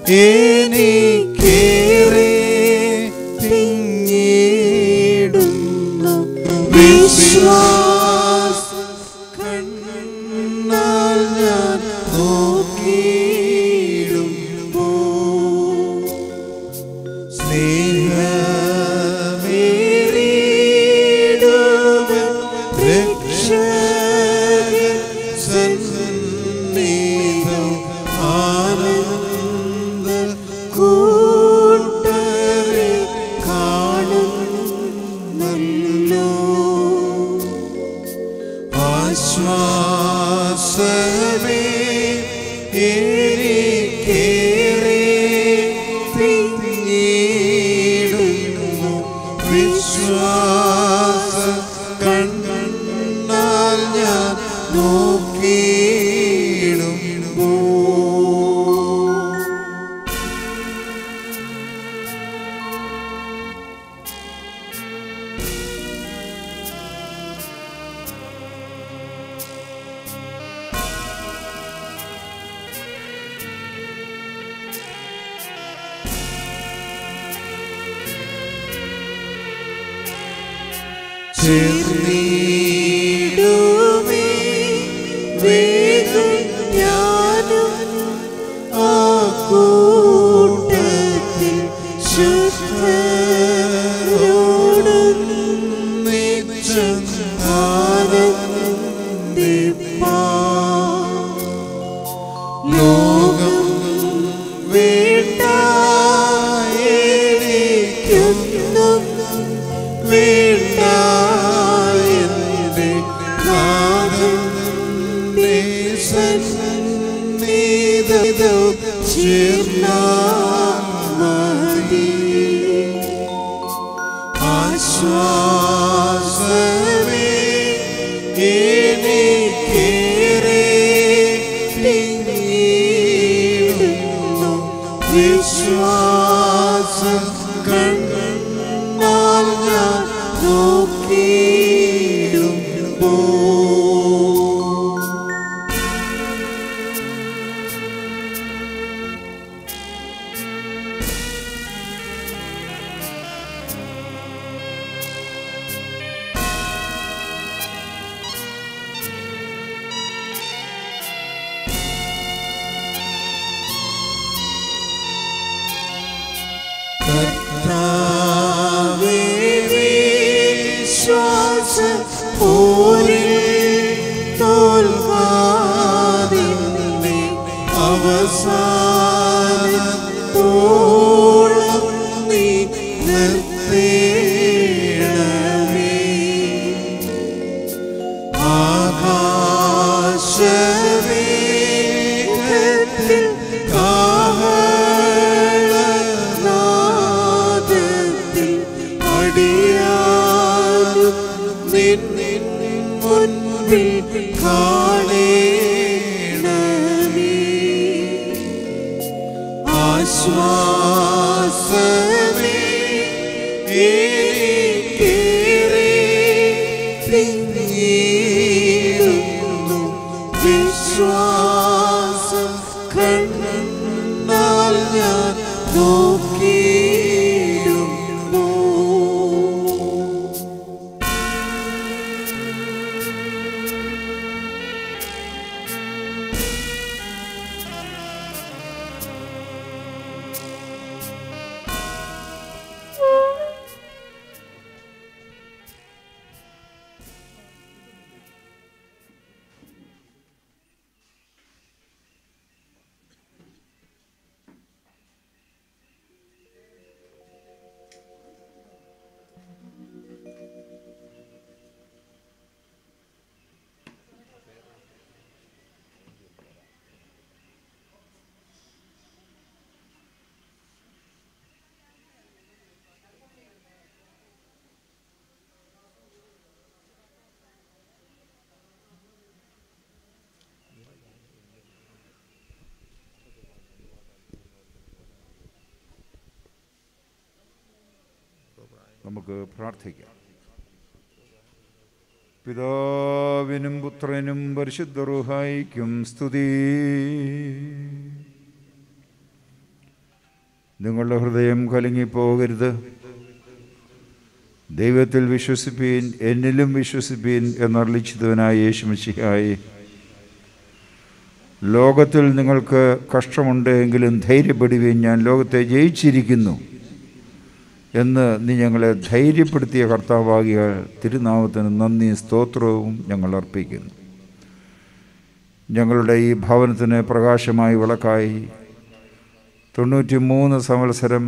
എനിക്കേറെ തിങ്ങിടുന്നു വിശ്വാസ കണ്ണാൽ ഞാൻ നോക്കിയിടുമ്പോൾ സ്നേഹമേറിയിടുവൻ രക്ഷകൻ സന്നിധം ആനന്ദ കൂട്ടരെ കാണുന്നല്ലോ ആശ്വാസമേ എനിക്കേറെ തിങ്ങിടുന്നു വിശ്വാസ കണ്ണാൽ ഞാൻ നോക്കിയിടുമ്പോൾ ചേർന്നിടുമേ വേഗം ഞാനും ആ കൂട്ടത്തിൽ ശുദ്ധരോടൊന്നിച്ചും ആനന്ദിപ്പാൻ. ലോകം വേണ്ട എനിക്കൊന്നും വേണ്ട എൻ്റെ നാഥന്റെ സന്നിധിയിൽ ചേർന്നാൽ മതി. ആശ്വാസമേ എനിക്കേറെ തിങ്ങിയിടുന്നു വിശ്വാസം കണ്ണാൽ ഞാൻ നോക്കിയിടുമ്പോൾ കർത്താവേ വിശ്വാസ പോരിൽ തോൽക്കാതിന്നെ അവസാനത്തോളം നീ നിർത്തേണമേ ആകാശമേഘത്തിൽ കാഹളനാദത്തിൽ അടിയാലും നിൻ മുൻപിൽ കാണേണമേ ആശ്വാസമേ എനിക്കേറെ തിങ്ങിയിടുന്നു വിശ്വാസം കണ്ണാൽ ഞാൻ നോക്കിയിടുന്നു നമുക്ക് പ്രാർത്ഥിക്കാം പിതാവിനും പുത്രനും പരിശുദ്ധ റുഹായിക്കും സ്തുതി നിങ്ങളുടെ ഹൃദയം കലങ്ങിപ്പോകരുത് ദൈവത്തിൽ വിശ്വസിപ്പീൻ എന്നിലും വിശ്വസിപ്പീൻ എന്നറിയിച്ചതുവനായ യേശുമിശിഹായി ലോകത്തിൽ നിങ്ങൾക്ക് കഷ്ടമുണ്ട് എങ്കിലും ധൈര്യപ്പെടുകയും ഞാൻ ലോകത്തെ ജയിച്ചിരിക്കുന്നു എന്ന് നീ ഞങ്ങളെ ധൈര്യപ്പെടുത്തിയ കർത്താവാകിയ തിരുനാമത്തിന് നന്ദി സ്തോത്രവും ഞങ്ങൾ അർപ്പിക്കുന്നു ഞങ്ങളുടെ ഈ ഭവനത്തിന് പ്രകാശമായി വിളക്കായി തൊണ്ണൂറ്റി മൂന്ന് സംവത്സരം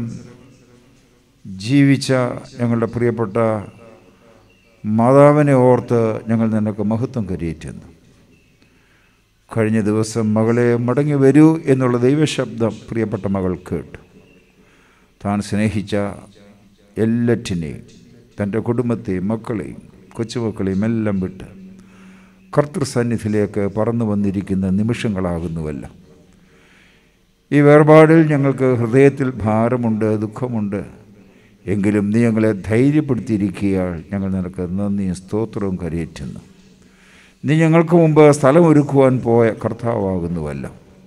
ജീവിച്ച ഞങ്ങളുടെ പ്രിയപ്പെട്ട മാതാവിനെ ഓർത്ത് ഞങ്ങൾ നിനക്ക് മഹത്വം കരയേറ്റുന്നു കഴിഞ്ഞ ദിവസം മകളെ മടങ്ങി വരൂ എന്നുള്ള ദൈവശബ്ദം പ്രിയപ്പെട്ട മകൾ കേട്ടു താൻ സ്നേഹിച്ച എല്ലാറ്റിനെയും തൻ്റെ കുടുംബത്തെയും മക്കളെയും കൊച്ചുമക്കളെയും എല്ലാം വിട്ട് കർത്തൃസന്നിധിയിലേക്ക് പറന്നു വന്നിരിക്കുന്ന നിമിഷങ്ങളാകുന്നുവല്ല ഈ വേർപാടിൽ ഞങ്ങൾക്ക് ഹൃദയത്തിൽ ഭാരമുണ്ട് ദുഃഖമുണ്ട് എങ്കിലും നീ ഞങ്ങളെ ധൈര്യപ്പെടുത്തിയിരിക്കുകയാൽ ഞങ്ങൾ നിനക്ക് നന്ദിയും സ്തോത്രവും കരയേറ്റുന്നു നീ ഞങ്ങൾക്ക് മുമ്പ് സ്ഥലം ഒരുക്കുവാൻ പോയ കർത്താവാകുന്നുവല്ല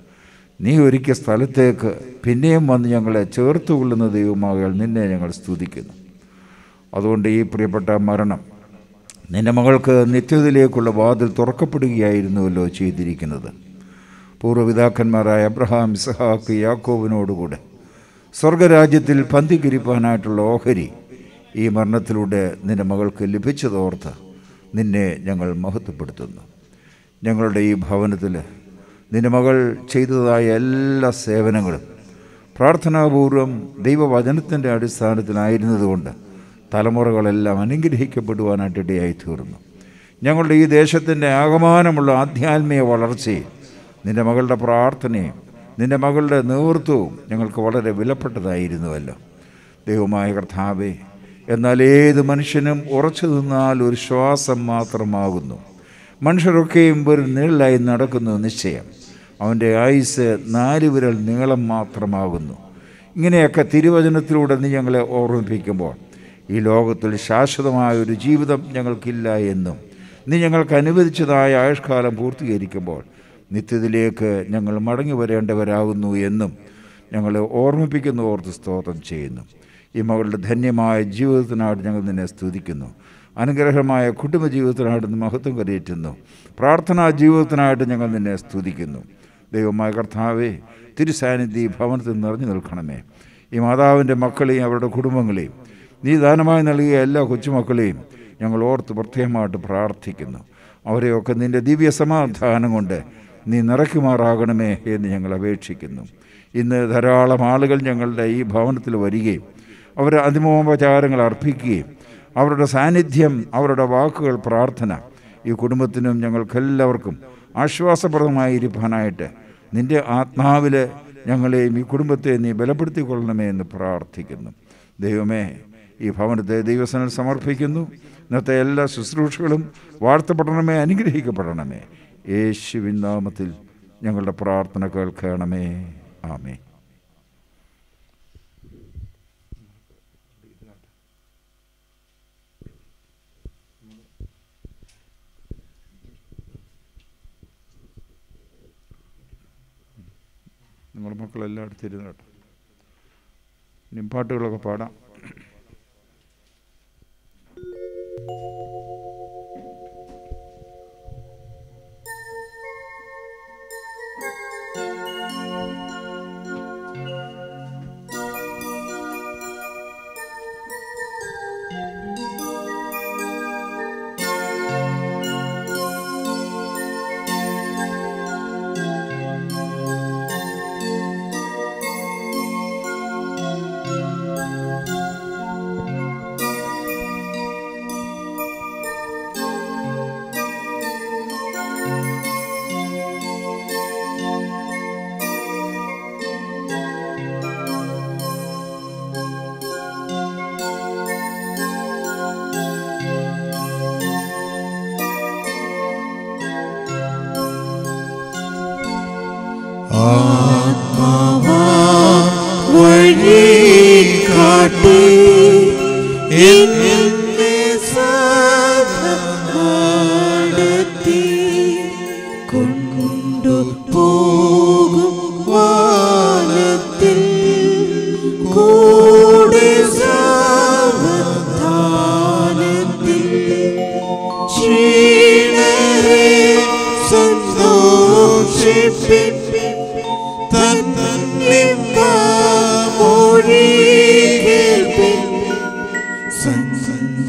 നീ ഒരുക്കിയ സ്ഥലത്തേക്ക് പിന്നെയും വന്ന് ഞങ്ങളെ ചേർത്ത് കൊള്ളുന്ന ദൈവമാകയാൽ നിന്നെ ഞങ്ങൾ സ്തുതിക്കുന്നു അതുകൊണ്ട് ഈ പ്രിയപ്പെട്ട മരണം നിന്റെ മകൾക്ക് നിത്യതയിലേക്കുള്ള വാതിൽ തുറക്കപ്പെടുകയായിരുന്നുവല്ലോ ചെയ്തിരിക്കുന്നത് പൂർവ്വപിതാക്കന്മാരായ അബ്രഹാം ഇസഹാക്ക് യാക്കോവിനോടുകൂടെ സ്വർഗരാജ്യത്തിൽ പന്തിക്കിരിപ്പാനായിട്ടുള്ള ഓഹരി ഈ മരണത്തിലൂടെ നിന്റെ മകൾക്ക് ലഭിച്ചതോർത്ത് നിന്നെ ഞങ്ങൾ മഹത്വപ്പെടുത്തുന്നു ഞങ്ങളുടെ ഈ ഭവനത്തിൽ നിന്റെ മകൾ ചെയ്തതായ എല്ലാ സേവനങ്ങളും പ്രാർത്ഥനാപൂർവം ദൈവവചനത്തിൻ്റെ അടിസ്ഥാനത്തിലായിരുന്നതുകൊണ്ട് തലമുറകളെല്ലാം അനുഗ്രഹിക്കപ്പെടുവാനായിട്ട് ഇടയായി തീർന്നു ഞങ്ങളുടെ ഈ ദേശത്തിൻ്റെ ആകമാനമുള്ള ആധ്യാത്മിക വളർച്ചയും നിന്റെ മകളുടെ പ്രാർത്ഥനയും നിന്റെ മകളുടെ നേതൃത്വവും ഞങ്ങൾക്ക് വളരെ വിലപ്പെട്ടതായിരുന്നുവല്ലോ ദൈവമായ കർത്താവേ എന്നാൽ ഏത് മനുഷ്യനും ഉറച്ചു നിന്നാൽ ഒരു ശ്വാസം മാത്രമാകുന്നു മനുഷ്യരൊക്കെയും ഒരു നീളായി നടക്കുന്നു നിശ്ചയം അവൻ്റെ ആയുസ് നാല് വിരൽ നീളം മാത്രമാകുന്നു ഇങ്ങനെയൊക്കെ തിരുവചനത്തിലൂടെ നീ ഞങ്ങളെ ഓർമ്മിപ്പിക്കുമ്പോൾ ഈ ലോകത്തിൽ ശാശ്വതമായ ഒരു ജീവിതം ഞങ്ങൾക്കില്ല എന്നും നീ ഞങ്ങൾക്ക് അനുവദിച്ചതായ ആയുഷ്കാലം പൂർത്തീകരിക്കുമ്പോൾ നിത്യത്തിലേക്ക് ഞങ്ങൾ മടങ്ങി വരേണ്ടവരാകുന്നു എന്നും ഞങ്ങളെ ഓർമ്മിപ്പിക്കുന്ന ഓർത്ത് സ്തോത്രം ചെയ്യുന്നു ഈ മകളുടെ ധന്യമായ ജീവിതത്തിനായിട്ട് ഞങ്ങൾ നിന്നെ സ്തുതിക്കുന്നു അനുഗ്രഹമായ കുടുംബജീവിതത്തിനായിട്ട് മഹത്വം കരയേറ്റുന്നു പ്രാർത്ഥനാ ജീവിതത്തിനായിട്ട് ഞങ്ങൾ നിന്നെ സ്തുതിക്കുന്നു ദൈവമായ കർത്താവേ തിരുസാന്നിധി ഭവനത്തിൽ നിറഞ്ഞു നിൽക്കണമേ ഈ മാതാവിൻ്റെ മക്കളെയും അവരുടെ കുടുംബങ്ങളെയും നീ ദാനമായി നൽകിയ എല്ലാ കൊച്ചുമക്കളെയും ഞങ്ങൾ ഓർത്ത് പ്രത്യേകമായിട്ട് പ്രാർത്ഥിക്കുന്നു അവരെയൊക്കെ നിൻ്റെ ദിവ്യ സമാധാനം കൊണ്ട് നീ നിറയ്ക്കുമാറാകണമേ എന്ന് ഞങ്ങൾ അപേക്ഷിക്കുന്നു ഇന്ന് ധാരാളം ആളുകൾ ഞങ്ങളുടെ ഈ ഭവനത്തിൽ വരികയും അവർ അതിമോപചാരങ്ങൾ അർപ്പിക്കുകയും അവരുടെ സാന്നിധ്യം അവരുടെ വാക്കുകൾ പ്രാർത്ഥന ഈ കുടുംബത്തിനും ഞങ്ങൾക്കെല്ലാവർക്കും ആശ്വാസപ്രദമായിരിക്കാനായിട്ട് നിൻ്റെ ആത്മാവിൽ ഞങ്ങളെയും ഈ കുടുംബത്തെ നീ ബലപ്പെടുത്തിക്കൊള്ളണമേ എന്ന് പ്രാർത്ഥിക്കുന്നു ദൈവമേ ഈ ഭവനത്തെ ദൈവസനിൽ സമർപ്പിക്കുന്നു ഇന്നത്തെ എല്ലാ ശുശ്രൂഷകളും വാഴ്ത്തപ്പെടണമേ അനുഗ്രഹിക്കപ്പെടണമേ യേശുവിൻ നാമത്തിൽ ഞങ്ങളുടെ പ്രാർത്ഥന കേൾക്കണമേ ആമേ നിങ്ങളുടെ മക്കളെല്ലാം അടുത്തിരുന്നു കേട്ടോ ഇനി പാട്ടുകളൊക്കെ പാടാം വഴി കാട്ടി എന്നെ സാധമാടത്തി കൊണ്ടു പോകും വാനത്തിൽ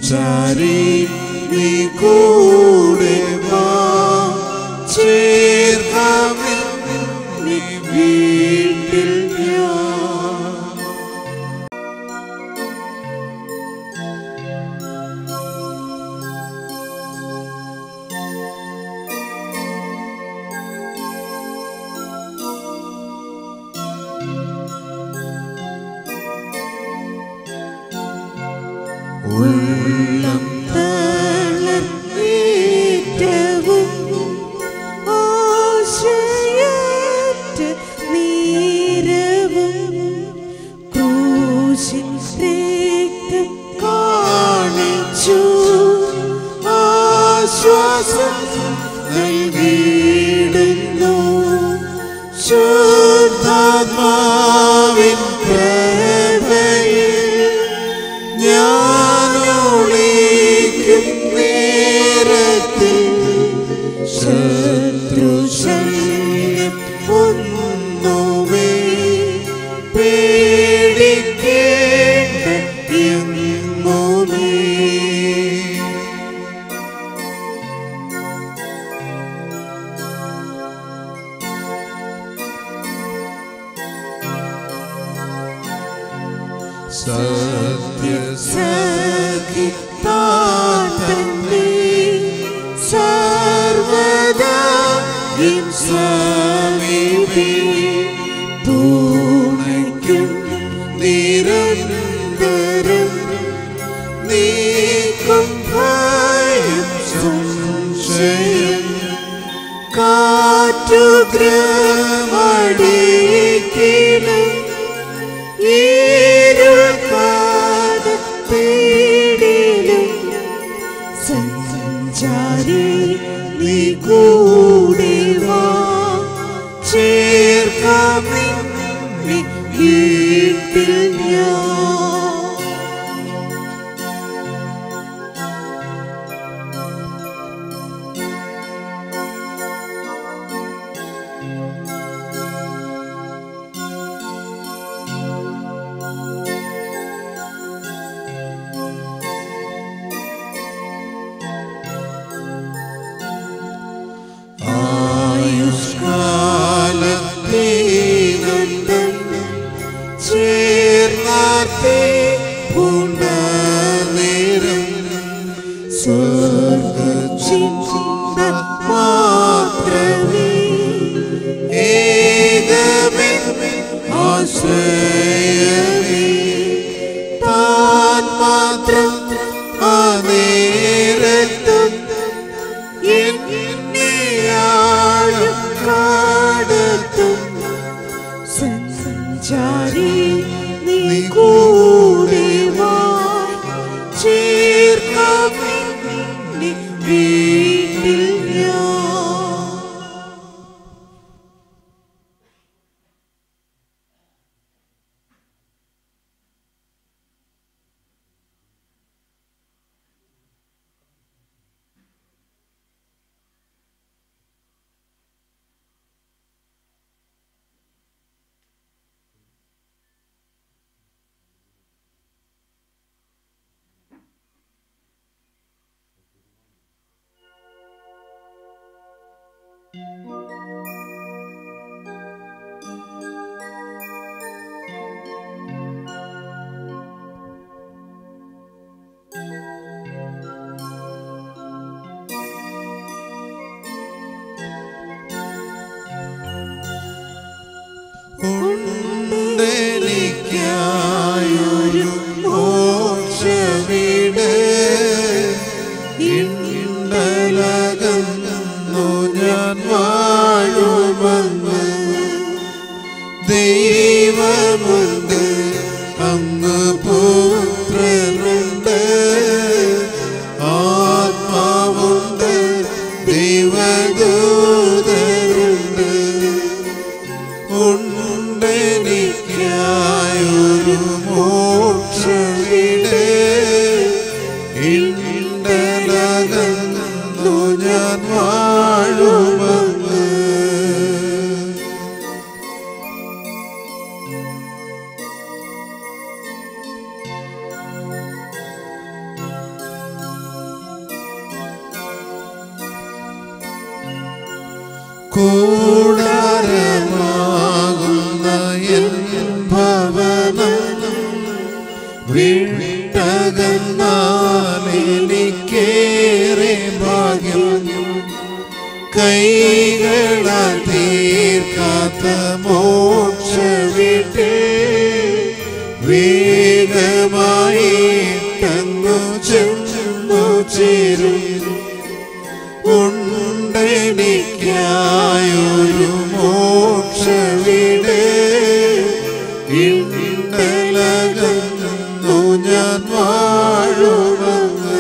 ചാരി നീ കൂടെ വാ ചേർക്കാമേ നീ വീട്ടിൽ ഞാൻ ഉള്ളം തളർന്നേറ്റവും ആശയറ്റ നീരവും ക്രൂശിൻ രക്തം കാണിച്ചു ആശ്വാസം നൽകിയിടുന്നു ശുദ്ധാത്മാവിൻ പ്രഭയിൽ ഞാനൊളിക്കും നേരത്തിൽ ശത്രുശല്യം ഒന്നുമേ പേടിക്കേണ്ട എങ്ങുമേ സത്യസഖിത്താതന്നെ സർവദാ എൻ സമീപി തൂണയ്ക്കും നിരന്തരം നീക്കും ഭയം സംശയം കാറ്റുഗ്രമടിക്കിലും ഇരുൾക്കാലത്തേടിലും സഞ്ചാരി നീ കൂടെ വാ ചേർക്കാമേ നീ വീട്ടിൽ ഞാൻ ആയുഷ്കാലത്തെ നന്ദൻ ചേർന്നാർത്തെ പൂണ്ട നേരം സ്വർഗചിന്ത മാത്രമേ ഏകമേ ആശ്രയമേ താൻ മാത്രം ആ നേരത്തും എന്നെയാളും കാടത്തും സഞ്ചാരി നീ കൂടെ വാ ചേർക്കാമേ നീ വീട്ടിൽ ഞാൻ ഉണ്ടെനിക്കായൊരു മോക്ഷവീട് ഇണ്ടലകന്നു ഞാൻ വാഴുമെന്ന് ദൈവമുണ്ട് അങ്ങ് പുത്രനുണ്ട് ആത്മാവുണ്ട് ദൈവദൂതരുണ്ട് ഉണ്ടെനിക്കായൊരു മോക്ഷവിടെ ഇണ്ടലകന്നു ഞാൻ വാഴുമെന്ന് കൂടാരമാകുന്ന എൻ ഭവനം വീട്ടകന്നാലെനിക്കേറെ ഭാഗ്യം കൈകളാൽ തീർക്കാത്ത മോക്ഷ വീട്ടിൽ വേഗമായി തന്നു ചെന്നു ചേരും ഉണ്ടെനിക്കായൊരു മോക്ഷ വീട് ഇണ്ടലകന്നു ഞാൻ വാഴുമങ്ങ്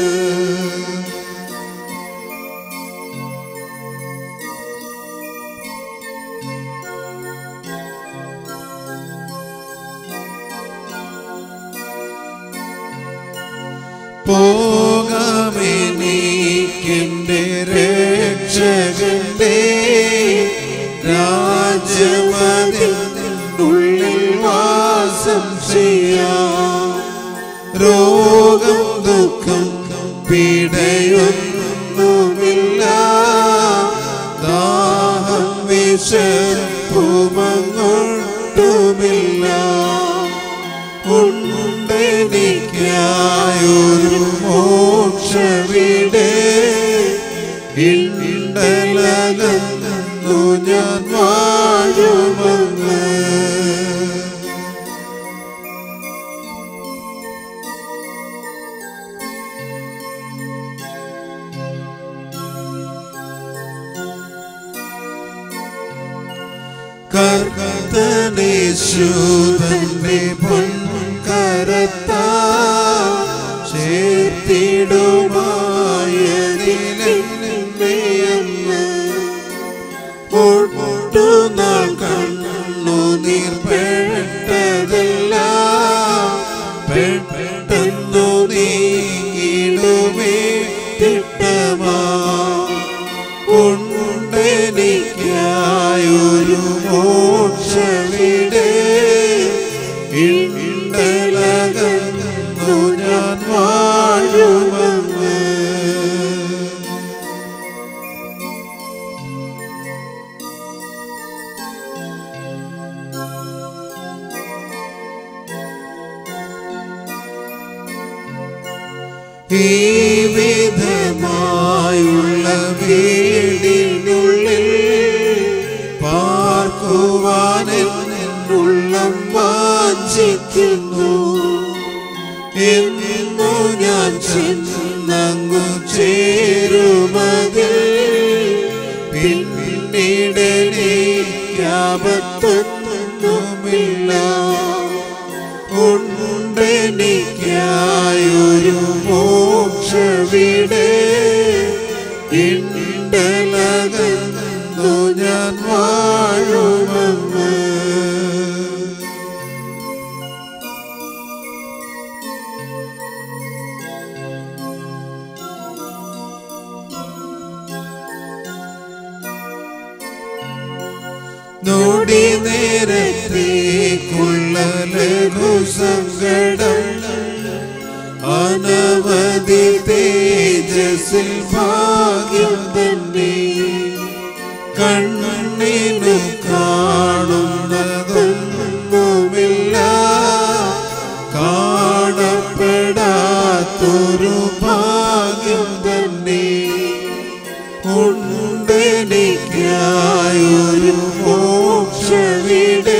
പോകാമെനിക്കെന്റെ രക്ഷകന്റെ രാജ്യമതിനുള്ളിൽ വാസം ചെയ്യാം രോഗം ദുഃഖം പീഡയൊന്നുമില്ല ദാഹം വിശപ്പുമങ്ങോട്ടുമില്ല ഉണ്ടെനിക്കായൊരു മോക്ഷ വീട് ഇണ്ടലകന്നു ഞാൻ വാഴുമങ്ങ് കർത്തനേശുതന്റെ പൊൻകരത്ത ചേർത്തിടുമായതിലെന്ന് ഒട്ടുനാൾ കണ്ണു നീർപ്പെട്ടതല്ല പെട്ടെന്നു നീങ്ങിടുമേ തിട്ടമാ ഉണ്ടെനിക്കായൊരു മോക്ഷ വീട് ഇണ്ടലകന്നു ഞാൻ വാഴുമങ്ങ് ഈ വിധമായുള്ള വീടിനുള്ളിൽ പാർക്കുവാനെന്നുള്ളം വാഞ്ചിക്കുന്നു എന്നു ഞാൻ ചെന്നങ്ങു ചേരുമതിൽ പിന്നീടനേക്കാപത്തൊന്നുമില്ല ഉണ്ടെനിക്കായൊരു മോക്ഷ വീട് ഇണ്ടലകന്നു ഞാൻ വാഴുമങ്ങ് നോടി നേരത്തേക്കുള്ള ലഘു സങ്കടം അനവധി തേജസ്സിൽ ഭാഗ്യം തന്നെ കണ്ണിനു കാണുന്നതൊന്നുമില്ല കാണപ്പെടാത്തൊരു ഭാഗ്യം തന്നെ ഉണ്ടെനിക്കായൊരു മോക്ഷ വീട്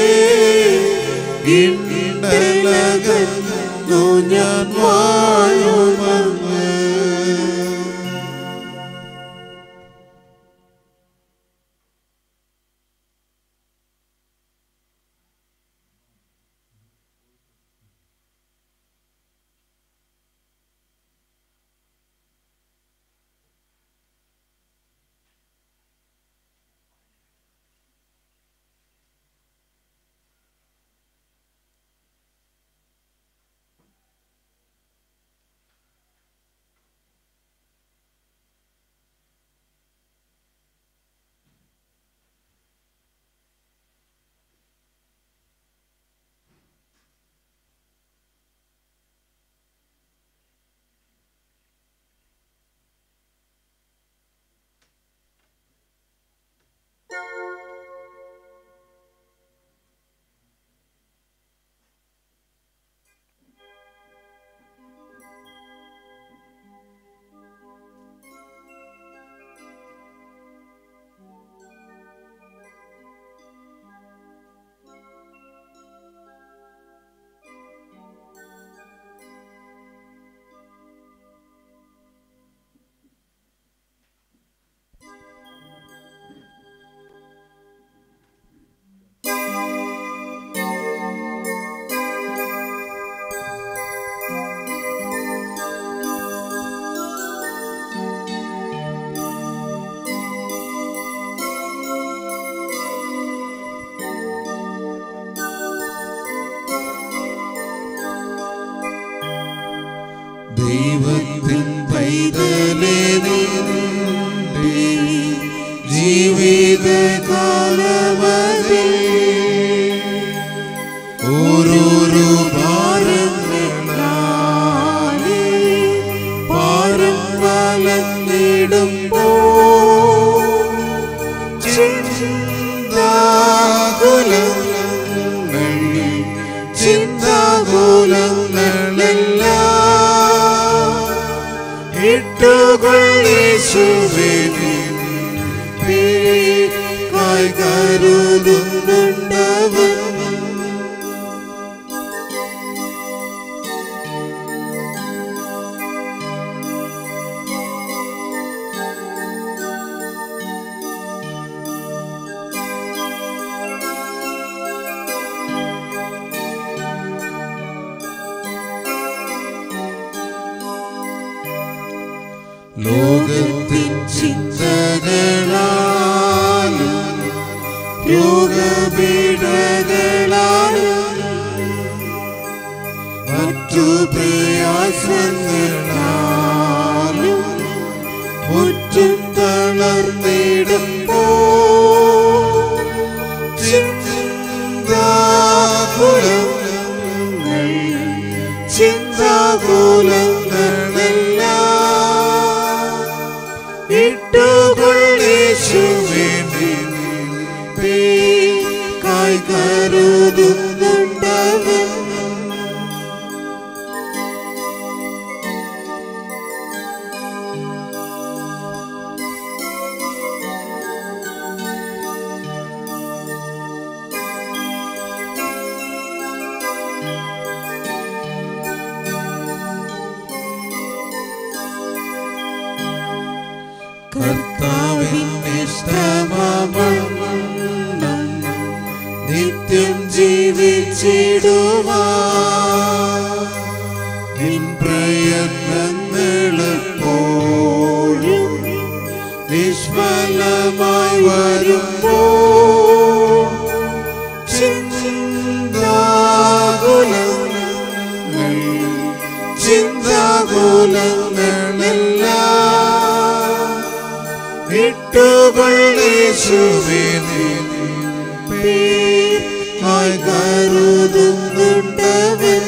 ഇണ്ടലകന്നു ഞാൻ വാഴുമങ്ങ് ദൈവത്തിൻ പൈതലേ നിന്റെ ജീവിതകാലമതിൽ ഓരോരോ ഭാരങ്ങളാലേ ഭാരം വലന്നിടുമ്പോ ചിന്താകുലങ്ങളെല്ലാം ഇട്ടുകൊള്ളേശുവിനെ കായ് കരുതുന്നുണ്ടവൻ ലോകത്തിൻ ചിന്തകളാലും രോഗപീഠകളാലും മറ്റു പ്രയാസങ്ങളാലും മുറ്റും തളർന്നിടുമ്പോ ചിന്താകുലങ്ങൾ ചിന്താകുലങ്ങളെല്ലാം ഇട്ടുകൊള്ളേശുവിനെ കായ് കരുതുന്നുണ്ടവൻ കർത്താവിന്റെ ഇഷ്ടമവണ്ണം നിത്യം ജീവിച്ചിടുവാ നിൻ പ്രയത്നങ്ങളെപ്പോഴും നിഷ്ഫലമായി വരുമ്പോ ചിന്താകുലങ്ങൾ ചിന്താകുലങ്ങളെല്ലാം ഇട്ടുകൊള്ളേശുവിനെ കായ് കരുതുന്നുണ്ടവൻ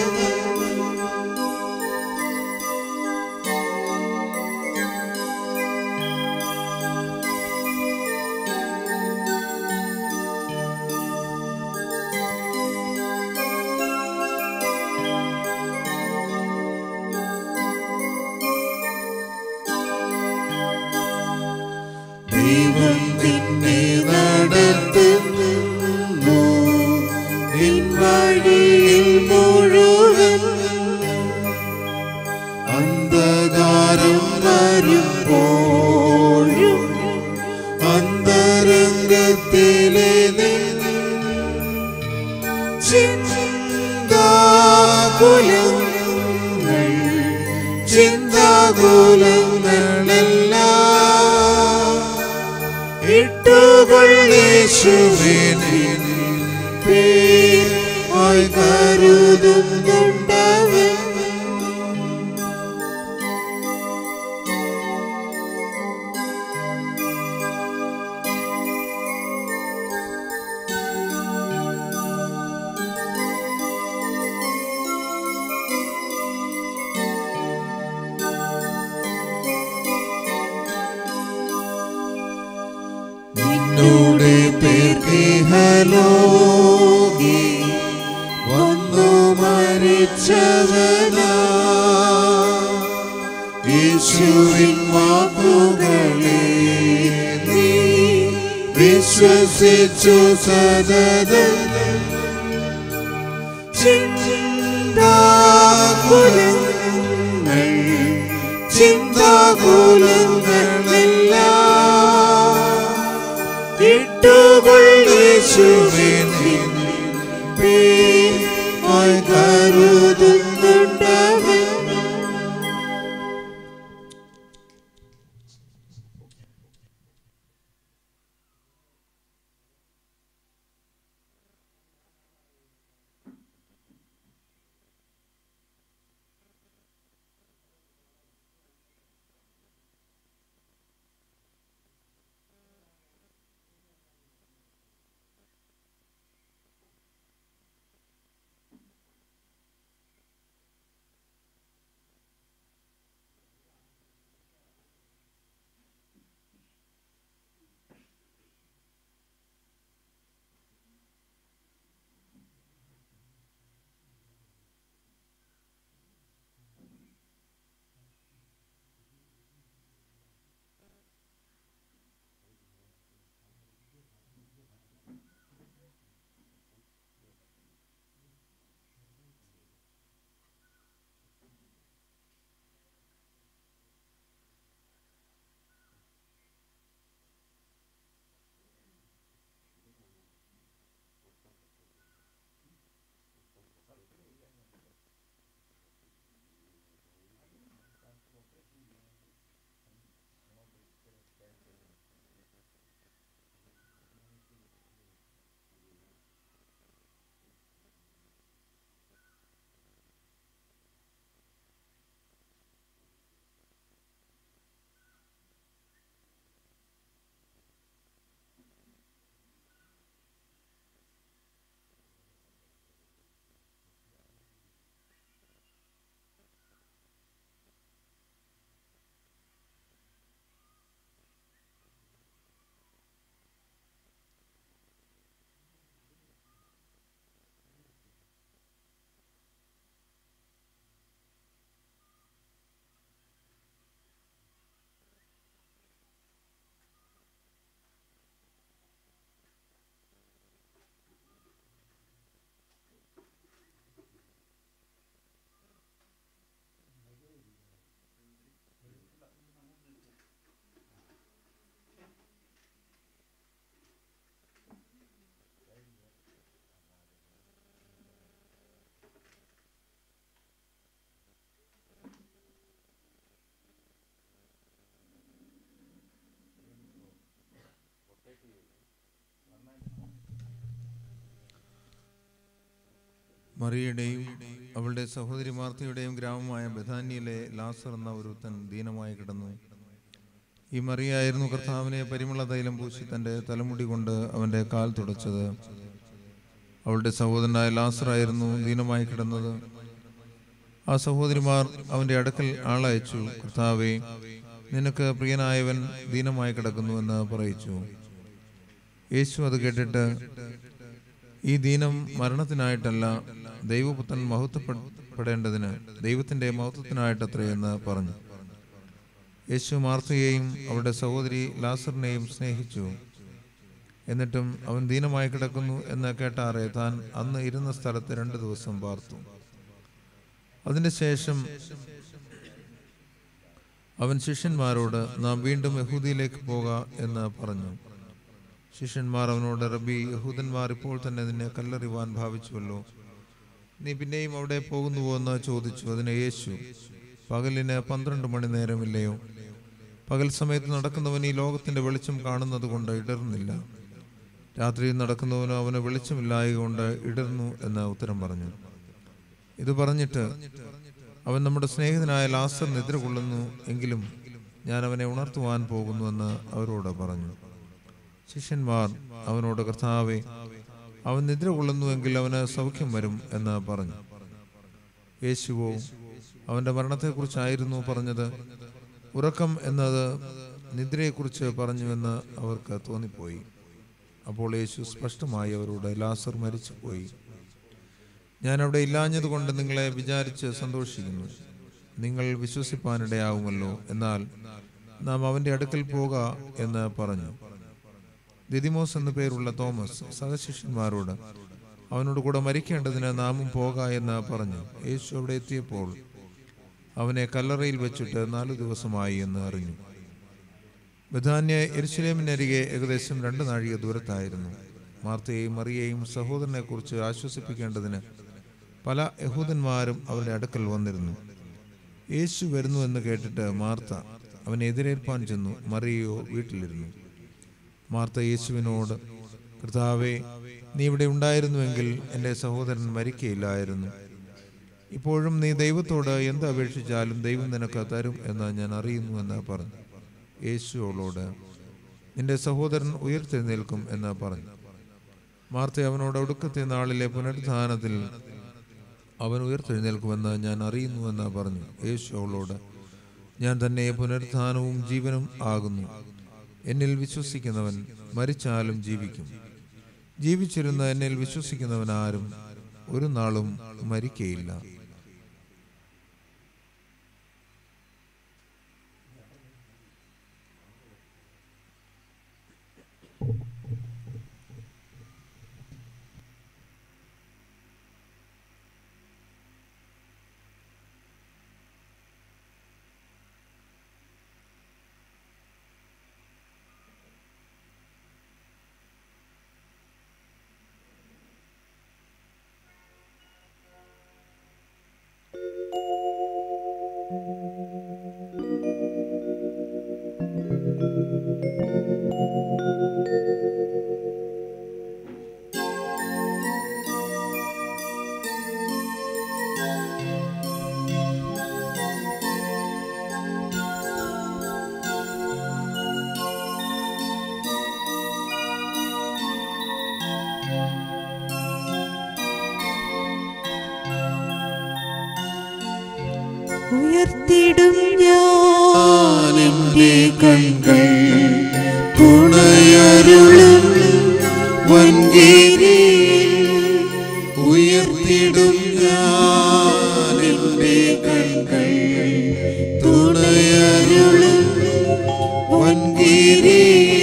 ദൈവം നിന്നെ നടത്തുന്നു നിൻ വഴിയിൽ മുഴുവൻ അന്ധകാരം വരുമ്പോഴും അന്തരംഗത്തിലെ നിൻ ചിന്താകുലങ്ങൾ ചിന്താകുലങ്ങളെല്ലാം ഇട്ടുകൊള്ളേശുവിനെ കായ് കരുതുന്നുണ്ടവൻ നിന്നോട് പേർക്കിഹലോകി വന്നു മരിച്ചവനാ യേശുവിൻ വാക്കുകളെ നീ വിശ്വസിച്ചു സതതം ചിന്താകുലങ്ങൾ ചിന്താകുലങ്ങളെല്ലാം ഇട്ടുകൊള്ളേശുവിനെ കായ് കരുതുന്നുണ്ടവൻ മറിയയുടെയും അവളുടെ സഹോദരി മാർത്തയുടെയും ഗ്രാമമായ ബഥാനിയിലെ ലാസർ എന്ന ഒരുത്തൻ ദീനമായി കിടന്നു ഈ മറിയായിരുന്നു കർത്താവിനെ പരിമള തൈലം പൂശി തൻ്റെ തലമുടി കൊണ്ട് അവൻ്റെ കാൽ തുടച്ചത് അവളുടെ സഹോദരനായ ലാസറായിരുന്നു ദീനമായി കിടന്നത് ആ സഹോദരിമാർ അവൻ്റെ അടുക്കൽ ആളയച്ചു കർത്താവെ നിനക്ക് പ്രിയനായവൻ ദീനമായി കിടക്കുന്നു എന്ന് പറയിച്ചു യേശു അത് കേട്ടിട്ട് ഈ ദീനം മരണത്തിനായിട്ടല്ല ദൈവപുത്രൻ മഹത്വപ്പെടേണ്ടതിന് ദൈവത്തിന്റെ മഹത്വത്തിനായിട്ടത്രേ എന്ന് പറഞ്ഞു യേശു മാർത്തയെയും അവരുടെ സഹോദരി ലാസറിനെയും സ്നേഹിച്ചു എന്നിട്ടും അവൻ ദീനമായി കിടക്കുന്നു എന്ന് കേട്ടാറെ താൻ അന്ന് ഇരുന്ന സ്ഥലത്ത് രണ്ട് ദിവസം പാർത്തു അതിന്റെ ശേഷം അവൻ ശിഷ്യന്മാരോട് നാം വീണ്ടും യഹൂദിയിലേക്ക് പോക എന്ന് പറഞ്ഞു ശിഷ്യന്മാർ അവനോട് റബ്ബി യഹൂദന്മാർ ഇപ്പോൾ തന്നെ നിന്നെ കല്ലെറിവാൻ ഭാവിച്ചുവല്ലോ നീ പിന്നെയും അവിടെ പോകുന്നുവോ എന്ന് ചോദിച്ചു അതിന് യേശു പകലിന് പന്ത്രണ്ട് മണി നേരമില്ലയോ പകൽ സമയത്ത് നടക്കുന്നവൻ ഈ ലോകത്തിന്റെ വെളിച്ചം കാണുന്നത് കൊണ്ട് ഇടർന്നില്ല രാത്രിയിൽ നടക്കുന്നവനോ അവന് വെളിച്ചമില്ലായകൊണ്ട് ഇടർന്നു എന്ന് ഉത്തരം പറഞ്ഞു ഇത് പറഞ്ഞിട്ട് അവൻ നമ്മുടെ സ്നേഹിതനായ ലാസർ നിദ്ര കൊള്ളുന്നു എങ്കിലും ഞാൻ അവനെ ഉണർത്തുവാൻ പോകുന്നുവെന്ന് അവരോട് പറഞ്ഞു ശിഷ്യന്മാർ അവനോട് കർത്താവെ അവൻ നിദ്ര കൊള്ളുന്നുവെങ്കിൽ അവന് സൗഖ്യം വരും എന്ന് പറഞ്ഞു യേശുവോ അവന്റെ മരണത്തെക്കുറിച്ചായിരുന്നു പറഞ്ഞത് ഉറക്കം എന്നത് നിദ്രയെക്കുറിച്ച് പറഞ്ഞുവെന്ന് അവർക്ക് തോന്നിപ്പോയി അപ്പോൾ യേശു സ്പഷ്ടമായി അവരോട് ലാസർ മരിച്ചുപോയി ഞാൻ അവിടെ ഇല്ലാഞ്ഞതുകൊണ്ട് നിങ്ങളെ വിചാരിച്ച് സന്തോഷിക്കുന്നു നിങ്ങൾ വിശ്വസിപ്പാനിടയാവുമല്ലോ എന്നാൽ നാം അവന്റെ അടുക്കൽ പോക എന്ന് പറഞ്ഞു ദിദിമോസ് എന്നു പേരുള്ള തോമസ് സഹശിഷ്യന്മാരോട് അവനോട് കൂടെ മരിക്കേണ്ടതിന് നാമും പോക എന്ന് പറഞ്ഞു യേശു അവിടെ എത്തിയപ്പോൾ അവനെ കല്ലറയിൽ വെച്ചിട്ട് നാലു ദിവസമായി എന്ന് അറിഞ്ഞു ബഥാന്യ എരുശലേമിനരികെ ഏകദേശം രണ്ട് നാഴിക ദൂരത്തായിരുന്നു മാർത്തയെയും മറിയെയും സഹോദരനെ കുറിച്ച് ആശ്വസിപ്പിക്കേണ്ടതിന് പല യഹൂദന്മാരും അവരുടെ അടുക്കൽ വന്നിരുന്നു യേശു വരുന്നു എന്ന് കേട്ടിട്ട് മാർത്ത അവനെ എതിരേൽപ്പാൻ ചെന്നു മറിയയോ വീട്ടിലിരുന്നു മാർത്ത യേശുവിനോട് കർത്താവെ നീ ഇവിടെ ഉണ്ടായിരുന്നുവെങ്കിൽ എൻ്റെ സഹോദരൻ മരിക്കയില്ലായിരുന്നു ഇപ്പോഴും നീ ദൈവത്തോട് എന്ത് അപേക്ഷിച്ചാലും ദൈവം നിനക്ക് തരും എന്ന് ഞാൻ അറിയുന്നു എന്ന് പറഞ്ഞു യേശു അവളോട് നിന്റെ സഹോദരൻ ഉയർത്തെഴുന്നേൽക്കും എന്ന് പറഞ്ഞു മാർത്ത അവനോട് ഒടുക്കത്തെ നാളിലെ പുനരുദ്ധാനത്തിൽ അവൻ ഉയർത്തെഴുന്നേൽക്കുമെന്ന് ഞാൻ അറിയുന്നുവെന്ന് പറഞ്ഞു യേശു അവളോട് ഞാൻ തന്നെ പുനരുദ്ധാനവും ജീവനും ആകുന്നു എന്നിൽ വിശ്വസിക്കുന്നവൻ മരിച്ചാലും ജീവിക്കും ജീവിച്ചിരുന്ന എന്നിൽ വിശ്വസിക്കുന്നവൻ ആരും ഒരു നാളും മരിക്കയില്ല ഉയർത്തിടും ഞാൻ എന്റെ കൺകൾ തുണയരുളും വൻകീരി ഉയർത്തിടും ഞാൻ എന്റെ കൺകൾ തുണയരുളും വൻകീരി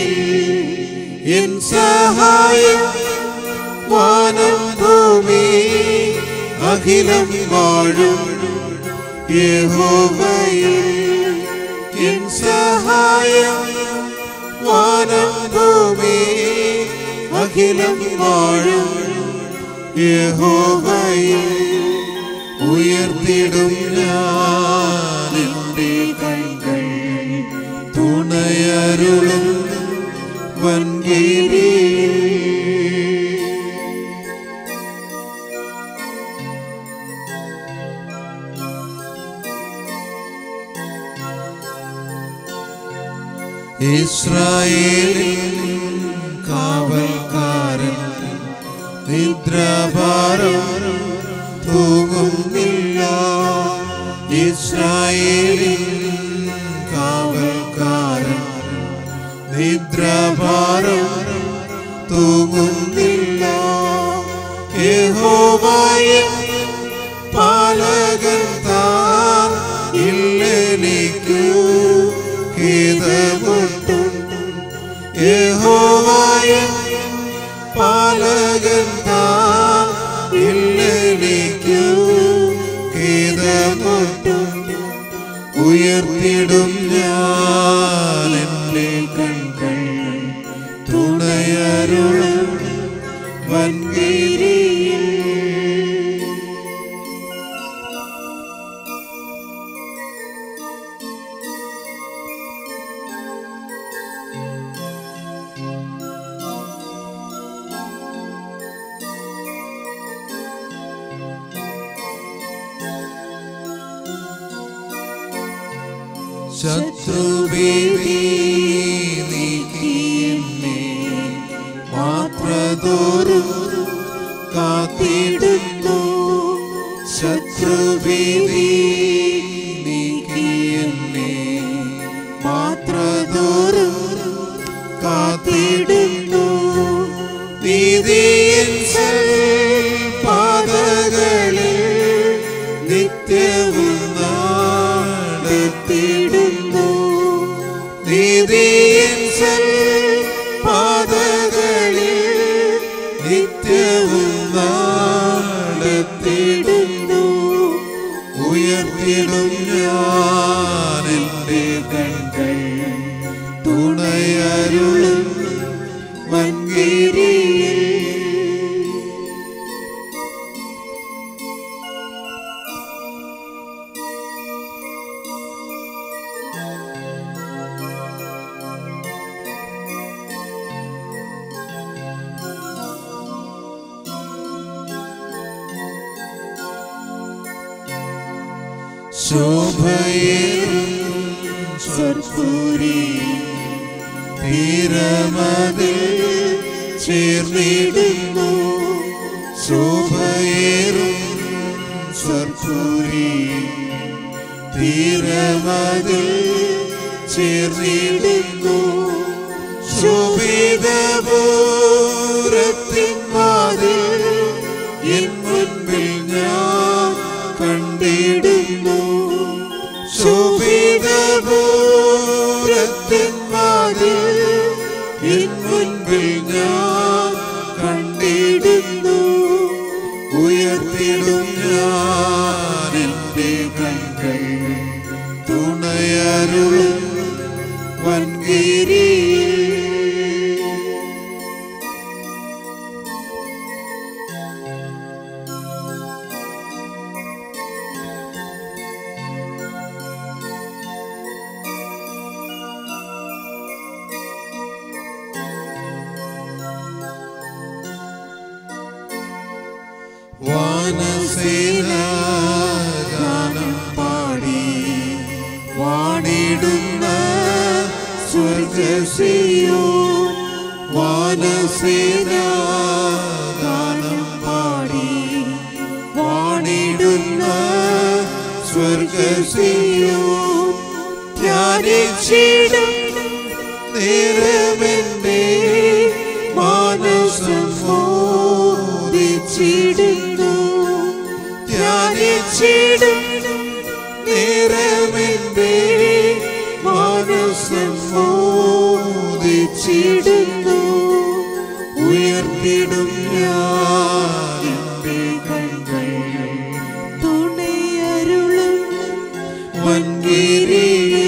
എൻ സഹായം വാനം ഭൂമി അഖിലം വാഴും യഹോവയിൽ എൻ സഹായം വാനം ഭൂമി അഖിലം വാഴും യഹോവയിൽ ഉയർത്തിടും ഞാൻ എൻ്റെ കൈകൾ തുണയരുളും വൻകീരി ഇസ്രായേലിൻ കാവൽക്കാരൻ നിദ്രാഭാരം തൂങ്ങുന്നില്ല ഇസ്രായേലിൻ കാവൽക്കാരൻ നിദ്രാഭാരം തൂങ്ങുന്നില്ല യഹോവയെ പാലകൻ താൻ ഇല്ലെനിക്കു ഖേദമുണ്ടും യഹോവയെ പാലകൻ താൻ ഇല്ലെനിക്കു ഖേദമുണ്ടും ഉയർത്തിടും ഞാൻ എൻ്റെ കൺകൾ തുണയരുളും വൻകിരിയിൽ ശത്രുഭീതി നീക്കിയെന്നെ മാത്രതോറും കാത്തിടുന്നു ശത്രുഭീതി നീക്കിയെന്നെ മാത്രതോറും കാത്തിടുന്നു നീതിയൻ പാതകളിൽ നിത്യവും നടത്തിടുന്നു നീതിയൻ പാതകളിൽ നിത്യവും നടത്തിടുന്നു ഉയർത്തിടും ഞാൻ എൻ്റെ കൺകൾ തുണയരുളും വൻകിരിയിൽ ശോഭയേറും സർപ്പൂരി തീരമതിൽ ചേർന്നിടുന്നു ശോഭയേറും സർപ്പൂരി തീരമതിൽ ചേർന്നിടുന്നു ശോഭിതപൂരത്തിൻ വാതിൽ എൻ മുൻപിൽ ഞാൻ കണ്ടിടുന്നു ശോഭിതപൂരത്തിൻ വാതിൽ എൻ മുൻപിൽ ഞാൻ കണ്ടിടുന്നു ഉയർത്തിടും ഞാൻ എൻ്റെ കൺകൾ തുണയരുളും വൻകിരിയിൽ വാനസേന ഗാനം പാടി വാണിടുന്ന സ്വർഗസിയോ വാനസേന ഗാനം പാടി വാണിടുന്ന സ്വർഗസിയോ ധ്യാനിച്ചിടും നേരമെന്റെ മാനസം മോദിച്ചിടുന്നു ധ്യാനിച്ചിടും നേരമെന്റെ മാനസം മോദിച്ചിടുന്നു ഉയർത്തിടും ഞാൻ എൻ്റെ കൺകൾ തുണയരുളും വൻകിരിയിൽ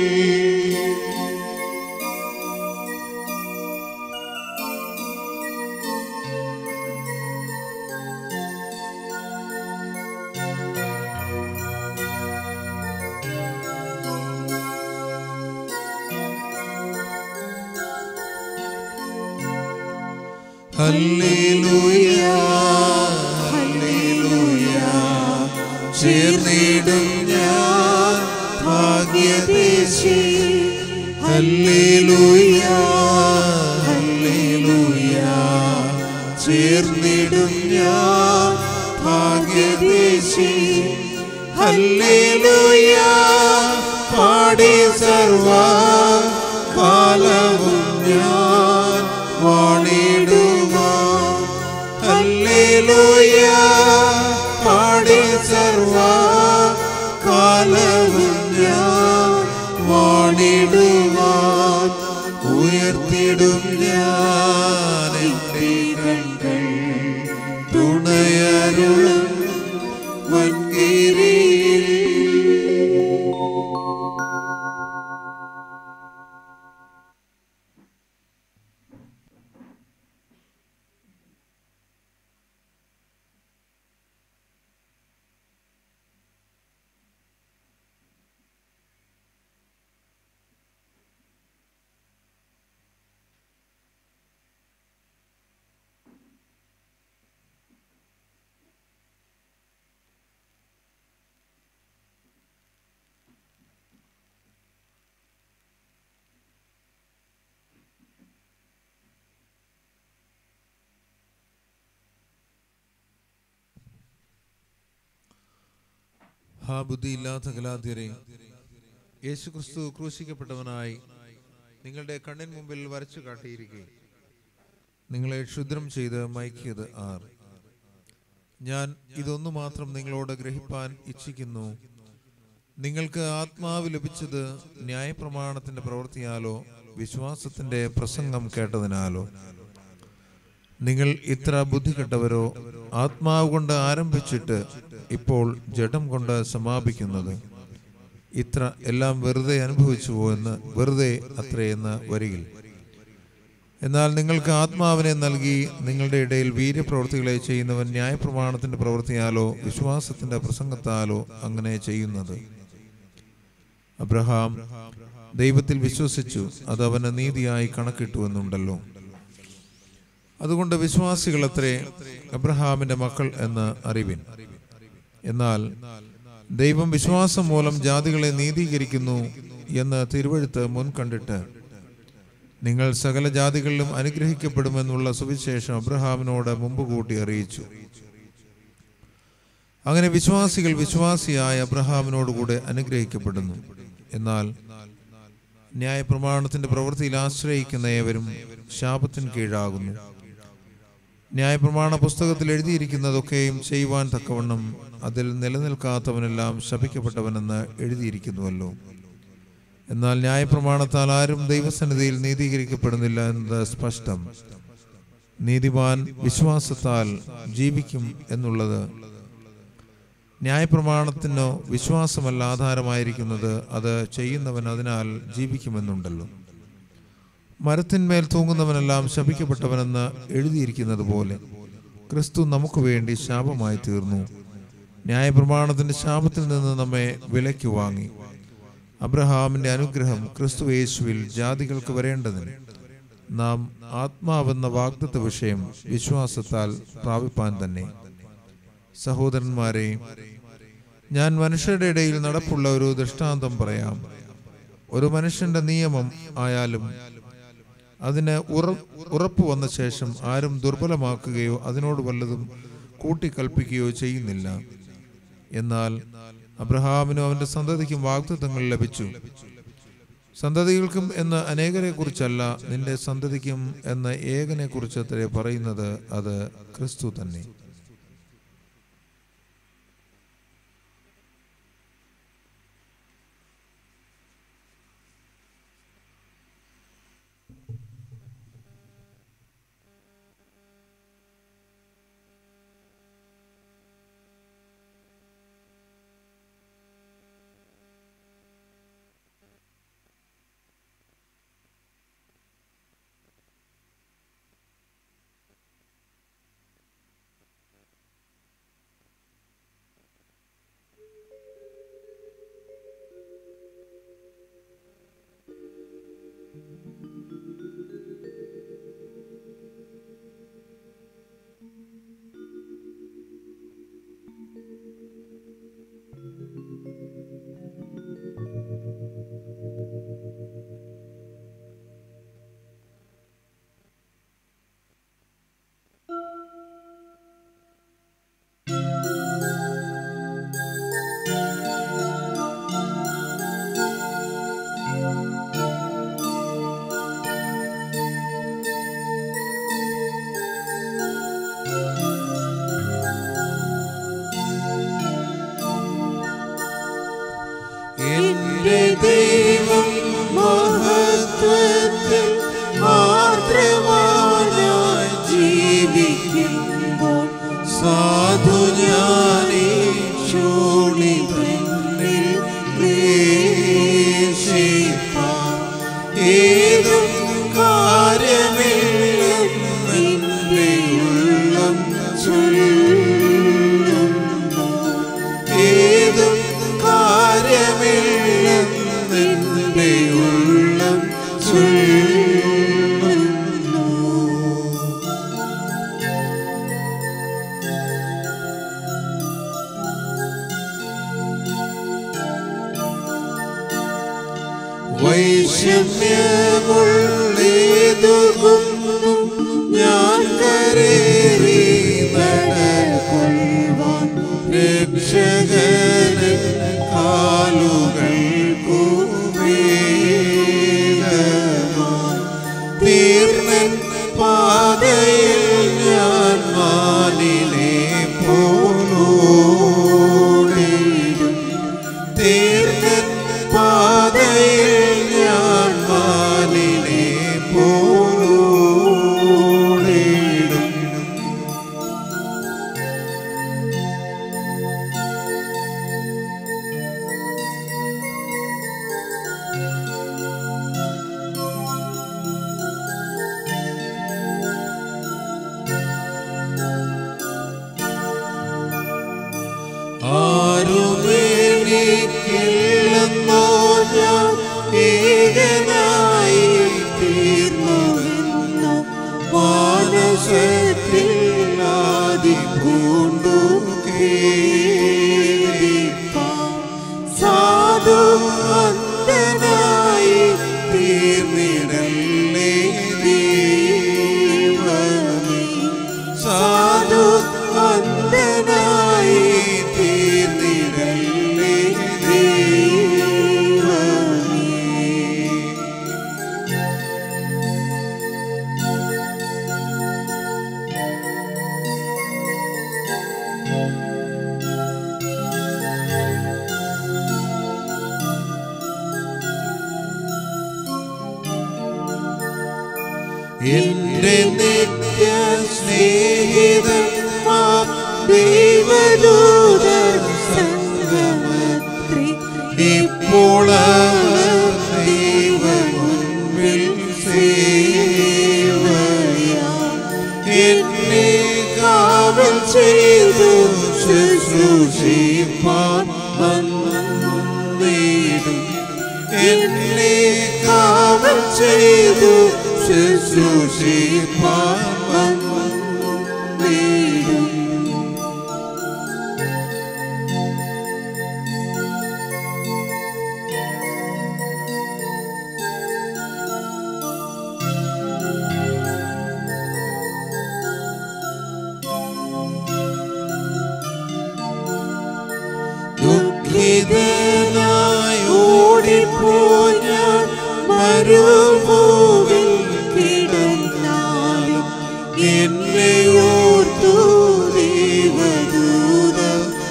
ഹല്ലേലൂയ ഹല്ലേലൂയ ചേർന്നിടും ഞാൻ ഭാഗ്യദേശി ഹല്ലേലൂയ ഹല്ലേലൂയ ചേർന്നിടും ഞാൻ ഭാഗ്യദേശി ഹല്ലേലൂയ പാടി സർവ കാലവും ഞാൻ വാണിടുവാൻ ഹല്ലേലൂയ പാടി സർവ കാലവും ഞാൻ വാണിടുവാൻ ഉയർത്തിടും ഞാൻ എൻ്റെ കണ്ണുകൾ തുണയരുളും വൻകിരിയിൽ ഹാ ബുദ്ധിയില്ലാത്ത കലാധ്യരെ യേശുക്രിസ്തു ക്രൂശിക്കപ്പെട്ടവനായി നിങ്ങളുടെ കണ്ണിൻ മുമ്പിൽ വരച്ചു കാട്ടിയിരിക്കെ നിങ്ങളെ ക്ഷുദ്രം ചെയ്ത് മയക്കിയത് ആർ ഞാൻ ഇതൊന്നു മാത്രം നിങ്ങളോട് ഗ്രഹിപ്പാൻ ഇച്ഛിക്കുന്നു നിങ്ങൾക്ക് ആത്മാവ് ലഭിച്ചത് ന്യായപ്രമാണത്തിന്റെ പ്രവൃത്തിയാലോ വിശ്വാസത്തിന്റെ പ്രസംഗം കേട്ടതിനാലോ നിങ്ങൾ ഇത്ര ബുദ്ധി കെട്ടവരോ ആത്മാവ് കൊണ്ട് ആരംഭിച്ചിട്ട് ഇപ്പോൾ ജഡം കൊണ്ട് സമാപിക്കുന്നത് ഇത്ര എല്ലാം വെറുതെ അനുഭവിച്ചുവോ എന്ന് വെറുതെ അത്രയെന്ന് വരികിൽ എന്നാൽ നിങ്ങൾക്ക് ആത്മാവിനെ നൽകി നിങ്ങളുടെ ഇടയിൽ വീര്യപ്രവൃത്തികളെ ചെയ്യുന്നവൻ ന്യായപ്രമാണത്തിന്റെ പ്രവൃത്തിയാലോ വിശ്വാസത്തിന്റെ പ്രസംഗത്താലോ അങ്ങനെ ചെയ്യുന്നത് അബ്രഹാം ദൈവത്തിൽ വിശ്വസിച്ചു അത് അവന് നീതിയായി കണക്കിട്ടു എന്നുണ്ടല്ലോ അതുകൊണ്ട് വിശ്വാസികൾ അത്രേ അബ്രഹാമിന്റെ മക്കൾ എന്ന് അറിവിൻ എന്നാൽ ദൈവം വിശ്വാസം മൂലം ജാതികളെ നീതീകരിക്കുന്നു എന്ന് തിരുവഴുത്ത് മുൻകണ്ടിട്ട് നിങ്ങൾ സകല ജാതികളിലും അനുഗ്രഹിക്കപ്പെടുമെന്നുള്ള സുവിശേഷം അബ്രഹാമിനോട് മുമ്പ് കൂട്ടി അറിയിച്ചു അങ്ങനെ വിശ്വാസികൾ വിശ്വാസിയായ അബ്രഹാമിനോടുകൂടെ അനുഗ്രഹിക്കപ്പെടുന്നു എന്നാൽ ന്യായപ്രമാണത്തിന്റെ പ്രവൃത്തിയിൽ ആശ്രയിക്കുന്ന ഏവരും ശാപത്തിന് കീഴാകുന്നു ന്യായപ്രമാണ പുസ്തകത്തിൽ എഴുതിയിരിക്കുന്നതൊക്കെയും ചെയ്യുവാൻ തക്കവണ്ണം അതിൽ നിലനിൽക്കാത്തവനെല്ലാം ശപിക്കപ്പെട്ടവനെന്ന് എഴുതിയിരിക്കുന്നുവല്ലോ എന്നാൽ ന്യായപ്രമാണത്താൽ ആരും ദൈവസന്നിധിയിൽ നീതീകരിക്കപ്പെടുന്നില്ല എന്നത് സ്പഷ്ടം നീതിമാൻ വിശ്വാസത്താൽ ജീവിക്കും എന്നുള്ളത് ന്യായപ്രമാണത്തിനോ വിശ്വാസമല്ല ആധാരമായിരിക്കുന്നത് അത് ചെയ്യുന്നവൻ അതിനാൽ ജീവിക്കുമെന്നുണ്ടല്ലോ മരത്തിന്മേൽ തൂങ്ങുന്നവനെല്ലാം ശപിക്കപ്പെട്ടവനെന്ന് എഴുതിയിരിക്കുന്നത് പോലെ ക്രിസ്തു നമുക്ക് വേണ്ടി ശാപമായി തീർന്നു ന്യായപ്രമാണത്തിന്റെ ശാപത്തിൽ നിന്ന് നമ്മെ വിലയ്ക്ക് വാങ്ങി അബ്രഹാമിന്റെ അനുഗ്രഹം ക്രിസ്തു യേശുവിൽ ജാതികൾക്ക് വരേണ്ടതിന് നാം ആത്മാവെന്ന വാഗ്ദത്ത വിഷയം വിശ്വാസത്താൽ പ്രാപിപ്പാൻ തന്നെ സഹോദരന്മാരെ ഞാൻ മനുഷ്യരുടെ ഇടയിൽ നടപ്പുള്ള ഒരു ദൃഷ്ടാന്തം പറയാം ഒരു മനുഷ്യന്റെ നിയമം ആയാലും അതിന് ഉറ ഉറപ്പ് വന്ന ശേഷം ആരും ദുർബലമാക്കുകയോ അതിനോട് വല്ലതും കൂട്ടിക്കൽപ്പിക്കുകയോ ചെയ്യുന്നില്ല എന്നാൽ അബ്രഹാമിനും അവന്റെ സന്തതിക്കും വാഗ്ദത്തങ്ങൾ ലഭിച്ചു സന്തതികൾക്കും എന്ന് അനേകരെ കുറിച്ചല്ല നിന്റെ സന്തതിക്കും എന്ന ഏകനെ കുറിച്ച് അത്രേ പറയുന്നത് അത് ക്രിസ്തു തന്നെ വൈഷമ്യമുള്ളേതുകുന്നു ഞാൻ കരേറി നടകൊള്ളുവാൻ രക്ഷകന് കാലുകൾ തീർന്നൻ പാതയിൽ ഞാൻ മാനിനെ പോലോടിടും തീർന്നൻ പാതയിൽ ഞാൻ മാനിനെ പോലോടിടും ആരുമേനിക്കില്ലെന്നോ ഞാൻ ഏകനായി തീർന്നുവെന്നോ മാനസത്തിൽ ആദി പൂണ്ടു കേൾക്കാം സാധു അന്ധനായി തീർന്നിടല്ലേ ദൈവമേ സാധു അന്ധനായി തീർന്നിടല്ലേ ദൈവമേ എന്റെ നിത്യ സ്നേഹിതന്മാർ ദൈവദൂത സംഗമത്രി ഇപ്പോൾ അവർ ദൈവമുൻപിൽ സേവയാ എന്നെ കാവൽ ചെയ്തു ശുശ്രൂഷിപ്പാൻ വന്നിടും എന്നെ കാവൽ ചെയ്തു ശുശ്രൂഷിപ്പാൻ വന്നിടും ദുഃഖിതനായി ഓടിപ്പോയി ഞാൻ മരുഭൂവിൽ കിടന്നാലും എന്നെ ഓർത്തു ദൈവദൂത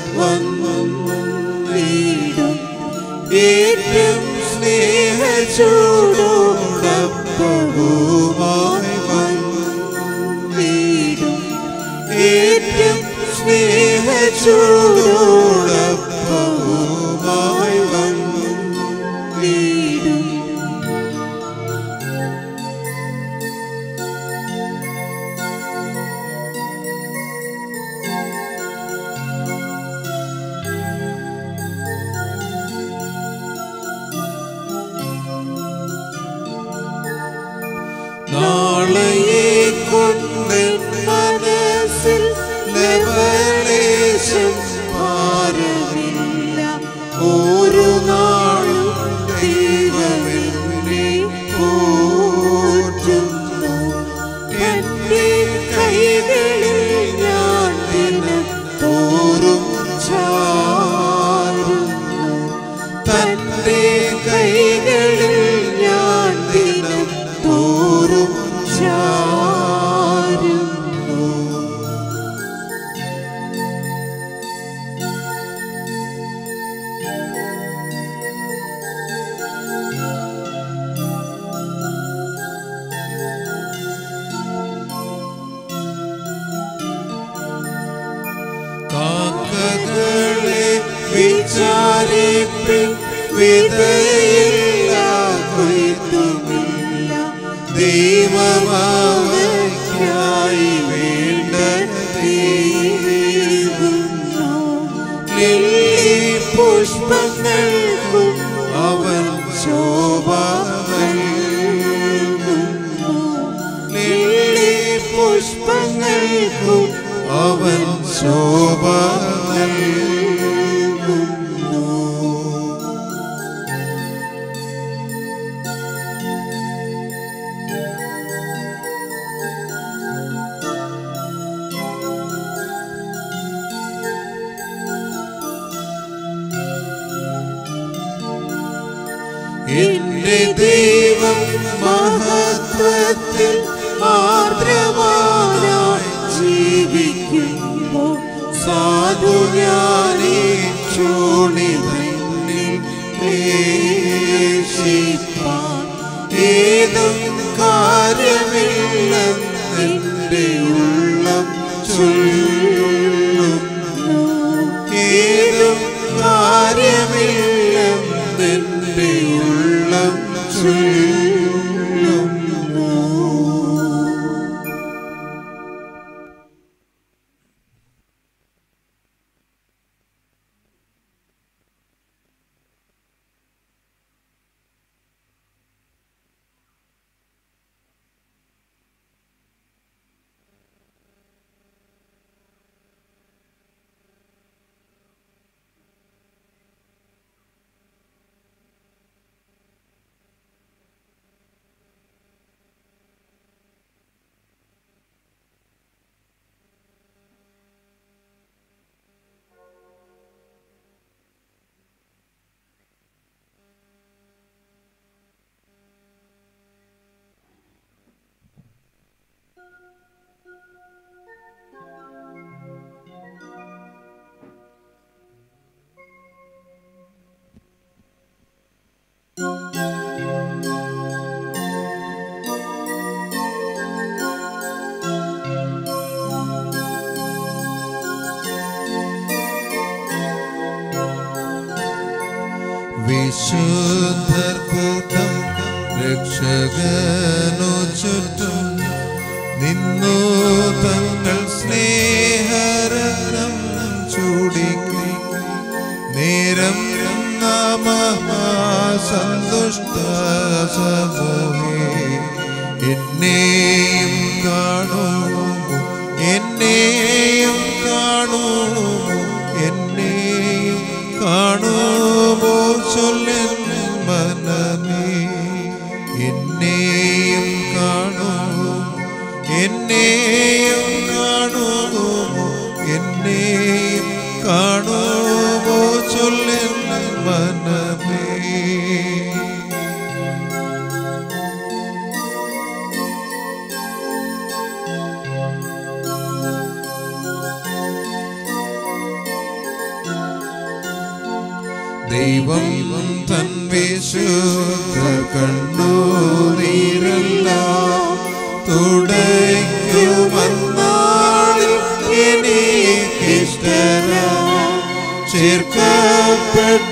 വന്നിടും ഏറ്റവും സ്നേഹചൂടോടപ്പവുമായി വന്നിടും ഏറ്റവും സ്നേഹചൂടോടപ്പവുമായി വന്നിടും നാളെയെ കൊണ്ട് മനസ്സിൽ ലവലേശം ഭാരമില്ല ഒരു നാളും ദൈവമെന്നെ പോറ്റുന്നു എന്റെ കൈകളിൽ ഞാൻ ദിനം തോറും ചാരുന്നു തന്റെ കൈകളിൽ ഞാൻ ദിനം തോറും ചാരുന്നു കാക്കകളെ വിചാരിപ്പിൻ വിതയില്ല കൊയ്ത്തുമില്ല ദൈവമാവയ്ക്കായി വേണ്ട ലില്ലി പുഷ്പങ്ങൾക്കും അവൻ ശോഭ നൽകുന്നു ലില്ലി പുഷ്പങ്ങൾക്കും അവൻ ശോഭ നൽകുന്നു എന്റെ ദൈവം മഹത്വത്തിൽ ആർദ്രവാനായി ജീവിക്കുമ്പോൾ സാധു ഞാനീ ചൂണിതന്നിൽ ക്ലേശിപ്പാൻ ഏതും കാര്യമില്ലെന്നെന്റെ ഉള്ളം ചൊല്ലുന്നു ഏതും കാര്യമില്ലെന്നെന്റെ ഉള്ളം ചൊല്ലുന്നു വിശുദ്ധർ കൂട്ടം രക്ഷകനു ചുറ്റും നിന്നു തങ്ങൾ സ്നേഹരത്നം ചൂടിക്കും നേരം സന്തുഷ്ട സമൂഹേ എന്നെയും കാണുമോ എന്നെയും കാണുമോ എന്നെയും കാണുമോ ചൊല്ലൻ മനമേ എന്നെയും കാണുമോ എന്നെയും കാണുമോ എന്നെയും കാണുമോ ചൊല്ലൻ മനമേ ദൈവം തൻ വിശുദ്ധ കണ്ണൂരീരെല്ലാം തുടയ്ക്കുമെന്നാളിൽ എനിക്കിഷ്ടര ചേർക്കപ്പെട്ട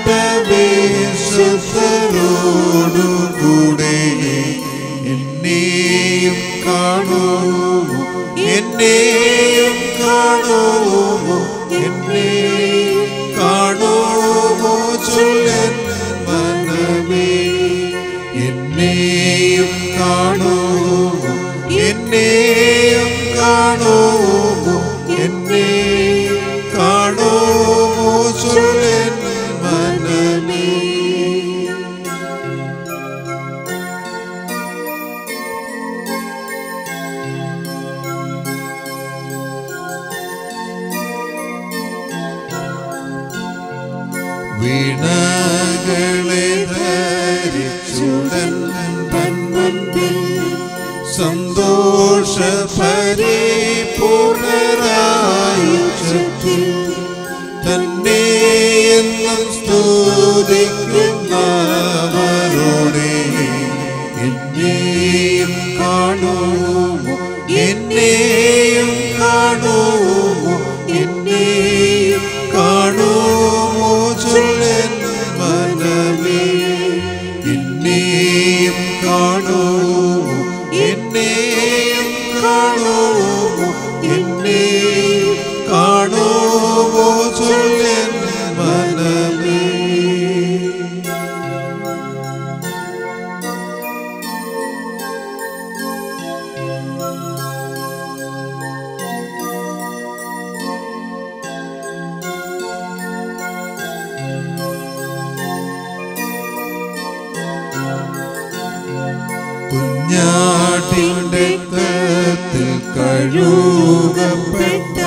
വിശുദ്ധരോടുകൂടെ എന്നെയും കാണുമോ എന്നെയും കാണുമോ എന്നെയും കാണുമോ ചൊല്ലൻ മനമേ എന്നെയും കാണുമോ എന്നെയും കാണുമോ എന്നെയും കാണുമോ ചൊല്ലൻ മനമേ വീണകളെ ധരിച്ചുടൻ തന്മുൻപിൽ സന്തോഷ പരിപൂർണരായി ചുറ്റിൽ തന്നെ എന്നും സ്തുതിക്കുന്നവരോടെ എന്നെയും കാണുമോ എന്നെയും കാണുമോ എന്നെയും കാണുമോ ചൊല്ലൻ മനമേ എന്നെയും കാണുമോ എന്നെയും കാണുമോ എന്നെയും കാണുമോ ചൊല്ലൻ മനമേ കുഞ്ഞാട്ടിന്റെ കത്തിൽ കഴുകപ്പെട്ട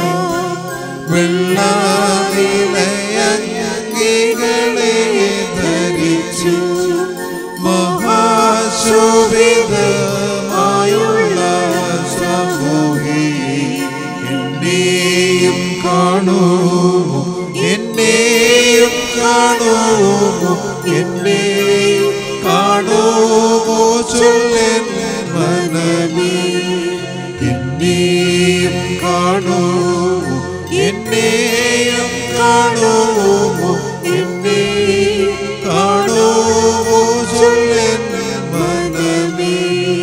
വെള്ളാതിലയങ്കികളെ ധരിച്ചു കാണുമോ എന്നെയും കാണുമോ ചൊല്ലൻ മനമേ എന്നെയും കാണുമോ എന്നെയും കാണുമോ എന്നെയും കാണുമോ ചൊല്ലൻ മനമേ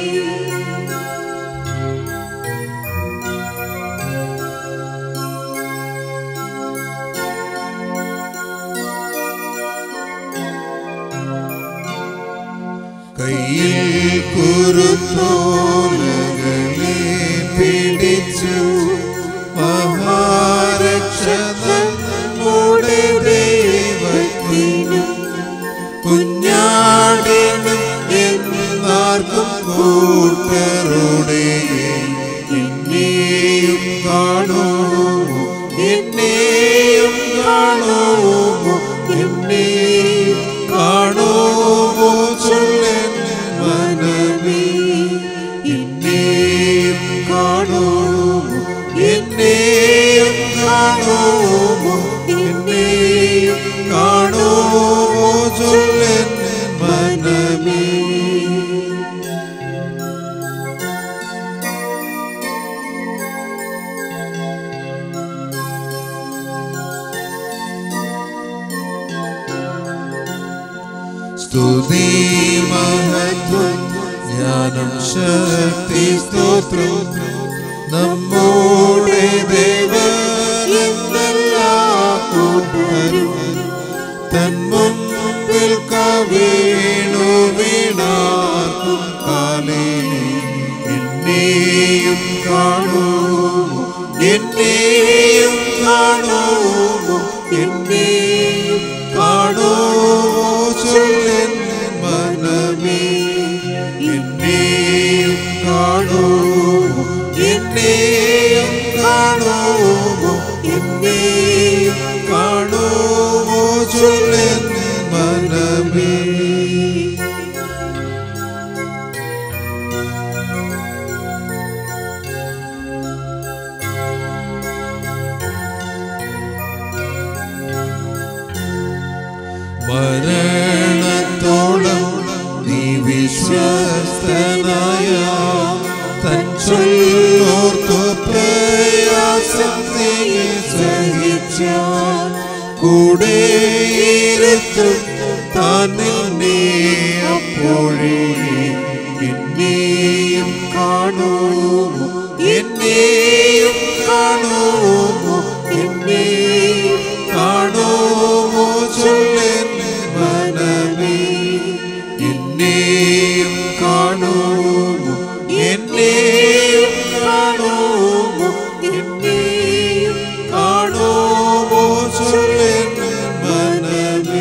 കയ്യിൽ കുരുത്തോലകളെ പിടിച്ചു മഹാരക്ഷതൻ നമ്മുടെ ദൈവത്തിനും കുഞ്ഞാടിനും എന്നാർക്കും കൂട്ടറുടെ എന്നെയും കാണുമോ എന്നെയും കാണുമോ എന്നെയും കാണുമോ ചൊല്ലൻ മനമേ എന്നെയും കാണുമോ എന്നെയും കാണുമോ എന്നെയും കാണുമോ ചൊല്ലൻ മനമേ സ്തുതി മഹത്വം ജ്ഞാനം ശക്തി സ്തോത്രം നമ്മുടെ ദൈവമെല്ലാ കൂട്ടരും തന്മുമ്പിൽ കവീണു വീണാർക്കും കാലേ എന്നെയും കാണുമോ എന്നെയും കാണുമോ എന്നെയും കാണുമോ ചൊല്ലൻ മനമേ എന്നെയും കാണുമോ എന്നെയും കാണുമോ എന്നെയും കാണുമോ ചൊല്ലൻ മനമേ മരണത്തോളം നീ വിശ്വസ്തനായ തൻ ചൊല്ലോർത്തു പ്രയാസം നീ സഹിച്ചാൽ കൂടെ ഇരുത്തും താൻ നിന്നെ അപ്പോഴേ എന്നെയും കാണുമോ എന്നെയും കാണുമോ എന്നെയും കാണുമോ ചൊല്ലൻ മനമേ എന്നെയും കാണുമോ എന്നെയും കാണുമോ എന്നെയും കാണുമോ ചൊല്ലൻ മനമേ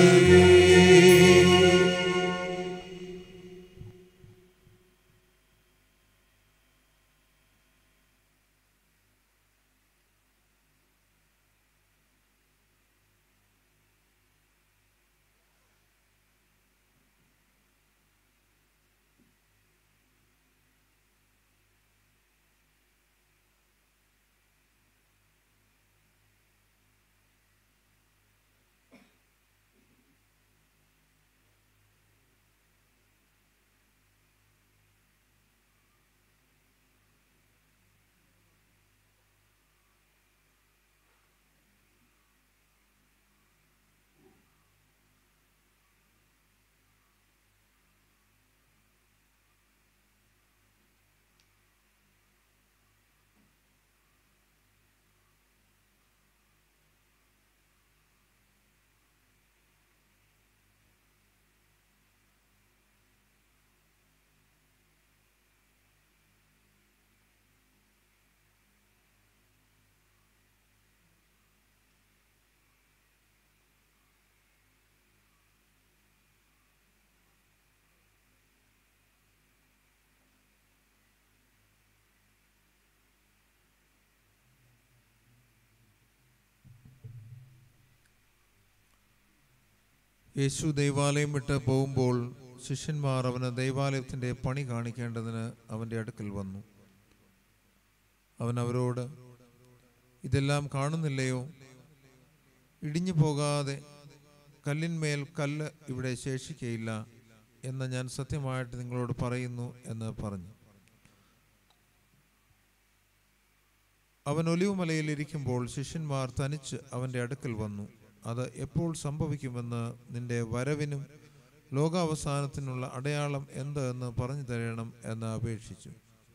യേശു ദൈവാലയം വിട്ട് പോകുമ്പോൾ ശിഷ്യന്മാർ അവന് ദൈവാലയത്തിൻ്റെ പണി കാണിക്കേണ്ടതിന് അവൻ്റെ അടുക്കൽ വന്നു അവൻ അവരോട് ഇതെല്ലാം കാണുന്നില്ലയോ ഇടിഞ്ഞു പോകാതെ കല്ലിന്മേൽ കല്ല് ഇവിടെ ശേഷിക്കയില്ല എന്ന് ഞാൻ സത്യമായിട്ട് നിങ്ങളോട് പറയുന്നു എന്ന് പറഞ്ഞു അവൻ ഒലിവുമലയിൽ ഇരിക്കുമ്പോൾ ശിഷ്യന്മാർ തനിച്ച് അവൻ്റെ അടുക്കൽ വന്നു അത് എപ്പോൾ സംഭവിക്കുമെന്ന് നിന്റെ വരവിനും ലോകാവസാനത്തിനുള്ള അടയാളം എന്ത് എന്ന് പറഞ്ഞു തരണം എന്ന് അപേക്ഷിച്ചു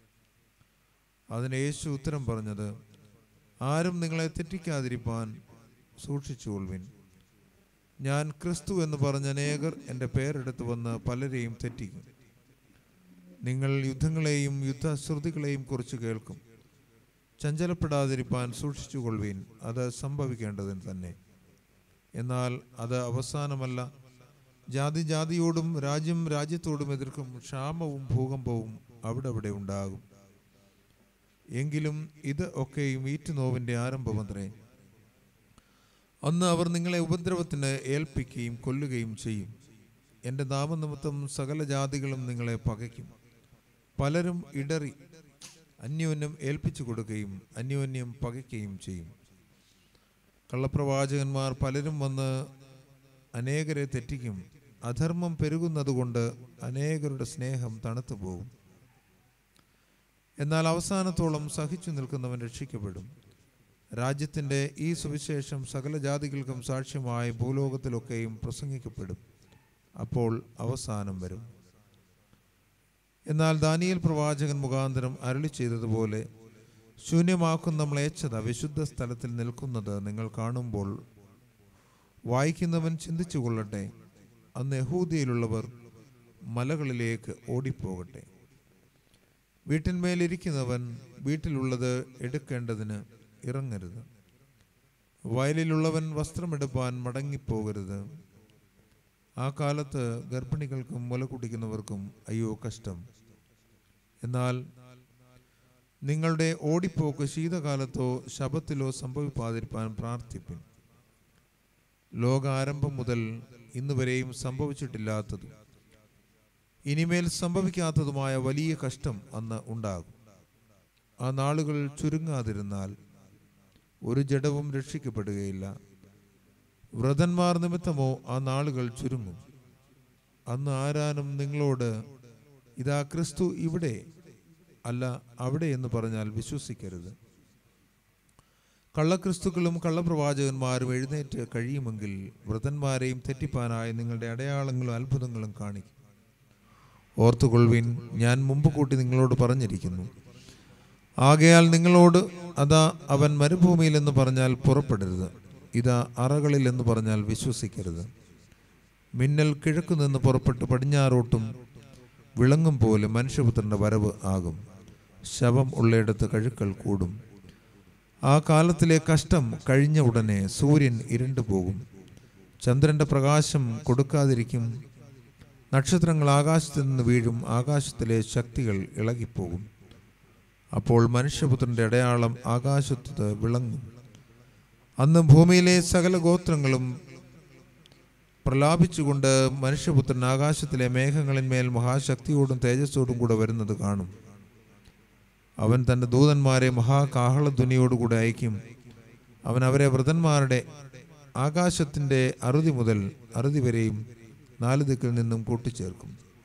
അതിന് യേശു ഉത്തരം പറഞ്ഞത് ആരും നിങ്ങളെ തെറ്റിക്കാതിരിപ്പാൻ സൂക്ഷിച്ചുകൊള്ളുവിൻ ഞാൻ ക്രിസ്തു എന്ന് പറഞ്ഞ അനേകർ എൻ്റെ പേരെടുത്ത് വന്ന് പലരെയും തെറ്റിക്കും നിങ്ങൾ യുദ്ധങ്ങളെയും യുദ്ധശ്രുതികളെയും കുറിച്ച് കേൾക്കും ചഞ്ചലപ്പെടാതിരിപ്പാൻ സൂക്ഷിച്ചുകൊള്ളുവീൻ അത് സംഭവിക്കേണ്ടതിന് തന്നെ എന്നാൽ അത് അവസാനമല്ല ജാതി ജാതിയോടും രാജ്യം രാജ്യത്തോടും എതിർക്കും ക്ഷാമവും ഭൂകമ്പവും അവിടെ അവിടെ ഉണ്ടാകും എങ്കിലും ഇത് ഒക്കെയും ഈറ്റുനോവിൻ്റെ ആരംഭമത്രേ അന്ന് അവർ നിങ്ങളെ ഉപദ്രവത്തിന് ഏൽപ്പിക്കുകയും കൊല്ലുകയും ചെയ്യും എൻ്റെ നാമനിമിത്തം സകല ജാതികളും നിങ്ങളെ പകയ്ക്കും പലരും ഇടറി അന്യോന്യം ഏൽപ്പിച്ചു കൊടുക്കുകയും അന്യോന്യം പകയ്ക്കുകയും ചെയ്യും കള്ളപ്രവാചകന്മാർ പലരും വന്ന് അനേകരെ തെറ്റിക്കും അധർമ്മം പെരുകുന്നതുകൊണ്ട് അനേകരുടെ സ്നേഹം തണുത്തു പോകും എന്നാൽ അവസാനത്തോളം സഹിച്ചു നിൽക്കുന്നവൻ രക്ഷിക്കപ്പെടും രാജ്യത്തിൻ്റെ ഈ സുവിശേഷം സകല ജാതികൾക്കും സാക്ഷ്യമായി ഭൂലോകത്തിലൊക്കെയും പ്രസംഗിക്കപ്പെടും അപ്പോൾ അവസാനം വരും എന്നാൽ ദാനിയേൽ പ്രവാചകൻ മുഖാന്തരം അരുളി ചെയ്തതുപോലെ ശൂന്യമാക്കുന്ന മ്ലേച്ഛത വിശുദ്ധ സ്ഥലത്തിൽ നിൽക്കുന്നത് നിങ്ങൾ കാണുമ്പോൾ വായിക്കുന്നവൻ ചിന്തിച്ചു കൊള്ളട്ടെ അന്ന് യഹൂദിയിലുള്ളവർ മലകളിലേക്ക് ഓടിപ്പോകട്ടെ വീട്ടിന്മേലിരിക്കുന്നവൻ വീട്ടിലുള്ളത് എടുക്കേണ്ടതിന് ഇറങ്ങരുത് വയലിലുള്ളവൻ വസ്ത്രമെടുപ്പാൻ മടങ്ങിപ്പോകരുത് ആ കാലത്ത് ഗർഭിണികൾക്കും മുല കുടിക്കുന്നവർക്കും അയ്യോ കഷ്ടം എന്നാൽ നിങ്ങളുടെ ഓടിപ്പോക്ക് ശീതകാലത്തോ ശബത്തിലോ സംഭവിപ്പാതിരിപ്പാൻ പ്രാർത്ഥിപ്പിൻ ലോകാരംഭം മുതൽ ഇന്നുവരെയും സംഭവിച്ചിട്ടില്ലാത്തതും ഇനിമേൽ സംഭവിക്കാത്തതുമായ വലിയ കഷ്ടം അന്ന് ഉണ്ടാകും ആ നാളുകൾ ചുരുങ്ങാതിരുന്നാൽ ഒരു ജഡവും രക്ഷിക്കപ്പെടുകയില്ല വ്രതന്മാർ നിമിത്തമോ ആ നാളുകൾ ചുരുങ്ങും അന്ന് ആരാനും നിങ്ങളോട് ഇതാ ക്രിസ്തു ഇവിടെ അല്ല അവിടെ എന്ന് പറഞ്ഞാൽ വിശ്വസിക്കരുത് കള്ളക്രിസ്തുക്കളും കള്ളപ്രവാചകന്മാരും എഴുന്നേറ്റ് കഴിയുമെങ്കിൽ വ്രതന്മാരെയും തെറ്റിപ്പാനായി നിങ്ങളുടെ അടയാളങ്ങളും അത്ഭുതങ്ങളും കാണിക്കും ഓർത്തുകൊള്ളുവിൻ ഞാൻ മുമ്പ് കൂട്ടി നിങ്ങളോട് പറഞ്ഞിരിക്കുന്നു ആകയാൽ നിങ്ങളോട് അതാ അവൻ മരുഭൂമിയിൽ എന്ന് പറഞ്ഞാൽ പുറപ്പെടരുത് ഇതാ അറകളിൽ എന്ന് പറഞ്ഞാൽ വിശ്വസിക്കരുത് മിന്നൽ കിഴക്കു നിന്ന് പുറപ്പെട്ട് പടിഞ്ഞാറോട്ടും വിളങ്ങും പോലെ മനുഷ്യപുത്രന്റെ വരവ് ആകും ശവം ഉള്ളയിടത്ത് കഴുക്കൽ കൂടും ആ കാലത്തിലെ കഷ്ടം കഴിഞ്ഞ ഉടനെ സൂര്യൻ ഇരുണ്ടു പോകും ചന്ദ്രന്റെ പ്രകാശം കൊടുക്കാതിരിക്കും നക്ഷത്രങ്ങൾ ആകാശത്ത് നിന്ന് വീഴും ആകാശത്തിലെ ശക്തികൾ ഇളകിപ്പോകും അപ്പോൾ മനുഷ്യപുത്രന്റെ അടയാളം ആകാശത്ത് വിളങ്ങും അന്ന് ഭൂമിയിലെ സകല ഗോത്രങ്ങളും പ്രലാപിച്ചുകൊണ്ട് മനുഷ്യപുത്രൻ ആകാശത്തിലെ മേഘങ്ങളിന്മേൽ മഹാശക്തിയോടും തേജസ്സോടും കൂടെ വരുന്നത് കാണും അവൻ തൻ്റെ ദൂതന്മാരെ മഹാകാഹളധ്വനിയോടുകൂടെ അയക്കും അവൻ അവരെ വ്രതന്മാരുടെ ആകാശത്തിൻ്റെ അറുതി മുതൽ അറുതി വരെയും നാല് ദിക്കിൽ നിന്നും കൂട്ടിച്ചേർക്കും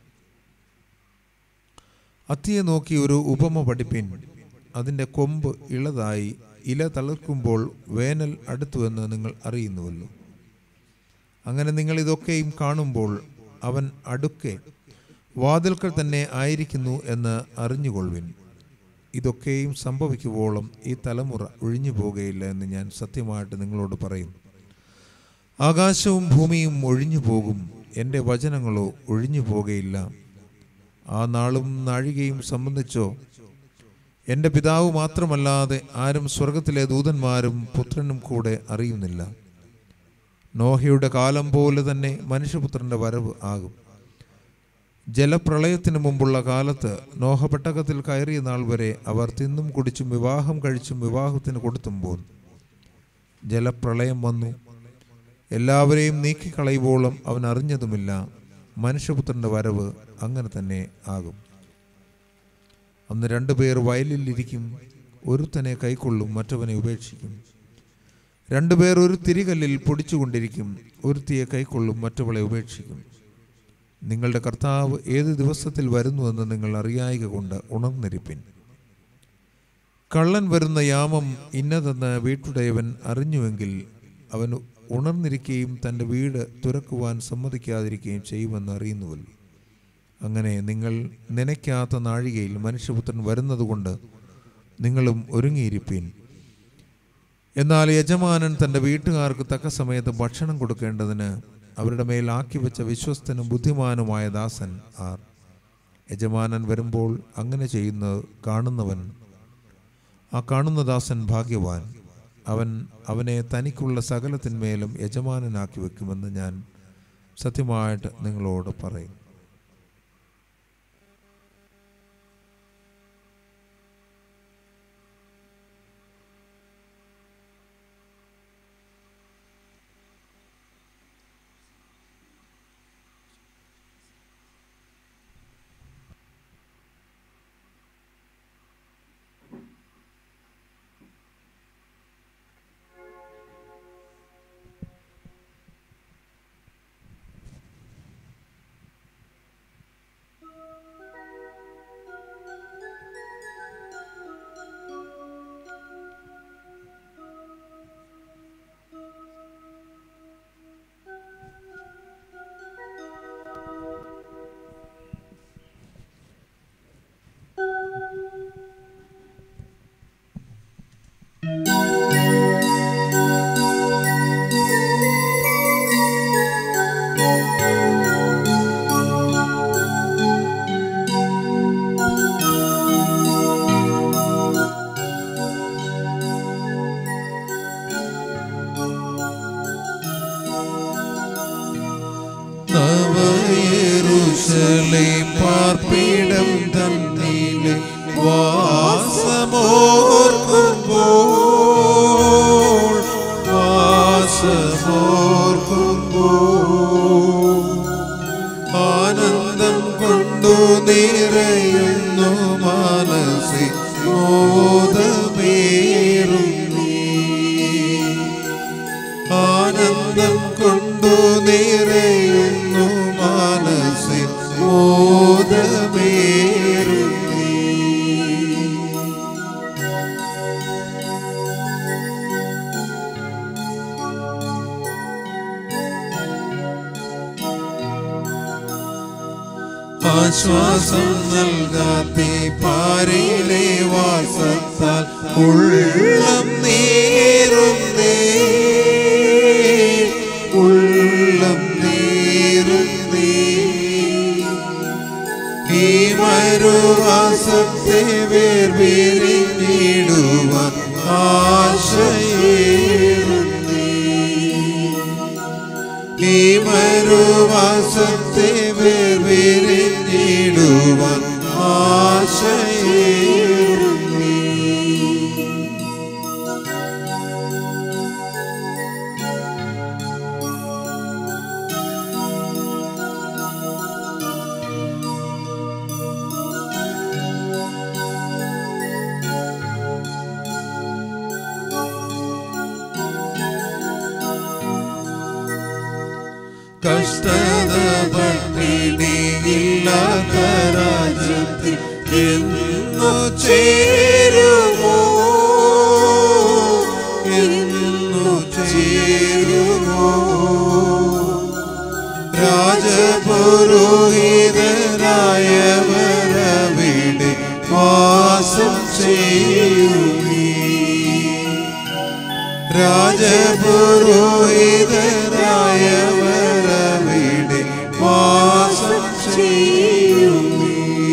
അത്തിയെ നോക്കി ഒരു ഉപമ പഠിപ്പിൻ അതിൻ്റെ കൊമ്പ് ഇളതായി ഇല തളിർക്കുമ്പോൾ വേനൽ അടുത്തുവെന്ന് നിങ്ങൾ അറിയുന്നുവല്ലോ അങ്ങനെ നിങ്ങൾ ഇതൊക്കെയും കാണുമ്പോൾ അവൻ അടുക്കെ വാതിൽക്കൽ തന്നെ ആയിരിക്കുന്നു എന്ന് അറിഞ്ഞുകൊള്ളുവിൻ ഇതൊക്കെയും സംഭവിക്കുവോളം ഈ തലമുറ ഒഴിഞ്ഞു പോകുകയില്ല എന്ന് ഞാൻ സത്യമായിട്ട് നിങ്ങളോട് പറയും ആകാശവും ഭൂമിയും ഒഴിഞ്ഞു പോകും എൻ്റെ വചനങ്ങളോ ഒഴിഞ്ഞു പോകുകയില്ല ആ നാളും നാഴികയും സംബന്ധിച്ചോ എൻ്റെ പിതാവ് മാത്രമല്ലാതെ ആരും സ്വർഗത്തിലെ ദൂതന്മാരും പുത്രനും കൂടെ അറിയുന്നില്ല നോഹയുടെ കാലം പോലെ തന്നെ മനുഷ്യപുത്രന്റെ വരവ് ആകും ജലപ്രളയത്തിന് മുമ്പുള്ള കാലത്ത് നോഹ പെട്ടകത്തിൽ കയറിയ നാൾ വരെ അവർ തിന്നും കുടിച്ചും വിവാഹം കഴിച്ചും വിവാഹത്തിന് കൊടുത്തും പോന്നു ജലപ്രളയം വന്നു എല്ലാവരെയും നീക്കിക്കളയുവോളം അവൻ അറിഞ്ഞതുമില്ല മനുഷ്യപുത്രന്റെ വരവ് അങ്ങനെ തന്നെ ആകും അന്ന് രണ്ടുപേർ വയലിലിരിക്കും ഒരുത്തനെ കൈക്കൊള്ളും മറ്റവനെ ഉപേക്ഷിക്കും രണ്ടുപേർ ഒരു തിരികല്ലിൽ പൊടിച്ചുകൊണ്ടിരിക്കും ഒരുത്തിയെ കൈക്കൊള്ളും മറ്റവളെ ഉപേക്ഷിക്കും നിങ്ങളുടെ കർത്താവ് ഏത് ദിവസത്തിൽ വരുന്നുവെന്ന് നിങ്ങൾ അറിയായിക കൊണ്ട് ഉണർന്നിരിപ്പിൻ കള്ളൻ വരുന്ന യാമം ഇന്നതെന്ന് വീട്ടുടയവൻ അറിഞ്ഞുവെങ്കിൽ അവൻ ഉണർന്നിരിക്കുകയും തൻ്റെ വീട് തുറക്കുവാൻ സമ്മതിക്കാതിരിക്കുകയും ചെയ്യുമെന്ന് അറിയുന്നുവല്ലോ അങ്ങനെ നിങ്ങൾ നനയ്ക്കാത്ത നാഴികയിൽ മനുഷ്യപുത്രൻ വരുന്നതുകൊണ്ട് നിങ്ങളും ഒരുങ്ങിയിരിപ്പീൻ എന്നാൽ യജമാനൻ തൻ്റെ വീട്ടുകാർക്ക് തക്ക സമയത്ത് ഭക്ഷണം കൊടുക്കേണ്ടതിന് അവരുടെ മേൽ ആക്കി വെച്ച വിശ്വസ്തനും ബുദ്ധിമാനുമായ ദാസൻ ആർ യജമാനൻ വരുമ്പോൾ അങ്ങനെ ചെയ്യുന്നത് കാണുന്നവൻ ആ കാണുന്ന ദാസൻ ഭാഗ്യവാൻ അവൻ അവനെ തനിക്കുള്ള സകലത്തിന്മേലും യജമാനനാക്കി വെക്കുമെന്ന് ഞാൻ സത്യമായിട്ട് നിങ്ങളോട് പറയും നവയെരുശലേ പാർപ്പിടം തന്നിലെ വാസമോർക്കുമ്പോൾ വാസമോർക്കുമ്പോൾ ആനന്ദം കൊണ്ടു നിറയുന്നു മനസ്സിൽ മോദമേറും നീ ആനന്ദം കൊണ്ടു നിറയുന്നു മനസ്സിൽ മോദമേറും നീ. ആശ്വാസം നൽകാത്തെ പാരയിലെ വാസത്താൽ ഉള്ളം നേരുന്നേ ഉള്ളം നേരുന്നേ ഈ മരുവാസത്തെ വേർപിരിഞ്ഞിടുവാൻ ആശയേറുന്നേ ഈ മരുവാസത്തെ വേർപിരിഞ്ഞിടുവാൻ ആശയേറുന്നേ കഷ്ടത പട്ടിണിയില്ലാത്ത രാജ്യത്തിൽ എന്നു ചേരുമോ എന്നു ചേരുമോ രാജപുരോഹിതനായവരവിടെ വാസം ചെയ്യുമീ രാജപുരോഹിതനായവരവിടെ വാസം ചെയ്യുമീ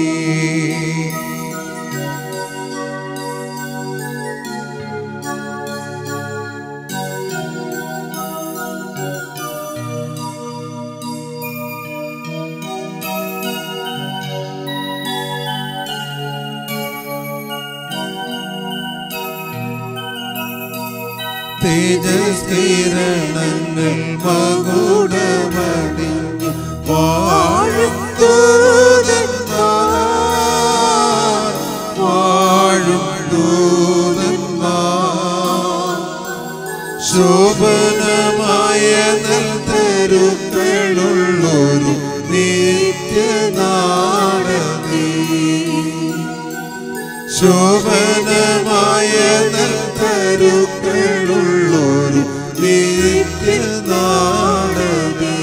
തേജസ്കിരണങ്ങൾ മകുടമണിഞ്ഞു വാഴും ദൂതന്മാർ വാഴും ദൂതന്മാർ ശോഭനമായ നൽകരുക്കളുള്ളൊരു നിത്യനാടമേ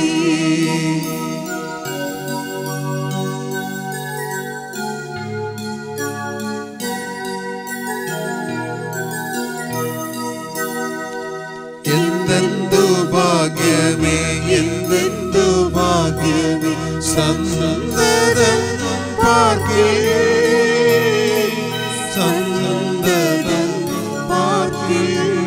എന്തെന്തു ഭാഗ്യമേ എന്തെന്തു ഭാഗ്യമേ സന്തതം പാർക്കേ സന്തതം പാർക്കേ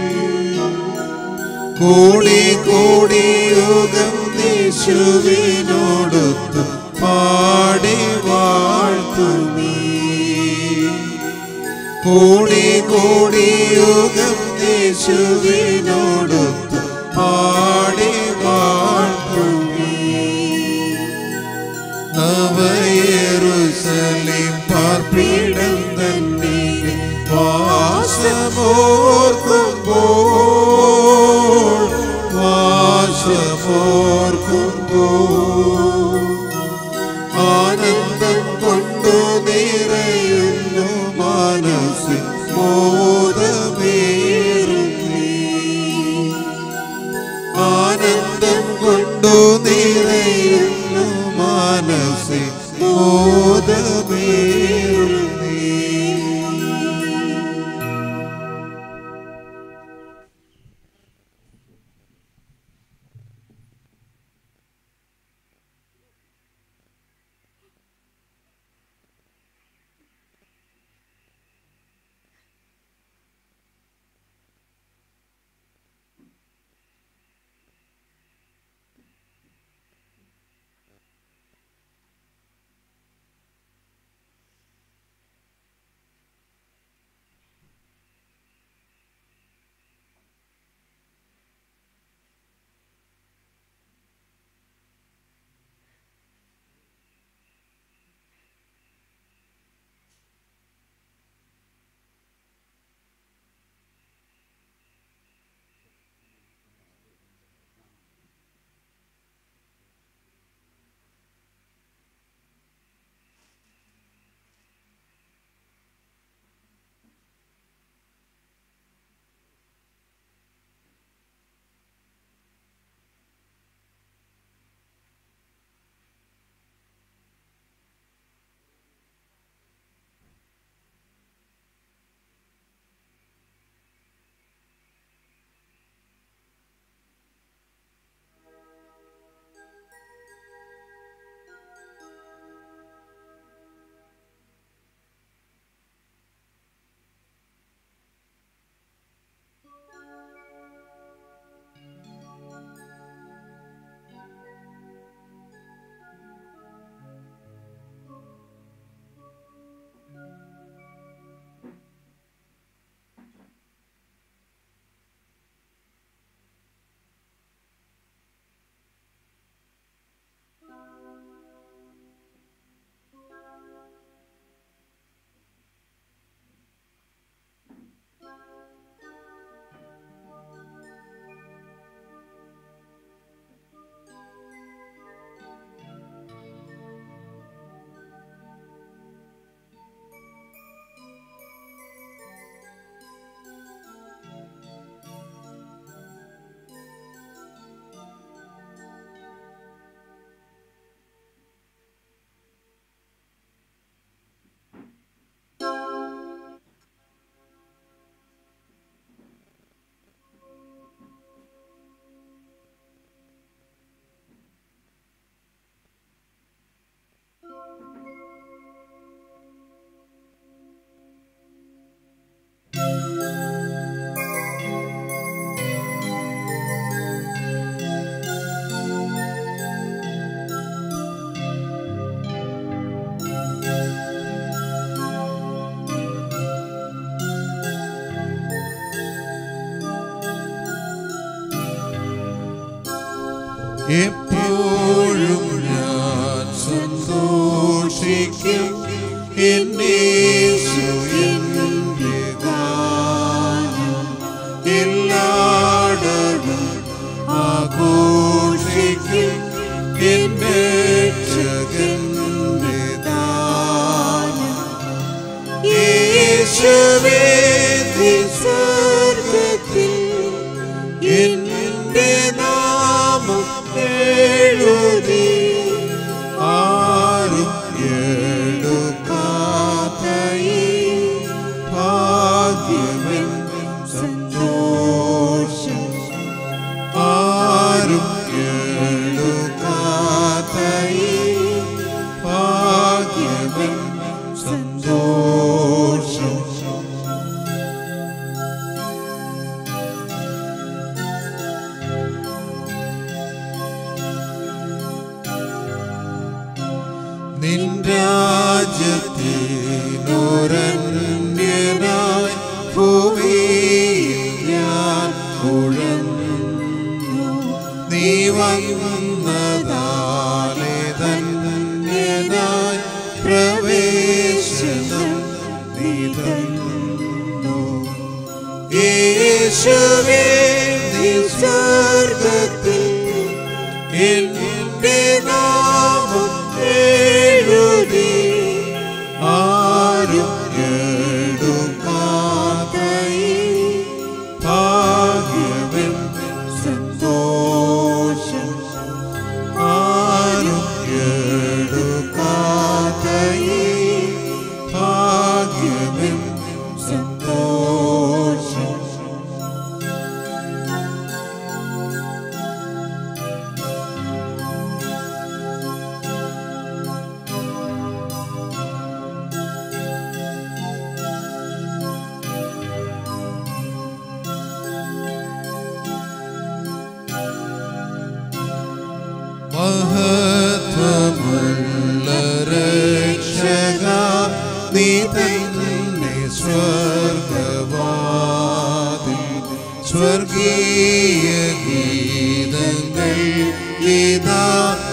കോടി കോടി യോഗം യേശുവിനോടൊത്ത് പാടി വാഴ്ത്തുമീ കോടി കോടി യുഗം യേശുവിനോടൊത്ത് പാടി വാഴ്ത്തുമീ നവയറുസലേം പാർപ്പിടം തന്നെ വാസമോർക്കുമ്പോൾ വാസമോർക്കുമ്പോൾ ആനന്ദം കൊണ്ടു നിറയുന്നു മനസ്സിൽ മോദമേറുന്നേ ആനന്ദം കൊണ്ടു നിറയുന്നു മനസ്സിൽ മോദമേറുന്നേ എപ്പോഴും ഞാൻ സന്തോഷിക്കും എന്നേശു എൻ്റെ ഗാനം എല്ലായിടവും ആഘോഷിക്കും എൻ്റെ രക്ഷകന്റെ ദാനം നിൻരാജ്യത്തിനൊരന്യനായി ഭൂമിയിൽ ഞാൻ കുഴന്നു നീ വന്നതാലെ ധന്യനായി പ്രവേശനം നീ തന്നു യേശുവേ നീ സ്വർഗത്തിൽ എന്റെ നാമം എഴുതി ആരും എടുക്കാതയി ഭാഗ്യവൻ സന്തോഷം ആരും എടുക്കാതയി ഭാഗ്യവൻ സന്തോഷം മഹത്വമുള്ള രക്ഷക നീ തന്നെ സ്വർഗവാതിൽ സ്വർഗീയ ഗീതങ്ങൾ ഇതാ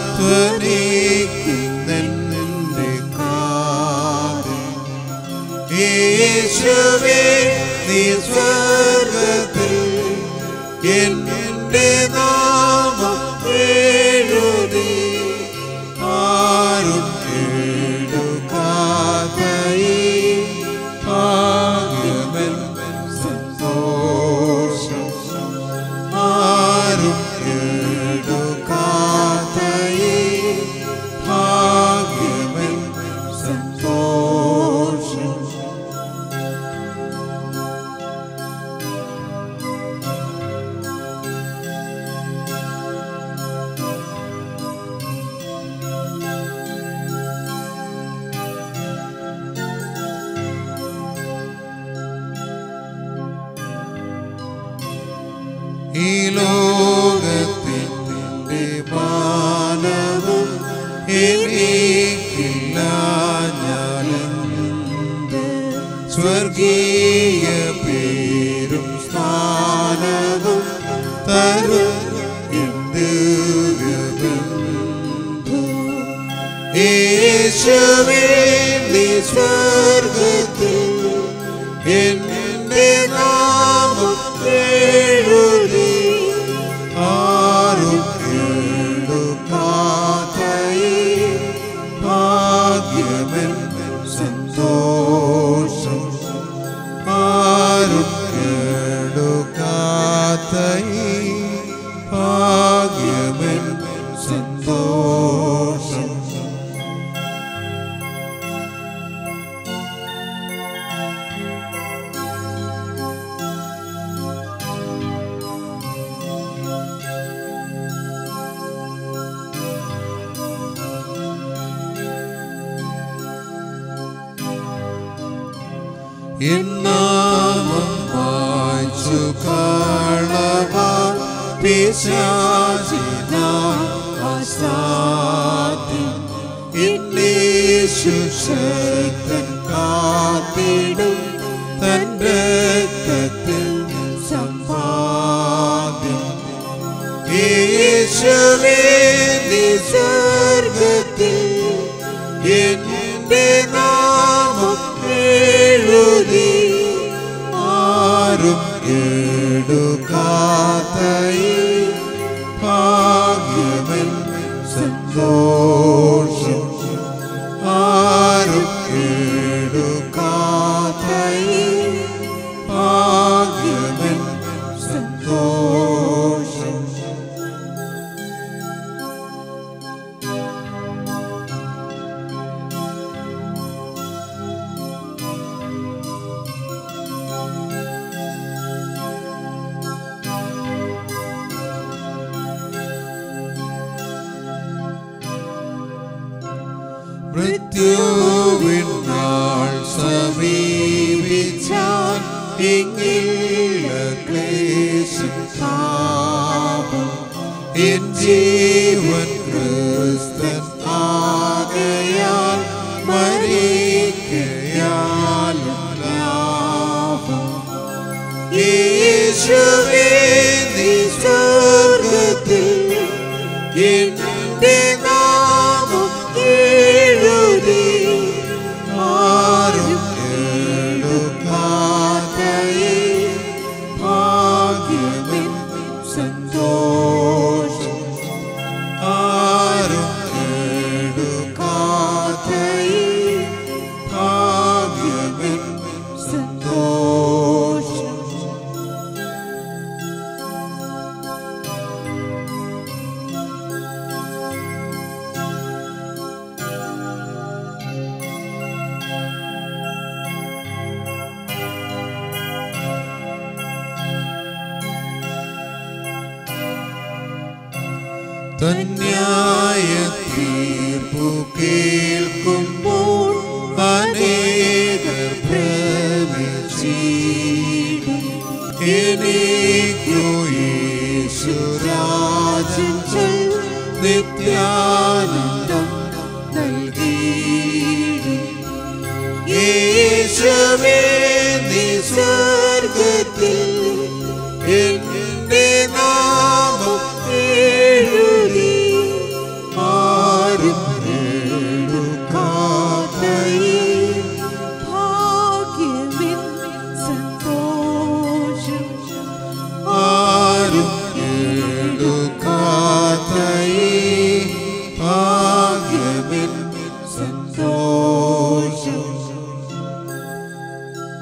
ധ്വനിക്കുന്നെന്റെ കാതിൽ യേശുവേ നീ സ്വർഗത്തിൽ എന്റെ നാമം എഴുതി ആരും കേടുകാതയി ഭാഗ്യമൻ സന്തോഷം ആരും കേടുകാതയി ഭാഗ്യമൻ സന്തോഷം ഈ ലോകത്തിൻ്റെ മാനവും എനിക്കില്ല ഞാനെന്ത് സ്വർഗീയ പേരും സ്ഥാനവും തരും എന്ത് ബന്ധു യേശുവേ നീ സ്വർഗത്തിൽ എന്റെ നാമം എഴുതി ആരും കേടുകാതയി ഭാഗ്യമൻ സന്തോഷം ആരും കേടുകാതയി ഭാഗ്യമൻ സന്തോഷം എന്നാമം വായിച്ചു കാണവാൻ പിശാചിനാം അസാധ്യം എന്നേശു ശക്തൻ കാത്തിടും തൻ്റെ രക്തത്തിൽ സമ്പാദ്യം യേശുവേ നീ സ്വർഗത്തിൽ എന്റെ നാമം എഴുതി ആരും എടുക്കാതയി ഭാഗ്യമൻ സന്തോഷം ആരും എടുക്കാതയി ഭാഗ്യമൻ സന്തോഷം മൃത്യുവിൻ നാൾ സമീപിച്ചാൽ ഇങ്ങില്ല ക്ലേശം താപം എൻ ജീവൻ ക്രിസ്തൻ ആദ ആകയാൽ മരിക്കയാലും ലാഭം യേശുവേ നീ സ്വർഗത്തിൽ എന്റെ നാമം എഴുതി ആരും എടുക്കാത്തേ ഭാഗ്യമെൻ സന്തോഷം ആരും എടുക്കാത്തേ ഭാഗ്യമെൻ സന്തോഷം തന്യായ തീർപ്പു കേൾക്കുമ്പോൾ അനേകർ ഭ്രമിച്ചിടും എനിക്കു യേശുരാജൻ നിത്യാനന്ദം നൽകിയിടും യേശുവേ നീ സ്വർഗത്തിൽ എന്റെ നാമം എഴുതി ആരും എടുക്കാത്തേ ഭാഗ്യമെൻ സന്തോഷം ആരും എടുക്കാത്തേ ഭാഗ്യമെൻ സന്തോഷം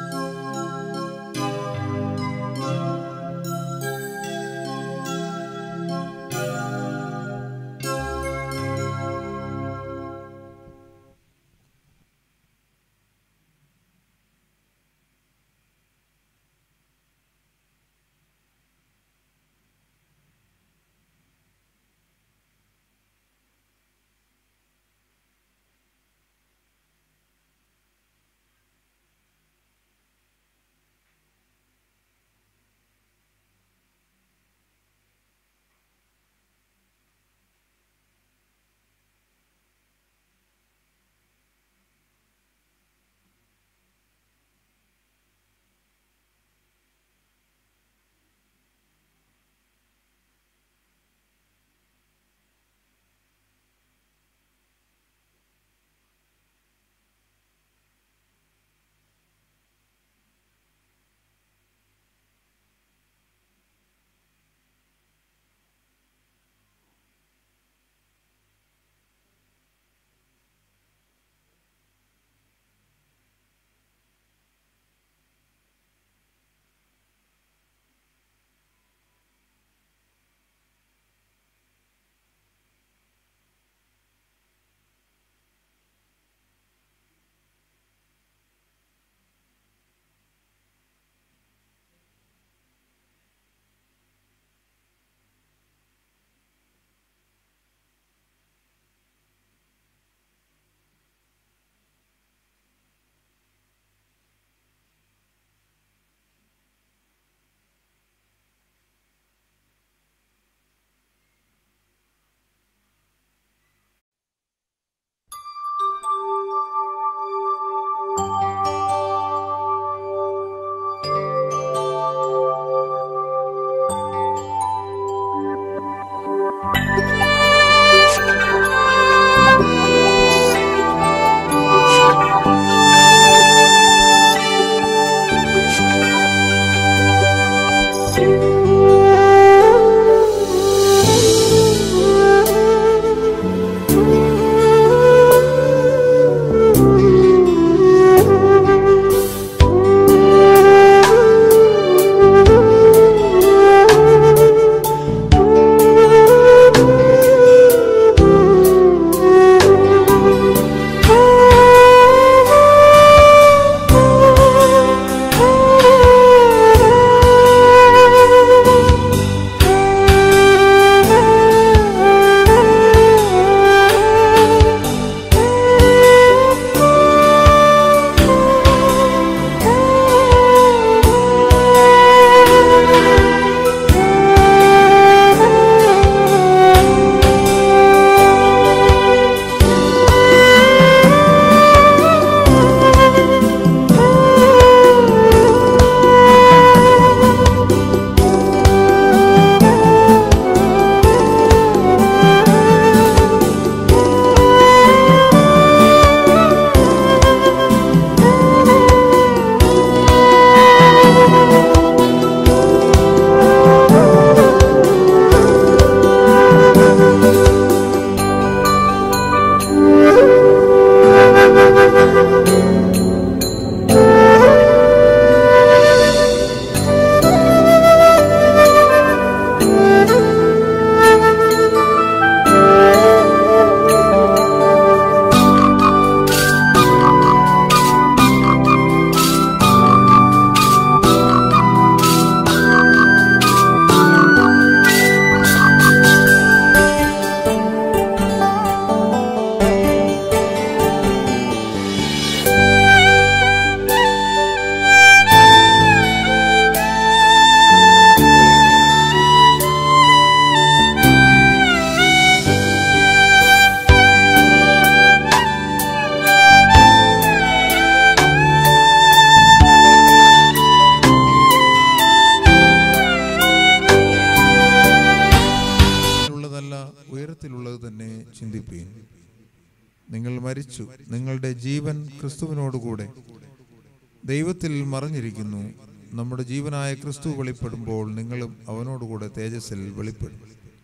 ചിന്തിപ്പീൻ നിങ്ങൾ മരിച്ചു നിങ്ങളുടെ ജീവൻ ക്രിസ്തുവിനോടുകൂടെ ദൈവത്തിൽ മറഞ്ഞിരിക്കുന്നു നമ്മുടെ ജീവനായ ക്രിസ്തു വെളിപ്പെടുമ്പോൾ നിങ്ങളും അവനോടുകൂടെ തേജസ്സിൽ വെളിപ്പെടും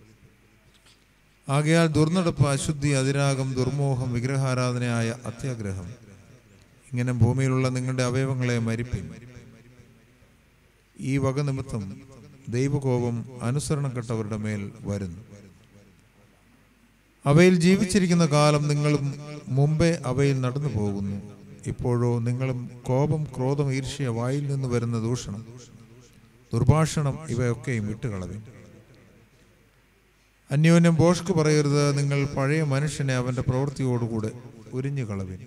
ആകയാൽ ദുർനടപ്പ് അശുദ്ധി അതിരാഗം ദുർമോഹം വിഗ്രഹാരാധനയായ അത്യാഗ്രഹം ഇങ്ങനെ ഭൂമിയിലുള്ള നിങ്ങളുടെ അവയവങ്ങളെ മരിപ്പിൻ ഈ വക നിമിത്തം ദൈവകോപം അനുസരണപ്പെട്ടവരുടെ മേൽ വരുന്നു അവയിൽ ജീവിച്ചിരിക്കുന്ന കാലം നിങ്ങളും മുമ്പേ അവയിൽ നടന്നു പോകുന്നു ഇപ്പോഴോ നിങ്ങളും കോപം ക്രോധം ഈർഷ്യ വായിൽ നിന്ന് വരുന്ന ദൂഷണം ദുർഭാഷണം ഇവയൊക്കെയും വിട്ടുകളവിൻ അന്യോന്യം ബോഷ്ക്ക് പറയരുത് നിങ്ങൾ പഴയ മനുഷ്യനെ അവന്റെ പ്രവൃത്തിയോടുകൂടെ ഉരിഞ്ഞു കളവിൻ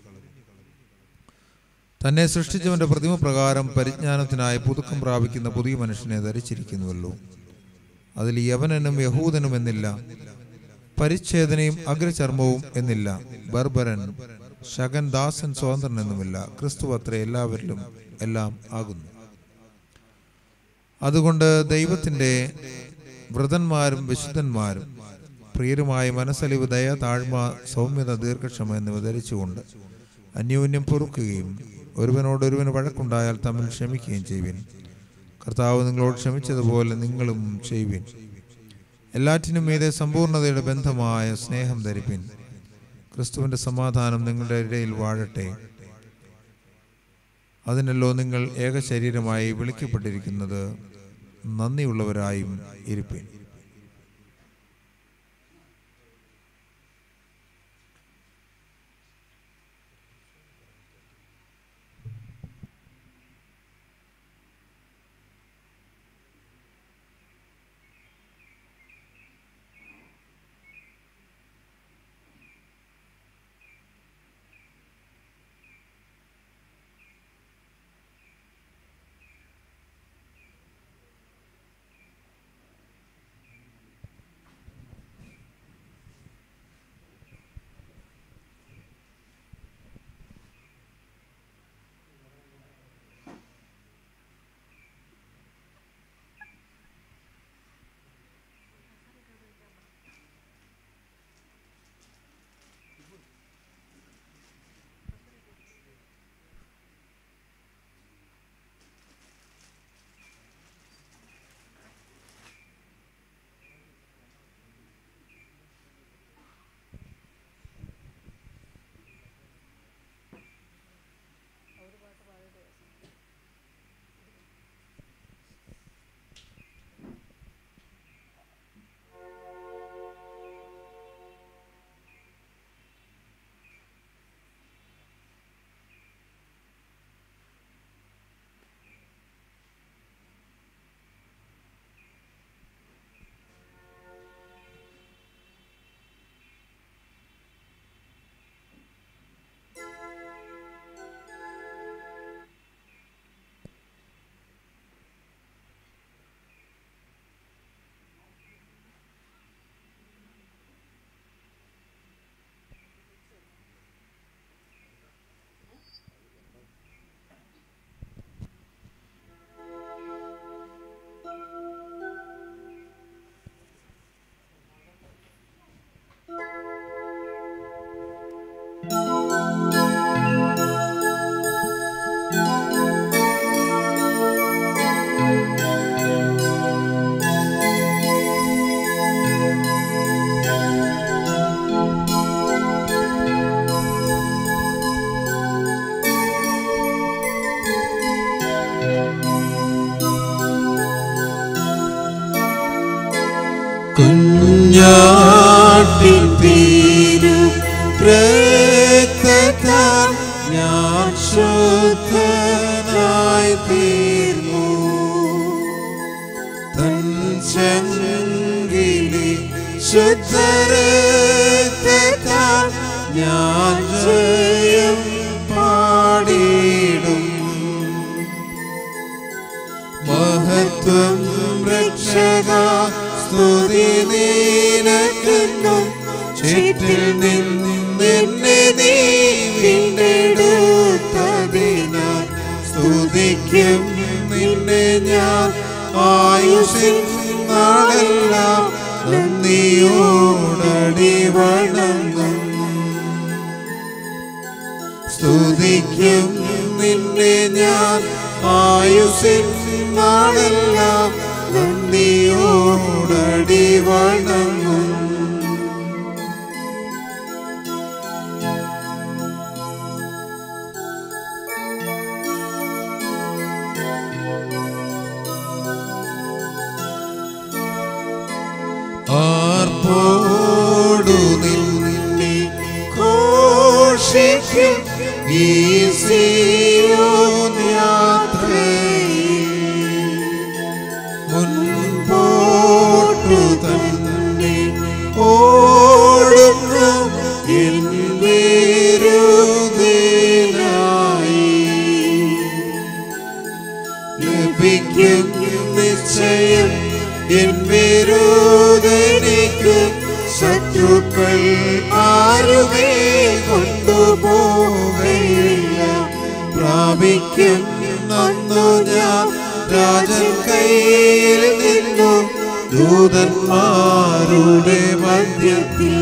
തന്നെ സൃഷ്ടിച്ചവന്റെ പ്രതിമ പ്രകാരം പരിജ്ഞാനത്തിനായി പുതുക്കം പ്രാപിക്കുന്ന പുതിയ മനുഷ്യനെ ധരിച്ചിരിക്കുന്നുവല്ലോ അതിൽ യവനനും യഹൂദനും എന്നില്ല പരിച്ഛേദനയും അഗ്രചർമ്മവും എന്നില്ല ബർബരൻ ശകൻ ദാസൻ സ്വതന്ത്രൻ എന്നുമില്ല ക്രിസ്തു അത്ര എല്ലാവരിലും എല്ലാം ആകുന്നു അതുകൊണ്ട് ദൈവത്തിൻ്റെ വൃതന്മാരും വിശുദ്ധന്മാരും പ്രിയരുമായ മനസ്സലിവ് ദയ താഴ്മ സൗമ്യത ദീർഘക്ഷമ എന്നിവ ധരിച്ചുകൊണ്ട് അന്യോന്യം പൊറുക്കുകയും ഒരുവനോട് ഒരുവന് വഴക്കുണ്ടായാൽ തമ്മിൽ ക്ഷമിക്കുകയും ചെയ്യുവിൻ കർത്താവ് നിങ്ങളോട് ക്ഷമിച്ചതുപോലെ നിങ്ങളും ചെയ്യുവിൻ എല്ലാറ്റിനും മീതെ സമ്പൂർണ്ണതയുടെ ബന്ധമായ സ്നേഹം ധരിപ്പിൻ ക്രിസ്തുവിൻ്റെ സമാധാനം നിങ്ങളുടെ ഇടയിൽ വാഴട്ടെ അതിനല്ലോ നിങ്ങൾ ഏക ശരീരമായി വിളിക്കപ്പെട്ടിരിക്കുന്നത് നന്ദിയുള്ളവരായും ഇരിപ്പിൻ കുഞ്ഞാട്ടിൻ തീരു രക്തത്താൽ ഞാൻ ശുദ്ധനായി തീർന്നു തൻ ചങ്കിലി ശുദ്ധരക്തത്താൽ ഞാൻ ജയം പാടിയിടും മഹത്വം രക്ഷക സ്തുതി നീനക്കുന്നു ചുറ്റിൽ നിന്നെ നീ വീണ്ടെടുത്തതിനാൽ സ്തുതിക്കും നിന്നെ ഞാൻ ആയുഷിൻ നാളെല്ലാം നന്ദി നന്ദിയോടടി വണങ്ങും സ്തുതിക്കും നിന്നെ ഞാൻ ആയുസിൻ നാളെല്ലാം നന്ദിയോടടി വണങ്ങും ആർപ്പോടു നിന്നെ ഘോഷിക്കും ഈ സിയോൻ യാത്രയിൽ മുൻപോട്ടു തന്നെ ഓടുന്നു എൻ വിരുദിനായി ലഭിക്കും നിശ്ചയം എൻ വിരോധനിക്ക് ശത്രുക്കൾ ആരുമേ കൊണ്ടുപോകയില്ല പ്രാപിക്കും നന്നു ഞാൻ രാജൻ കയ്യിൽ നിന്നു ദൂതന്മാരുടെ മധ്യത്തിൽ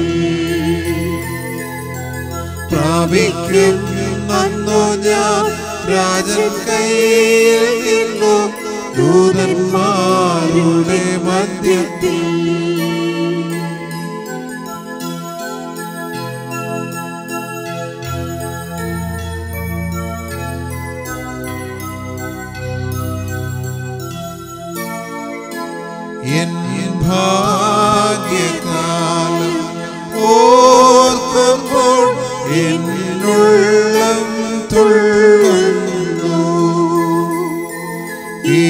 പ്രാപിക്കും നന്നു ഞാൻ രാജൻ കയ്യിൽ നിന്നു ദൂതന്മാരുടെ മധ്യത്തിൽ എൻ ഭാഗ്യകാലം ഓർക്കുമ്പോൾ എന്നുള്ളം തുള്ളുന്നു ഈ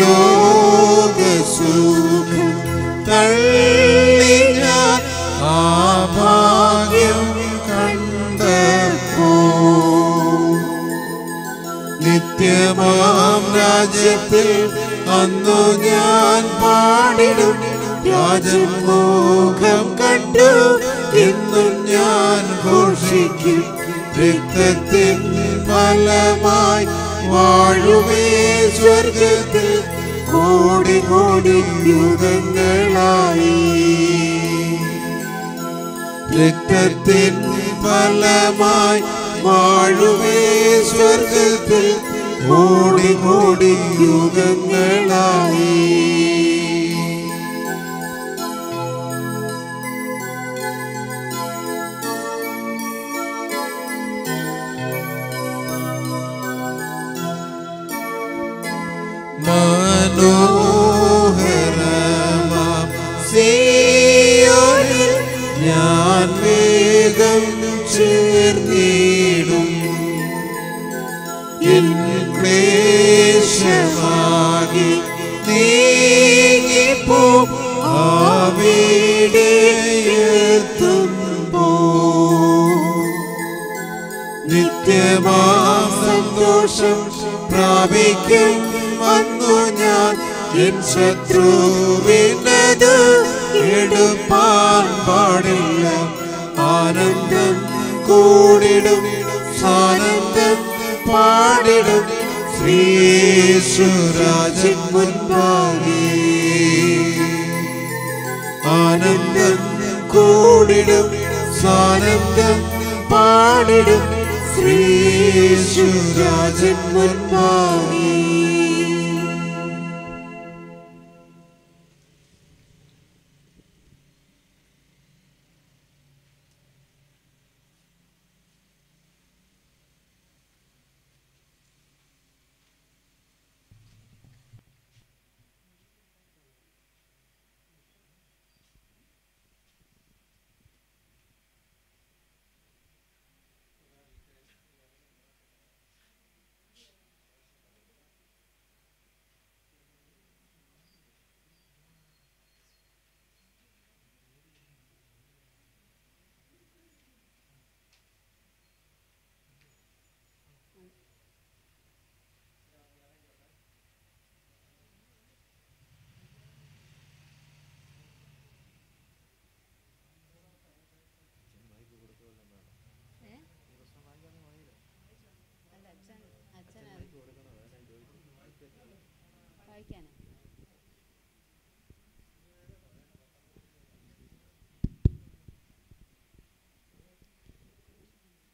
ലോകസുഖം തള്ളി ഞാൻ ആ ഭാഗ്യം കണ്ടപ്പോ നിത്യമാം രാജ്യത്തിൽ അന്നു ഞാൻ പാടിടും രാജമോഹം കണ്ടു എന്നും ഞാൻ ഘോഷിക്കും രക്തത്തിൻ ഫലമായി വാഴുമേ സ്വർഗത്തിൽ കോടി കോടി യുഗങ്ങളായി രക്തത്തിൻ ഫലമായി വാഴുവേ സ്വർഗത്തിൽ കോടി കോടി യുഗങ്ങളായി മനോഹരമാം സിയോനിൽ ഞാൻ വേഗം ചേർന്നിടും എൻ ക്ലേശമാകി നീങ്ങിപ്പോ അവിടെ എത്തുമ്പോ നിത്യമാം സന്തോഷം പ്രാപിക്കും വന്നു ഞാൻ എൻ ശത്രുവിനത് എടുപ്പാൻ പാടില്ല ആനന്ദം കൂടിടും സാനന്ദം പാടിടും ശ്രീയേശുരാജൻ മുൻപാകെ ആനന്ദം കൂടിടും സാനന്ദം പാടിടും ശ്രീയേശുരാജൻ മുൻപാകെ വായിക്കാനാ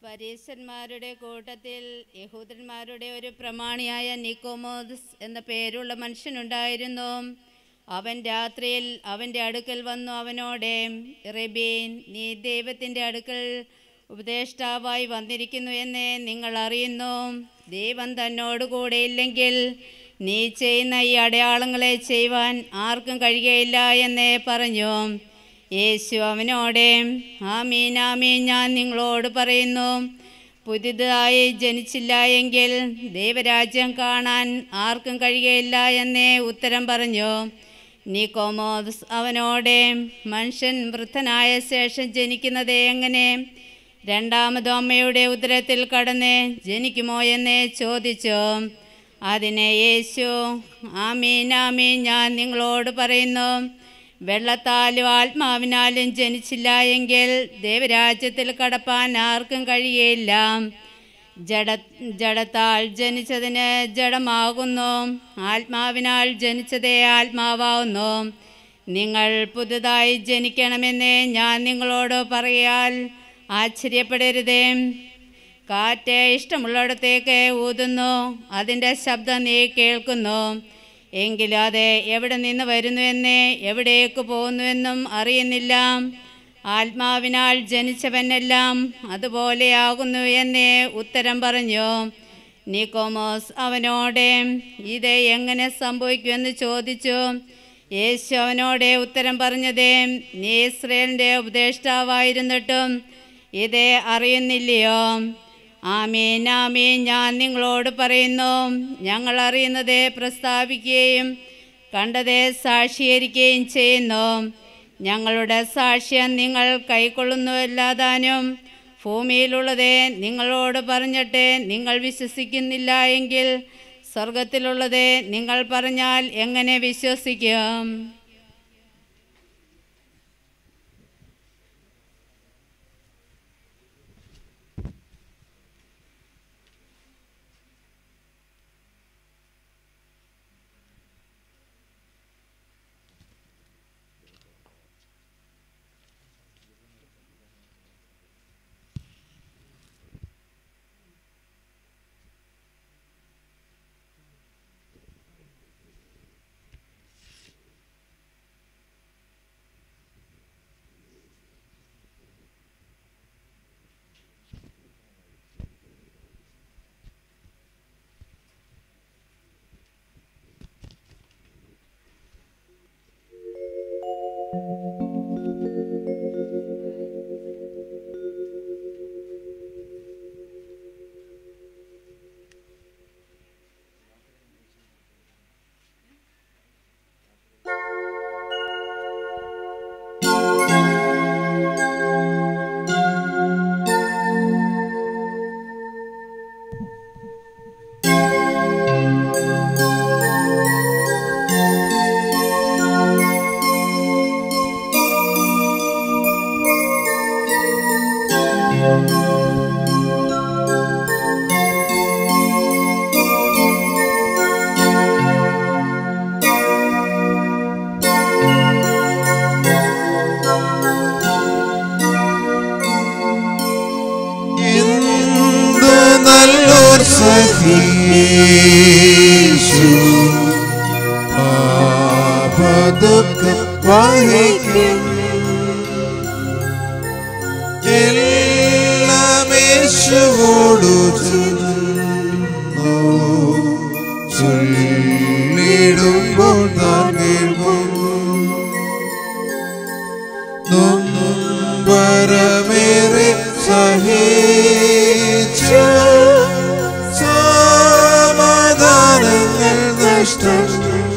പരീശന്മാരുടെ കൂട്ടത്തിൽ യഹൂദന്മാരുടെ ഒരു പ്രമാണിയായ നിക്കോമോദസ് എന്ന പേരുള്ള മനുഷ്യനുണ്ടായിരുന്നു അവൻ രാത്രിയിൽ അവൻ്റെ അടുക്കൽ വന്നു അവനോടെ റബീൻ നീ ദൈവത്തിൻ്റെ അടുക്കൽ ഉപദേഷ്ടാവായി വന്നിരിക്കുന്നു എന്ന് നിങ്ങൾ അറിയുന്നു ദൈവം തന്നോട് കൂടെ ഇല്ലെങ്കിൽ നീ ചെയ്യുന്ന ഈ അടയാളങ്ങളെ ചെയ്യുവാൻ ആർക്കും കഴിയുകയില്ല എന്ന് പറഞ്ഞു യേശു അവനോടെ ആമീൻ ആമീൻ ഞാൻ നിങ്ങളോട് പറയുന്നു പുതിയതായി ജനിച്ചില്ല എങ്കിൽ ദൈവരാജ്യം കാണാൻ ആർക്കും കഴിയുകയില്ല എന്നേ ഉത്തരം പറഞ്ഞു നിക്കോമോസ് അവനോടെ മനുഷ്യൻ വൃദ്ധനായ ശേഷം ജനിക്കുന്നത് എങ്ങനെ രണ്ടാമത് അമ്മയുടെ ഉദരത്തിൽ കടന്ന് ജനിക്കുമോ എന്ന് ചോദിച്ചു അതിനെ യേശു ആമീൻ ആമീൻ ഞാൻ നിങ്ങളോട് പറയുന്നു വെള്ളത്താലും ആത്മാവിനാലും ജനിച്ചില്ല എങ്കിൽ ദൈവരാജ്യത്തിൽ കടപ്പാൻ ആർക്കും കഴിയുകയില്ല ജഡ ജഡത്താൽ ജനിച്ചതിന് ജഡമാകുന്നു ആത്മാവിനാൽ ജനിച്ചതേ ആത്മാവാകുന്നു നിങ്ങൾ പുതുതായി ജനിക്കണമെന്ന് ഞാൻ നിങ്ങളോട് പറയാൽ ആശ്ചര്യപ്പെടരുതേ കാറ്റ് ഇഷ്ടമുള്ളിടത്തേക്ക് ഊതുന്നു അതിൻ്റെ ശബ്ദം നീ കേൾക്കുന്നു എങ്കിലും അത് എവിടെ നിന്ന് വരുന്നുവെന്ന് എവിടേക്ക് പോകുന്നുവെന്നും അറിയുന്നില്ല ആത്മാവിനാൽ ജനിച്ചവനെല്ലാം അതുപോലെയാകുന്നു എന്ന് ഉത്തരം പറഞ്ഞു നിക്കോമോസ് അവനോട് ഇത് എങ്ങനെ സംഭവിക്കുമെന്ന് ചോദിച്ചു യേശു അവനോട് ഉത്തരം പറഞ്ഞത് നീ ഇസ്രയേലിൻ്റെ ഉപദേഷ്ടാവായിരുന്നിട്ടും ഇത് അറിയുന്നില്ലയോ ആമീൻ ആമീൻ ഞാൻ നിങ്ങളോട് പറയുന്നു ഞങ്ങൾ അറിയുന്നത് പ്രസ്താവിക്കുകയും കണ്ടത് സാക്ഷീകരിക്കുകയും ചെയ്യുന്നു ഞങ്ങളുടെ സാക്ഷ്യം നിങ്ങൾ കൈക്കൊള്ളുന്നുവല്ലാതാനും ഭൂമിയിലുള്ളത് നിങ്ങളോട് പറഞ്ഞിട്ട് നിങ്ങൾ വിശ്വസിക്കുന്നില്ല എങ്കിൽ സ്വർഗത്തിലുള്ളത് നിങ്ങൾ പറഞ്ഞാൽ എങ്ങനെ വിശ്വസിക്കും എന്ത് നല്ലോർ സഖീഷു പാപദുഃഖം വഹിക്കും എല്ലാം യേശുവോടു ചെന്നു ചൊല്ലിടുമ്പോൾ താൻ കേൾക്കും നൊമ്പരമേറെ സഹിച്ച സമാധാനങ്ങൾ നഷ്ടം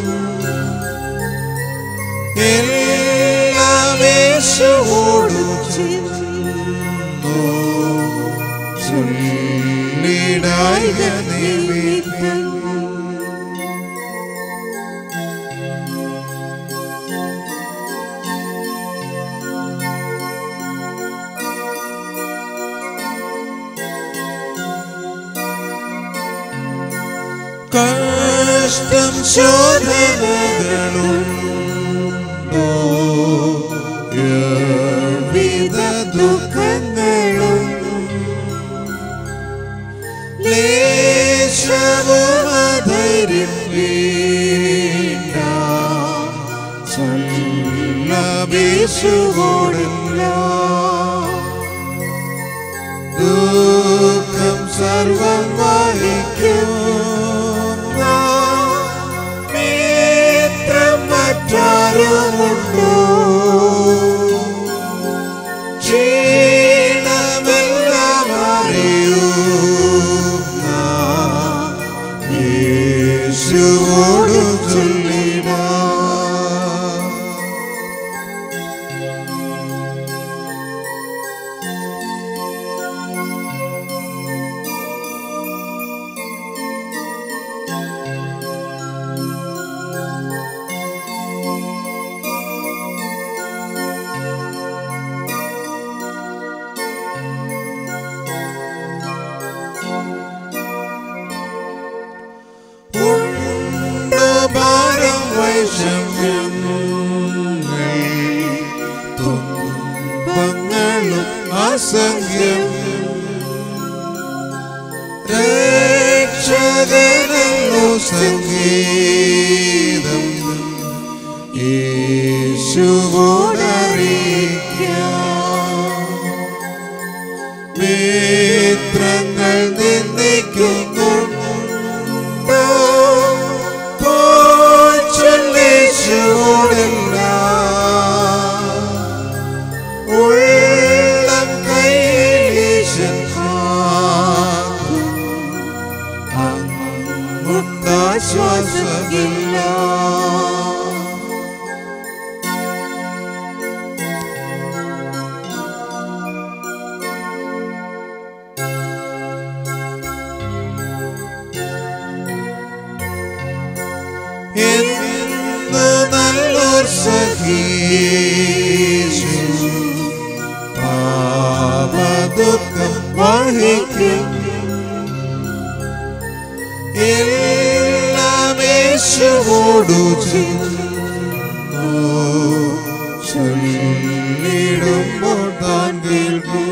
എല്ലാം യേശുവോടു ചെന്നു ചൊല്ലിടായ നിമിത്തം കഷ്ടം ശോധനകളുണ്ടോ വിധ ദുഃഖങ്ങളും യേശുവോടില്ല ദുഃഖം സർവം വഹിക്കും മിത്രം മറ്റാരുമുണ്ടോ ക്ഷീണമെല്ലാം അറിയുന്ന യേശുവോടു ചൊല്ലിടാം ഉണ്ട് ഭാരം വൈഷമ്യങ്ങൾ തുമ്പങ്ങളും അസംഖ്യം രക്ഷകനല്ലോ സംഗീതം യേശുവോടറിയിക്കാം മിത്രങ്ങൾ നിന്ദിക്കുന്നുണ്ടോ പോച്ചൊല്ലേശോടെല്ലാം ഉള്ളം കൈലീശൻ കാക്കും അങ്ങുണ്ടാശ്വാസമില്ല എന്ത് നല്ലൊർ സഖീശു പാപദുഃഖം വഹിക്കും എല്ലാം യേശുവോടു ചെന്നു ചൊല്ലിടുമ്പോൾ താൻ കേൾക്കും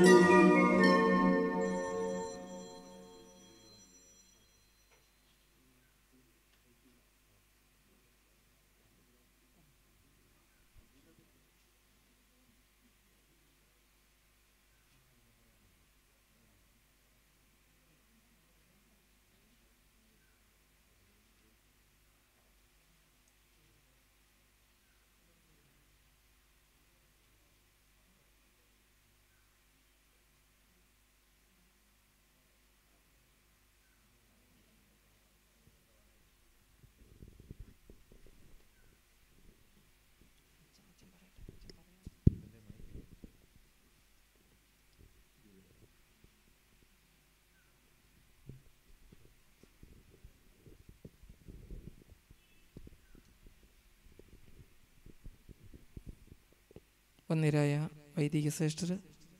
വന്നിരായ വൈദിക ശ്രേഷ്ഠർ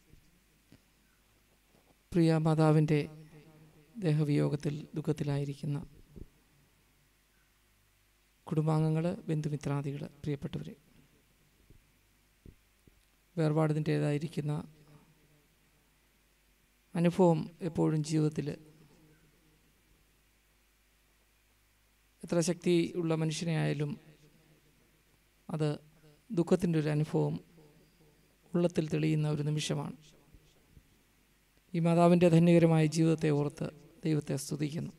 പ്രിയ മാതാവിൻ്റെ ദേഹവിയോഗത്തിൽ ദുഃഖത്തിലായിരിക്കുന്ന കുടുംബാംഗങ്ങൾ ബന്ധുമിത്രാദികൾ പ്രിയപ്പെട്ടവരെ വേർപാടിൻ്റേതായിരിക്കുന്ന അനുഭവം എപ്പോഴും ജീവിതത്തിൽ എത്ര ശക്തി ഉള്ള മനുഷ്യനെ ആയാലും അത് ദുഃഖത്തിൻ്റെ ഒരു അനുഭവം ഉള്ളത്തിൽ തെളിയുന്ന ഒരു നിമിഷമാണ് ഈ മാതാവിൻ്റെ ധന്യകരമായ ജീവിതത്തെ ഓർത്ത് ദൈവത്തെ സ്തുതിക്കുന്നു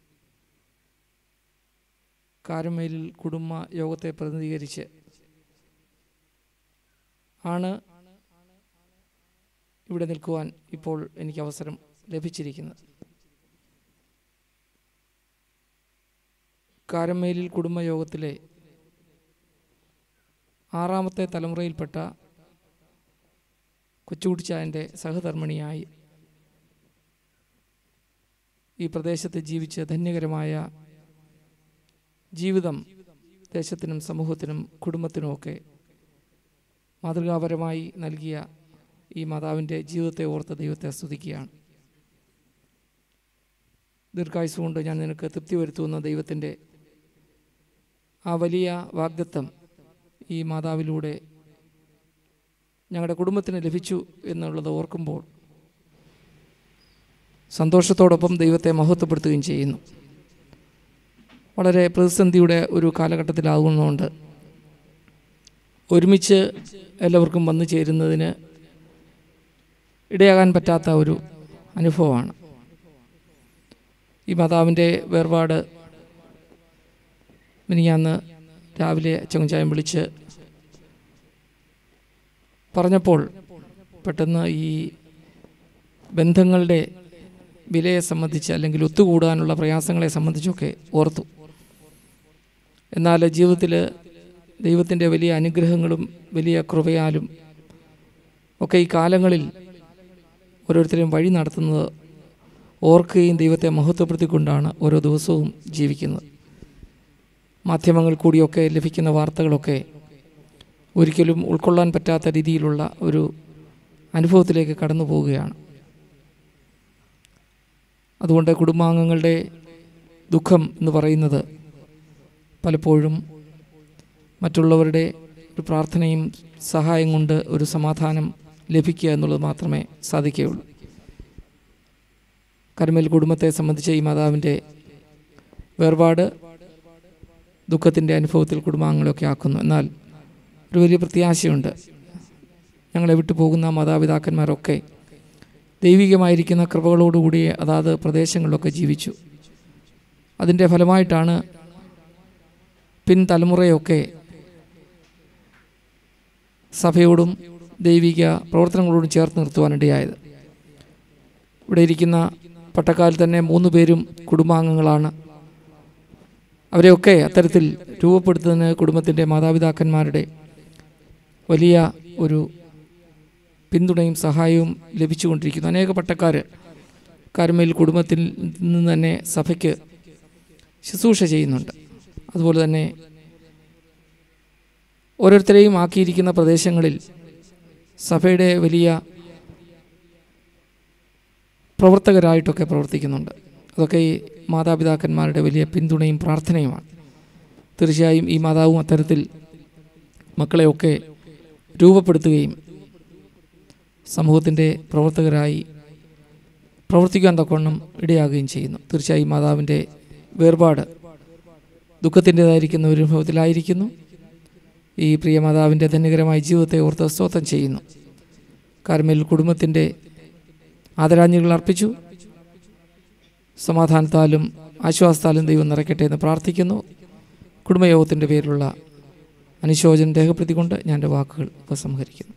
കാരമേലിൽ കുടുംബ യോഗത്തെ പ്രതിനിധീകരിച്ച് ആണ് ഇവിടെ നിൽക്കുവാൻ ഇപ്പോൾ എനിക്ക് അവസരം ലഭിച്ചിരിക്കുന്നത് കാരമേലിൽ കുടുംബയോഗത്തിലെ ആറാമത്തെ തലമുറയിൽപ്പെട്ട കൊച്ചുകുട്ടിച്ചായൻ്റെ സഹധർമ്മിണിയായി ഈ പ്രദേശത്ത് ജീവിച്ച് ധന്യകരമായ ജീവിതം ദേശത്തിനും സമൂഹത്തിനും കുടുംബത്തിനുമൊക്കെ മാതൃകാപരമായി നൽകിയ ഈ മാതാവിൻ്റെ ജീവിതത്തെ ഓർത്ത് ദൈവത്തെ സ്തുതിക്കുകയാണ് ദീർഘായുസ് കൊണ്ട് ഞാൻ നിനക്ക് തൃപ്തി വരുത്തുന്ന ദൈവത്തിൻ്റെ ആ വലിയ വാഗ്ദത്തം ഈ മാതാവിലൂടെ ഞങ്ങളുടെ കുടുംബത്തിന് ലഭിച്ചു എന്നുള്ളത് ഓർക്കുമ്പോൾ സന്തോഷത്തോടൊപ്പം ദൈവത്തെ മഹത്വപ്പെടുത്തുകയും ചെയ്യുന്നു വളരെ പ്രതിസന്ധിയുടെ ഒരു കാലഘട്ടത്തിലാകുന്നതുകൊണ്ട് ഒരുമിച്ച് എല്ലാവർക്കും വന്നു ചേരുന്നതിന് ഇടയാകാൻ പറ്റാത്ത ഒരു അനുഭവമാണ് ഈ മാതാവിൻ്റെ വേർപാട് മിനിയാന്ന് രാവിലെ ചെങ്ങച്ചായം വിളിച്ച് പറഞ്ഞപ്പോൾ പെട്ടെന്ന് ഈ ബന്ധങ്ങളുടെ വിലയെ സംബന്ധിച്ച് അല്ലെങ്കിൽ ഒത്തുകൂടാനുള്ള പ്രയാസങ്ങളെ സംബന്ധിച്ചൊക്കെ ഓർത്തു എന്നാൽ ജീവിതത്തിൽ ദൈവത്തിൻ്റെ വലിയ അനുഗ്രഹങ്ങളും വലിയ കൃപയാലും ഒക്കെ ഈ കാലങ്ങളിൽ ഓരോരുത്തരെയും വഴി നടത്തുന്നത് ഓർക്കുകയും ദൈവത്തെ മഹത്വപ്പെടുത്തിക്കൊണ്ടാണ് ഓരോ ദിവസവും ജീവിക്കുന്നത് മാധ്യമങ്ങൾ കൂടിയൊക്കെ ലഭിക്കുന്ന വാർത്തകളൊക്കെ ഒരിക്കലും ഉൾക്കൊള്ളാൻ പറ്റാത്ത രീതിയിലുള്ള ഒരു അനുഭവത്തിലേക്ക് കടന്നു പോവുകയാണ് അതുകൊണ്ട് കുടുംബാംഗങ്ങളുടെ ദുഃഖം എന്ന് പറയുന്നത് പലപ്പോഴും മറ്റുള്ളവരുടെ ഒരു പ്രാർത്ഥനയും സഹായം കൊണ്ട് ഒരു സമാധാനം ലഭിക്കുക എന്നുള്ളത് മാത്രമേ സാധിക്കുകയുള്ളൂ കർമ്മൽ കുടുംബത്തെ സംബന്ധിച്ച് ഈ മാതാവിൻ്റെ വേർപാട് ദുഃഖത്തിൻ്റെ അനുഭവത്തിൽ കുടുംബാംഗങ്ങളൊക്കെ ആക്കുന്നു എന്നാൽ ഒരു വലിയ പ്രത്യാശയുണ്ട് ഞങ്ങളെ വിട്ടു പോകുന്ന മാതാപിതാക്കന്മാരൊക്കെ ദൈവികമായിരിക്കുന്ന കൃപകളോടുകൂടി അതാത് പ്രദേശങ്ങളിലൊക്കെ ജീവിച്ചു അതിൻ്റെ ഫലമായിട്ടാണ് പിൻതലമുറയൊക്കെ സഭയോടും ദൈവിക പ്രവർത്തനങ്ങളോടും ചേർത്ത് നിർത്തുവാനിടയായത് ഇവിടെ ഇരിക്കുന്ന പട്ടക്കാരിൽ തന്നെ മൂന്ന് പേരും കുടുംബാംഗങ്ങളാണ് അവരെയൊക്കെ അത്തരത്തിൽ രൂപപ്പെടുത്തുന്നതിന് കുടുംബത്തിൻ്റെ മാതാപിതാക്കന്മാരുടെ വലിയ ഒരു പിന്തുണയും സഹായവും ലഭിച്ചുകൊണ്ടിരിക്കുന്നു അനേക പട്ടക്കാർ കാർമേൽ കുടുംബത്തിൽ നിന്ന് തന്നെ സഭയ്ക്ക് ശുശ്രൂഷ ചെയ്യുന്നുണ്ട് അതുപോലെ തന്നെ ഓരോരുത്തരെയും ആക്കിയിരിക്കുന്ന പ്രദേശങ്ങളിൽ സഭയുടെ വലിയ പ്രവർത്തകരായിട്ടൊക്കെ പ്രവർത്തിക്കുന്നുണ്ട് അതൊക്കെ ഈ മാതാപിതാക്കന്മാരുടെ വലിയ പിന്തുണയും പ്രാർത്ഥനയുമാണ് തീർച്ചയായും ഈ മാതാവും അത്തരത്തിൽ മക്കളെയൊക്കെ രൂപപ്പെടുത്തുകയും സമൂഹത്തിൻ്റെ പ്രവർത്തകരായി പ്രവർത്തിക്കാൻ തക്കവണ്ണം ഇടയാകുകയും ചെയ്യുന്നു തീർച്ചയായും മാതാവിൻ്റെ വേർപാട് ദുഃഖത്തിൻ്റെതായിരിക്കുന്ന ഒരു അനുഭവത്തിലായിരിക്കുന്നു ഈ പ്രിയ മാതാവിൻ്റെ ധന്യകരമായ ജീവിതത്തെ ഓർത്ത് സ്തോത്രം ചെയ്യുന്നു കാർമേൽ കുടുംബത്തിൻ്റെ ആദരാഞ്ജലികൾ അർപ്പിച്ചു സമാധാനത്താലും ആശ്വാസത്താലും ദൈവം നിറയ്ക്കട്ടെ എന്ന് പ്രാർത്ഥിക്കുന്നു കുടുംബയോഗത്തിൻ്റെ പേരിലുള്ള അനുശോചനം രേഖപ്പെടുത്തിക്കൊണ്ട് ഞാൻ എൻ്റെ വാക്കുകൾ ഉപസംഹരിക്കുന്നു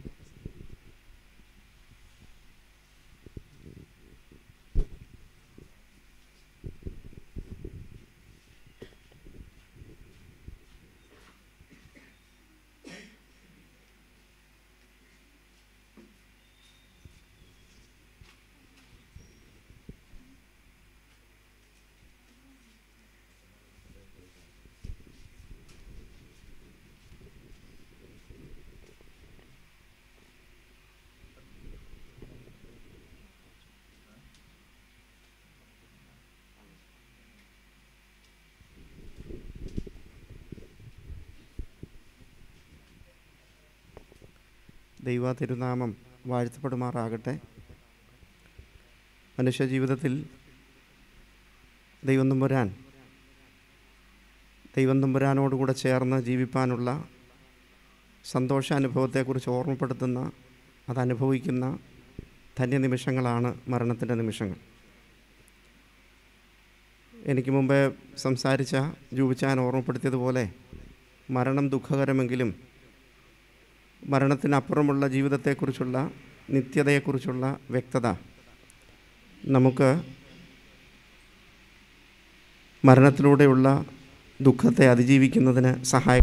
ദൈവ തിരുനാമം വാഴ്ത്തപ്പെടുമാറാകട്ടെ മനുഷ്യ ജീവിതത്തിൽ ദൈവം തമ്പുരാൻ ദൈവം തമ്പുരാനോടുകൂടെ ചേർന്ന് ജീവിപ്പാനുള്ള സന്തോഷാനുഭവത്തെക്കുറിച്ച് ഓർമ്മപ്പെടുത്തുന്ന അതനുഭവിക്കുന്ന ധന്യനിമിഷങ്ങളാണ് മരണത്തിൻ്റെ നിമിഷങ്ങൾ എനിക്ക് മുമ്പേ സംസാരിച്ച ജൂബിച്ചാൻ ഓർമ്മപ്പെടുത്തിയതുപോലെ മരണം ദുഃഖകരമെങ്കിലും മരണത്തിനപ്പുറമുള്ള ജീവിതത്തെക്കുറിച്ചുള്ള നിത്യതയെക്കുറിച്ചുള്ള വ്യക്തത നമുക്ക് മരണത്തിലൂടെയുള്ള ദുഃഖത്തെ അതിജീവിക്കുന്നതിന് സഹായം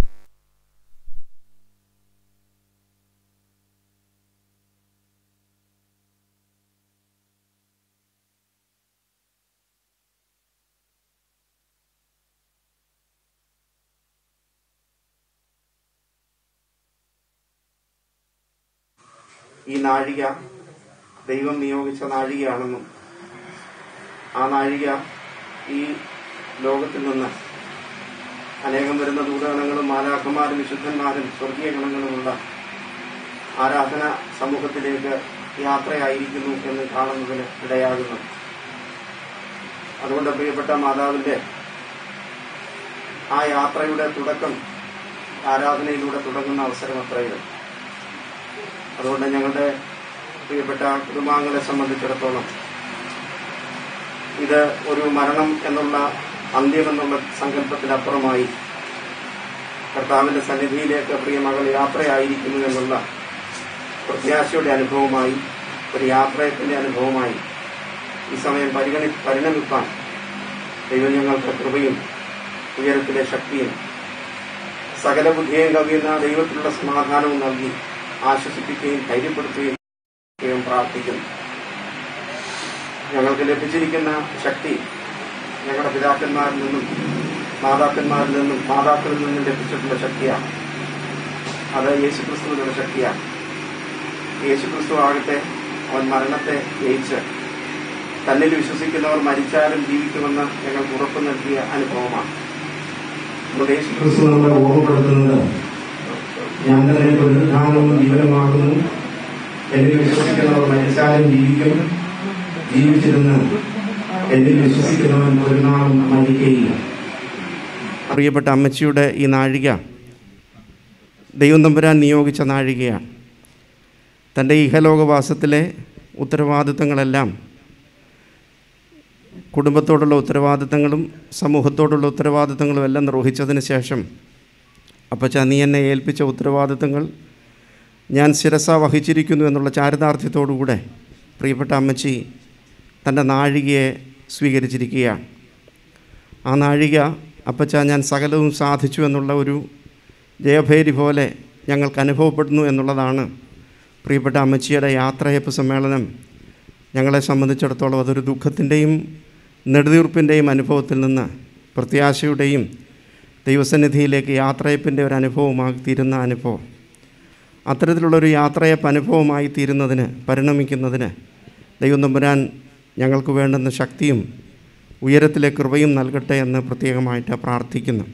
ഈ നാഴിക ദൈവം നിയോഗിച്ച നാഴികയാണെന്നും ആ നാഴിക ഈ ലോകത്തിൽ നിന്ന് അനേകം വരുന്ന ദൂതഗണങ്ങളും മാലാഖമാരും വിശുദ്ധന്മാരും സ്വർഗീയ ഗണങ്ങളുമുള്ള ആരാധന സമൂഹത്തിലേക്ക് യാത്രയായിരിക്കുന്നു എന്ന് കാണുന്നതിന് ഇടയാകുന്നു അതുകൊണ്ട് പ്രിയപ്പെട്ട മാതാവിന്റെ ആ യാത്രയുടെ തുടക്കം ആരാധനയിലൂടെ തുടങ്ങുന്ന അവസരം അത്രയും അതുകൊണ്ട് ഞങ്ങളുടെ പ്രിയപ്പെട്ട കുടുംബാംഗങ്ങളെ സംബന്ധിച്ചിടത്തോളം ഇത് ഒരു മരണം എന്നുള്ള അന്ത്യമെന്നുള്ള സങ്കല്പത്തിനപ്പുറമായി കർത്താവിന്റെ സന്നിധിയിലേക്ക് പ്രിയ മകൾ യാത്രയായിരിക്കുന്നു എന്നുള്ള പ്രത്യാശയുടെ അനുഭവമായി ഒരു യാത്രയത്തിന്റെ അനുഭവമായി ഈ സമയം പരിഗണി പരിണമിപ്പാൻ ദൈവം ഞങ്ങൾക്ക് കൃപയും ഉയരത്തിലെ ശക്തിയും സകല ബുദ്ധിയും കവിയുന്ന ദൈവത്തിലുള്ള സമാധാനവും നൽകി ആശ്വസിപ്പിക്കുകയും ധൈര്യപ്പെടുത്തുകയും ദൈവം പ്രാർത്ഥിക്കുന്നു ഞങ്ങൾക്ക് ലഭിച്ചിരിക്കുന്ന ശക്തി ഞങ്ങളുടെ പിതാക്കന്മാരിൽ നിന്നും മാതാക്കന്മാരിൽ നിന്നും മാതാക്കളിൽ നിന്നും ലഭിച്ചിട്ടുള്ള ശക്തിയാണ് അത് യേശുക്രിസ്തുവിനുള്ള ശക്തിയാണ് യേശുക്രിസ്തു ആകട്ടെ അവൻ മരണത്തെ ജയിച്ച് തന്നിൽ വിശ്വസിക്കുന്നവർ മരിച്ചാലും ജീവിക്കുമെന്ന് ഞങ്ങൾക്ക് ഉറപ്പ് നൽകിയ അനുഭവമാണ് അതുകൊണ്ട് യേശുക്രിസ്തു നമ്മളെ ഓർമ്മപ്പെടുത്തുന്നത് ഞാൻ തന്നെ പുനരുദ്ധാനവും ജീവനമാകുന്നു എന്നിൽ വിശ്വസിക്കുന്നവർ മരിച്ചാലും ജീവിക്കും ജീവിച്ചിരുന്ന് എന്നിൽ വിശ്വസിക്കുന്നവൻ ഒരു നാളും മരിക്കുകയില്ല പ്രിയപ്പെട്ട അമ്മച്ചിയുടെ ഈ നാഴിക ദൈവം തമ്പുരാൻ നിയോഗിച്ച നാഴികയാണ് തൻ്റെ ഇഹലോകവാസത്തിലെ ഉത്തരവാദിത്തങ്ങളെല്ലാം കുടുംബത്തോടുള്ള ഉത്തരവാദിത്തങ്ങളും സമൂഹത്തോടുള്ള ഉത്തരവാദിത്തങ്ങളും എല്ലാം നിർവഹിച്ചതിന് ശേഷം അപ്പച്ച നീ എന്നെ ഏൽപ്പിച്ച ഉത്തരവാദിത്തങ്ങൾ ഞാൻ ശിരസ വഹിച്ചിരിക്കുന്നു എന്നുള്ള ചാരിതാർത്ഥ്യത്തോടുകൂടെ പ്രിയപ്പെട്ട അമ്മച്ചി തൻ്റെ നാഴികയെ സ്വീകരിച്ചിരിക്കുകയാണ് ആ നാഴിക അപ്പച്ച ഞാൻ സകലവും സാധിച്ചു എന്നുള്ള ഒരു ജയഭേരി പോലെ ഞങ്ങൾക്ക് അനുഭവപ്പെടുന്നു എന്നുള്ളതാണ് പ്രിയപ്പെട്ട അമ്മച്ചിയുടെ യാത്രയപ്പ് സമ്മേളനം ഞങ്ങളെ സംബന്ധിച്ചിടത്തോളം അതൊരു ദുഃഖത്തിൻ്റെയും നെടുതീർപ്പിൻ്റെയും അനുഭവത്തിൽ നിന്ന് പ്രത്യാശയുടെയും ദൈവസന്നിധിയിലേക്ക് യാത്രയപ്പിൻ്റെ ഒരു അനുഭവമായി തീരുന്ന അനുഭവം അത്തരത്തിലുള്ളൊരു യാത്രയപ്പ് അനുഭവമായി തീരുന്നതിന് പരിണമിക്കുന്നതിന് ദൈവം തമ്പുരാൻ ഞങ്ങൾക്ക് വേണ്ടുന്ന ശക്തിയും ഉയരത്തിലെ കൃപയും നൽകട്ടെ എന്ന് പ്രത്യേകമായിട്ട് പ്രാർത്ഥിക്കുന്നു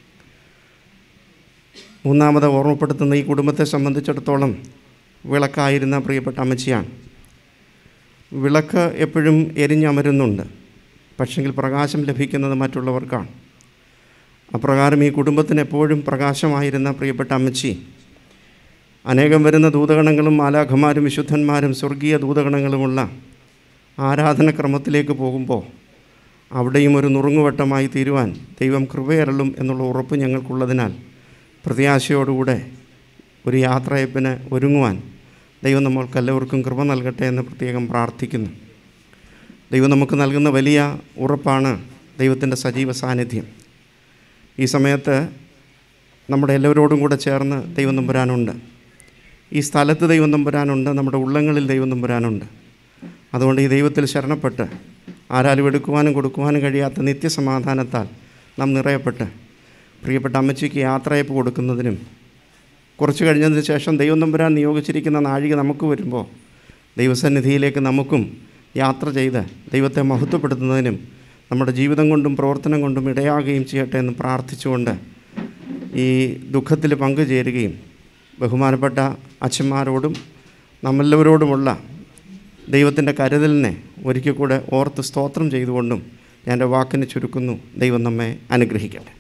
മൂന്നാമത് ഓർമ്മപ്പെടുത്തുന്ന ഈ കുടുംബത്തെ സംബന്ധിച്ചിടത്തോളം വിളക്കായിരുന്ന പ്രിയപ്പെട്ട അമ്മച്ചിയാണ് വിളക്ക് എപ്പോഴും എരിഞ്ഞമരുന്നുണ്ട് പക്ഷെങ്കിൽ പ്രകാശം ലഭിക്കുന്നത് മറ്റുള്ളവർക്കാണ് അപ്രകാരം ഈ കുടുംബത്തിന് എപ്പോഴും പ്രകാശമായിരുന്ന പ്രിയപ്പെട്ട അമ്മച്ചി അനേകം വരുന്ന ദൂതഗണങ്ങളും മാലാഖമാരും വിശുദ്ധന്മാരും സ്വർഗീയ ദൂതഗണങ്ങളുമുള്ള ആരാധനക്രമത്തിലേക്ക് പോകുമ്പോൾ അവിടെയും ഒരു നുറുങ്ങുവട്ടമായി തീരുവാൻ ദൈവം കൃപയരളും എന്നുള്ള ഉറപ്പ് ഞങ്ങൾക്കുള്ളതിനാൽ പ്രത്യാശയോടുകൂടെ ഒരു യാത്രയപ്പിന് ഒരുങ്ങുവാൻ ദൈവം നമ്മൾക്ക് എല്ലാവർക്കും കൃപ നൽകട്ടെ എന്ന് പ്രത്യേകം പ്രാർത്ഥിക്കുന്നു ദൈവം നമുക്ക് നൽകുന്ന വലിയ ഉറപ്പാണ് ദൈവത്തിൻ്റെ സജീവ സാന്നിധ്യം ഈ സമയത്ത് നമ്മുടെ എല്ലാവരോടും കൂടെ ചേർന്ന് ദൈവം നമ്പുരാനുണ്ട് ഈ സ്ഥലത്ത് ദൈവം നമ്പുരാനുണ്ട് നമ്മുടെ ഉള്ളങ്ങളിൽ ദൈവം നമ്പുരാനുണ്ട് അതുകൊണ്ട് ഈ ദൈവത്തിൽ ശരണപ്പെട്ട് ആരാലും എടുക്കുവാനും കൊടുക്കുവാനും കഴിയാത്ത നിത്യസമാധാനത്താൽ നാം നിറയപ്പെട്ട് പ്രിയപ്പെട്ട അമ്മച്ചിക്ക് യാത്രയപ്പ് കൊടുക്കുന്നതിനും കുറച്ച് കഴിഞ്ഞതിന് ശേഷം ദൈവം തമ്പുരാൻ നിയോഗിച്ചിരിക്കുന്ന നാഴിക നമുക്ക് വരുമ്പോൾ ദൈവസന്നിധിയിലേക്ക് നമുക്കും യാത്ര ചെയ്ത് ദൈവത്തെ മഹത്വപ്പെടുത്തുന്നതിനും നമ്മുടെ ജീവിതം കൊണ്ടും പ്രവർത്തനം കൊണ്ടും ഇടയാകുകയും ചെയ്യട്ടെ എന്ന് പ്രാർത്ഥിച്ചുകൊണ്ട് ഈ ദുഃഖത്തിൽ പങ്കുചേരുകയും ബഹുമാനപ്പെട്ട അച്ഛന്മാരോടും നമ്മെല്ലാവരോടുമുള്ള ദൈവത്തിൻ്റെ കരുതലിനെ ഒരിക്കൽ കൂടെ ഓർത്ത് സ്തോത്രം ചെയ്തുകൊണ്ടും ഞാൻ എൻ്റെ വാക്കിന് ചുരുക്കുന്നു ദൈവം നമ്മെ അനുഗ്രഹിക്കട്ടെ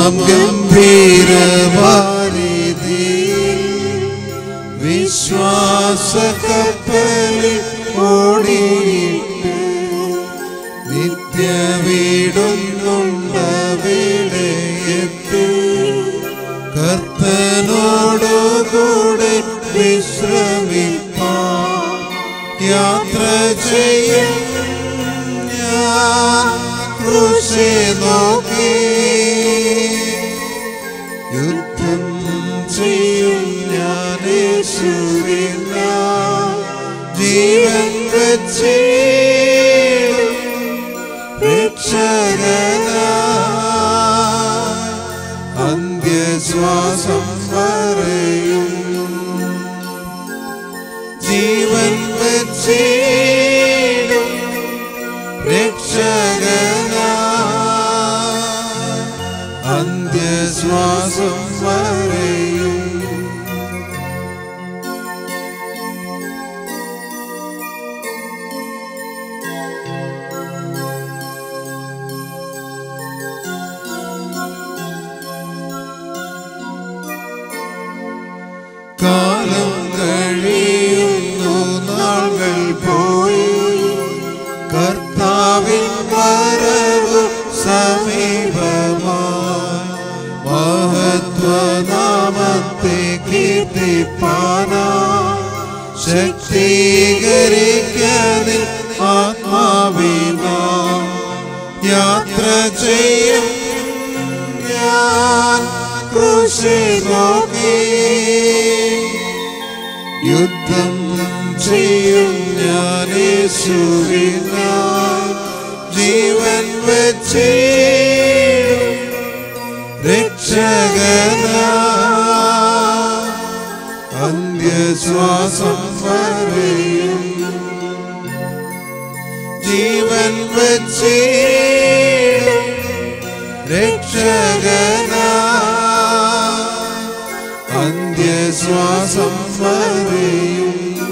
നാം ഗംഭീരവാരിധി വിശ്വാസ കപ്പലിൽ ഓടിയിട്ട് നിത്യവീടുന്നുണ്ടവിടെ എത്തി കർത്തനോടുകൂടെ വിശ്രമിപ്പാൻ യാത്ര ചെയ്യും ഞാൻ ക്രൂശെ നോക്കി യുദ്ധം ചെയ്യും ഞാൻ യേശുവിന ജീവൻ വെച്ചിടും രക്ഷകനായി അന്ത്യശ്വാസം വരെയും ജീവൻ വെച്ചിടും രക്ഷകനായി അന്ത്യശ്വാസം വരെയും കാലം കഴിയുന്നു നാളുകൾ പോയി കർത്താവിൻ വരവ് സമീപമായി മഹത്വനാമത്തെ കീർത്തിപ്പാനാ ശക്തീകരിക്കാനിൽ ആത്മാവിനാ യാത്ര ചെയ്യും ഞാൻ ക്രൂശെ നോക്കി യുദ്ധം ചെയ്യും ഞാൻ യേശുവിനായി ജീവൻ വെച്ചിടും രക്ഷകനായി അന്ത്യശ്വാസം വരെയും ജീവൻ വെച്ചിടും രക്ഷകനായി അന്ത്യശ്വാസം വരെയും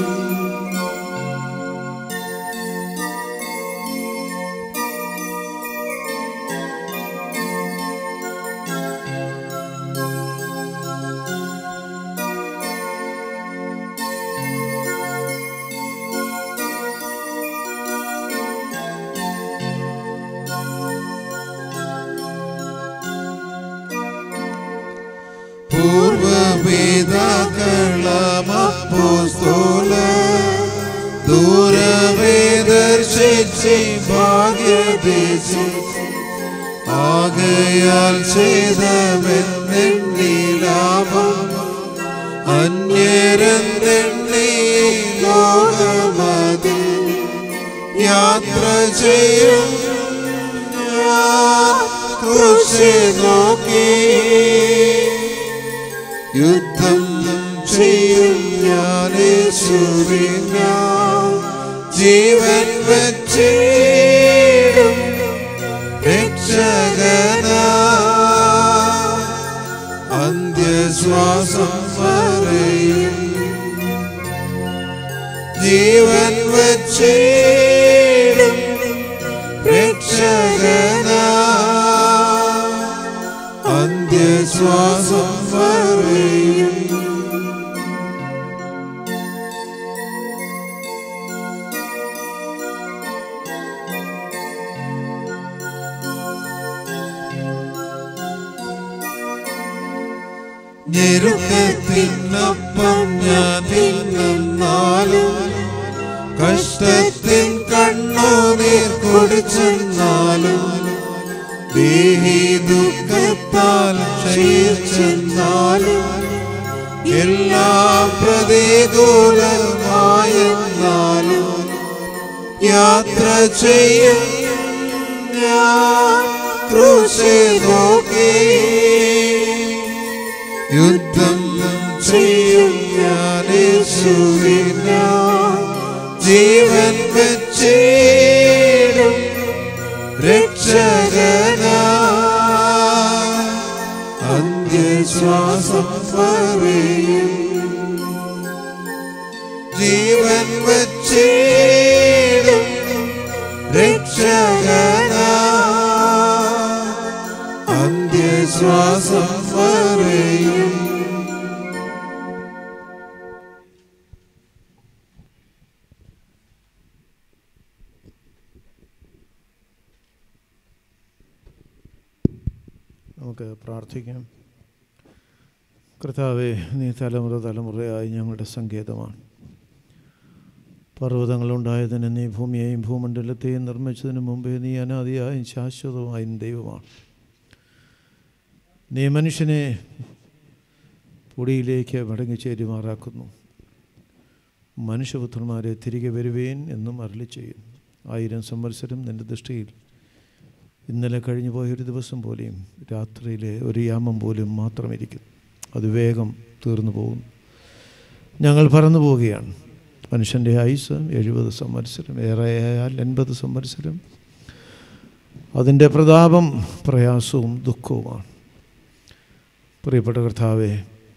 പൂർവപിതാക്കളമപ്പോസ്തോല ദൂരവേ ദർശിച്ച് ഭാഗ്യദേശി ആകയാൽ ചെയ്തവെന്നെണ്ണി ലാഭം അന്യരെന്നെണ്ണി ലോകമതി യാത്ര ചെയ്യും ഞാൻ ക്രൂശെ നോക്കി യുദ്ധം ചെയ്യും ഞാൻ യേശുവിന ജീവൻ വച്ചിടും രക്ഷകന അന്ത്യശ്വാസം വരെയും ജീവൻ വച്ചിടും രക്ഷകന അന്ത്യശ്വാസം വരെയും ഞെരുക്കത്തിനൊപ്പം ഞാൻ തിന്നാലും കഷ്ടത്തിൻ കണ്ണുനീർ കുടിച്ചെന്നാലും ദേഹി ദുഃഖത്താൽ ക്ഷയിച്ചെന്നാലും എല്ലാം പ്രതികൂലമായെന്നാലും യാത്ര ചെയ്യും ഞാൻ ക്രൂശെ നോക്കി യുദ്ധം ചെയ്യും ഞാൻ യേശുവിന ജീവൻ വെച്ചിടും രക്ഷകന അന്ത്യശ്വാസം വരെയും ജീവൻ വെച്ചിടും രക്ഷകന അന്ത്യശ്വാസം നമുക്ക് പ്രാർത്ഥിക്കാം കർത്താവെ നീ തലമുറ തലമുറയായി ഞങ്ങളുടെ സങ്കേതമാണ് പർവ്വതങ്ങളുണ്ടായതിന് നീ ഭൂമിയെയും ഭൂമണ്ഡലത്തെയും നിർമ്മിച്ചതിന് മുമ്പേ നീ അനാദിയായും ശാശ്വതമായും ദൈവമാണ് നീ മനുഷ്യനെ പൊടിയിലേക്ക് മടങ്ങിച്ചേരുമാറാക്കുന്നു മനുഷ്യപുത്രന്മാരെ തിരികെ വരുവേൻ എന്നും അരളി ചെയ്യുന്നു ആയിരം സംവത്സരം നിൻ്റെ ദൃഷ്ടിയിൽ ഇന്നലെ കഴിഞ്ഞു പോയൊരു ദിവസം പോലെയും രാത്രിയിലെ ഒരു യാമം പോലും മാത്രമിരിക്കും അത് വേഗം തീർന്നു പോകുന്നു ഞങ്ങൾ പറന്നു പോവുകയാണ് മനുഷ്യൻ്റെ ആയുസ് എഴുപത് സംവത്സരം ഏറെയായാൽ എൺപത് സംവത്സരം അതിൻ്റെ പ്രതാപം പ്രയാസവും ദുഃഖവുമാണ് പ്രിയപ്പെട്ട കർത്താവെ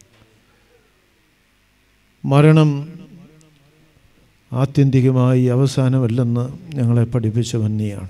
മരണം ആത്യന്തികമായി അവസാനമല്ലെന്ന് ഞങ്ങളെ പഠിപ്പിച്ചവൻ നീയാണ്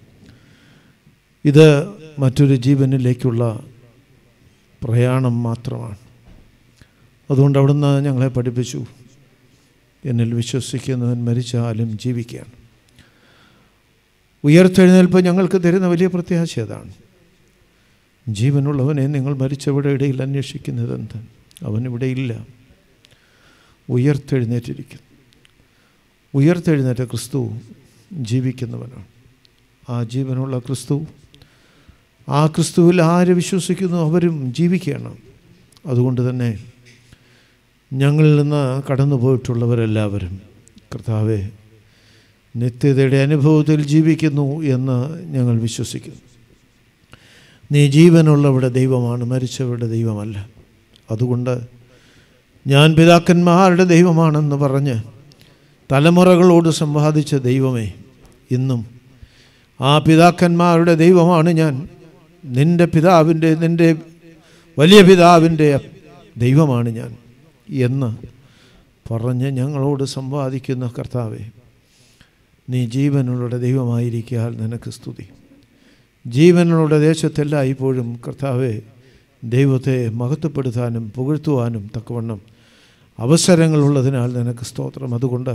ഇത് മറ്റൊരു ജീവനിലേക്കുള്ള പ്രയാണം മാത്രമാണ് അതുകൊണ്ട് അവിടുന്ന് ഞങ്ങളെ പഠിപ്പിച്ചു എന്നിൽ വിശ്വസിക്കുന്നവൻ മരിച്ചാലും ജീവിക്കുകയാണ് ഉയർത്തെഴുന്നേൽപ്പ് ഞങ്ങൾക്ക് തരുന്ന വലിയ പ്രത്യാശ അതാണ് ജീവനുള്ളവനെ നിങ്ങൾ മരിച്ചവിടെ ഇടയിൽ അന്വേഷിക്കുന്നത് എന്ത് അവൻ ഇവിടെ ഇല്ല ഉയർത്തെഴുന്നേറ്റിരിക്കുന്നു ഉയർത്തെഴുന്നേറ്റ ക്രിസ്തു ജീവിക്കുന്നവനാണ് ആ ജീവനുള്ള ക്രിസ്തു ആ ക്രിസ്തുവിൽ ആര് വിശ്വസിക്കുന്നു അവരും ജീവിക്കണം അതുകൊണ്ട് തന്നെ ഞങ്ങളിൽ നിന്ന് കടന്നു പോയിട്ടുള്ളവരെല്ലാവരും കർത്താവെ നിത്യതയുടെ അനുഭവത്തിൽ ജീവിക്കുന്നു എന്ന് ഞങ്ങൾ വിശ്വസിക്കുന്നു നീ ജീവനുള്ളവിടെ ദൈവമാണ് മരിച്ചവരുടെ ദൈവമല്ല അതുകൊണ്ട് ഞാൻ പിതാക്കന്മാരുടെ ദൈവമാണെന്ന് പറഞ്ഞ് തലമുറകളോട് സംവാദിച്ച ദൈവമേ ഇന്നും ആ പിതാക്കന്മാരുടെ ദൈവമാണ് ഞാൻ നിൻ്റെ പിതാവിൻ്റെ നിൻ്റെ വലിയ പിതാവിൻ്റെ ദൈവമാണ് ഞാൻ എന്ന് പറഞ്ഞ് ഞങ്ങളോട് സംവാദിക്കുന്ന കർത്താവെ നീ ജീവനുള്ള ദൈവമായിരിക്കാൽ നിനക്ക് സ്തുതി ജീവനുള്ള ദേശത്തെല്ലാം ഇപ്പോഴും കർത്താവെ ദൈവത്തെ മഹത്വപ്പെടുത്താനും പുകഴ്ത്തുവാനും തക്കവണ്ണം അവസരങ്ങളുള്ളതിനാൽ നിനക്ക് സ്തോത്രം അതുകൊണ്ട്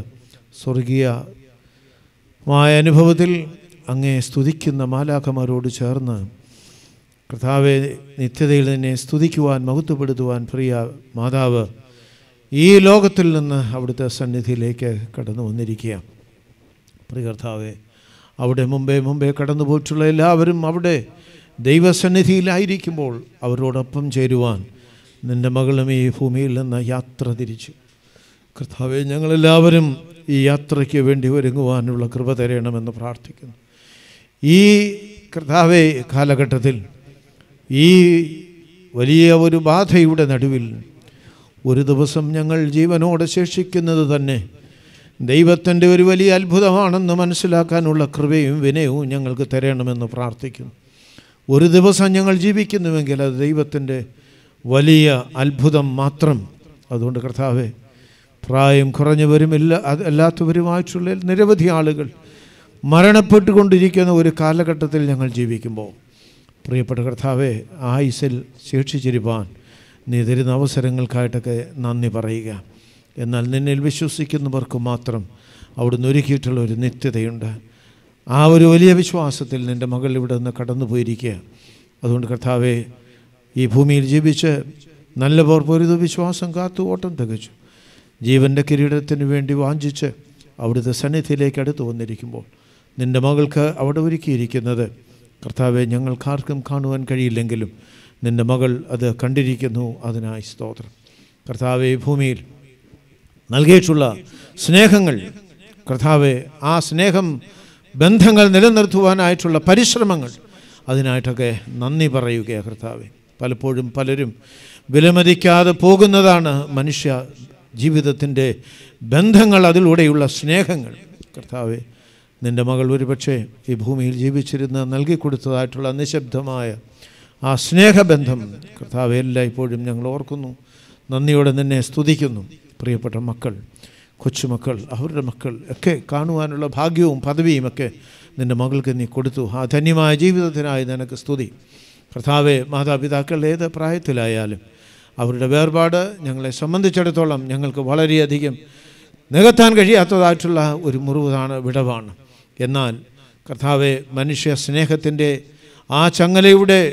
സ്വർഗീയമായ അനുഭവത്തിൽ അങ്ങേ സ്തുതിക്കുന്ന മാലാഖമാരോട് ചേർന്ന് കർത്താവെ നിത്യതയിൽ നിന്നെ സ്തുതിക്കുവാൻ മഹത്വപ്പെടുത്തുവാൻ പ്രിയ മാതാവ് ഈ ലോകത്തിൽ നിന്ന് അവിടുത്തെ സന്നിധിയിലേക്ക് കടന്നു വന്നിരിക്കുക പ്രിയ കർത്താവെ അവിടെ മുമ്പേ മുമ്പേ കടന്നു പോയിട്ടുള്ള എല്ലാവരും അവിടെ ദൈവസന്നിധിയിലായിരിക്കുമ്പോൾ അവരോടൊപ്പം ചേരുവാൻ നിൻ്റെ മകളും ഈ ഭൂമിയിൽ നിന്ന് യാത്ര തിരിച്ചു കർത്താവെ ഞങ്ങളെല്ലാവരും ഈ യാത്രയ്ക്ക് വേണ്ടി ഒരുങ്ങുവാനുള്ള കൃപ തരണമെന്ന് പ്രാർത്ഥിക്കുന്നു ഈ കർത്താവെ കാലഘട്ടത്തിൽ ഈ വലിയ ഒരു ബാധയുടെ നടുവിൽ ഒരു ദിവസം ഞങ്ങൾ ജീവനോടെ ശേഷിക്കുന്നത് തന്നെ ദൈവത്തിൻ്റെ ഒരു വലിയ അത്ഭുതമാണെന്ന് മനസ്സിലാക്കാനുള്ള കൃപയും വിനയവും ഞങ്ങൾക്ക് തരണമെന്ന് പ്രാർത്ഥിക്കുന്നു ഒരു ദിവസം ഞങ്ങൾ ജീവിക്കുന്നുവെങ്കിൽ അത് ദൈവത്തിൻ്റെ വലിയ അത്ഭുതം മാത്രം അതുകൊണ്ട് കർത്താവെ പ്രായം കുറഞ്ഞവരും ഇല്ല അത് അല്ലാത്തവരുമായിട്ടുള്ള നിരവധി ആളുകൾ മരണപ്പെട്ടുകൊണ്ടിരിക്കുന്ന ഒരു കാലഘട്ടത്തിൽ ഞങ്ങൾ ജീവിക്കുമ്പോൾ പ്രിയപ്പെട്ട കർത്താവെ ആയുസിൽ ശേഷിച്ചിരിപ്പാൻ നീ തരുന്ന അവസരങ്ങൾക്കായിട്ടൊക്കെ നന്ദി പറയുക എന്നാൽ നിന്നിൽ വിശ്വസിക്കുന്നവർക്ക് മാത്രം അവിടുന്ന് ഒരുക്കിയിട്ടുള്ള ഒരു നിത്യതയുണ്ട് ആ ഒരു വലിയ വിശ്വാസത്തിൽ നിൻ്റെ മകൾ ഇവിടെ നിന്ന് കടന്നു പോയിരിക്കുക അതുകൊണ്ട് കർത്താവെ ഈ ഭൂമിയിൽ ജീവിച്ച് നല്ല പോർ പൊരുത് വിശ്വാസം കാത്തു ഓട്ടം തികച്ചു ജീവൻ്റെ കിരീടത്തിന് വേണ്ടി വാഞ്ചിച്ച് അവിടുത്തെ സന്നിധിയിലേക്ക് അടുത്ത് വന്നിരിക്കുമ്പോൾ നിൻ്റെ മകൾക്ക് അവിടെ ഒരുക്കിയിരിക്കുന്നത് കർത്താവെ ഞങ്ങൾക്കാർക്കും കാണുവാൻ കഴിയില്ലെങ്കിലും നിൻ്റെ മകൾ അത് കണ്ടിരിക്കുന്നു അതിനായി സ്തോത്രം കർത്താവെ ഈ ഭൂമിയിൽ നൽകിയിട്ടുള്ള സ്നേഹങ്ങൾ കർത്താവെ ആ സ്നേഹം ബന്ധങ്ങൾ നിലനിർത്തുവാനായിട്ടുള്ള പരിശ്രമങ്ങൾ അതിനായിട്ടൊക്കെ നന്ദി പറയുക കർത്താവെ പലപ്പോഴും പലരും വിലമതിക്കാതെ പോകുന്നതാണ് മനുഷ്യ ജീവിതത്തിൻ്റെ ബന്ധങ്ങൾ അതിലൂടെയുള്ള സ്നേഹങ്ങൾ കർത്താവെ നിൻ്റെ മകൾ ഒരുപക്ഷെ ഈ ഭൂമിയിൽ ജീവിച്ചിരുന്ന് നൽകിക്കൊടുത്തതായിട്ടുള്ള നിശബ്ദമായ ആ സ്നേഹബന്ധം കർത്താവെ എല്ലായ്പ്പോഴും ഞങ്ങൾ ഓർക്കുന്നു നന്ദിയോടെ നിന്നെ സ്തുതിക്കുന്നു പ്രിയപ്പെട്ട മക്കൾ കൊച്ചുമക്കൾ അവരുടെ മക്കൾ ഒക്കെ കാണുവാനുള്ള ഭാഗ്യവും പദവിയും ഒക്കെ നിൻ്റെ മകൾക്ക് നീ കൊടുത്തു ആ ധന്യമായ ജീവിതത്തിനായി നിനക്ക് സ്തുതി കർത്താവെ മാതാപിതാക്കൾ ഏത് പ്രായത്തിലായാലും അവരുടെ വേർപാട് ഞങ്ങളെ സംബന്ധിച്ചിടത്തോളം ഞങ്ങൾക്ക് വളരെയധികം നികത്താൻ കഴിയാത്തതായിട്ടുള്ള ഒരു മുറിവാണ് വിടവാണ് എന്നാൽ കർത്താവെ മനുഷ്യ സ്നേഹത്തിൻ്റെ ആ ചങ്ങലയുടെ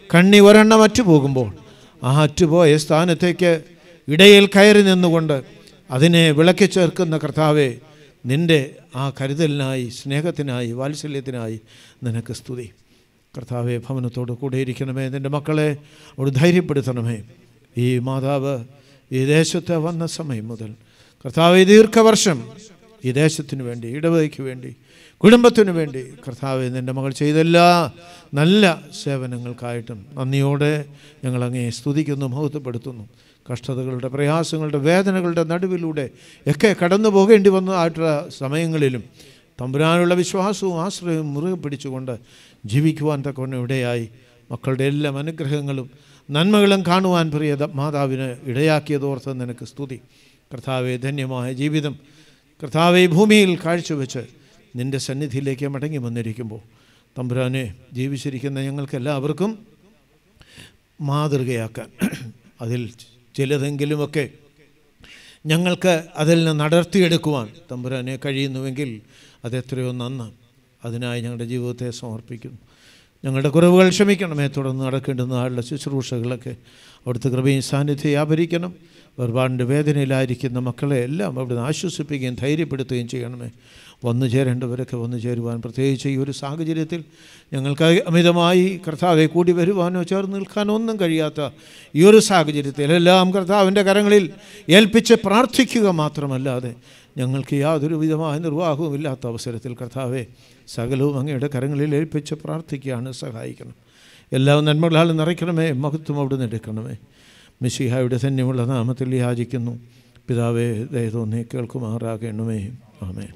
കണ്ണി ഒരെണ്ണം അറ്റുപോകുമ്പോൾ ആ അറ്റുപോയ സ്ഥാനത്തേക്ക് ഇടയിൽ കയറി നിന്നുകൊണ്ട് അതിനെ വിളക്കി ചേർക്കുന്ന കർത്താവെ നിൻ്റെ ആ കരുതലിനായി സ്നേഹത്തിനായി വാത്സല്യത്തിനായി നിനക്ക് സ്തുതി കർത്താവെ ഭവനത്തോട് കൂടെ ഇരിക്കണമേ നിൻ്റെ മക്കളെ അവിടെ ധൈര്യപ്പെടുത്തണമേ ഈ മാതാവ് ഈ ദേശത്ത് വന്ന സമയം മുതൽ കർത്താവ് ദീർഘവർഷം ഈ ദേശത്തിന് വേണ്ടി ഇടവകയ്ക്ക് വേണ്ടി കുടുംബത്തിന് വേണ്ടി കർത്താവ് നിൻ്റെ മകൾ ചെയ്തെല്ലാ നല്ല സേവനങ്ങൾക്കായിട്ടും നന്ദിയോടെ ഞങ്ങൾ അങ്ങേ സ്തുതിക്കുന്നു മഹത്വപ്പെടുത്തുന്നു കഷ്ടതകളുടെ പ്രയാസങ്ങളുടെ വേദനകളുടെ നടുവിലൂടെ ഒക്കെ കടന്നു പോകേണ്ടി വന്നതായിട്ടുള്ള സമയങ്ങളിലും തമ്പുരാനുള്ള വിശ്വാസവും ആശ്രയവും മുറുകെ പിടിച്ചുകൊണ്ട് ജീവിക്കുവാൻ തക്കവണ്ണം ഇടയായി മക്കളുടെ എല്ലാ അനുഗ്രഹങ്ങളും നന്മകളും കാണുവാൻ പ്രിയ ദ- മാതാവിന് ഇടയാക്കിയതോർത്ത് നിനക്ക് സ്തുതി കർത്താവെ ധന്യമായ ജീവിതം കർത്താവെ ഈ ഭൂമിയിൽ കാഴ്ചവെച്ച് നിൻ്റെ സന്നിധിയിലേക്ക് മടങ്ങി വന്നിരിക്കുമ്പോൾ തമ്പുരാനെ ജീവിച്ചിരിക്കുന്ന ഞങ്ങൾക്ക് എല്ലാവർക്കും മാതൃകയാക്കാൻ അതിൽ ചിലതെങ്കിലുമൊക്കെ ഞങ്ങൾക്ക് അതിൽ നിന്ന് നടത്തിയെടുക്കുവാൻ തമ്പുരാനെ കഴിയുന്നുവെങ്കിൽ അതെത്രയോ നന്ന് അതിനായി ഞങ്ങളുടെ ജീവിതത്തെ സമർപ്പിക്കുന്നു ഞങ്ങളുടെ കുറവുകൾ ക്ഷമിക്കണമേ തുടർന്ന് നടക്കേണ്ടുന്ന ആളുടെ ശുശ്രൂഷകളൊക്കെ അവിടുത്തെ കൃപയും സാന്നിധ്യം വ്യാപരിക്കണം വേർപാടിൻ്റെ വേദനയിലായിരിക്കുന്ന മക്കളെ എല്ലാം അവിടുന്ന് ആശ്വസിപ്പിക്കുകയും ധൈര്യപ്പെടുത്തുകയും ചെയ്യണമേ വന്നു ചേരേണ്ടവരൊക്കെ വന്നു ചേരുവാൻ പ്രത്യേകിച്ച് ഈ ഒരു സാഹചര്യത്തിൽ ഞങ്ങൾക്ക് അമിതമായി കർത്താവെ കൂടി വരുവാനോ ചേർന്ന് നിൽക്കാനോ ഒന്നും കഴിയാത്ത ഈ ഒരു സാഹചര്യത്തിൽ എല്ലാം കർത്താവിൻ്റെ കരങ്ങളിൽ ഏൽപ്പിച്ച് പ്രാർത്ഥിക്കുക മാത്രമല്ലാതെ ഞങ്ങൾക്ക് യാതൊരു വിധമായ നിർവാഹവും ഇല്ലാത്ത അവസരത്തിൽ കർത്താവെ സകലവും അങ്ങയുടെ കരങ്ങളിൽ ഏൽപ്പിച്ച് പ്രാർത്ഥിക്കുകയാണ് സഹായിക്കണം എല്ലാ നന്മകളാലും നിറയ്ക്കണമേ മഹത്വം അവിടുന്ന് എടുക്കണമേ മിശിഹായുടെ ധന്യമുള്ള നാമത്തിൽ യാചിക്കുന്നു പിതാവേ ദയതോന്നി കേൾക്കുമാറാകണമേ ആമേ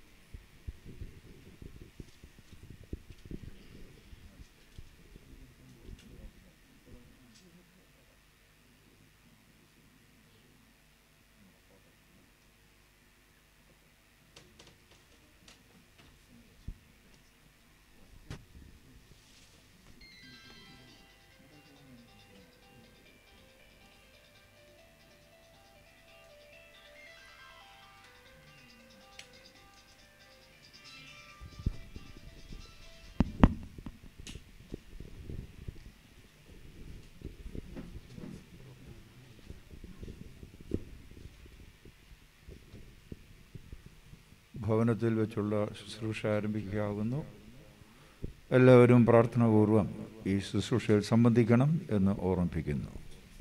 ഭവനത്തിൽ വെച്ചുള്ള ശുശ്രൂഷ ആരംഭിക്കാവുന്നു എല്ലാവരും പ്രാർത്ഥനാപൂർവം ഈ ശുശ്രൂഷയിൽ സംബന്ധിക്കണം എന്ന് ഓർമ്മിപ്പിക്കുന്നു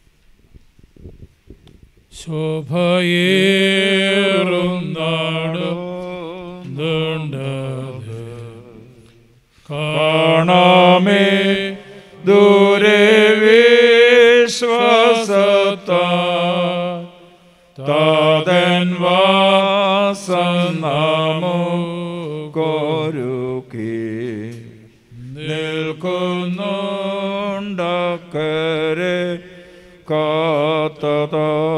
ശോഭയേറും നാടോ കാണാമേ ദൂരെ വിശ്വാസത്താ താതൻ വാസം നാമോ കോരുക്കി നിൽക്കുന്നുണ്ടക്കരെ കാത്തത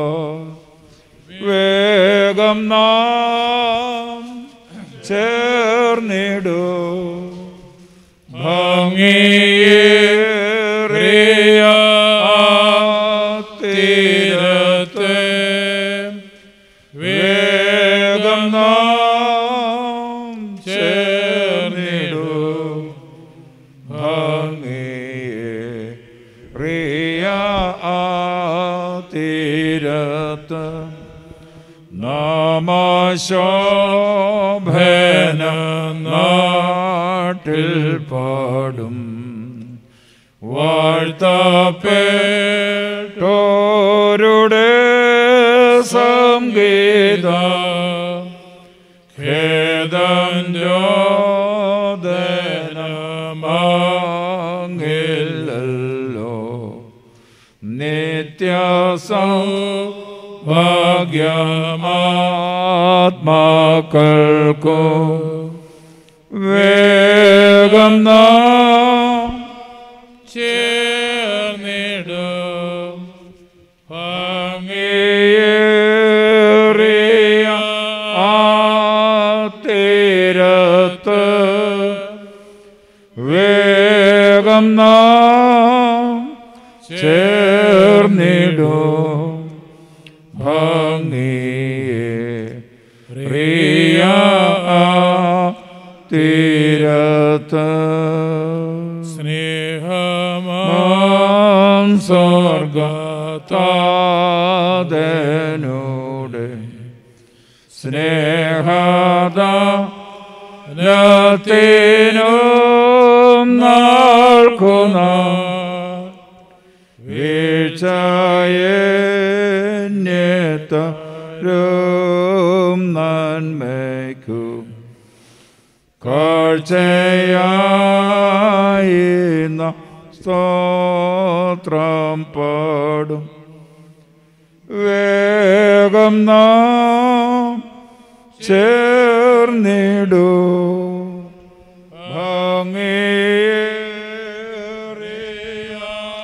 വേഗം നാം ചേർന്നിടൂ ഭംഗിയേറിയ തീരത്തെ വേഗം നാം ചേർന്നിടൂ ഭംഗിയേറിയ തീരത്ത് നാമശോഭന നാട്ടിൽ പാടും വാഴ്ത്തപ്പെട്ടോരുടെ സംഗീത ഖേദഞ്ചോദനമാങ്ങില്ലല്ലോ നിത്യസം ഭാഗ്യമാത്മാക്കൾക്കു വേഗം നാം ചേർന്നിടും ഭംഗിയേറിയ ആ തീരത്ത് വേഗം നാം ചേർന്നിടും ഭംഗിയേറിയ ആ തീരത്ത് സ്നേഹമാ താതനോട് സ്നേഹദാനത്തിനും നാൾക്കുന്ന വീഴ്ചയേത്തരും നന്മയ്ക്കും കാഴ്ചയായി നാം സ്തോത്രം പാടും വേഗം നാം ചേർന്നിടൂ ഭംഗിയേറിയ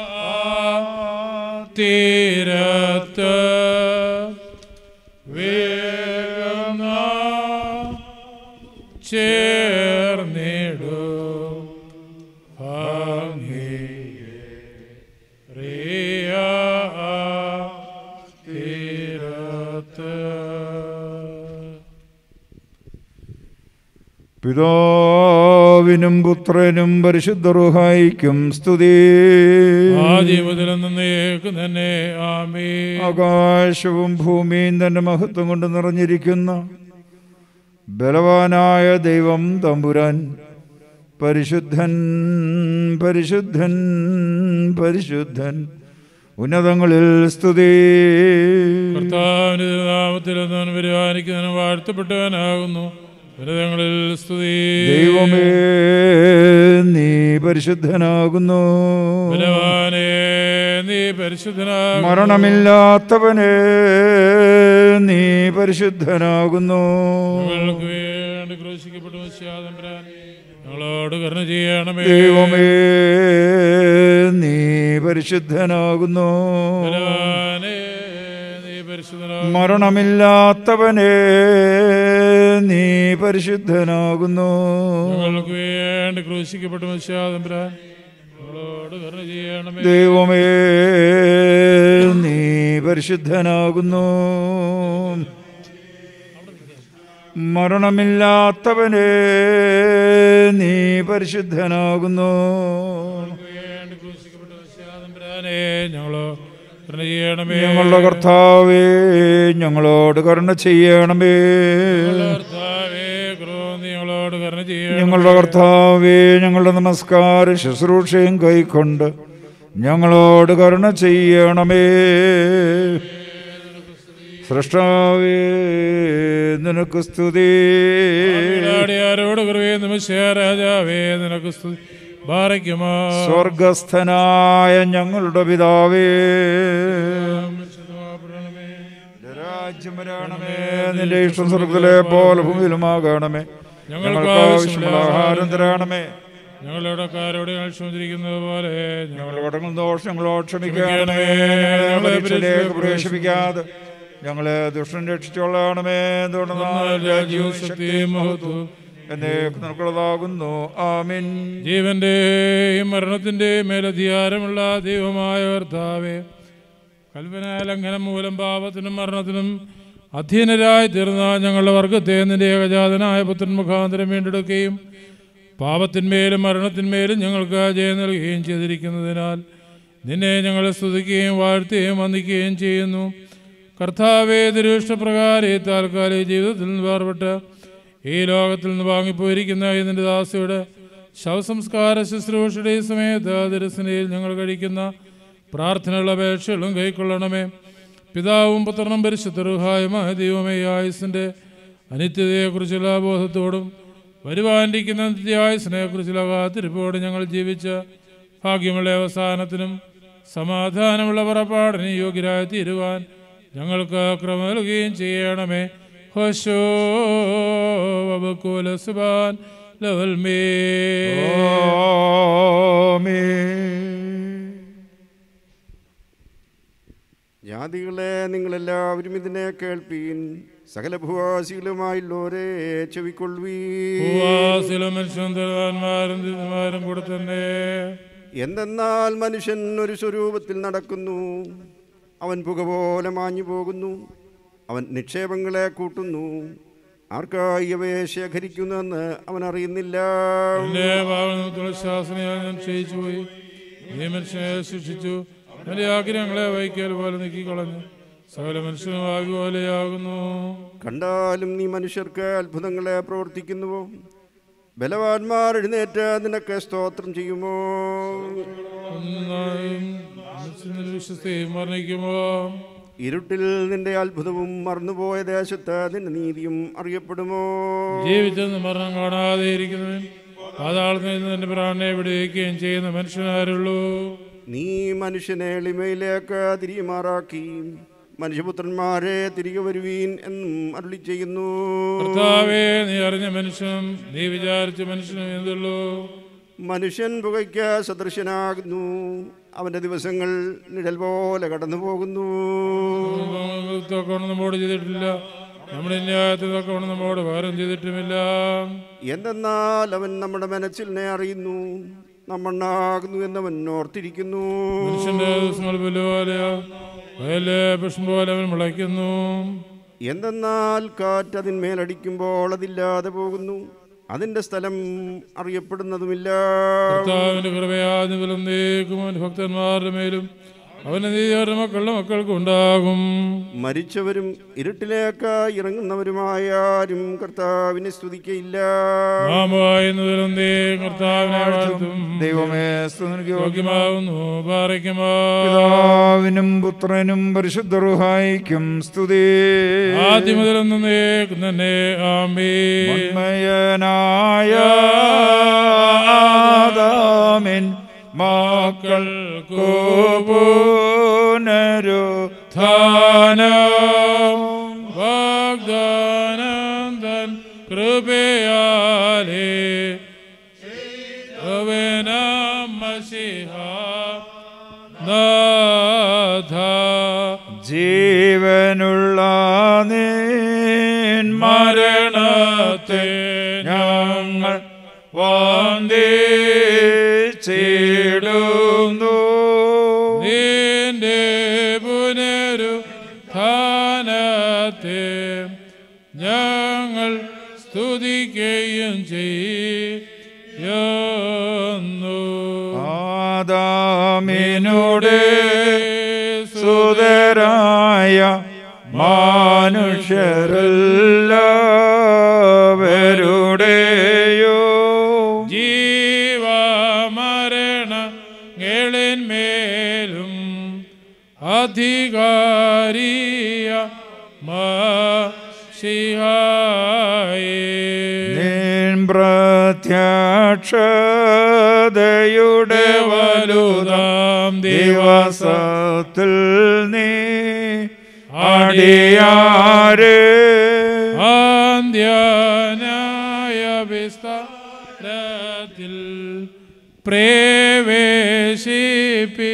തീരത്ത് വേഗം നാം ചേർന്നിടൂ ഭംഗിയേറിയ തീരത്ത് പിതാവിനും പുത്രനും പരിശുദ്ധ റുഹായിക്കും സ്തുതി ആദ്യം മുതൽ എന്നേക്കും തന്നെ ആമേ ആകാശവും ഭൂമിയും തന്റെ മഹത്വം കൊണ്ട് നിറഞ്ഞിരിക്കുന്ന ബലവാനായ ദൈവം തമ്പുരാൻ പരിശുദ്ധൻ പരിശുദ്ധൻ പരിശുദ്ധൻ ഉന്നതങ്ങളിൽ സ്തുതി കർത്താവിന്റെ നാമത്തിൽ എന്നവൻ വരുവാനിക്കുന്നവനും വാഴ്ത്തപ്പെട്ടവനാകുന്നു ഉന്നതങ്ങളിൽ സ്തുതി ദൈവമേ നീ പരിശുദ്ധനാകുന്നു ബലവാനേ നീ പരിശുദ്ധനാകുന്നു മരണമില്ലാത്തവനെ നീ പരിശുദ്ധനാകുന്നു ഞങ്ങൾക്ക് വേണ്ടി ക്രൂശിക്കപ്പെട്ടു മനുഷ്യാതമ്പുരാൻ ഞങ്ങളോട് കരുണ ചെയ്യണമേ ദൈവമേ നീ പരിശുദ്ധനാകുന്നു ബലവാനേ നീ പരിശുദ്ധനാകുന്നു മരണമില്ലാത്തവനെ നീ പരിശുദ്ധനാകുന്നു ഞങ്ങൾക്ക് വേണ്ടി ക്രൂശിക്കപ്പെട്ടു മനുഷ്യാതമ്പുരാൻ ഞങ്ങളോട് കരുണ ചെയ്യണമേ ദൈവമേ നീ പരിശുദ്ധനാകുന്നു മരണമില്ലാത്തവനെ നീ പരിശുദ്ധനാകുന്നു വേണ്ടി ക്രൂശിക്കപ്പെട്ടു മനുഷ്യാതമ്പുരാനെ ഞങ്ങളോ കരുണ ചെയ്യണമേ ഞങ്ങളുടെ കർത്താവേ ഞങ്ങളോട് കരുണ ചെയ്യണമേ കർത്താവേ കൃപ നീ ഞങ്ങളോട് കരുണ ചെയ്യണമേ ഞങ്ങളുടെ കർത്താവേ ഞങ്ങളുടെ നമസ്കാര ശുശ്രൂഷയും കൈക്കൊണ്ട് ഞങ്ങളോട് കരുണ ചെയ്യണമേ സൃഷ്ടാവേ നിനക്ക് സ്തുതി ആരോട് കൃപയെ നിമിഷ രാജാവേ നിനക്ക് സ്തുതി ബാറയ്ക്കുമോ സ്വർഗസ്ഥനായ ഞങ്ങളുടെ പിതാവേ രാജ്യം വരണമേ നിന്റെ ഇഷ്ടം സ്വർഗത്തിലെ പോലെ ഭൂമിയിലുമാകണമേ ഞങ്ങൾക്ക് ആവശ്യമുള്ള ആഹാരം തരണമേ ഞങ്ങളുടെ കാരോട് ഞങ്ങൾ ക്ഷമിച്ചിരിക്കുന്നത് പോലെ ഞങ്ങളുടെ കടങ്ങൾ ദോഷങ്ങളോട് ക്ഷമിക്കണമേ ഞങ്ങളെ പരീക്ഷയിലേക്ക് പ്രവേശിപ്പിക്കാതെ ഞങ്ങളെ ദുഷ്ടൻ രക്ഷിച്ചോളണമേ തുടർന്നാൽ രാജ്യവും ശക്തിയും മഹത്വവും എന്നേക്ക് നിനക്കുള്ളതാകുന്നു ആമിൻ ജീവന്റെയും മരണത്തിന്റെയും മേലധികാരമുള്ള ദൈവമായ കർത്താവേ കൽപ്പന ലംഘനം മൂലം പാപത്തിനും മരണത്തിനും അധീനരായി തീർന്ന ഞങ്ങളുടെ വർഗത്തെ നിന്റെ ഏകജാതനായ പുത്രൻ മുഖാന്തരം വീണ്ടെടുക്കുകയും പാപത്തിന്മേലും മരണത്തിന്മേലും ഞങ്ങൾക്ക് ജയം നൽകുകയും ചെയ്തിരിക്കുന്നതിനാൽ നിന്നെ ഞങ്ങൾ സ്തുതിക്കുകയും വാഴ്ത്തുകയും വന്ദിക്കുകയും ചെയ്യുന്നു കർത്താവേ തിരുവിഷ്ടപ്രകാരം ഈ താൽക്കാലിക ജീവിതത്തിൽ നിന്ന് വേർപെട്ട് ഈ ലോകത്തിൽ നിന്ന് വാങ്ങിപ്പോയിരിക്കുന്ന ഇതിൻ്റെ ദാസയുടെ ശവസംസ്കാര ശുശ്രൂഷയുടെ ഈ സമയത്ത് തിരുസനയിൽ ഞങ്ങൾ കഴിക്കുന്ന പ്രാർത്ഥനയുള്ള അപേക്ഷകളും കൈക്കൊള്ളണമേ പിതാവും പുത്രനും പരിശുദ്ധറുഹായുമായ ദൈവമേ ഈ ആയുസിൻ്റെ അനിത്യതയെക്കുറിച്ചുള്ള ബോധത്തോടും വരുവാനിരിക്കുന്ന നിത്യായുസിനെക്കുറിച്ചുള്ള കാത്തിരിപ്പോടും ഞങ്ങൾ ജീവിച്ച ഭാഗ്യമുള്ള അവസാനത്തിനും സമാധാനമുള്ള പുറപ്പാടിന് യോഗ്യരായി തീരുവാൻ ഞങ്ങൾക്ക് ക്രമം നൽകുകയും ചെയ്യണമേ ഹോശോ വബക്കുല സുബാൻ ലവൽ മേ ജാതികളെ നിങ്ങളെല്ലാവരും ഇതിനെ കേൾപ്പീൻ സകല ഭൂവാസികളുമായുള്ളവരെ ചെവിക്കൊള്ളുവീൻ ഭൂവാസിലും മനുഷ്യന്മാരും ദിവന്മാരും കൂടെ തന്നെ എന്തെന്നാൽ മനുഷ്യൻ ഒരു സ്വരൂപത്തിൽ നടക്കുന്നു അവൻ പുക പോലെ മാഞ്ഞു പോകുന്നു അവൻ നിക്ഷേപങ്ങളെ കൂട്ടുന്നു ആർക്കായി അവയെ ശേഖരിക്കുന്നെന്ന് അവൻ അറിയുന്നില്ല എന്റെ ഭാവനത്തിലുള്ള ശാസനയാൽ ഞാൻ ക്ഷയിച്ചു പോയി നീ മനുഷ്യനെ ശിക്ഷിച്ചു അവന്റെ ആഗ്രഹങ്ങളെ വൈക്കൽ പോലെ നീക്കിക്കളഞ്ഞു സകല മനുഷ്യനും ആവി പോലെയാകുന്നു കണ്ടാലും നീ മനുഷ്യർക്ക് അത്ഭുതങ്ങളെ പ്രവർത്തിക്കുന്നുവോ ബലവാന്മാർ എഴുന്നേറ്റ് നിനക്ക് സ്തോത്രം ചെയ്യുമോ ഒന്നായും മനുഷ്യനിൽ വിശ്വസ്തയും വർണ്ണിക്കുമോ ഇരുട്ടിൽ നിന്റെ അത്ഭുതവും മറന്നുപോയ ദേശത്ത് നിന്റെ നീതിയും അറിയപ്പെടുമോ ജീവിച്ചെന്ന് മരണം കാണാതെ ഇരിക്കുന്നവൻ പാതാളത്തിൽ നിന്ന് തന്റെ പ്രാണനെ വിടുവിക്കുകയും ചെയ്യുന്ന മനുഷ്യനാരുള്ളൂ നീ മനുഷ്യനെ എളിമയിലേക്ക് തിരിയുമാറാക്കി മനുഷ്യപുത്രന്മാരെ തിരികെ വരുവീൻ എന്നും അരുളി ചെയ്യുന്നു കർത്താവേ നീ അറിഞ്ഞ മനുഷ്യനും നീ വിചാരിച്ച മനുഷ്യനും എന്തുള്ളൂ മനുഷ്യൻ പുകയ്ക്ക് സദൃശനാകുന്നു അവന്റെ ദിവസങ്ങൾ നിഴൽ പോലെ കടന്നു പോകുന്നു തൊക്കെ നമ്മോട് ചെയ്തിട്ടില്ല നമ്മുടെ ന്യായത്തിൽ തൊക്കെ നമ്മോട് ഭാരം ചെയ്തിട്ടുമില്ല എന്തെന്നാൽ അവൻ നമ്മുടെ മനസ്സിനെ അറിയുന്നു നമ്മണ്ണാകുന്നു എന്നവൻ ഓർത്തിരിക്കുന്നു മനുഷ്യന്റെ ദിവസങ്ങൾ പുല്ലുപോലെയോ വയലെ പുഷ്പം പോലെ അവൻ മുളയ്ക്കുന്നു എന്തെന്നാൽ കാറ്റ് അതിന്മേലടിക്കുമ്പോൾ അതില്ലാതെ പോകുന്നു അതിന്റെ സ്ഥലം അറിയപ്പെടുന്നതുമില്ല കർത്താവിന്റെ കൃപയാതിലും നീക്കും അവന്റെ ഭക്തന്മാരുടെ മേലും അവന്റെ നീതി അവരുടെ മക്കളുടെ മക്കൾക്കും ഉണ്ടാകും മരിച്ചവരും ഇരുട്ടിലേക്ക് ഇറങ്ങുന്നവരുമായ ആരും കർത്താവിനെ സ്തുതിക്കയില്ല നാമായെന്നതിലും നീ കർത്താവിനെ വാഴ്ത്തും ദൈവമേ സ്തുതിക്ക് യോഗ്യമാകുന്നു പാറയ്ക്കുമോ പിതാവിനും പുത്രനും പരിശുദ്ധ റുഹായിക്കും സ്തുതി ആദ്യം മുതലൊന്നും നീക്കും തന്നെ ആമേ ഉണ്മയനായ ആദാമിൻ മക്കൾ കോപുനരു ധാനം വാഗ്ദാനം തൻ കൃപയാലേ അവനാം മസിഹ നാഥ ജീവനുള്ള നീൻ മരണത്തെ ഞങ്ങൾ വാന്തിച്ചിടുന്നു നിന്റെ പുനരു ധാനത്തെ ഞങ്ങൾ സ്തുതിക്കുകയും ചെയ്യുന്നു ആദാമിനുടെ സുതരായ മനുഷ്യരെല്ലാവരുടെയോ ജീവമരണങ്ങളിന്മേലും അധികാരിയ മഷിഹായേ നിൻ പ്രത്യക്ഷതയുടെ വലുതാം ദിവസത്തിൽ നീ അടിയാരെ ആന്ധ്യനായ വിസ്താരത്തിൽ പ്രവേശിപ്പി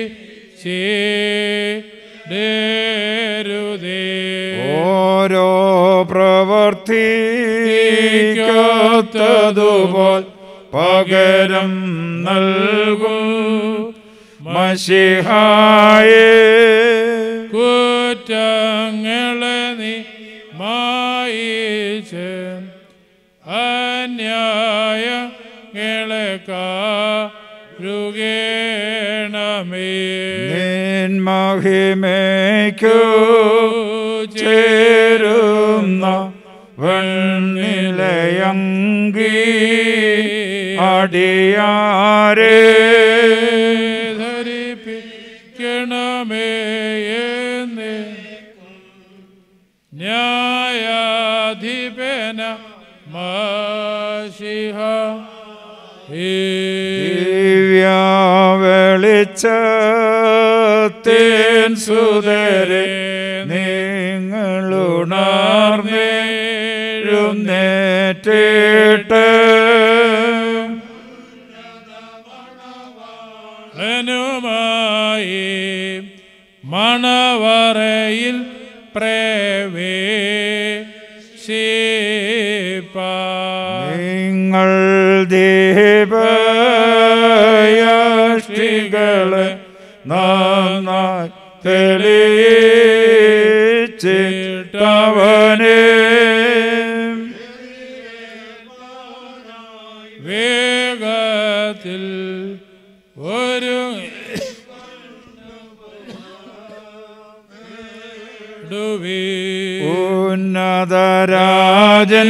ചേരുതേ ഓരോ പ്രവർത്തിക്കത്തതുപോൽ പകരം നൽകും മഷിഹായേ കുറ്റങ്ങളെ നീ മായിച്ച് അന്യായങ്ങളെ കാരുകേണമേ നിൻ മഹിമയ്ക്കു ചേരുന്ന വെണ്ണിലയങ്കി അടിയാരേ ധരിപ്പിക്കണമേ എന്ന് ന്യായാധിപന മാഷിഹ ദിവ്യ വെളിച്ചത്തേൻ സുതരെ നിങ്ങളുണർന്നേഴുന്നേറ്റിട്ട് നുമായി മണവറയിൽ പ്രവേശിപ്പാ നിങ്ങൾ ദീപയാഷ്ടികളെ നന്നായി തെളിയിച്ചിട്ടവനെ വേഗത്തിൽ ഒരു ഉന്നതരാജൻ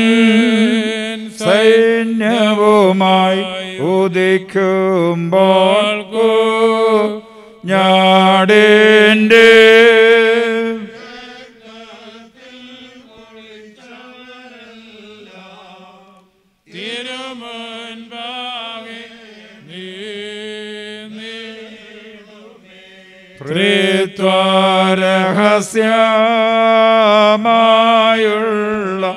സൈന്യവുമായി ഉദിക്കുമ്പോൾ ഞാടേൻ്റെ തിരുമുൻപാകെ നീ ത്രിത്വരഹസ്യമായുള്ള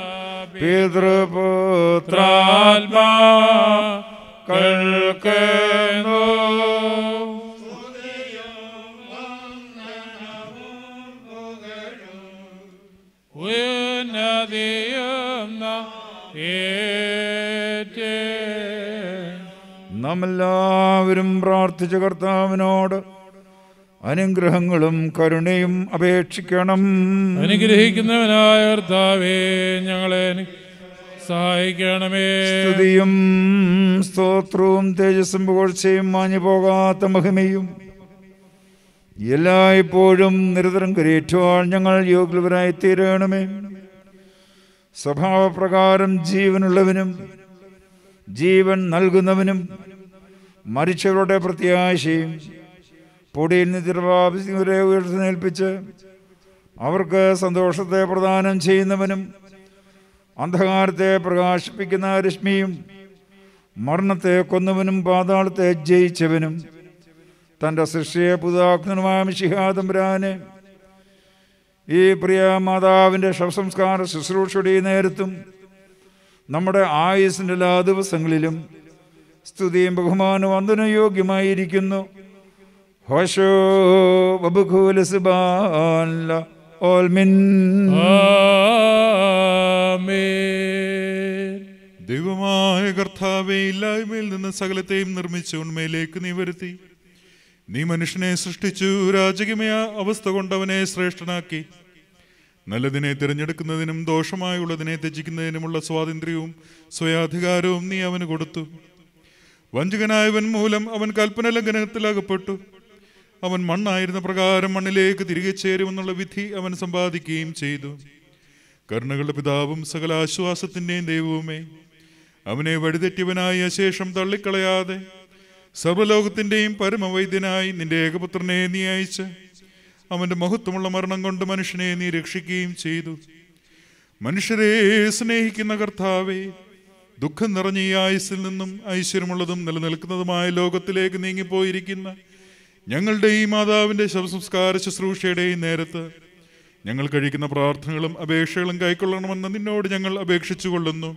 പിതൃപുത്രാത്മാ കൾക്കുന്നു ഉന്നതിയും ഏറ്റേ നാം എല്ലാവരും പ്രാർത്ഥിച്ച കർത്താവിനോട് അനുഗ്രഹങ്ങളും കരുണയും അപേക്ഷിക്കണം അനുഗ്രഹിക്കുന്നവനായ കർത്താവേ ഞങ്ങളെ അനു- സഹായിക്കണമേ സ്തുതിയും സ്തോത്രവും തേജസ്സും പുകഴ്ചയും മാഞ്ഞു പോകാത്ത മഹിമയും എല്ലായ്പ്പോഴും നിരന്തരം കരയേറ്റുവാൻ ഞങ്ങൾ യോഗ്യവരായി തീരണമേ സ്വഭാവപ്രകാരം ജീവനുള്ളവനും ജീവൻ നൽകുന്നവനും മരിച്ചവരുടെ പ്രത്യാശയും പൊടിയിൽ നിന്ന് തിരുവാഭിവരെ ഉയർത്തുന്നേൽപ്പിച്ച് അവർക്ക് സന്തോഷത്തെ പ്രദാനം ചെയ്യുന്നവനും അന്ധകാരത്തെ പ്രകാശിപ്പിക്കുന്ന രശ്മിയും മരണത്തെ കൊന്നവനും പാതാളത്തെ ജയിച്ചവനും തൻ്റെ സൃഷ്ടിയെ പുതാക്കുന്നതുമായ മിഷിഹാതമ്പുരാനെ ഈ പ്രിയ മാതാവിൻ്റെ ശവസംസ്കാര ശുശ്രൂഷയുടെ ഈ നേരത്തും നമ്മുടെ ആയുസിൻ്റെ എല്ലാ ദിവസങ്ങളിലും സ്തുതിയും ബഹുമാനവും വന്ദനയോഗ്യമായിരിക്കുന്നു ഹോഷോ ബബുഖൂലസുബാല ഓൽമിൻ ദൈവമായ കർത്താവെ ഇല്ലായ്മയിൽ നിന്ന് സകലത്തെയും നിർമ്മിച്ച ഉണ്മയിലേക്ക് നീ വരുത്തി നീ മനുഷ്യനെ സൃഷ്ടിച്ചു രാജകീയ അവസ്ഥ കൊണ്ടവനെ ശ്രേഷ്ഠനാക്കി നല്ലതിനെ തിരഞ്ഞെടുക്കുന്നതിനും ദോഷമായുള്ളതിനെ ത്യജിക്കുന്നതിനുമുള്ള സ്വാതന്ത്ര്യവും സ്വയാധികാരവും നീ അവന് കൊടുത്തു വഞ്ചകനായവൻ മൂലം അവൻ കൽപ്പന ലംഘനത്തിലകപ്പെട്ടു അവൻ മണ്ണായിരുന്ന പ്രകാരം മണ്ണിലേക്ക് തിരികെ ചേരുമെന്നുള്ള വിധി അവൻ സമ്പാദിക്കുകയും ചെയ്തു കരുണകളുടെ പിതാവും സകല ആശ്വാസത്തിൻ്റെയും ദൈവവുമേ അവനെ വഴിതെറ്റിയവനായ ശേഷം തള്ളിക്കളയാതെ സർവ്വലോകത്തിൻ്റെയും പരമവൈദ്യനായി നിന്റെ ഏകപുത്രനെ നീ അയച്ച് അവൻ്റെ മഹത്വമുള്ള മരണം കൊണ്ട് മനുഷ്യനെ നീ രക്ഷിക്കുകയും ചെയ്തു മനുഷ്യരെ സ്നേഹിക്കുന്ന കർത്താവേ ദുഃഖം നിറഞ്ഞ ഈ ആയുസ്സിൽ നിന്നും ഐശ്വര്യമുള്ളതും നിലനിൽക്കുന്നതുമായ ലോകത്തിലേക്ക് നീങ്ങിപ്പോയിരിക്കുന്ന ഞങ്ങളുടെ ഈ മാതാവിൻ്റെ ശവസംസ്കാര ശുശ്രൂഷയുടെ ഈ നേരത്ത് ഞങ്ങൾ കഴിക്കുന്ന പ്രാർത്ഥനകളും അപേക്ഷകളും കൈക്കൊള്ളണമെന്ന് നിന്നോട് ഞങ്ങൾ അപേക്ഷിച്ചു കൊള്ളുന്നു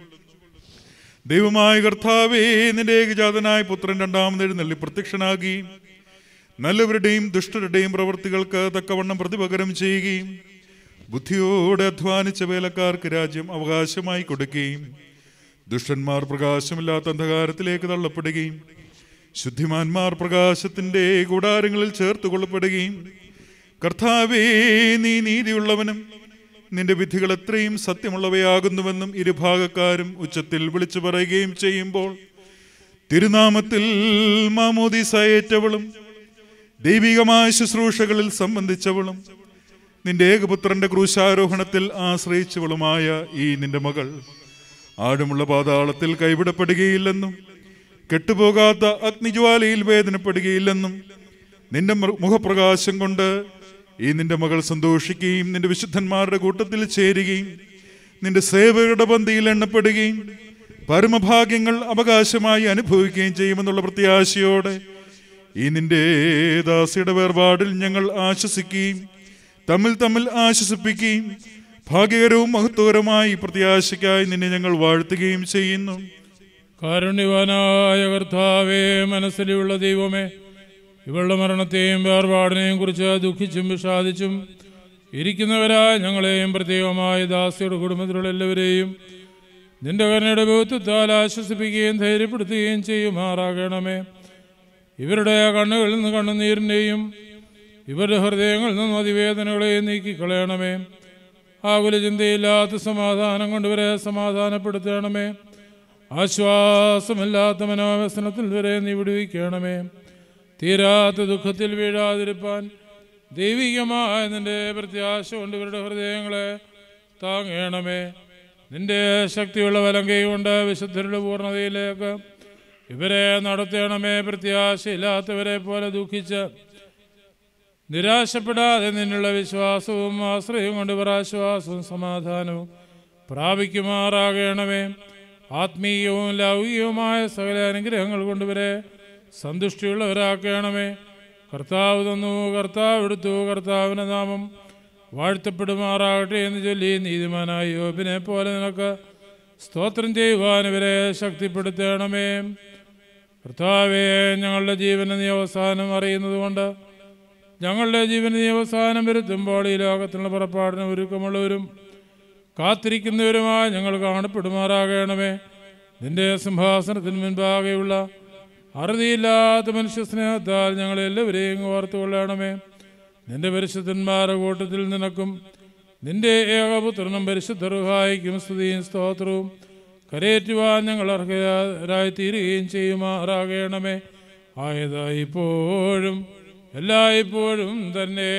ദൈവമായ കർത്താവേ നിന്റെ ഏകജാതനായ പുത്രൻ രണ്ടാമത് എഴുന്നള്ളി പ്രത്യക്ഷനാകുകയും നല്ലവരുടെയും ദുഷ്ടരുടെയും പ്രവൃത്തികൾക്ക് തക്കവണ്ണം പ്രതിപകരം ചെയ്യുകയും ബുദ്ധിയോടെ അധ്വാനിച്ച വേലക്കാർക്ക് രാജ്യം അവകാശമായി കൊടുക്കുകയും ദുഷ്ടന്മാർ പ്രകാശമില്ലാത്ത അന്ധകാരത്തിലേക്ക് തള്ളപ്പെടുകയും ശുദ്ധിമാന്മാർ പ്രകാശത്തിന്റെ കൂടാരങ്ങളിൽ ചേർത്ത് കൊള്ളപ്പെടുകയും കർത്താവേ നീ നീതിയുള്ളവനും നിന്റെ വിധികൾ എത്രയും സത്യമുള്ളവയാകുന്നുവെന്നും ഇരുഭാഗക്കാരും ഉച്ചത്തിൽ വിളിച്ചു പറയുകയും ചെയ്യുമ്പോൾ തിരുനാമത്തിൽ മാമോദിസയേറ്റവളും ദൈവികമായ ശുശ്രൂഷകളിൽ സംബന്ധിച്ചവളും നിന്റെ ഏകപുത്രന്റെ ക്രൂശാരോഹണത്തിൽ ആശ്രയിച്ചവളുമായ ഈ നിന്റെ മകൾ ആഴമുള്ള പാതാളത്തിൽ കൈവിടപ്പെടുകയില്ലെന്നും കെട്ടുപോകാത്ത അഗ്നിജ്വാലയിൽ വേദനപ്പെടുകയില്ലെന്നും നിന്റെ മൃ- മുഖപ്രകാശം കൊണ്ട് ഈ നിന്റെ മകൾ സന്തോഷിക്കുകയും നിന്റെ വിശുദ്ധന്മാരുടെ കൂട്ടത്തിൽ ചേരുകയും നിന്റെ സേവകരുടെ പന്തിയിൽ എണ്ണപ്പെടുകയും പരമഭാഗ്യങ്ങൾ അവകാശമായി അനുഭവിക്കുകയും ചെയ്യുമെന്നുള്ള പ്രത്യാശയോടെ ഈ നിന്റെ ദാസിയുടെ വേർപാടിൽ ഞങ്ങൾ ആശ്വസിക്കുകയും തമ്മിൽ തമ്മിൽ ആശ്വസിപ്പിക്കുകയും ഭാഗ്യകരവും മഹത്വകരമായി പ്രത്യാശയ്ക്കായി നിന്നെ ഞങ്ങൾ വാഴ്ത്തുകയും ചെയ്യുന്നു കാരുണ്യവാനായ കർത്താവേ മനസ്സിലുള്ള ദൈവമേ ഇവളുടെ മരണത്തെയും വേർപാടിനെയും കുറിച്ച് ദുഃഖിച്ചും വിഷാദിച്ചും ഇരിക്കുന്നവരായ ഞങ്ങളെയും പ്രത്യേകമായ ദാസിയുടെ കുടുംബത്തിലുള്ള എല്ലാവരെയും നിന്റെ കരുണയുടെ ബോധ്യത്താൽ ആശ്വസിപ്പിക്കുകയും ധൈര്യപ്പെടുത്തുകയും ചെയ്യുമാറാകണമേ ഇവരുടെ കണ്ണുകളിൽ നിന്ന് കണ്ണുനീരിൻ്റെയും ഇവരുടെ ഹൃദയങ്ങളിൽ നിന്നും അതിവേദനകളെയും നീക്കിക്കളയണമേ ആകുല ചിന്തയില്ലാത്ത സമാധാനം കൊണ്ടിവരെ സമാധാനപ്പെടുത്തണമേ ആശ്വാസമില്ലാത്ത മനോവ്യസനത്തിൽ വരെ നീ വിടുവിക്കണമേ തീരാത്ത ദുഃഖത്തിൽ വീഴാതിരിപ്പാൻ ദൈവികമായ നിന്റെ പ്രത്യാശ കൊണ്ട് ഇവരുടെ ഹൃദയങ്ങളെ താങ്ങണമേ നിന്റെ ശക്തിയുള്ള വലങ്കൈ കൊണ്ട് വിശുദ്ധരുടെ പൂർണ്ണതയിലേക്ക് ഇവരെ നടത്തണമേ പ്രത്യാശയില്ലാത്തവരെ പോലെ ദുഃഖിച്ച് നിരാശപ്പെടാതെ നിന്നുള്ള വിശ്വാസവും ആശ്രയവും കൊണ്ട് ഇവർ ആശ്വാസവും സമാധാനവും പ്രാപിക്കുമാറാകണമേ ആത്മീയവും ലൗകികവുമായ സകല അനുഗ്രഹങ്ങൾ കൊണ്ടിവരെ സന്തുഷ്ടിയുള്ളവരാക്കണമേ കർത്താവ് തന്നു കർത്താവ് എടുത്തു കർത്താവിൻ്റെ നാമം വാഴ്ത്തപ്പെടുമാറാകട്ടെ എന്ന് ചൊല്ലി നീതിമാനായ യോബിനെ പോലെ നിനക്ക് സ്തോത്രം ചെയ്യുവാൻ ഇവരെ ശക്തിപ്പെടുത്തണമേ കർത്താവേ ഞങ്ങളുടെ ജീവന നീ അവസാനം അറിയുന്നത് കൊണ്ട് ഞങ്ങളുടെ ജീവന നീ അവസാനം വരുത്തുമ്പോൾ ഈ ലോകത്തിനുള്ള പുറപ്പാടിന് ഒരുക്കമുള്ളവരും കാത്തിരിക്കുന്നവരുമായി ഞങ്ങൾ കാണപ്പെടുമാറാകണമേ നിന്റെ സിംഹാസനത്തിന് മുൻപാകെയുള്ള അറുതിയില്ലാത്ത മനുഷ്യ സ്നേഹത്താൽ ഞങ്ങളെല്ലാവരെയും ഓർത്തുകൊള്ളണമേ നിന്റെ പരിശുദ്ധന്മാരുടെ കൂട്ടത്തിൽ നിനക്കും നിന്റെ ഏകപുത്രനും പരിശുദ്ധ റുഹായിക്കും സ്തുതിയും സ്തോത്രവും കരയേറ്റുവാൻ ഞങ്ങൾ അർഹരായി തീരുകയും ചെയ്യുമാറാകണമേ ആയതായി ഇപ്പോഴും എല്ലായ്പ്പോഴും തന്നെ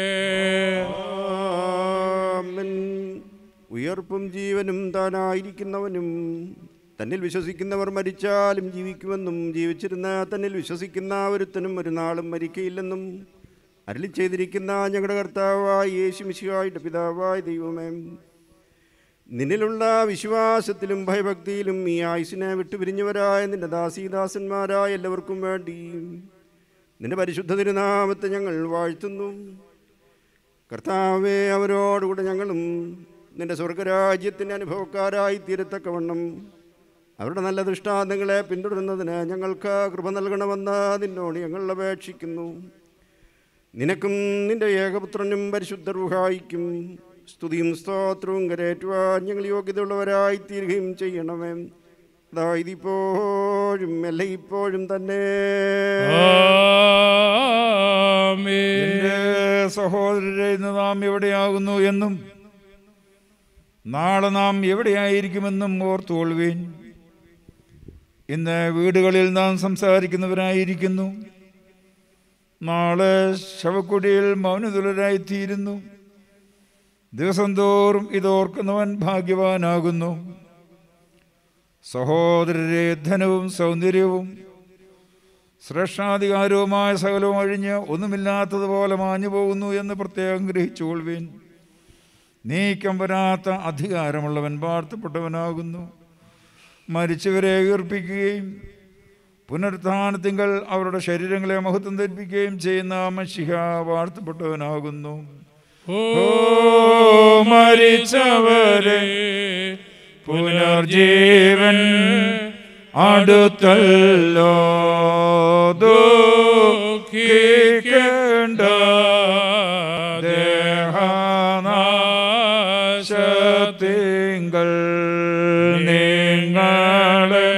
ആമേൻ. ഉയർപ്പും ജീവനും താനായിരിക്കുന്നവനും തന്നിൽ വിശ്വസിക്കുന്നവർ മരിച്ചാലും ജീവിക്കുമെന്നും ജീവിച്ചിരുന്ന തന്നിൽ വിശ്വസിക്കുന്ന ഒരുത്തനും ഒരു നാളും മരിക്കയില്ലെന്നും അരളി ചെയ്തിരിക്കുന്ന ഞങ്ങളുടെ കർത്താവായ യേശു മിശിഹായുടെ പിതാവായ ദൈവമേ നിന്നിലുള്ള വിശ്വാസത്തിലും ഭയഭക്തിയിലും ഈ ആയുസിനെ വിട്ടുപിരിഞ്ഞവരായ നിന്റെ ദാസീദാസന്മാരായ എല്ലാവർക്കും വേണ്ടി നിന്റെ പരിശുദ്ധ തിരുനാമത്തെ ഞങ്ങൾ വാഴ്ത്തുന്നു കർത്താവെ അവരോടുകൂടെ ഞങ്ങളും നിന്റെ സ്വർഗരാജ്യത്തിൻ്റെ അനുഭവക്കാരായി തീരത്തക്കവണ്ണം അവരുടെ നല്ല ദൃഷ്ടാന്തങ്ങളെ പിന്തുടരുന്നതിന് ഞങ്ങൾക്ക് കൃപ നൽകണമെന്ന് നിന്നോട് ഞങ്ങൾ അപേക്ഷിക്കുന്നു നിനക്കും നിന്റെ ഏകപുത്രനും പരിശുദ്ധ റുഹായിക്കും സ്തുതിയും സ്തോത്രവും കരേറ്റുവാൻ ഞങ്ങൾ യോഗ്യതയുള്ളവരായി തീരുകയും ചെയ്യണമേ അതായത് ഇപ്പോഴും അല്ല ഇപ്പോഴും തന്നെ എൻ്റെ സഹോദരരെ ഇന്ന് നാം എവിടെയാകുന്നു എന്നും നാളെ നാം എവിടെയായിരിക്കുമെന്നും ഓർത്തുകൊള്ളുവേൻ ഇന്ന് വീടുകളിൽ നാം സംസാരിക്കുന്നവരായിരിക്കുന്നു നാളെ ശവക്കുടിയിൽ മൗനതുലരായിത്തീരുന്നു ദിവസം തോറും ഇതോർക്കുന്നവൻ ഭാഗ്യവാനാകുന്നു സഹോദരരെ ധനവും സൗന്ദര്യവും ശ്രേഷ്ഠാധികാരവുമായ സകലവും അഴിഞ്ഞ് ഒന്നുമില്ലാത്തതുപോലെ മാഞ്ഞു പോകുന്നു എന്ന് പ്രത്യേകം ഗ്രഹിച്ചുകൊള്ളുവേൻ നീക്കം വരാത്ത അധികാരമുള്ളവൻ വാഴ്ത്തപ്പെട്ടവനാകുന്നു മരിച്ചവരെ ഉയർപ്പിക്കുകയും പുനരുത്ഥാനത്തിങ്കൽ അവരുടെ ശരീരങ്ങളെ മഹത്വം ധരിപ്പിക്കുകയും ചെയ്യുന്ന മഷിഹ വാഴ്ത്തപ്പെട്ടവനാകുന്നു ഓ മരിച്ചവരെ പുനർജീവൻ അടുത്തല്ലോ ദുഃഖിക്കേണ്ട ദേഹനാശത്തിങ്കൽ നിങ്ങളെ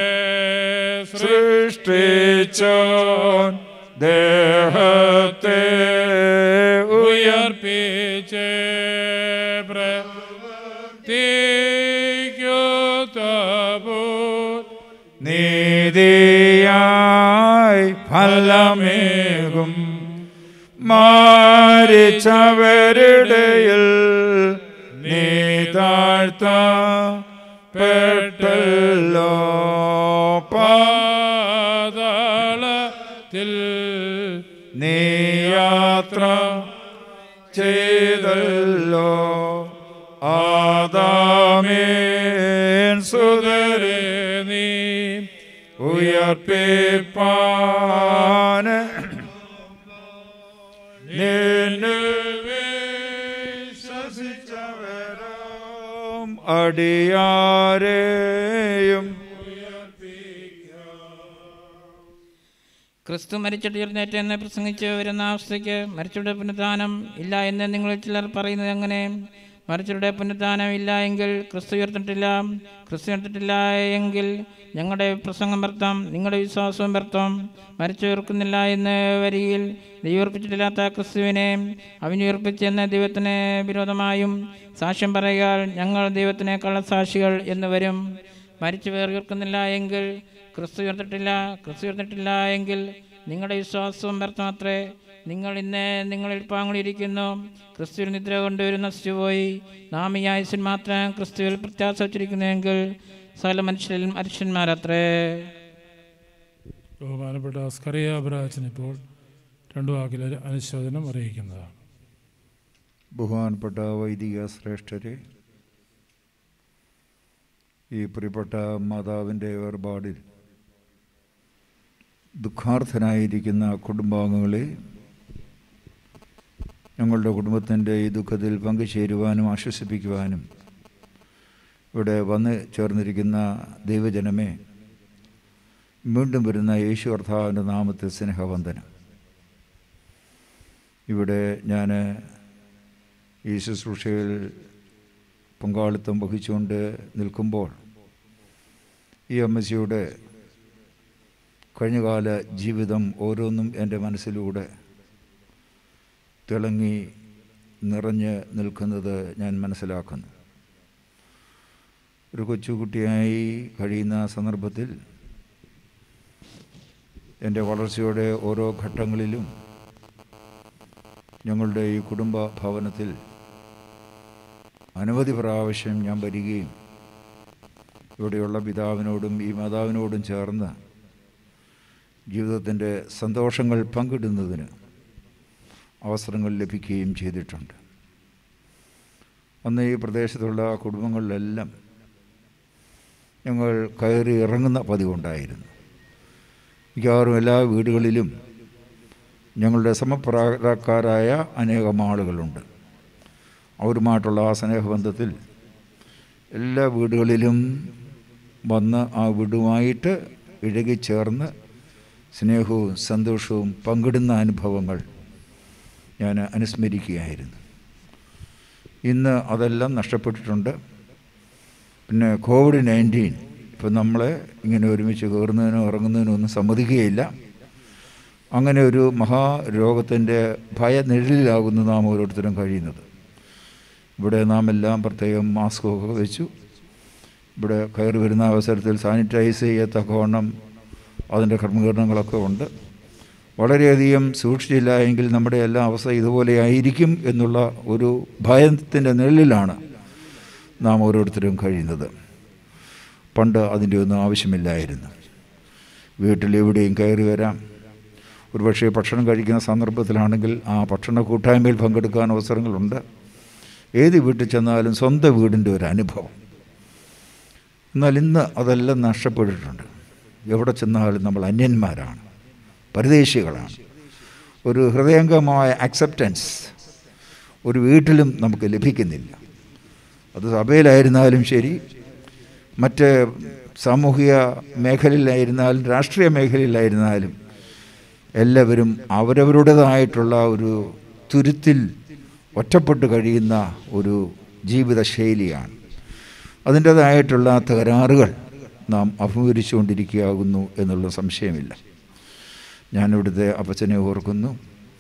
സൃഷ്ടിച്ചോൻ ദേഹത്തെ ഉയർപ്പിച്ച് പ്രത്യേകതപോൽ നീതിയായി ഫലമേകും മാരിച്ചവരുടെയിൽ നീ താഴ്ത്ത പെട്ടല്ലോ പാതാളത്തിൽ നീ യാത്ര ചെയ്തല്ലോ ആദാമേൻ സുതരെ നീ ഉയർപ്പിപ്പാന് നിന്നിൽ വിശ്വസിച്ചവരും അടിയാരെയും ക്രിസ്തു മരിച്ചിട്ട് എഴുന്നേറ്റ് എന്ന് പ്രസംഗിച്ച് വരുന്ന അവസ്ഥയ്ക്ക് മരിച്ചവരുടെ പുനരുദ്ധാനം ഇല്ല എന്ന് നിങ്ങൾ ചിലർ പറയുന്നത് എങ്ങനെ മരിച്ചവരുടെ പുനരുദ്ധാനം ഇല്ല എങ്കിൽ ക്രിസ്തു ഉയർത്തിട്ടില്ല ക്രിസ്തു ഉയർത്തിട്ടില്ല എങ്കിൽ ഞങ്ങളുടെ പ്രസംഗം വ്യർത്ഥം നിങ്ങളുടെ വിശ്വാസവും വ്യർത്ഥം മരിച്ചുയർക്കുന്നില്ല എന്ന് വരികയിൽ ദൈവർപ്പിച്ചിട്ടില്ലാത്ത ക്രിസ്തുവിനെ അവനുയർപ്പിച്ചെന്ന് ദൈവത്തിന് വിരോധമായും സാക്ഷ്യം പറയുക ഞങ്ങൾ ദൈവത്തിന് കള്ളസാക്ഷികൾ എന്ന് വരും മരിച്ചു ഉയർക്കുന്നില്ല എങ്കിൽ ക്രിസ്തു ഉയർത്തിട്ടില്ല ക്രിസ്തു ഉയർത്തിട്ടില്ല എങ്കിൽ നിങ്ങളുടെ വിശ്വാസവും വ്യർത്ഥമത്രേ നിങ്ങൾ ഇന്ന് നിങ്ങളിൽ പാങ്ങളിരിക്കുന്നു ക്രിസ്തുവിൽ നിദ്ര കൊണ്ടുവരും നശിച്ചുപോയി നാം ഈ ആയുസിൽ മാത്രം ക്രിസ്തുവിൽ പ്രത്യാശ വച്ചിരിക്കുന്നുവെങ്കിൽ സകല മനുഷ്യരിലും മനുഷ്യന്മാരത്രേ ബഹുമാനപ്പെട്ട സ്കറിയ അബ്രാച്ചൻ ഇപ്പോൾ രണ്ടു വാക്കിൽ അനുശോചനം അറിയിക്കുന്നതാണ് ബഹുമാനപ്പെട്ട വൈദിക ശ്രേഷ്ഠരെ ഈ പ്രിയപ്പെട്ട മാതാവിൻ്റെ വേർപാടിൽ ദുഃഖാർത്ഥനായിരിക്കുന്ന കുടുംബാംഗങ്ങളെ ഞങ്ങളുടെ കുടുംബത്തിൻ്റെ ഈ ദുഃഖത്തിൽ പങ്കുചേരുവാനും ആശ്വസിപ്പിക്കുവാനും ഇവിടെ വന്ന് ചേർന്നിരിക്കുന്ന ദൈവജനമേ വീണ്ടും വരുന്ന യേശു കർത്താവിൻ്റെ നാമത്തിൽ സ്നേഹവന്ദനം ഇവിടെ ഞാൻ ഈ ശുശ്രൂഷയിൽ പങ്കാളിത്തം വഹിച്ചുകൊണ്ട് നിൽക്കുമ്പോൾ ഈ അമ്മച്ചിയുടെ കഴിഞ്ഞകാല ജീവിതം ഓരോന്നും എൻ്റെ മനസ്സിലൂടെ തിളങ്ങി നിറഞ്ഞ് നിൽക്കുന്നത് ഞാൻ മനസ്സിലാക്കുന്നു ഒരു കൊച്ചുകുട്ടിയായി കഴിയുന്ന സന്ദർഭത്തിൽ എൻ്റെ വളർച്ചയുടെ ഓരോ ഘട്ടങ്ങളിലും ഞങ്ങളുടെ ഈ കുടുംബ ഭവനത്തിൽ അനവധി പ്രാവശ്യം ഞാൻ വരികയും ഇവിടെയുള്ള പിതാവിനോടും ഈ മാതാവിനോടും ചേർന്ന് ജീവിതത്തിൻ്റെ സന്തോഷങ്ങൾ പങ്കിടുന്നതിന് അവസരങ്ങൾ ലഭിക്കുകയും ചെയ്തിട്ടുണ്ട് അന്ന് ഈ പ്രദേശത്തുള്ള കുടുംബങ്ങളിലെല്ലാം ഞങ്ങൾ കയറി ഇറങ്ങുന്ന പതിവുണ്ടായിരുന്നു മിക്കവാറും എല്ലാ വീടുകളിലും ഞങ്ങളുടെ സമപ്രായക്കാരായ അനേകം ആളുകളുണ്ട് അവരുമായിട്ടുള്ള ആ സ്നേഹബന്ധത്തിൽ എല്ലാ വീടുകളിലും വന്ന് ആ വീടുമായിട്ട് ഇഴകിച്ചേർന്ന് സ്നേഹവും സന്തോഷവും പങ്കിടുന്ന അനുഭവങ്ങൾ ഞാൻ അനുസ്മരിക്കുകയായിരുന്നു ഇന്ന് അതെല്ലാം നഷ്ടപ്പെട്ടിട്ടുണ്ട് പിന്നെ കോവിഡ് നയൻറ്റീൻ ഇപ്പം നമ്മളെ ഇങ്ങനെ ഒരുമിച്ച് കയറുന്നതിനോ ഇറങ്ങുന്നതിനോ ഒന്നും സമ്മതിക്കുകയില്ല അങ്ങനെ ഒരു മഹാരോഗത്തിൻ്റെ ഭയനിഴലിലാകുന്നു നാം ഓരോരുത്തരും കഴിയുന്നത് ഇവിടെ നാം എല്ലാം പ്രത്യേകം മാസ്കൊക്കെ വെച്ചു ഇവിടെ കയറി വരുന്ന അവസരത്തിൽ സാനിറ്റൈസ് ചെയ്യത്തക്കവണ്ണം അതിൻ്റെ ക്രമീകരണങ്ങളൊക്കെ ഉണ്ട് വളരെയധികം സൂക്ഷിച്ചില്ല എങ്കിൽ നമ്മുടെ എല്ലാ അവസ്ഥ ഇതുപോലെ ആയിരിക്കും എന്നുള്ള ഒരു ഭയത്തിൻ്റെ നിഴലിലാണ് നാം ഓരോരുത്തരും കഴിയുന്നത് പണ്ട് അതിൻ്റെ ഒന്നും ആവശ്യമില്ലായിരുന്നു വീട്ടിലെവിടെയും കയറി വരാം ഒരുപക്ഷെ ഭക്ഷണം കഴിക്കുന്ന സന്ദർഭത്തിലാണെങ്കിൽ ആ ഭക്ഷണ കൂട്ടായ്മയിൽ പങ്കെടുക്കാൻ അവസരങ്ങളുണ്ട് ഏത് വീട്ടിൽ ചെന്നാലും സ്വന്തം വീടിൻ്റെ ഒരു അനുഭവം എന്നാൽ ഇന്ന് അതെല്ലാം നഷ്ടപ്പെട്ടിട്ടുണ്ട് എവിടെ ചെന്നാലും നമ്മൾ അന്യന്മാരാണ് പരദേശികളാണ് ഒരു ഹൃദയംഗമായ അക്സെപ്റ്റൻസ് ഒരു വീട്ടിലും നമുക്ക് ലഭിക്കുന്നില്ല അത് സഭയിലായിരുന്നാലും ശരി മറ്റ് സാമൂഹിക മേഖലയിലായിരുന്നാലും രാഷ്ട്രീയ മേഖലയിലായിരുന്നാലും എല്ലാവരും അവരവരുടേതായിട്ടുള്ള ഒരു തുരുത്തിൽ ഒറ്റപ്പെട്ട് കഴിയുന്ന ഒരു ജീവിത ശൈലിയാണ് അതിൻ്റേതായിട്ടുള്ള തകരാറുകൾ നാം അഭിമുഖീകരിച്ചുകൊണ്ടിരിക്കുകയാകുന്നു എന്നുള്ള സംശയമില്ല ഞാനിവിടുത്തെ അപ്പച്ചനെ ഓർക്കുന്നു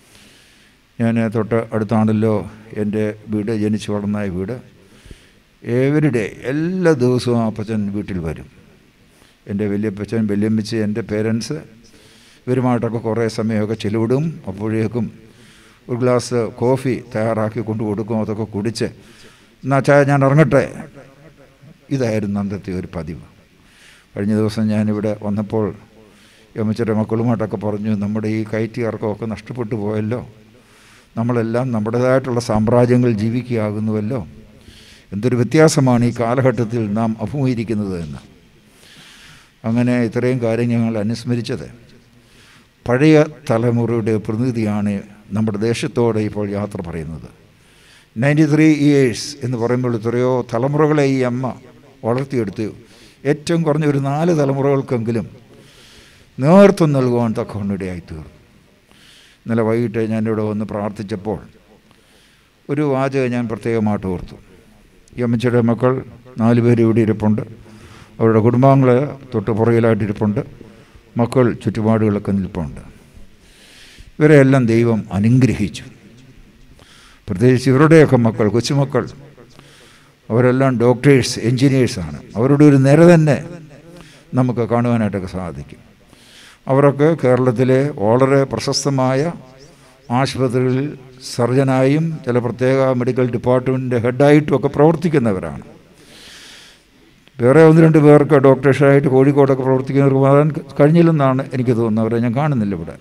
ഞാൻ തൊട്ട് അടുത്താണല്ലോ എൻ്റെ വീട് ജനിച്ചു വളർന്ന വീട് എവരിഡേ എല്ലാ ദിവസവും ആ അപ്പച്ചൻ വീട്ടിൽ വരും എൻ്റെ വലിയപ്പച്ചൻ വല്യമ്മച്ച് എൻ്റെ പേരൻസ് ഇവരുമായിട്ടൊക്കെ കുറേ സമയമൊക്കെ ചെലവിടും അപ്പോഴേക്കും ഒരു ഗ്ലാസ് കോഫി തയ്യാറാക്കി കൊണ്ടു കൊടുക്കും അതൊക്കെ കുടിച്ച് എന്നാ ചായ ഞാൻ ഇറങ്ങട്ടെ ഇതായിരുന്നു അന്നത്തെ ഒരു പതിവ് കഴിഞ്ഞ ദിവസം ഞാനിവിടെ വന്നപ്പോൾ യമ്മച്ചയുടെ മക്കളുമായിട്ടൊക്കെ പറഞ്ഞു നമ്മുടെ ഈ കയറ്റിയിറക്കമൊക്കെ നഷ്ടപ്പെട്ടു പോയല്ലോ നമ്മളെല്ലാം നമ്മുടേതായിട്ടുള്ള സാമ്രാജ്യങ്ങൾ ജീവിക്കുകയാകുന്നുവല്ലോ എന്തൊരു വ്യത്യാസമാണ് ഈ കാലഘട്ടത്തിൽ നാം അഭിമുഖീകരിക്കുന്നത് എന്ന് അങ്ങനെ ഇത്രയും കാര്യം ഞങ്ങൾ അനുസ്മരിച്ചത് പഴയ തലമുറയുടെ പ്രതിനിധിയാണ് നമ്മുടെ ദേശത്തോടെ ഇപ്പോൾ യാത്ര പറയുന്നത് നയൻറ്റി ത്രീ ഇയേഴ്സ് എന്ന് പറയുമ്പോൾ എത്രയോ തലമുറകളെ ഈ അമ്മ വളർത്തിയെടുത്ത് ഏറ്റവും കുറഞ്ഞ ഒരു നാല് തലമുറകൾക്കെങ്കിലും നേതൃത്വം നൽകുവാൻ തക്കവണ്ണിടയായി തീർന്നു ഇന്നലെ വൈകിട്ട് ഞാനിവിടെ വന്ന് പ്രാർത്ഥിച്ചപ്പോൾ ഒരു വാചകം ഞാൻ പ്രത്യേകമായിട്ട് ഓർത്തു ഈ അമ്മച്ചിയുടെ മക്കൾ നാല് പേര് ഇവിടെ ഇരിപ്പുണ്ട് അവരുടെ കുടുംബാംഗങ്ങൾ തൊട്ട് പുറകിലായിട്ട് ഇരിപ്പുണ്ട് മക്കൾ ചുറ്റുപാടുകളൊക്കെ നിൽപ്പുണ്ട് ഇവരെല്ലാം ദൈവം അനുഗ്രഹിച്ചു പ്രത്യേകിച്ച് ഇവരുടെയൊക്കെ മക്കൾ കൊച്ചുമക്കൾ അവരെല്ലാം ഡോക്ടേഴ്സ് എൻജിനീയേഴ്സാണ് അവരുടെ ഒരു നിര തന്നെ നമുക്ക് കാണുവാനായിട്ടൊക്കെ സാധിക്കും അവരൊക്കെ കേരളത്തിലെ വളരെ പ്രശസ്തമായ ആശുപത്രിയിൽ സർജനായും ചില പ്രത്യേക മെഡിക്കൽ ഡിപ്പാർട്ട്മെൻറ്റിൻ്റെ ഹെഡായിട്ടും ഒക്കെ പ്രവർത്തിക്കുന്നവരാണ് വേറെ ഒന്ന് രണ്ട് പേർക്ക് ഡോക്ടേഴ്സായിട്ട് കോഴിക്കോടൊക്കെ പ്രവർത്തിക്കുന്നവർക്ക് വരാൻ കഴിഞ്ഞില്ലെന്നാണ് എനിക്ക് തോന്നുന്നത് അവരെ ഞാൻ കാണുന്നില്ല ഇവിടെ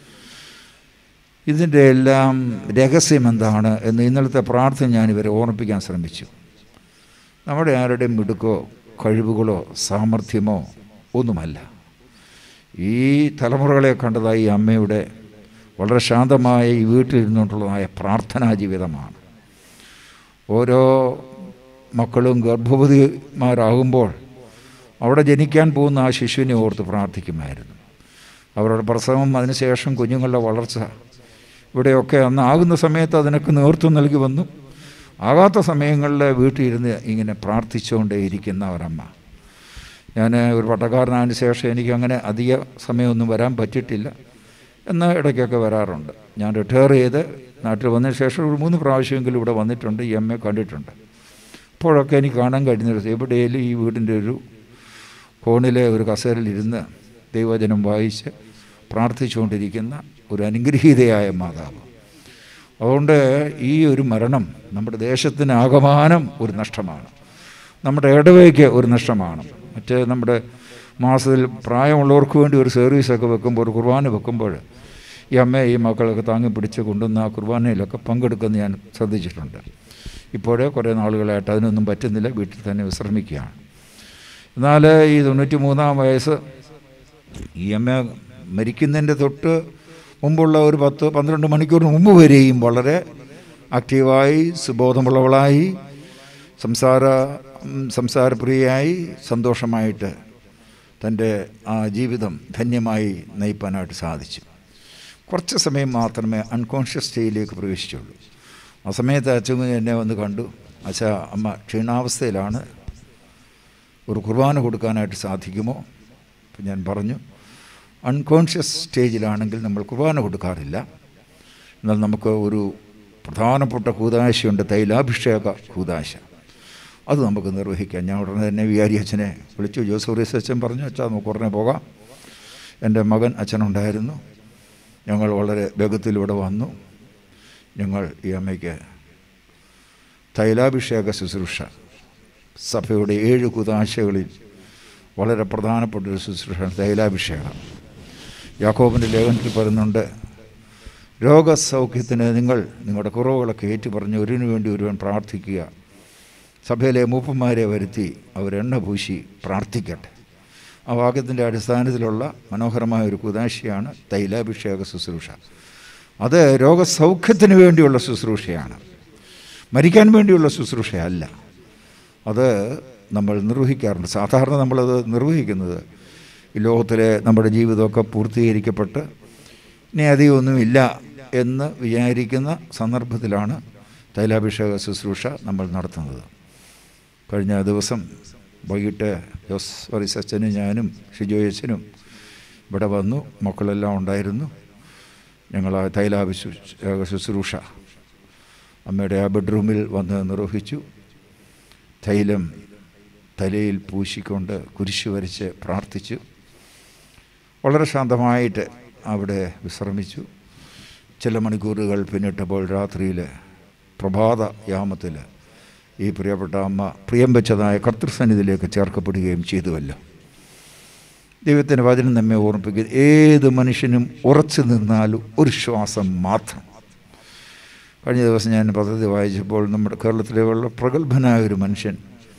ഇതിൻ്റെ എല്ലാം രഹസ്യം എന്താണ് എന്ന് ഇന്നലത്തെ പ്രാർത്ഥന ഞാൻ ഇവരെ ഓർമ്മിപ്പിക്കാൻ ശ്രമിച്ചു നമ്മുടെ ആരുടെയും മിടുക്കോ കഴിവുകളോ സാമർഥ്യമോ ഒന്നുമല്ല ഈ തലമുറകളെ കണ്ടതായി ഈ അമ്മയുടെ വളരെ ശാന്തമായ ഈ വീട്ടിലിരുന്നുകൊണ്ടുള്ളതായ പ്രാർത്ഥനാ ജീവിതമാണ് ഓരോ മക്കളും ഗർഭവതിമാരാകുമ്പോൾ അവിടെ ജനിക്കാൻ പോകുന്ന ആ ശിശുവിനെ ഓർത്ത് പ്രാർത്ഥിക്കുമായിരുന്നു അവരുടെ പ്രസവം അതിനുശേഷം കുഞ്ഞുങ്ങളുടെ വളർച്ച ഇവിടെയൊക്കെ അന്ന് ആകുന്ന സമയത്ത് അതിനൊക്കെ നേതൃത്വം നൽകി വന്നു ആകാത്ത സമയങ്ങളിൽ വീട്ടിലിരുന്ന് ഇങ്ങനെ പ്രാർത്ഥിച്ചുകൊണ്ടേ ഇരിക്കുന്ന ഒരമ്മ ഞാൻ ഒരു പട്ടക്കാരനായതിന് ശേഷം എനിക്ക് അങ്ങനെ അധിക സമയമൊന്നും വരാൻ പറ്റിയിട്ടില്ല എന്നാൽ ഇടയ്ക്കൊക്കെ വരാറുണ്ട് ഞാൻ റിട്ടയർ ചെയ്ത് നാട്ടിൽ വന്നതിന് ശേഷം ഒരു മൂന്ന് പ്രാവശ്യമെങ്കിലും ഇവിടെ വന്നിട്ടുണ്ട് ഈ എം എ കണ്ടിട്ടുണ്ട് അപ്പോഴൊക്കെ എനിക്ക് കാണാൻ കഴിഞ്ഞൊരു എവിടെയും ഈ വീടിൻ്റെ ഒരു കോണിലെ ഒരു കസേരയിലിരുന്ന് ദൈവജനം വായിച്ച് പ്രാർത്ഥിച്ചുകൊണ്ടിരിക്കുന്ന ഒരു അനുഗ്രഹീതയായ മാതാവ് അതുകൊണ്ട് ഈ ഒരു മരണം നമ്മുടെ ദേശത്തിന് ആകമാനം ഒരു നഷ്ടമാണ് നമ്മുടെ ഇടവയ്ക്ക് ഒരു നഷ്ടമാണ് മറ്റേ നമ്മുടെ മാസത്തിൽ പ്രായമുള്ളവർക്ക് വേണ്ടി ഒരു സർവീസൊക്കെ വെക്കുമ്പോൾ ഒരു കുർബാന വെക്കുമ്പോൾ ഈ അമ്മ ഈ മക്കളൊക്കെ താങ്ങി പിടിച്ച് കൊണ്ടുവന്ന് ആ കുർബാനയിലൊക്കെ പങ്കെടുക്കുന്ന ഞാൻ ശ്രദ്ധിച്ചിട്ടുണ്ട് ഇപ്പോഴേ കുറേ നാളുകളായിട്ട് അതിനൊന്നും പറ്റുന്നില്ല വീട്ടിൽ തന്നെ വിശ്രമിക്കുകയാണ് എന്നാൽ ഈ തൊണ്ണൂറ്റി മൂന്നാം വയസ്സ് ഈ അമ്മ മരിക്കുന്നതിൻ്റെ തൊട്ട് മുമ്പുള്ള ഒരു പത്ത് പന്ത്രണ്ട് മണിക്കൂറിന് മുമ്പ് വരെയും വളരെ ആക്റ്റീവായി സുബോധമുള്ളവളായി സംസാര സംസാരപ്രിയയായി സന്തോഷമായിട്ട് തൻ്റെ ആ ജീവിതം ധന്യമായി നയിപ്പാനായിട്ട് സാധിച്ചു കുറച്ച് സമയം മാത്രമേ അൺകോൺഷ്യസ് സ്റ്റേജിലേക്ക് പ്രവേശിച്ചുള്ളൂ ആ സമയത്ത് അച്ഛൻ എന്നെ വന്ന് കണ്ടു അച്ഛ അമ്മ ക്ഷീണാവസ്ഥയിലാണ് ഒരു കുർബാന കൊടുക്കാനായിട്ട് സാധിക്കുമോ അപ്പം ഞാൻ പറഞ്ഞു അൺകോൺഷ്യസ് സ്റ്റേജിലാണെങ്കിൽ നമ്മൾ കുർബാന കൊടുക്കാറില്ല എന്നാൽ നമുക്ക് ഒരു പ്രധാനപ്പെട്ട കൂതാശയുണ്ട് തൈലാഭിഷേക കൂതാശ അത് നമുക്ക് നിർവഹിക്കാം ഞാൻ ഉടനെ തന്നെ വികാരി അച്ഛനെ വിളിച്ചു ജോസൂറിയസ് അച്ഛൻ പറഞ്ഞു അച്ഛാ നമുക്ക് ഉടനെ പോകാം എൻ്റെ മകൻ അച്ഛനുണ്ടായിരുന്നു ഞങ്ങൾ വളരെ വേഗത്തിലൂടെ വന്നു ഞങ്ങൾ ഈ അമ്മയ്ക്ക് തൈലാഭിഷേക ശുശ്രൂഷ സഭയുടെ ഏഴ് കുതാശകളിൽ വളരെ പ്രധാനപ്പെട്ട ഒരു ശുശ്രൂഷ തൈലാഭിഷേകം യാക്കോബിൻ്റെ ലേഖനത്തിൽ പറയുന്നുണ്ട് രോഗസൗഖ്യത്തിന് നിങ്ങൾ നിങ്ങളുടെ കുറവുകളൊക്കെ ഏറ്റു പറഞ്ഞ് ഒരുവിന് വേണ്ടി ഒരുവൻ പ്രാർത്ഥിക്കുക സഭയിലെ മൂപ്പന്മാരെ വരുത്തി അവരെണ്ണ പൂശി പ്രാർത്ഥിക്കട്ടെ ആ വാക്യത്തിൻ്റെ അടിസ്ഥാനത്തിലുള്ള മനോഹരമായ ഒരു കുതാശയാണ് തൈലാഭിഷേക ശുശ്രൂഷ അത് രോഗസൗഖ്യത്തിന് വേണ്ടിയുള്ള ശുശ്രൂഷയാണ് മരിക്കാൻ വേണ്ടിയുള്ള ശുശ്രൂഷയല്ല അത് നമ്മൾ നിർവഹിക്കാറുണ്ട് സാധാരണ നമ്മളത് നിർവഹിക്കുന്നത് ഈ ലോകത്തിലെ നമ്മുടെ ജീവിതമൊക്കെ പൂർത്തീകരിക്കപ്പെട്ട് ഇനി അധികമൊന്നുമില്ല എന്ന് വിചാരിക്കുന്ന സന്ദർഭത്തിലാണ് തൈലാഭിഷേക ശുശ്രൂഷ നമ്മൾ നടത്തുന്നത് കഴിഞ്ഞ ദിവസം വൈകിട്ട് ജോസ് വറിസ് അച്ഛനും ഞാനും ഷിജോയ് അച്ഛനും ഇവിടെ വന്നു മക്കളെല്ലാം ഉണ്ടായിരുന്നു ഞങ്ങൾ ആ തൈലാഭിഷേക ശുശ്രൂഷ അമ്മയുടെ ആ ബെഡ്റൂമിൽ വന്ന് നിർവഹിച്ചു തൈലം തലയിൽ പൂശിക്കൊണ്ട് കുരിശു വരച്ച് പ്രാർത്ഥിച്ചു വളരെ ശാന്തമായിട്ട് അവിടെ വിശ്രമിച്ചു ചില മണിക്കൂറുകൾ പിന്നിട്ടപ്പോൾ രാത്രിയിൽ പ്രഭാത യാമത്തിൽ ഈ പ്രിയപ്പെട്ട അമ്മ പ്രിയം വെച്ചതായ കർത്തൃസന്നിധിയിലേക്ക് ചേർക്കപ്പെടുകയും ചെയ്തുവല്ലോ ദൈവത്തിൻ്റെ വചനം നമ്മെ ഓർമ്മിപ്പിക്കുന്നത് ഏത് മനുഷ്യനും ഉറച്ചു നിന്നാലും ഒരു ശ്വാസം മാത്രം കഴിഞ്ഞ ദിവസം ഞാൻ പദ്ധതി വായിച്ചപ്പോൾ നമ്മുടെ കേരളത്തിലെ വളരെ പ്രഗത്ഭനായ ഒരു മനുഷ്യൻ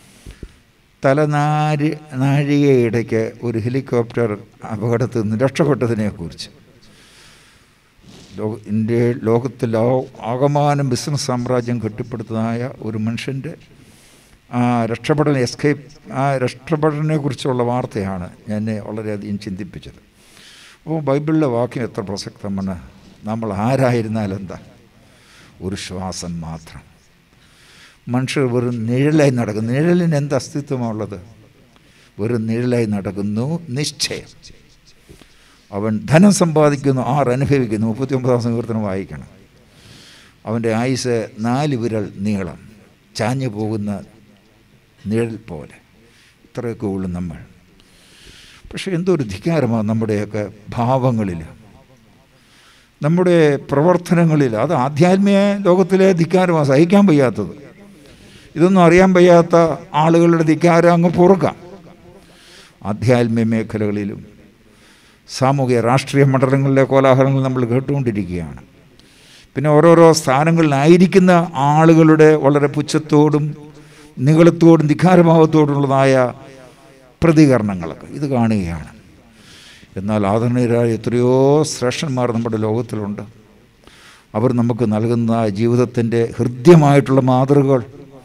തലനാരി നാഴികയിടയ്ക്ക് ഒരു ഹെലികോപ്റ്റർ അപകടത്തിൽ നിന്ന് രക്ഷപ്പെട്ടതിനെക്കുറിച്ച് ലോക ഇന്ത്യ ലോകത്തിൽ ആകമാനം ബിസിനസ് സാമ്രാജ്യം കെട്ടിപ്പടുത്തതായ ഒരു മനുഷ്യൻ്റെ ആ രക്ഷപ്പെടൽ എസ്കേപ്പ് ആ രക്ഷപ്പെടലിനെ കുറിച്ചുള്ള വാർത്തയാണ് എന്നെ വളരെയധികം ചിന്തിപ്പിച്ചത് അപ്പോൾ ബൈബിളിലെ വാക്യം എത്ര പ്രസക്തമാണ് നമ്മൾ ആരായിരുന്നാൽ എന്താ ഒരു ശ്വാസം മാത്രം മനുഷ്യർ വെറും നിഴലായി നടക്കുന്നു നിഴലിന് എന്ത് അസ്തിത്വമുള്ളത് വെറും നിഴലായി നടക്കുന്നു നിശ്ചയം അവൻ ധനം സമ്പാദിക്കുന്നു ആർ അനുഭവിക്കുന്നു മുപ്പത്തി ഒമ്പതാം സങ്കീർത്തനം വായിക്കണം അവൻ്റെ ആയുസ് നാല് വിരൽ നീളം ചാഞ്ഞു പോകുന്ന നിഴൽ പോലെ ഇത്രയൊക്കെ ഉള്ളു നമ്മൾ പക്ഷേ എന്തൊരു ധിക്കാരമാണ് നമ്മുടെയൊക്കെ ഭാവങ്ങളിൽ നമ്മുടെ പ്രവർത്തനങ്ങളിൽ അത് ആധ്യാത്മിക ലോകത്തിലെ ധിക്കാരമാണ് സഹിക്കാൻ വയ്യാത്തത് ഇതൊന്നും അറിയാൻ വയ്യാത്ത ആളുകളുടെ ധിക്കാരം അങ്ങ് പൊറുക്കാം ആധ്യാത്മിക മേഖലകളിലും സാമൂഹിക രാഷ്ട്രീയ മണ്ഡലങ്ങളിലെ കോലാഹലങ്ങൾ നമ്മൾ കേട്ടുകൊണ്ടിരിക്കുകയാണ് പിന്നെ ഓരോരോ സ്ഥാനങ്ങളിലായിരിക്കുന്ന ആളുകളുടെ വളരെ പുച്ഛത്തോടും നികളത്തോടും ധിക്കാരഭാവത്തോടുള്ളതായ പ്രതികരണങ്ങളൊക്കെ ഇത് കാണുകയാണ് എന്നാൽ ആദരണീയരായ എത്രയോ ശ്രേഷ്ഠന്മാർ നമ്മുടെ ലോകത്തിലുണ്ട് അവർ നമുക്ക് നൽകുന്ന ജീവിതത്തിൻ്റെ ഹൃദ്യമായിട്ടുള്ള മാതൃകകൾ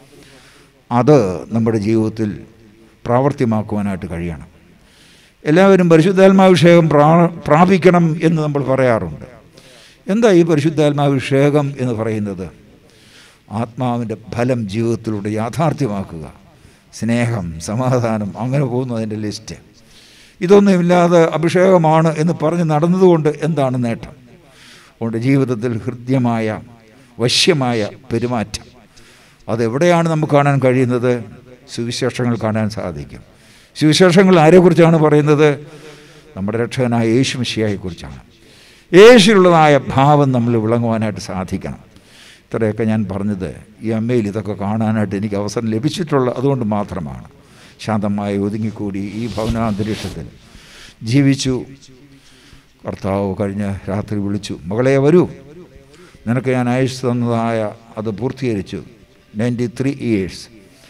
അത് നമ്മുടെ ജീവിതത്തിൽ പ്രാവർത്തിയമാക്കുവാനായിട്ട് കഴിയണം എല്ലാവരും പരിശുദ്ധാത്മാഭിഷേകം പ്രാ പ്രാപിക്കണം എന്ന് നമ്മൾ പറയാറുണ്ട് എന്താ ഈ പരിശുദ്ധാത്മാഭിഷേകം എന്ന് പറയുന്നത് ആത്മാവിൻ്റെ ഫലം ജീവിതത്തിലൂടെ യാഥാർത്ഥ്യമാക്കുക സ്നേഹം സമാധാനം അങ്ങനെ പോകുന്നു അതിൻ്റെ ലിസ്റ്റ് ഇതൊന്നുമില്ലാതെ അഭിഷേകമാണ് എന്ന് പറഞ്ഞ് നടന്നതുകൊണ്ട് എന്താണ് നേട്ടം അതുകൊണ്ട് ജീവിതത്തിൽ ഹൃദ്യമായ വശ്യമായ പെരുമാറ്റം അതെവിടെയാണ് നമുക്ക് കാണാൻ കഴിയുന്നത് സുവിശേഷങ്ങൾ കാണാൻ സാധിക്കും സുവിശേഷങ്ങൾ ആരെക്കുറിച്ചാണ് പറയുന്നത് നമ്മുടെ രക്ഷകനായ യേശു മിശിയായെക്കുറിച്ചാണ് യേശുള്ളതായ ഭാവം നമ്മൾ വിളങ്ങുവാനായിട്ട് സാധിക്കണം ഇത്രയൊക്കെ ഞാൻ പറഞ്ഞത് ഈ അമ്മയിൽ ഇതൊക്കെ കാണാനായിട്ട് എനിക്ക് അവസരം ലഭിച്ചിട്ടുള്ള അതുകൊണ്ട് മാത്രമാണ് ശാന്തമായി ഒതുങ്ങിക്കൂടി ഈ ഭവനാന്തരീക്ഷത്തിൽ ജീവിച്ചു കർത്താവ് കഴിഞ്ഞ രാത്രി വിളിച്ചു മകളെ വരൂ നിനക്ക് ഞാൻ അയച്ചു തന്നതായ അത് പൂർത്തീകരിച്ചു നയൻറ്റി ത്രീ ഇയേഴ്സ്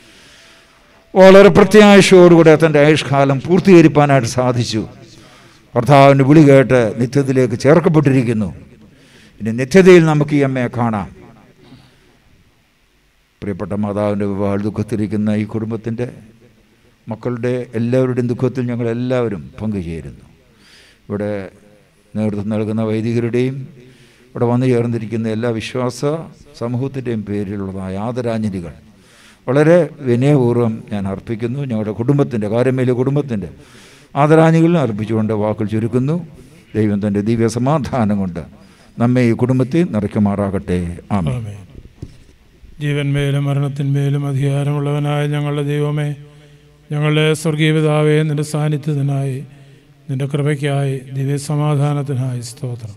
വളരെ പ്രത്യാശയോടുകൂടെ തൻ്റെ ആയുഷ്കാലം പൂർത്തീകരിക്കാനായിട്ട് സാധിച്ചു കർത്താവിൻ്റെ വിളി കേട്ട് നിത്യത്തിലേക്ക് ചേർക്കപ്പെട്ടിരിക്കുന്നു ഇനി നിത്യതയിൽ നമുക്ക് ഈ അമ്മയെ കാണാം പ്രിയപ്പെട്ട മാതാവിൻ്റെ വിവാഹ ദുഃഖത്തിരിക്കുന്ന ഈ കുടുംബത്തിൻ്റെ മക്കളുടെ എല്ലാവരുടെയും ദുഃഖത്തിൽ ഞങ്ങളെല്ലാവരും പങ്കുചേരുന്നു ഇവിടെ നേതൃത്വം നൽകുന്ന വൈദികരുടെയും ഇവിടെ വന്നു ചേർന്നിരിക്കുന്ന എല്ലാ വിശ്വാസ സമൂഹത്തിൻ്റെയും പേരിലുള്ളതായ ആദരാഞ്ജലികൾ വളരെ വിനയപൂർവ്വം ഞാൻ അർപ്പിക്കുന്നു ഞങ്ങളുടെ കുടുംബത്തിൻ്റെ കാരമേലിയ കുടുംബത്തിൻ്റെ ആദരാഞ്ജലികൾ അർപ്പിച്ചുകൊണ്ട് വാക്കുകൾ ചുരുക്കുന്നു ദൈവം തൻ്റെ ദിവ്യ സമാധാനം കൊണ്ട് നമ്മെ ഈ കുടുംബത്തെ നിറയ്ക്കുമാറാകട്ടെ ആമേ ആമേൻ. ജീവന്മേലും മരണത്തിന്മേലും അധികാരമുള്ളവനായ ഞങ്ങളുടെ ദൈവമേ ഞങ്ങളുടെ സ്വർഗീയ പിതാവേ നിന്റെ സാന്നിധ്യത്തിനായി നിന്റെ കൃപയ്ക്കായി ദിവ്യ സമാധാനത്തിനായി സ്തോത്രം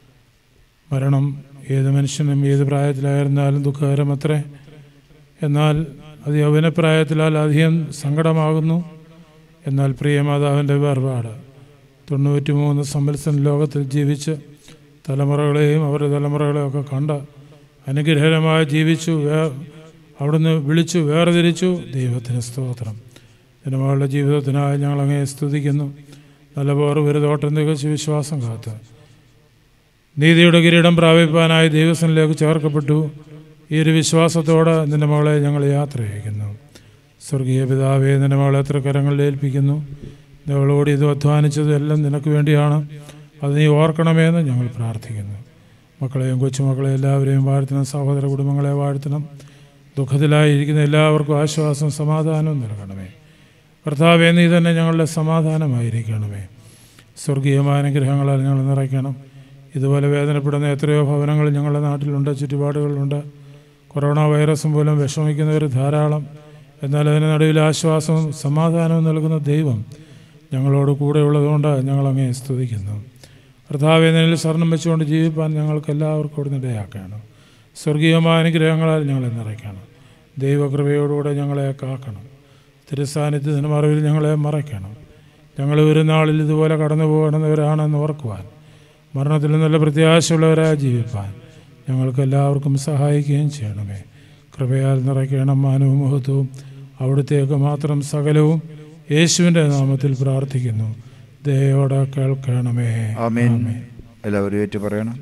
മരണം ഏത് മനുഷ്യനും ഏത് പ്രായത്തിലായിരുന്നാലും ദുഃഖകരമത്രേ എന്നാൽ അത് യൗവനപ്രായത്തിലാൽ അധികം സങ്കടമാകുന്നു എന്നാൽ പ്രിയമാതാവിൻ്റെ വേർപാട് തൊണ്ണൂറ്റി മൂന്ന് സംവത്സരം ലോകത്തിൽ ജീവിച്ച് തലമുറകളെയും അവരുടെ തലമുറകളെയും ഒക്കെ കണ്ട് അനുഗ്രഹകരമായി ജീവിച്ചു വേ അവിടുന്ന് വിളിച്ചു വേർതിരിച്ചു ദൈവത്തിന് സ്തോത്രം എൻ്റെ മകളുടെ ജീവിതത്തിനായി ഞങ്ങൾ അങ്ങേ സ്തുതിക്കുന്നു നല്ലപോലെ ഒരു തോട്ടം തികച്ച് വിശ്വാസം കാത്ത് നീതിയുടെ കിരീടം പ്രാപിപ്പാനായി ദൈവസനിലേക്ക് ചേർക്കപ്പെട്ടു ഈ ഒരു വിശ്വാസത്തോടെ നിൻ്റെ മകളെ ഞങ്ങൾ യാത്ര അയക്കുന്നു സ്വർഗീയ പിതാവെ നിൻ്റെ മകളെ എത്ര കരങ്ങളിൽ ഏൽപ്പിക്കുന്നു അവളോട് ഇത് അധ്വാനിച്ചത് എല്ലാം നിനക്ക് വേണ്ടിയാണ് അത് നീ ഓർക്കണമെന്ന് ഞങ്ങൾ പ്രാർത്ഥിക്കുന്നു മക്കളെയും കൊച്ചുമക്കളെയും എല്ലാവരെയും വാഴ്ത്തണം സഹോദര കുടുംബങ്ങളെ വാഴ്ത്തണം ദുഃഖത്തിലായിരിക്കുന്ന എല്ലാവർക്കും ആശ്വാസവും സമാധാനവും നൽകണമേ കർത്താവേ നീ തന്നെ ഞങ്ങളുടെ സമാധാനമായിരിക്കണമേ സ്വർഗീയമായ അനുഗ്രഹങ്ങളാൽ ഞങ്ങൾ നിറയ്ക്കണം ഇതുപോലെ വേദനപ്പെടുന്ന എത്രയോ ഭവനങ്ങൾ ഞങ്ങളുടെ നാട്ടിലുണ്ട് ചുറ്റുപാടുകളിലുണ്ട് കൊറോണ വൈറസ് മൂലം വിഷമിക്കുന്നവർ ധാരാളം എന്നാൽ അതിന് നടുവിൽ ആശ്വാസവും സമാധാനവും നൽകുന്ന ദൈവം ഞങ്ങളോട് കൂടെ ഉള്ളതുകൊണ്ട് ഞങ്ങൾ അങ്ങേ സ്തുതിക്കുന്നു കർത്താവെ നിന്നിൽ സ്വർണം വെച്ചുകൊണ്ട് ജീവിപ്പാൻ ഞങ്ങൾക്ക് എല്ലാവർക്കും ഇവിടെ ഇടയാക്കണം സ്വർഗീയമായ അനുഗ്രഹങ്ങളാൽ ഞങ്ങളെ നിറയ്ക്കണം ദൈവകൃപയോടുകൂടെ ഞങ്ങളെ കാക്കണം തിരുസാന്നിധ്യത്തിന് മറവിൽ ഞങ്ങളെ മറയ്ക്കണം ഞങ്ങൾ ഒരു നാളിൽ ഇതുപോലെ കടന്നു പോകുന്നവരാണെന്ന് ഓർക്കുവാൻ മരണത്തിൽ നിന്നുള്ള പ്രത്യാശയുള്ളവരായി ജീവിപ്പാൻ ഞങ്ങൾക്ക് എല്ലാവർക്കും സഹായിക്കുകയും ചെയ്യണമേ കൃപയാൽ നിറയ്ക്കണം മാനവും മഹത്വവും അവിടുത്തേക്ക് മാത്രം സകലവും യേശുവിൻ്റെ നാമത്തിൽ പ്രാർത്ഥിക്കുന്നു ദയോടെ കേൾക്കണമേ ആമേൻ എല്ലാവരും ഏറ്റു പറയണം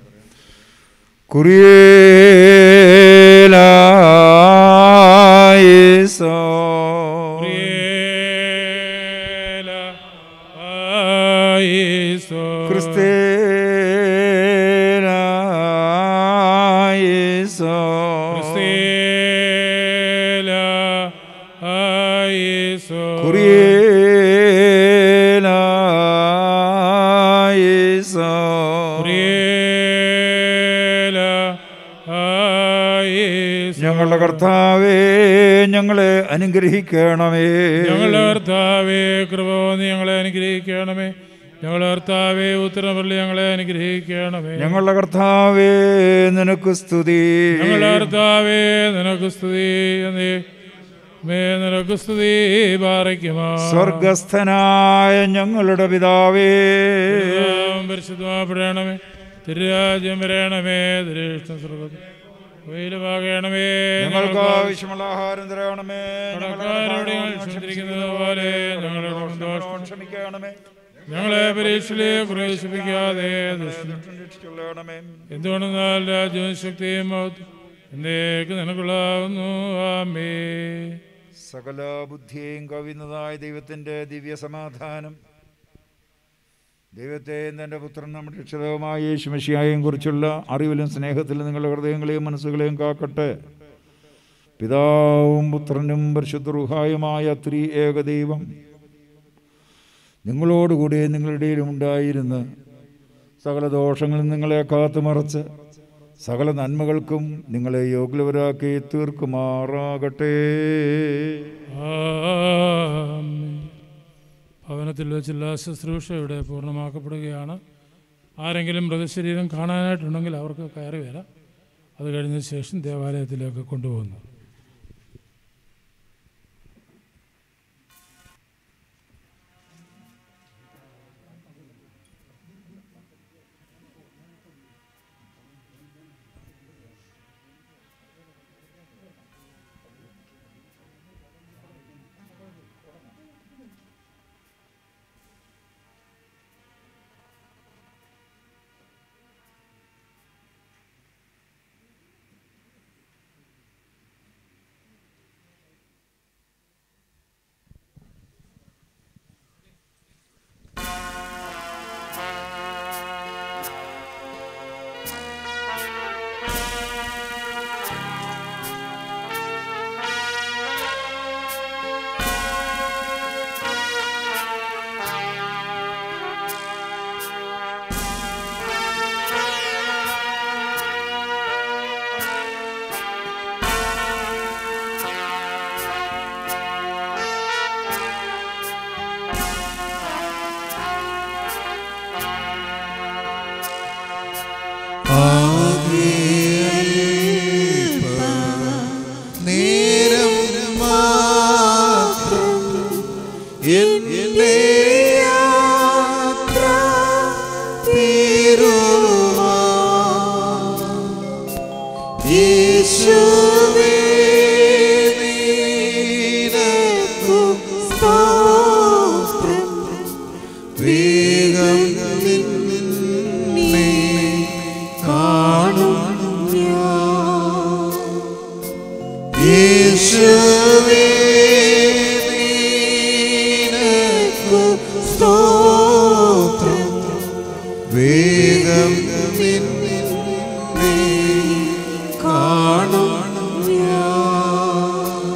കുറിയേലായിസോ ക്രിസ്തേലായിസോ കുറിയേലായിസോ ഞങ്ങളുടെ കർത്താവേ ഞങ്ങളെ അനുഗ്രഹിക്കണമേ ഞങ്ങളുടെ കർത്താവേ കൃപ നീ ഞങ്ങളെ അനുഗ്രഹിക്കണമേ ഞങ്ങളുടെ കർത്താവേ ഉത്തരമല്ല ഞങ്ങളെ അനുഗ്രഹിക്കണമേ ഞങ്ങളുടെ കർത്താവേ നിനക്ക് സ്തുതി ഞങ്ങളുടെ കർത്താവേ നിനക്ക് സ്തുതി എന്നേ മേ നിനക്ക് സ്തുതി പാറയ്ക്കുമാ സ്വർഗസ്ഥനായ ഞങ്ങളുടെ പിതാവേ പരിശുദ്ധമാപ്പെടണമേ തിരുരാജ്യം വരണമേ തിരുഷ്ടം സ്വർഗത്തിൽ വെയിലുമാകണമേ ഞങ്ങൾക്ക് ആവശ്യമുള്ള ആഹാരം തരണമേ കടക്കാരോട് ഞങ്ങൾ ക്ഷമിച്ചിരിക്കുന്നത് പോലെ ഞങ്ങളോട് ദോഷം ക്ഷമിക്കണമേ ഞങ്ങളെ പരീക്ഷയിലേക്ക് പ്രവേശിപ്പിക്കാതെ ദുഷ്ടൻ രക്ഷിച്ചുകൊള്ളണമേ എന്തുകൊണ്ടെന്നാൽ രാജ്യവും ശക്തിയും മഹത്വം എന്നേക്ക് നിനക്കുള്ളാവുന്നു ആമേ സകല ബുദ്ധിയെയും കവിയുന്നതായ ദൈവത്തിൻ്റെ ദിവ്യ സമാധാനം ദൈവത്തെയും തൻ്റെ പുത്രൻ നമ്മുടെ രക്ഷിതവുമായ യേശുമഷിയായും കുറിച്ചുള്ള അറിവിലും സ്നേഹത്തിലും നിങ്ങളുടെ ഹൃദയങ്ങളെയും മനസ്സുകളെയും കാക്കട്ടെ പിതാവും പുത്രനും പരിശുദ്ധ റുഹായുമായ ത്രീ ഏകദൈവം നിങ്ങളോടുകൂടി നിങ്ങളുടെ ഇടയിലും ഉണ്ടായിരുന്ന് സകല ദോഷങ്ങളിൽ നിങ്ങളെ കാത്തുമറച്ച് സകല നന്മകൾക്കും നിങ്ങളെ യോഗ്യവരാക്കി തീർക്കുമാറാകട്ടെ ആമേൻ. ഭവനത്തിൽ വെച്ചുള്ള ശുശ്രൂഷ ഇവിടെ പൂർണ്ണമാക്കപ്പെടുകയാണ് ആരെങ്കിലും മൃതശരീരം കാണാനായിട്ടുണ്ടെങ്കിൽ അവർക്ക് കയറി വരാം അത് കഴിഞ്ഞ ശേഷം ദേവാലയത്തിലേക്ക് കൊണ്ടുപോകുന്നു നേരം മാത്രം എന്റെ യാത്ര തീരുവാൻ യേശുവേ നിനക്കു സ്തോത്രം വേഗം നിന്നെ കാണും ഞാൻ യേശുവേ നിനക്കു സ്തോത്രം വേഗം നിന്നെ കാണും ഞാൻ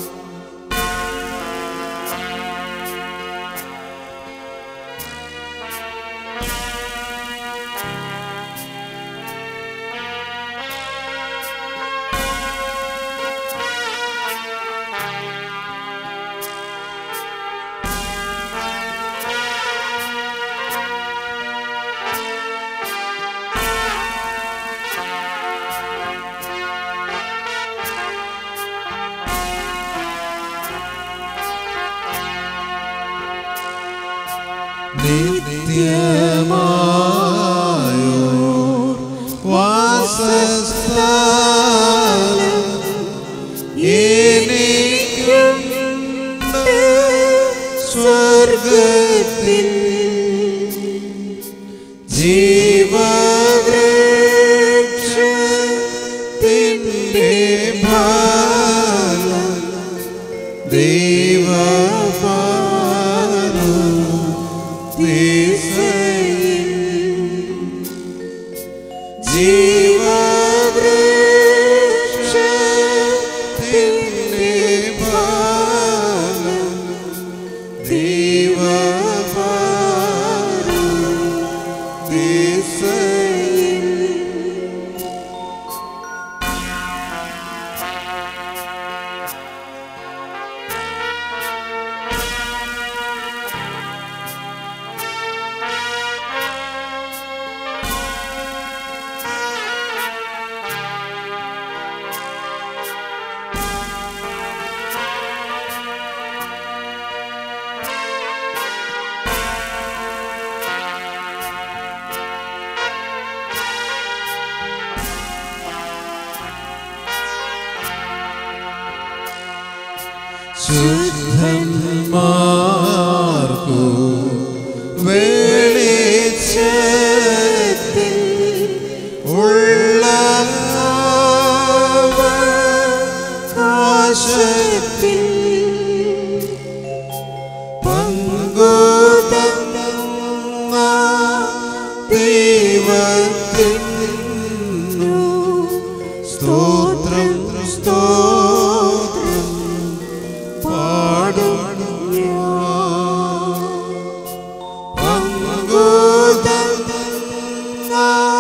നിത്യമായോ വാസസ്ഥലം എനിക്കുണ്ട് സ്വർഗത്തിൽ ജീവവൃക്ഷത്തിൻ്റെ ഫലം ദൈവപാലം ദിശയിൽ ജീവവൃക്ഷത്തിൻ്റെ ഫലം ദൈവപാലം ദിശയിൽ Thank വെളിച്ചത്തിൽ ഉള്ള ആകാശത്തിൽ പങ്കുതന്ന ദൈവത്തിനു സ്തോത്രം സ്തോത്രം പാടും പങ്കുതന്ന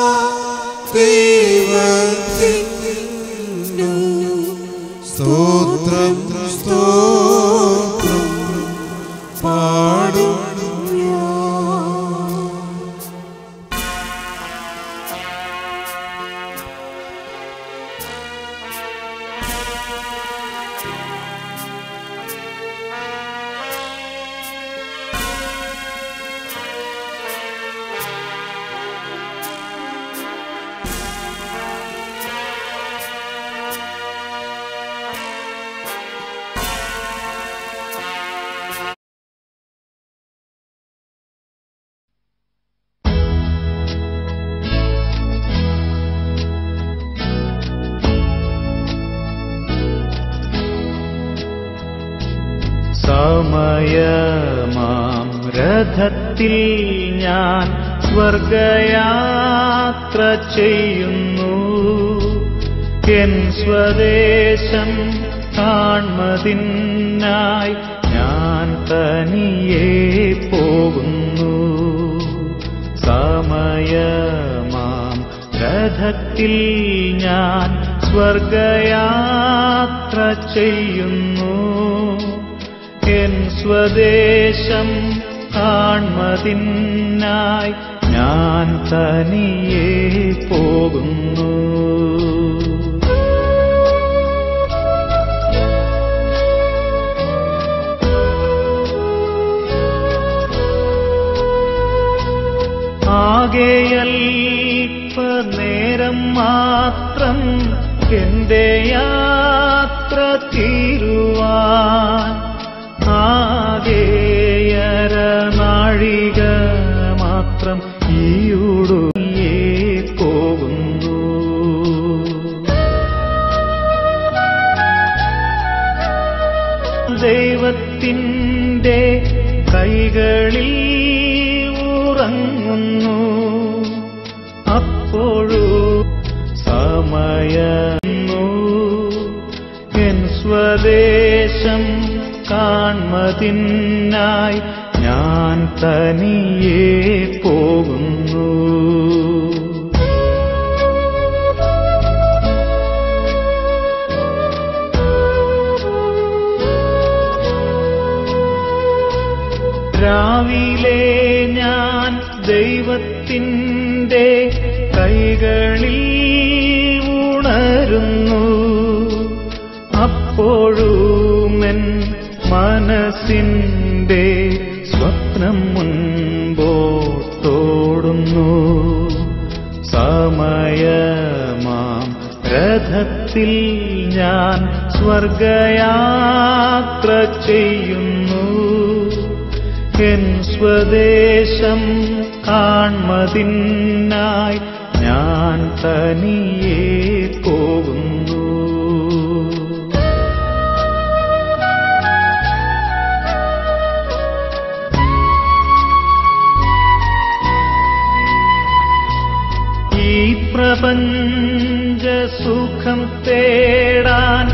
ദൈവത്തിനു സ്തോത്രം സ്തോത്രം പാടും സമയമാം രഥത്തിൽ ഞാൻ സ്വർഗയാത്ര ചെയ്യുന്നു എൻ സ്വദേശം കാൺമതിനായി ഞാൻ തനിയെ പോകുന്നു സമയമാം രഥത്തിൽ ഞാൻ സ്വർഗയാത്ര ചെയ്യുന്നു എൻ സ്വദേശം കാൺമതിനായി ഞാൻ തനിയെ പോകുന്നു ആകെയൽപ്പ നേരം മാത്രം എന്റെ യാത്ര തീരുവാൻ ആകെയര നാഴിക മാത്രം ഈയുടുങ്ങിയേ പോകുന്നു ദൈവത്തിൻ്റെ കൈകളിൽ ഉറങ്ങുന്നു അപ്പോഴു സമയന്നു എൻ സ്വദേശം കാൺമതിനായി ഞാൻ തനിയെ പോകുന്നു രാവിലെ ഞാൻ ദൈവത്തിൻ്റെ കൈകളിൽ ഉണരുന്നു അപ്പോഴുമെൻ മനസ്സിൻ്റെ സ്വപ്നം മുൻപോട്ടോടുന്നു സമയമാം രഥത്തിൽ ഞാൻ സ്വർഗയാത്ര ചെയ്യുന്നു എൻ സ്വദേശം കാൺമതിനായി ഞാൻ തനിയെ പോകുന്നു ഈ പ്രപഞ്ച സുഖം തേടാൻ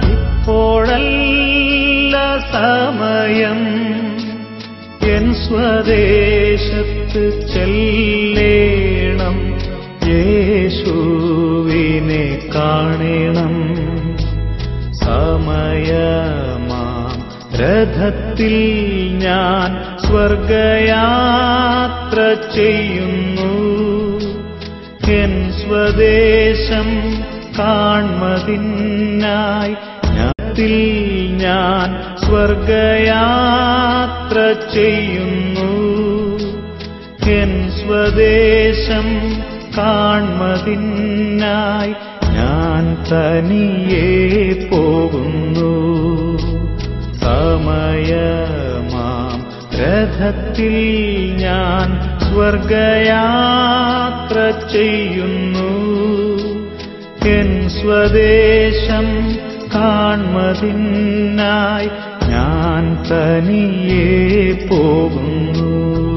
ഇപ്പോഴല്ല സമയം എൻ സ്വദേശത്ത് ചെല്ലേണം യേശുവിനെ കാണണം സമയമാം രഥത്തിൽ ഞാൻ സ്വർഗയാത്ര ചെയ്യുന്നു എൻ സ്വദേശം കാൺമതിനായി ഞാത്തിൽ ഞാൻ സ്വർഗയാത്ര ചെയ്യുന്നു എൻ സ്വദേശം കാൺമതിനായി ഞാൻ തനിയെ പോകുന്നു സമയമാം രഥ രഥത്തിൽ ഞാൻ സ്വർഗയാത്ര ചെയ്യുന്നു എൻ സ്വദേശം കാൺമതിനായി ഞാൻ തനിയെ പോകുന്നു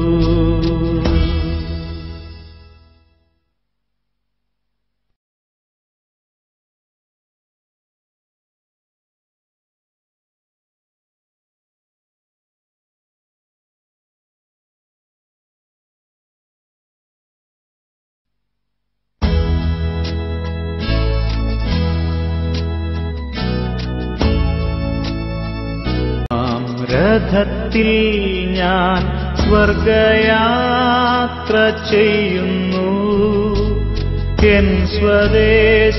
ആം രഥത്തിൽ ഞാൻ സ്വർഗയാത്ര ചെയ്യുന്നു എൻ സ്വദേശ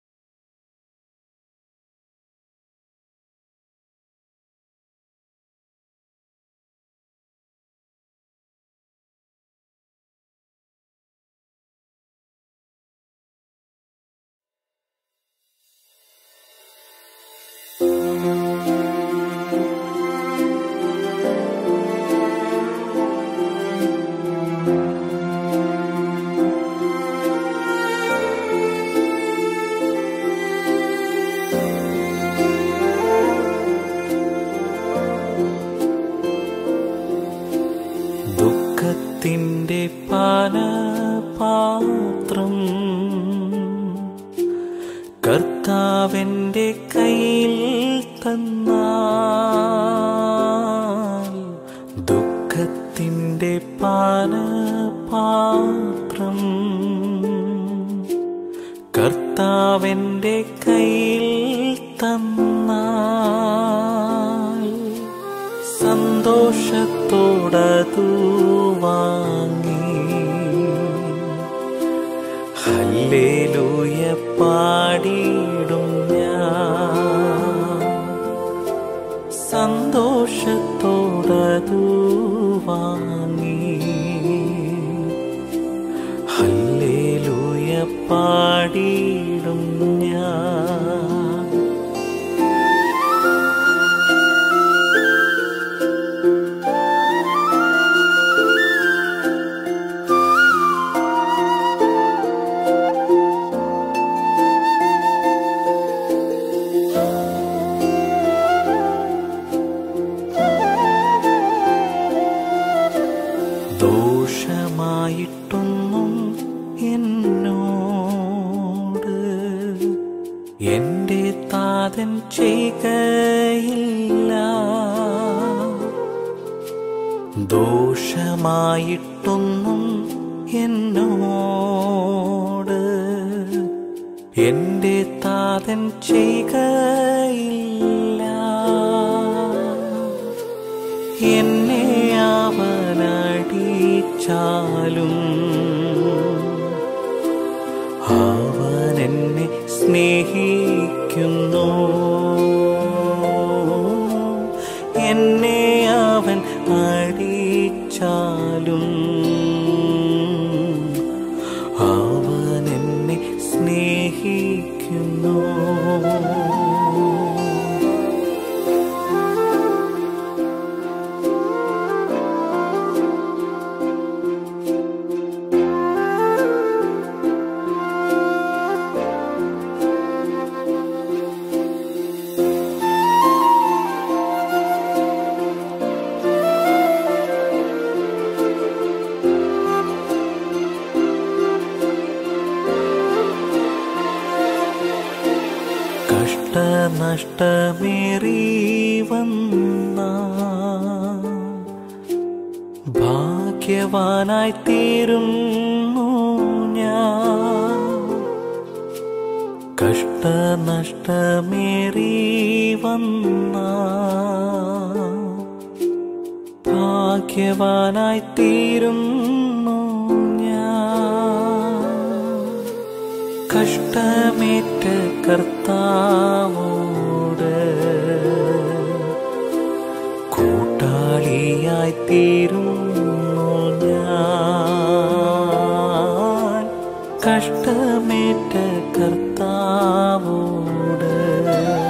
ദുഃഖത്തിൻ്റെ പാനപാത്രം കർത്താവിൻ്റെ കയ്യിൽ തന്നാൽ ദുഃഖത്തിൻ്റെ പാനപാത്രം കർത്താവിൻ്റെ കയ്യിൽ തന്നാൽ സന്തോഷത്തോടതു വാങ്ങി ഹല്ലേലൂയ പാടിയിടും ഞാൻ സന്തോഷത്തോടതു വാങ്ങി ഹല്ലേലൂയ പാടിയിടും ഞാൻ ദോഷമായിട്ടൊന്നും എന്നോട് എൻ്റെ താതൻ ചെയ്യുകയില്ല ദോഷമായിട്ടൊന്നും എന്നോട് എൻ്റെ താതൻ ചെയ്യുകയില്ല എന്നെ അവനടിച്ചാലും അവൻ എന്നെ സ്നേഹിക്കുന്നു എന്നെ അവൻ അടിച്ചാലും അവൻ എന്നെ സ്നേഹിക്കുന്നു കഷ്ടനഷ്ടമേറി വന്ന ഭാഗ്യവാനായി തീരുന്നു ഞാൻ കഷ്ടനഷ്ടമേറി വന്ന ഭാഗ്യവാനായി തീരുന്നു ഞാൻ കഷ്ടമേറ്റ കർത്താവോട് കൂട്ടാളിയായി തീരുന്നു ഞാൻ കഷ്ടമേറ്റ കർത്താവോട്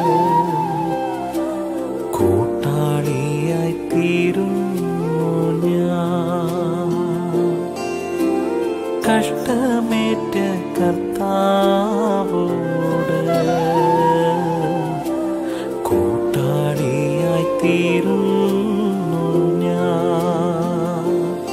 കൂട്ടാളിയായി തീരുന്നു കഷ്ടമേറ്റ കർത്താവോട് കൂട്ടാളിയായി തീരുന്നു ഞാൻ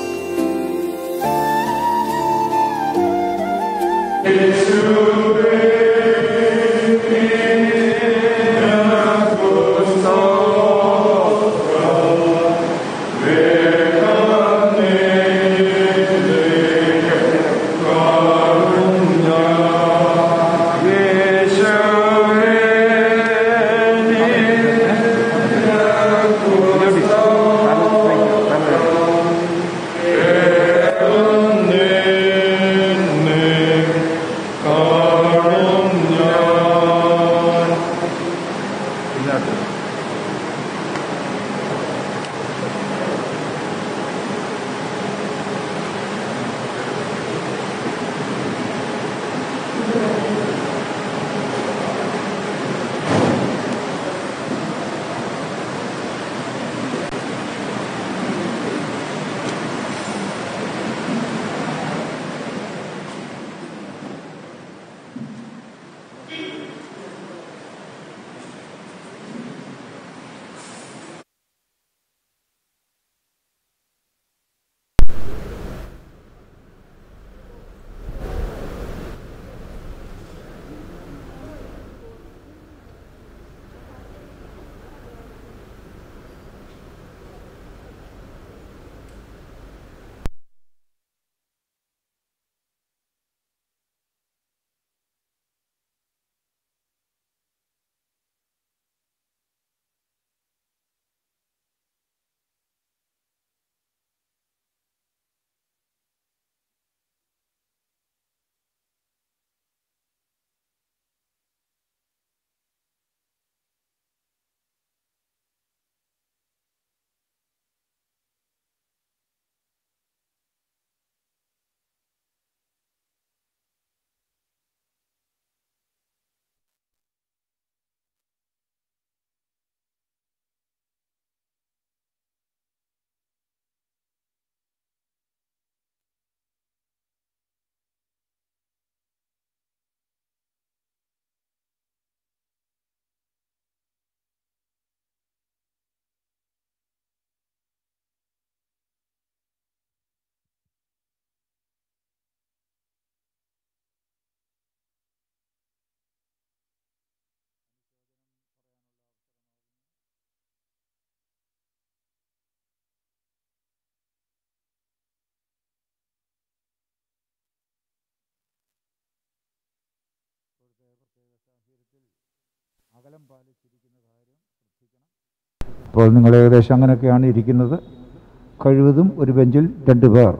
അകലം പാലിച്ചിരിക്കുന്ന കാര്യം ശ്രദ്ധിക്കണം ഇപ്പോൾ നിങ്ങൾ ഏകദേശം അങ്ങനെയൊക്കെയാണ് ഇരിക്കുന്നത് കഴിവതും ഒരു ബെഞ്ചിൽ രണ്ട് പേർ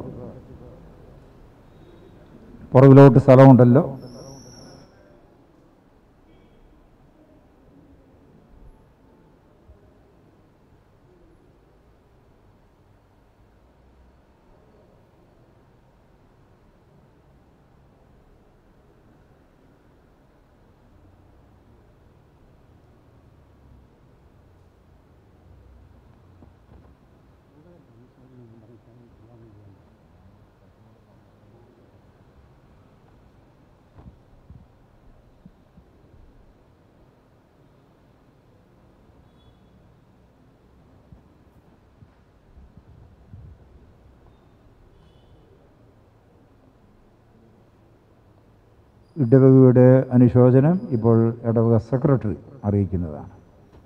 പുറകിലോട്ട് സ്ഥലമുണ്ടല്ലോ ഇടവകയുടെ അനുശോചനം ഇപ്പോൾ ഇടവക സെക്രട്ടറി അറിയിക്കുന്നതാണ്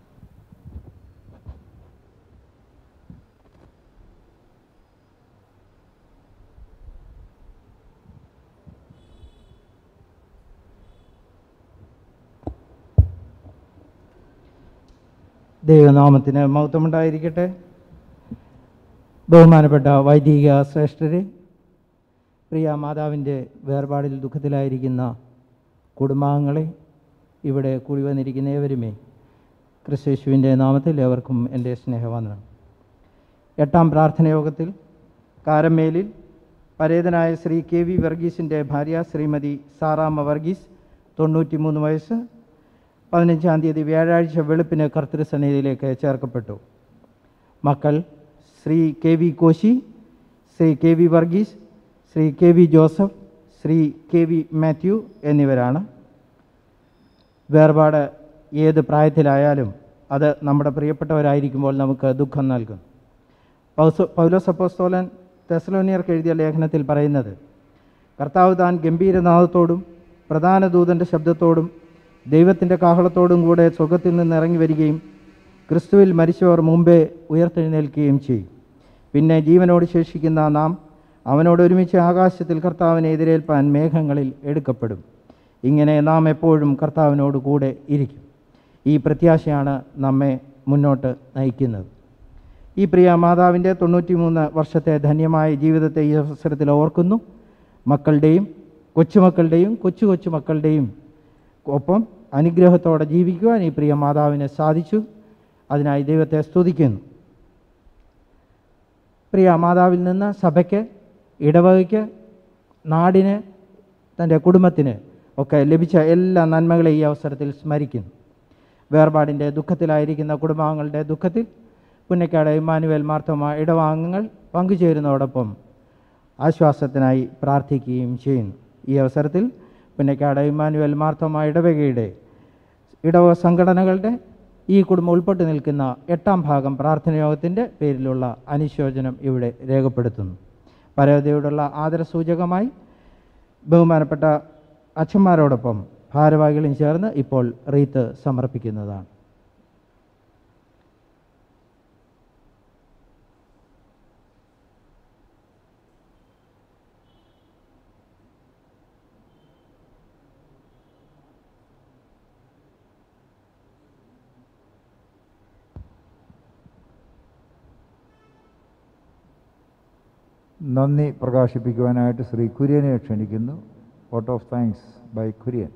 ദൈവനാമത്തിന് മഹത്വമുണ്ടായിരിക്കട്ടെ ബഹുമാനപ്പെട്ട വൈദിക ശ്രേഷ്ഠരെ പ്രിയ മാതാവിൻ്റെ വേർപാടിൽ ദുഃഖത്തിലായിരിക്കുന്ന കുടുംബാംഗങ്ങളെ ഇവിടെ കൂടി വന്നിരിക്കുന്ന ഏവരുമേ ക്രിസ്തുവിൻ്റെ നാമത്തിൽ ഏവർക്കും എൻ്റെ സ്നേഹവന്ദനം എട്ടാം പ്രാർത്ഥന യോഗത്തിൽ കാരമേലിൽ പരേതനായ ശ്രീ കെ വി വർഗീസിൻ്റെ ഭാര്യ ശ്രീമതി സാറാമ്മ വർഗീസ് തൊണ്ണൂറ്റി മൂന്ന് വയസ്സ് പതിനഞ്ചാം തീയതി വ്യാഴാഴ്ച വെളുപ്പിന് കർത്തൃസന്നിധിയിലേക്ക് ചേർക്കപ്പെട്ടു മക്കൾ Shri K V Koshy Shri K V Varghese Shri K V Joseph Shri K V Mathew എന്നിവരാണ് വേർപാട് ഏത് പ്രായത്തിലായാലും അത് നമ്മുടെ പ്രിയപ്പെട്ടവരായിരിക്കുമ്പോൾ നമുക്ക് ദുഃഖം നൽകും പൗസ പൗലോസ് അപ്പോസ്തോലൻ തെസലോനിയർക്ക് എഴുതിയ ലേഖനത്തിൽ പറയുന്നത് കർത്താവ് താൻ ഗംഭീരനാഥത്തോടും പ്രധാന ദൂതൻ്റെ ശബ്ദത്തോടും ദൈവത്തിൻ്റെ കാഹളത്തോടും കൂടെ സ്വർഗത്തിൽ നിന്ന് ഇറങ്ങി വരികയും ക്രിസ്തുവിൽ മരിച്ചവർ മുമ്പേ ഉയർത്തെഴുന്നേൽക്കുകയും ചെയ്യും പിന്നെ ജീവനോട് ശേഷിക്കുന്ന നാം അവനോട് ഒരുമിച്ച് ആകാശത്തിൽ കർത്താവിനെ എതിരേൽപ്പാൻ മേഘങ്ങളിൽ എടുക്കപ്പെടും ഇങ്ങനെ നാം എപ്പോഴും കർത്താവിനോട് കൂടെ ഇരിക്കും ഈ പ്രത്യാശയാണ് നമ്മെ മുന്നോട്ട് നയിക്കുന്നത് ഈ പ്രിയ മാതാവിൻ്റെ തൊണ്ണൂറ്റി മൂന്ന് വർഷത്തെ ധന്യമായ ജീവിതത്തെ ഈ അവസരത്തിൽ ഓർക്കുന്നു മക്കളുടെയും കൊച്ചുമക്കളുടെയും കൊച്ചു കൊച്ചു മക്കളുടെയും ഒപ്പം അനുഗ്രഹത്തോടെ ജീവിക്കുവാൻ ഈ പ്രിയ മാതാവിന് സാധിച്ചു അതിനായി ദൈവത്തെ സ്തുതിക്കുന്നു പ്രിയ മാതാവിൽ നിന്ന് സഭയ്ക്ക് ഇടവകയ്ക്ക് നാടിന് തൻ്റെ കുടുംബത്തിന് ഒക്കെ ലഭിച്ച എല്ലാ നന്മകളെ ഈ അവസരത്തിൽ സ്മരിക്കുന്നു വേർപാടിൻ്റെ ദുഃഖത്തിലായിരിക്കുന്ന കുടുംബാംഗങ്ങളുടെ ദുഃഖത്തിൽ പുന്നക്കാട് ഇമ്മാനുവേൽ മാർത്തോമ ഇടവാംഗങ്ങൾ പങ്കുചേരുന്നതോടൊപ്പം ആശ്വാസത്തിനായി പ്രാർത്ഥിക്കുകയും ചെയ്യുന്നു ഈ അവസരത്തിൽ പുന്നക്കാട് ഇമ്മാനുവേൽ മാർത്തോമ ഇടവകയുടെ ഇടവക സംഘടനകളുടെ ഈ കുടുംബം ഉൾപ്പെട്ട് നിൽക്കുന്ന എട്ടാം ഭാഗം പ്രാർത്ഥനയോഗത്തിൻ്റെ പേരിലുള്ള അനുശോചനം ഇവിടെ രേഖപ്പെടുത്തുന്നു പരവതയോടുള്ള ആദരസൂചകമായി ബഹുമാനപ്പെട്ട അച്ഛന്മാരോടൊപ്പം ഭാരവാഹികളും ചേർന്ന് ഇപ്പോൾ റീത്ത് സമർപ്പിക്കുന്നതാണ് നന്ദി പ്രകാശിപ്പിക്കുവാനായിട്ട് ശ്രീ കുര്യനെ ക്ഷണിക്കുന്നു vote of thanks by Kurian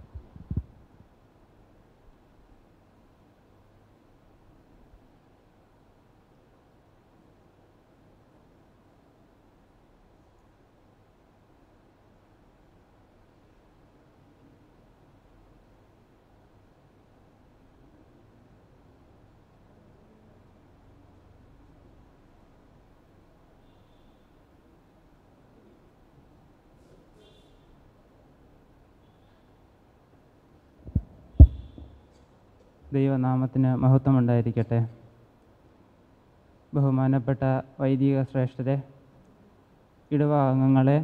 ദൈവനാമത്തിന് മഹത്വമുണ്ടായിരിക്കട്ടെ ബഹുമാനപ്പെട്ട വൈദിക ശ്രേഷ്ഠരെ ഇടവ അംഗങ്ങളെ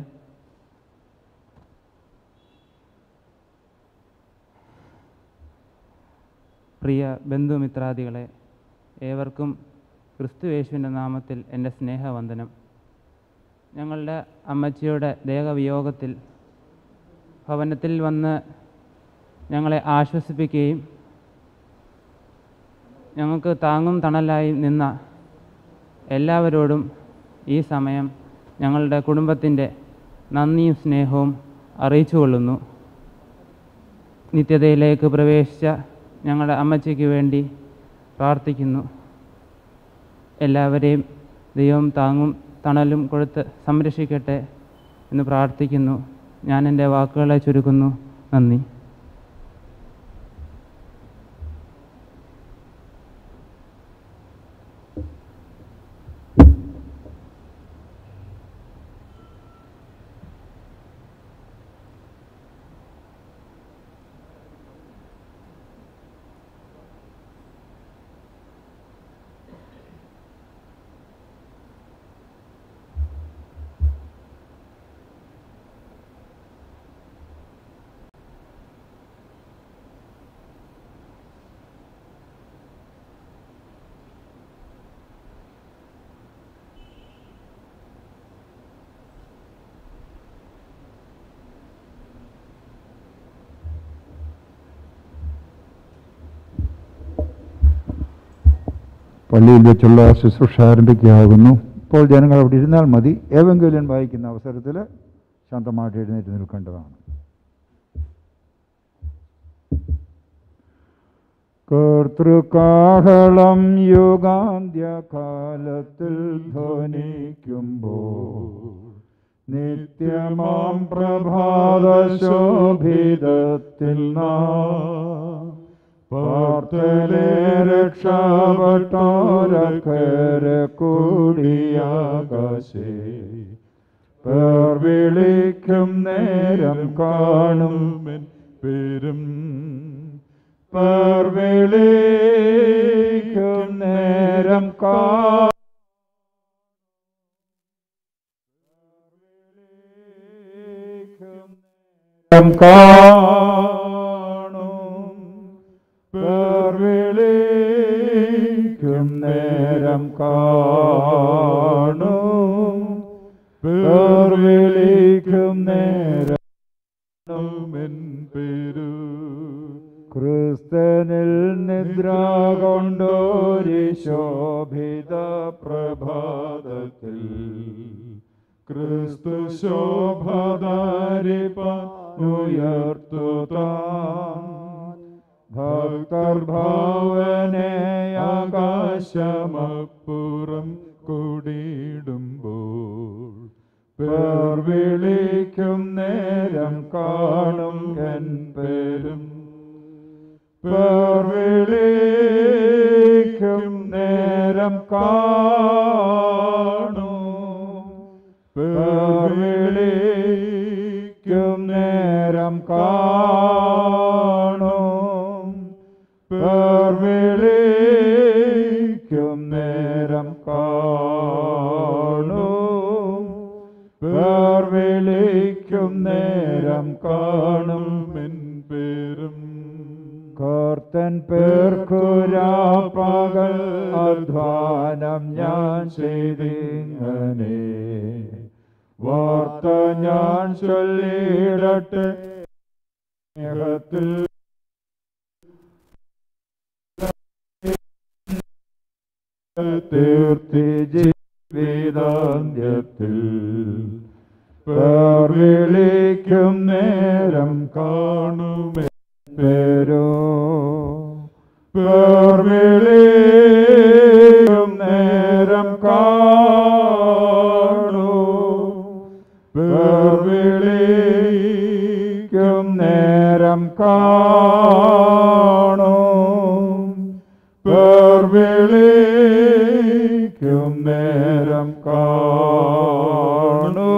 പ്രിയ ബന്ധുമിത്രാദികളെ ഏവർക്കും ക്രിസ്തു യേശുവിൻ്റെ നാമത്തിൽ എൻ്റെ സ്നേഹവന്ദനം ഞങ്ങളുടെ അമ്മച്ചിയുടെ ദേഹവിയോഗത്തിൽ ഭവനത്തിൽ വന്ന് ഞങ്ങളെ ആശ്വസിപ്പിക്കുകയും ഞങ്ങൾക്ക് താങ്ങും തണലായി നിന്ന എല്ലാവരോടും ഈ സമയം ഞങ്ങളുടെ കുടുംബത്തിൻ്റെ നന്ദിയും സ്നേഹവും അറിയിച്ചു കൊള്ളുന്നു നിത്യതയിലേക്ക് പ്രവേശിച്ച ഞങ്ങളുടെ അമ്മച്ചിക്ക് വേണ്ടി പ്രാർത്ഥിക്കുന്നു എല്ലാവരെയും ദൈവം താങ്ങും തണലും കൊടുത്ത് സംരക്ഷിക്കട്ടെ എന്ന് പ്രാർത്ഥിക്കുന്നു ഞാൻ എൻ്റെ വാക്കുകളെ ചുരുക്കുന്നു നന്ദി പള്ളിയിൽ വെച്ചുള്ള ശുശ്രൂഷ ആരംഭിക്കുകയാകുന്നു ഇപ്പോൾ ജനങ്ങൾ അവിടെ ഇരുന്നാൽ മതി ഏവെങ്കിലും വായിക്കുന്ന അവസരത്തിൽ ശാന്തമായിട്ട് എഴുന്നേറ്റ് നിൽക്കേണ്ടതാണ് കർത്തൃകാഹളം യുഗാന്ത്യകാലത്തിൽ ധ്വനിക്കുമ്പോൾ നിത്യമാം പ്രഭാത ശോഭിതത്തിൽ നാം പാർത്തലെ രക്ഷപ്പെട്ടോരക്കര കൂടിയാകാശേ വിളിക്കും നേരം കാണും പേരും പേർ വിളിക്കും നേരം കാണും കാണും പേർ വിളിക്കും നേരം കാണും പേർ വിളിക്കും നേരം എൻ പേരു ക്രിസ്തനിൽ നിദ്ര കൊണ്ടോരി ശോഭിത പ്രഭാതത്തിൽ ക്രിസ്തു ശോഭധാരിപ്പുയർത്തു താൻ ഭക്തർ ഭാവനെ ആകാശമപ്പുറം കൂടിയിടുമ്പോൾ പേർ വിളിക്കും നേരം കാണും എൻ പേരും പേർ വിളിക്കും നേരം കാണും പേർ വിളിക്കും നേരം കാണും പേർ വിളിക്കും നേരം കാണും പേർ വിളിക്കും നേരം കാണും എൻ പേരും കർത്തൻ പേർക്കുരാപ്പകൽ അധ്വാനം ഞാൻ ചെയ്തിങ്ങനെ വാർത്ത ഞാൻ ചൊല്ലിടട്ടെ സ്നേഹത്തിൽ തീർത്തി ജീവിതാന്ത്യത്തിൽ പേർ വിളിക്കും നേരം കാണുമേ പേരോ പേർ വിളിക്കും നേരം കാണൂ പേർ വിളിക്കും നേരം കാണൂ പേർ വിളിക്കും നേരം കാണൂ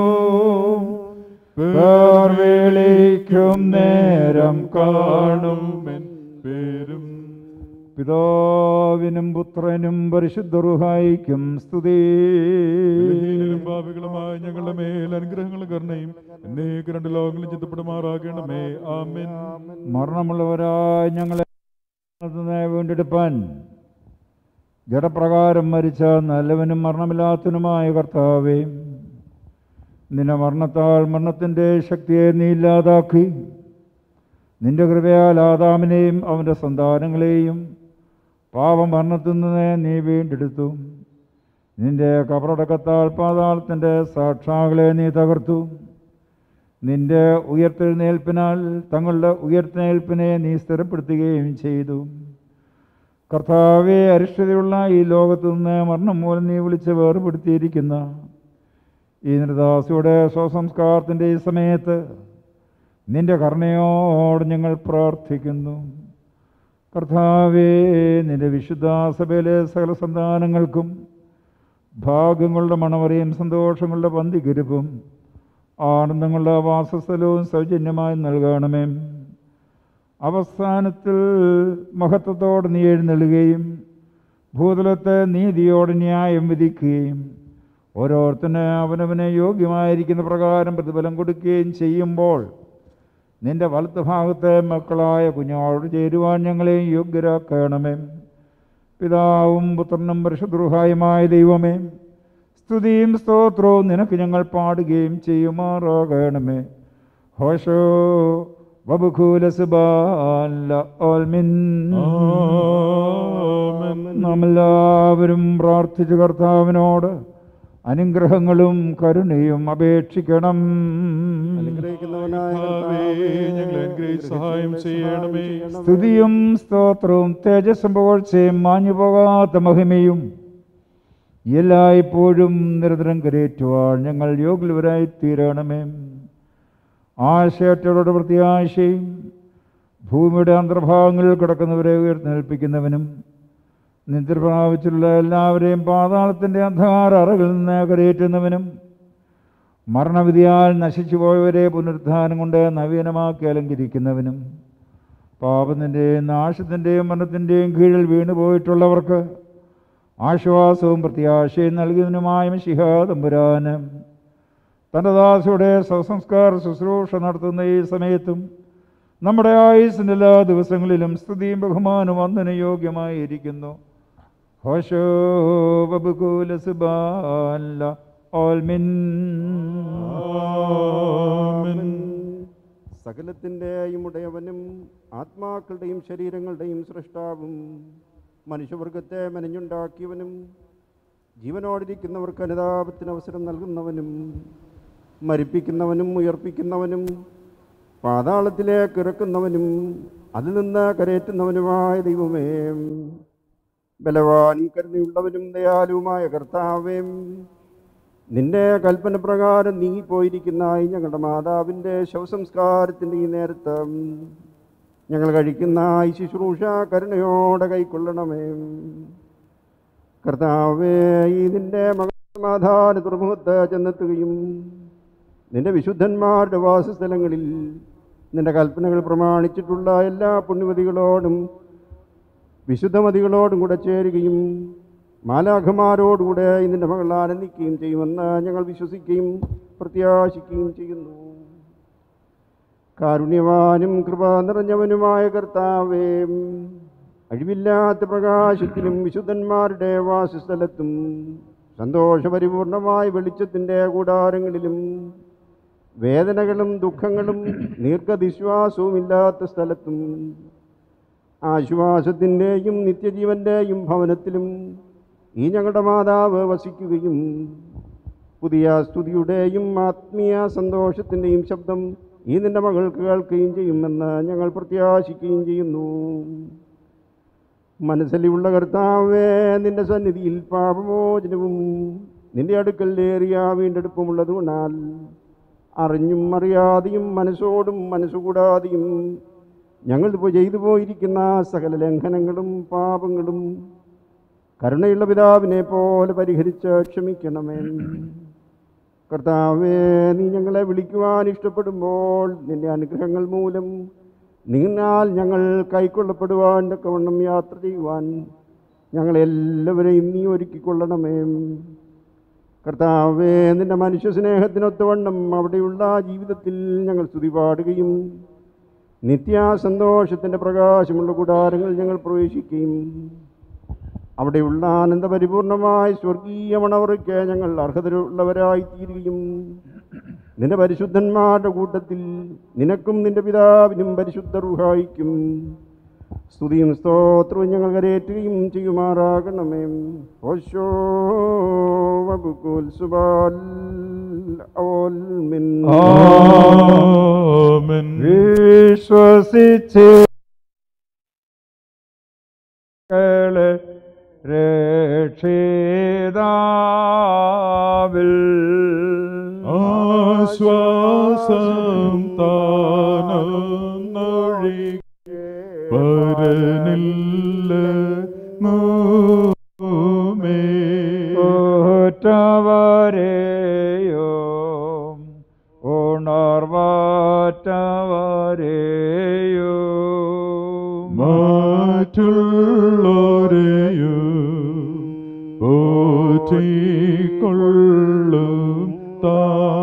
പേർ വിളിക്കും നേരം കാണും എൻ പേരും പിതാവിനും പുത്രനും പരിശുദ്ധ റുഹായിക്കും സ്തുതി ബലഹീനരും പാപികളുമായ ഞങ്ങളുടെ മേൽ അനുഗ്രഹങ്ങളും കരുണയും എന്നേക്ക് രണ്ട് ലോകങ്ങളും ചിന്തപ്പെടുമാറാകണമേ ആമേൻ മരണമുള്ളവരായ ഞങ്ങളെ വീണ്ടെടുപ്പാൻ ജഡപ്രകാരം മരിച്ച നല്ലവനും മരണമില്ലാത്തവനുമായ കർത്താവേ നിന്റെ മരണത്താൽ മരണത്തിൻ്റെ ശക്തിയെ നീ ഇല്ലാതാക്കി നിന്റെ കൃപയാൽ ആദാമിനെയും അവൻ്റെ സന്താനങ്ങളെയും പാപം മരണത്തിൽ നിന്ന് നീ വീണ്ടെടുത്തു നിന്റെ കബറടക്കത്താൽ പാതാളത്തിൻ്റെ സാക്ഷാകളെ നീ തകർത്തു നിന്റെ ഉയർത്തെഴുന്നേൽപ്പിനാൽ തങ്ങളുടെ ഉയർത്തെഴുന്നേൽപ്പിനെ നീ സ്ഥിരപ്പെടുത്തുകയും ചെയ്തു കർത്താവെ അരിഷ്ടതയുള്ള ഈ ലോകത്തു നിന്ന് മരണം മൂലം നീ വിളിച്ച് വേർപെടുത്തിയിരിക്കുന്ന ഈ നിർദാസിയുടെ സ്വസംസ്കാരത്തിൻ്റെ ഈ സമയത്ത് നിന്റെ കരുണയോട് ഞങ്ങൾ പ്രാർത്ഥിക്കുന്നു കർത്താവേ നിന്റെ വിശുദ്ധ സഭയിലെ സകല സന്താനങ്ങൾക്കും ഭാഗ്യങ്ങളുടെ മണവറയും സന്തോഷങ്ങളുടെ പന്തികിരുപ്പും ആനന്ദങ്ങളുടെ വാസസ്ഥലവും സൗജന്യമായി നൽകണമേ അവസാനത്തിൽ മഹത്വത്തോടെ നീ എഴുന്നള്ളുകയും ഭൂതലത്തെ നീതിയോടെ ന്യായം വിധിക്കുകയും ഓരോരുത്തന് അവനവന് യോഗ്യമായിരിക്കുന്ന പ്രകാരം പ്രതിഫലം കൊടുക്കുകയും ചെയ്യുമ്പോൾ നിന്റെ വലത്ത് ഭാഗത്തെ മക്കളായ കുഞ്ഞോട് ചേരുവാൻ ഞങ്ങളെയും യോഗ്യരാക്കണമേ പിതാവും പുത്രനും പരിശുദ്രുഹായുമായ ദൈവമേ സ്തുതിയും സ്തോത്രവും നിനക്ക് ഞങ്ങൾ പാടുകയും ചെയ്യുമാറാകണമേ ഹോഷോ നാം എല്ലാവരും പ്രാർത്ഥിച്ച് കർത്താവിനോട് അനുഗ്രഹങ്ങളും കരുണയും അപേക്ഷിക്കണം ഞങ്ങളെ അനുഗ്രഹിച്ച് സഹായം ചെയ്യണമേ സ്തുതിയും സ്തോത്രവും തേജസ്സും പുകഴ്ചയും മാഞ്ഞു പോകാത്ത മഹിമയും എല്ലായ്പ്പോഴും നിരന്തരം കരയേറ്റുവാൻ ഞങ്ങൾ യോഗ്യവരായി തീരണമേ ആശയറ്റോടെ പ്രത്യാശയും ഭൂമിയുടെ അന്തർഭാഗങ്ങളിൽ കിടക്കുന്നവരെ ഉയർത്തേൽപ്പിക്കുന്നവനും നിദ്ര പ്രാപിച്ചിട്ടുള്ള എല്ലാവരെയും പാതാളത്തിൻ്റെ അന്ധകാര അറകളിൽ നിന്ന് കരയേറ്റുന്നവനും മരണവിധിയാൽ നശിച്ചുപോയവരെ പുനരുദ്ധാനം കൊണ്ട് നവീനമാക്കി അലങ്കരിക്കുന്നവനും പാപത്തിൻ്റെയും നാശത്തിൻ്റെയും മരണത്തിൻ്റെയും കീഴിൽ വീണുപോയിട്ടുള്ളവർക്ക് ആശ്വാസവും പ്രത്യാശയും നൽകിയതിനുമായ മിശിഹ തമ്പുരാനും തൻ്റെ ദാസയുടെ സ്വസംസ്കാര ശുശ്രൂഷ നടത്തുന്ന ഈ സമയത്തും നമ്മുടെ ആയുസിൻ്റെ എല്ലാ ദിവസങ്ങളിലും സ്തുതിയും ബഹുമാനവും വന്ദന യോഗ്യമായിരിക്കുന്നു ഹോശോ ബബുകൂല സുബാല ഓൽമിൻ സകലത്തിൻ്റെയും ഉടയവനും ആത്മാക്കളുടെയും ശരീരങ്ങളുടെയും സൃഷ്ടാവും മനുഷ്യവർഗത്തെ മെനഞ്ഞുണ്ടാക്കിയവനും ജീവനോടിരിക്കുന്നവർക്ക് അനുതാപത്തിന് അവസരം നൽകുന്നവനും മരിപ്പിക്കുന്നവനും ഉയർപ്പിക്കുന്നവനും പാതാളത്തിലേക്ക് ഇറക്കുന്നവനും അതിൽ നിന്ന് കരയേറ്റുന്നവനുമായ ദൈവമേ ബലവാനും കരുണയുള്ളവനും ദയാലുവുമായ കർത്താവേ നിന്റെ കൽപ്പന പ്രകാരം നീങ്ങിപ്പോയിരിക്കുന്ന ഈ ഞങ്ങളുടെ മാതാവിൻ്റെ ശവസംസ്കാരത്തിൻ്റെ ഈ നേരത്ത് ഞങ്ങൾ കഴിക്കുന്ന ഈ ശുശ്രൂഷ കരുണയോടെ കൈക്കൊള്ളണമേ കർത്താവേ ഈ നിന്റെ മകസമാധാന തുറമുഖത്ത് ചെന്നെത്തുകയും നിന്റെ വിശുദ്ധന്മാരുടെ വാസസ്ഥലങ്ങളിൽ നിന്റെ കൽപ്പനകൾ പ്രമാണിച്ചിട്ടുള്ള എല്ലാ പുണ്യവതികളോടും വിശുദ്ധമതികളോടും കൂടെ ചേരുകയും മാലാഖമാരോടുകൂടെ ഇതിൻ്റെ മകൾ ആനന്ദിക്കുകയും ചെയ്യുമെന്ന് ഞങ്ങൾ വിശ്വസിക്കുകയും പ്രത്യാശിക്കുകയും ചെയ്യുന്നു കാരുണ്യവാനും കൃപ നിറഞ്ഞവനുമായ കർത്താവേ അഴിവില്ലാത്ത പ്രകാശത്തിലും വിശുദ്ധന്മാരുടെ വാസസ്ഥലത്തും സന്തോഷപരിപൂർണമായ വെളിച്ചത്തിൻ്റെ കൂടാരങ്ങളിലും വേദനകളും ദുഃഖങ്ങളും ദീർഘവിശ്വാസവും ഇല്ലാത്ത സ്ഥലത്തും ആശ്വാസത്തിൻ്റെയും നിത്യജീവൻ്റെയും ഭവനത്തിലും ഈ ഞങ്ങളുടെ മാതാവ് വസിക്കുകയും പുതിയ സ്തുതിയുടെയും ആത്മീയ സന്തോഷത്തിൻ്റെയും ശബ്ദം ഈ നിന്റെ മകൾക്ക് കേൾക്കുകയും ചെയ്യുമെന്ന് ഞങ്ങൾ പ്രത്യാശിക്കുകയും ചെയ്യുന്നു മനസ്സിലുള്ള കർത്താവേ നിന്റെ സന്നിധിയിൽ പാപമോചനവും നിന്റെ അടുക്കലേറിയ വീണ്ടെടുപ്പുമുള്ളതുകൊണ്ടാൽ അറിഞ്ഞും അറിയാതെയും മനസ്സോടും മനസ്സുകൂടാതെയും ഞങ്ങൾ ഇപ്പോൾ ചെയ്തു പോയിരിക്കുന്ന സകല ലംഘനങ്ങളും പാപങ്ങളും കരുണയുള്ള പിതാവിനെ പോലെ പരിഹരിച്ച് ക്ഷമിക്കണമേ കർത്താവേ നീ ഞങ്ങളെ വിളിക്കുവാൻ ഇഷ്ടപ്പെടുമ്പോൾ നിന്റെ അനുഗ്രഹങ്ങൾ മൂലം നിന്നാൽ ഞങ്ങൾ കൈക്കൊള്ളപ്പെടുവാൻ തക്കവണ്ണം യാത്ര ചെയ്യുവാൻ ഞങ്ങളെല്ലാവരെയും നീ ഒരുക്കിക്കൊള്ളണമേ കർത്താവേ നിന്റെ മനുഷ്യ സ്നേഹത്തിനൊത്തവണ്ണം അവിടെയുള്ള ജീവിതത്തിൽ ഞങ്ങൾ സ്തുതി പാടുകയും നിത്യാസന്തോഷത്തിൻ്റെ പ്രകാശമുള്ള കൂടാരങ്ങൾ ഞങ്ങൾ പ്രവേശിക്കുകയും അവിടെയുള്ള ആനന്ദപരിപൂർണമായ സ്വർഗീയ മണവറയ്ക്ക് ഞങ്ങൾ അർഹതയുള്ളവരായി തീരുകയും നിന്റെ പരിശുദ്ധന്മാരുടെ കൂട്ടത്തിൽ നിനക്കും നിന്റെ പിതാവിനും പരിശുദ്ധ റുഹായിക്കും സ്തുതിയും സ്തോത്രവും ഞങ്ങൾ കരയേറ്റുകയും ചെയ്യുമാറാകണമേ ഓശോ വബുക്കുൽ സുബാൽ ഓൽ മിൻ ആമേൻ. വിശ്വസിച്ച് കളെ രക്ഷിതാവിൽ ആശ്വാസം താനൊഴി പരനില്ല നോമേ ഒറ്റവരെയോ ഉണർവാറ്റവരെയോ മറ്റുള്ളോരെയോ ഓറ്റിക്കൊള്ളും താ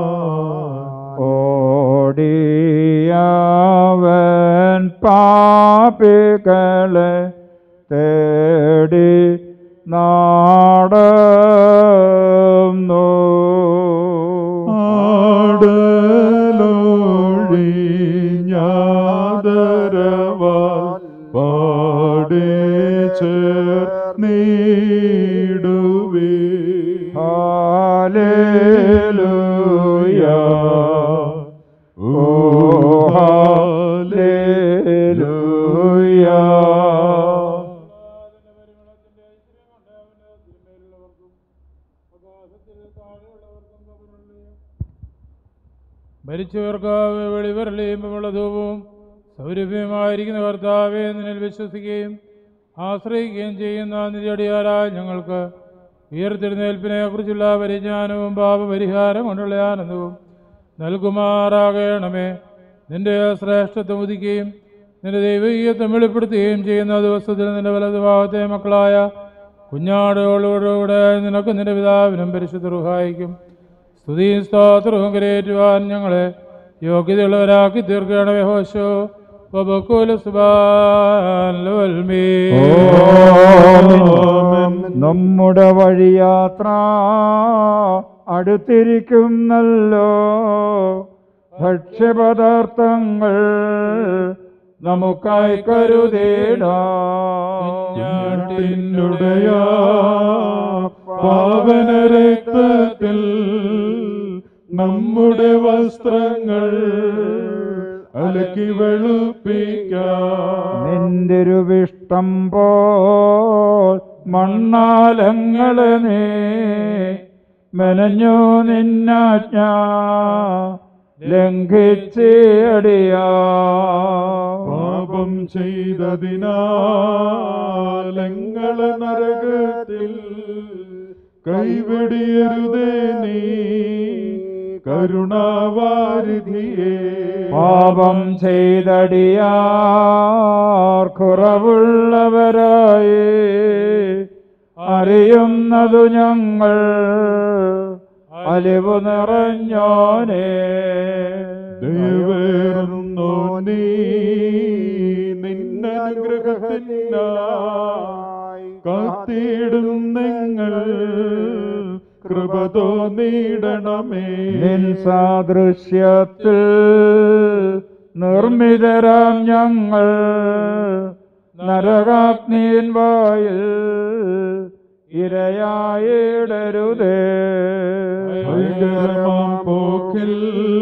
ഓടിയവൻ പാപികളെ തേടി നാടുന്നു ആടലൊഴിഞ്ഞാദരവാൽ പാടി ചേർന്നിടുവേ ഹാലേലൂയ ഓ ഹാലേലൂയ ഭരിച്ചവർക്ക് വെളിവരളിയുമുള്ള ധൂപവും സൗരഭ്യമായിരിക്കുന്ന കർത്താവെ നിന്നിൽ വിശ്വസിക്കുകയും ആശ്രയിക്കുകയും ചെയ്യുന്ന നിത്യടിയാരായ ഞങ്ങൾക്ക് ഉയർത്തെഴുന്നേൽപ്പിനെ കുറിച്ചുള്ള പരിജ്ഞാനവും പാപപരിഹാരം കൊണ്ടുള്ള ആനന്ദവും നൽകുമാറാകണമേ നിന്റെ ശ്രേഷ്ഠത്വം ഉദിക്കുകയും നിന്റെ ദൈവീയത്വം വെളിപ്പെടുത്തുകയും ചെയ്യുന്ന ദിവസത്തിൽ നിന്റെ വലതുഭാഗത്തെ മക്കളായ കുഞ്ഞാടുകളോടുകൂടെ നിനക്ക് നിന്റെ പിതാവിനും പരിശുദ്ധ റുഹായിക്കും സ്തുതിയും സ്തോത്രവും കരയേറ്റുവാൻ ഞങ്ങളെ യോഗ്യതയുള്ളവരാക്കി തീർക്കണമേ ഹോശോ വബക്കുല സുബാൻ നമ്മുടെ വഴിയാത്ര അടുത്തിരിക്കുന്നല്ലോ ഭക്ഷ്യപദാർത്ഥങ്ങൾ നമുക്കായി കരുതേടാട്ടിനുടയ പാവനരക്തത്തിൽ നമ്മുടെ വസ്ത്രങ്ങൾ അലക്കി വെളുപ്പിക്കാം നിന്റെ ഒരു വിഷ്ടം പോൽ മണ്ണാലങ്ങളെ നീ മെനഞ്ഞു നിന്നാജ്ഞ ലംഘിച്ചടിയാ പാപം ചെയ്തതിനാലങ്ങളെ നരകത്തിൽ കൈവെടിയരുതേ നീ കരുണാവാരിധിയേ പാപം ചെയ്തടിയാർ കുറവുള്ളവരായി അറിയുന്നതു ഞങ്ങൾ അലിവ് നിറഞ്ഞോനേ ദൈവേറുന്നു നീ നിന്നനുഗ്രഹത്തിനായി കാത്തിടും നിങ്ങൾ കൃപ തോന്നിയിടണമേ നിൻ സാദൃശ്യത്തിൽ നിർമ്മിതരാം ഞങ്ങൾ നരകാഗ്നിയിൻ വായിൽ ഇരയായിടരുതേ ഭയങ്കരമാം പോക്കിൽ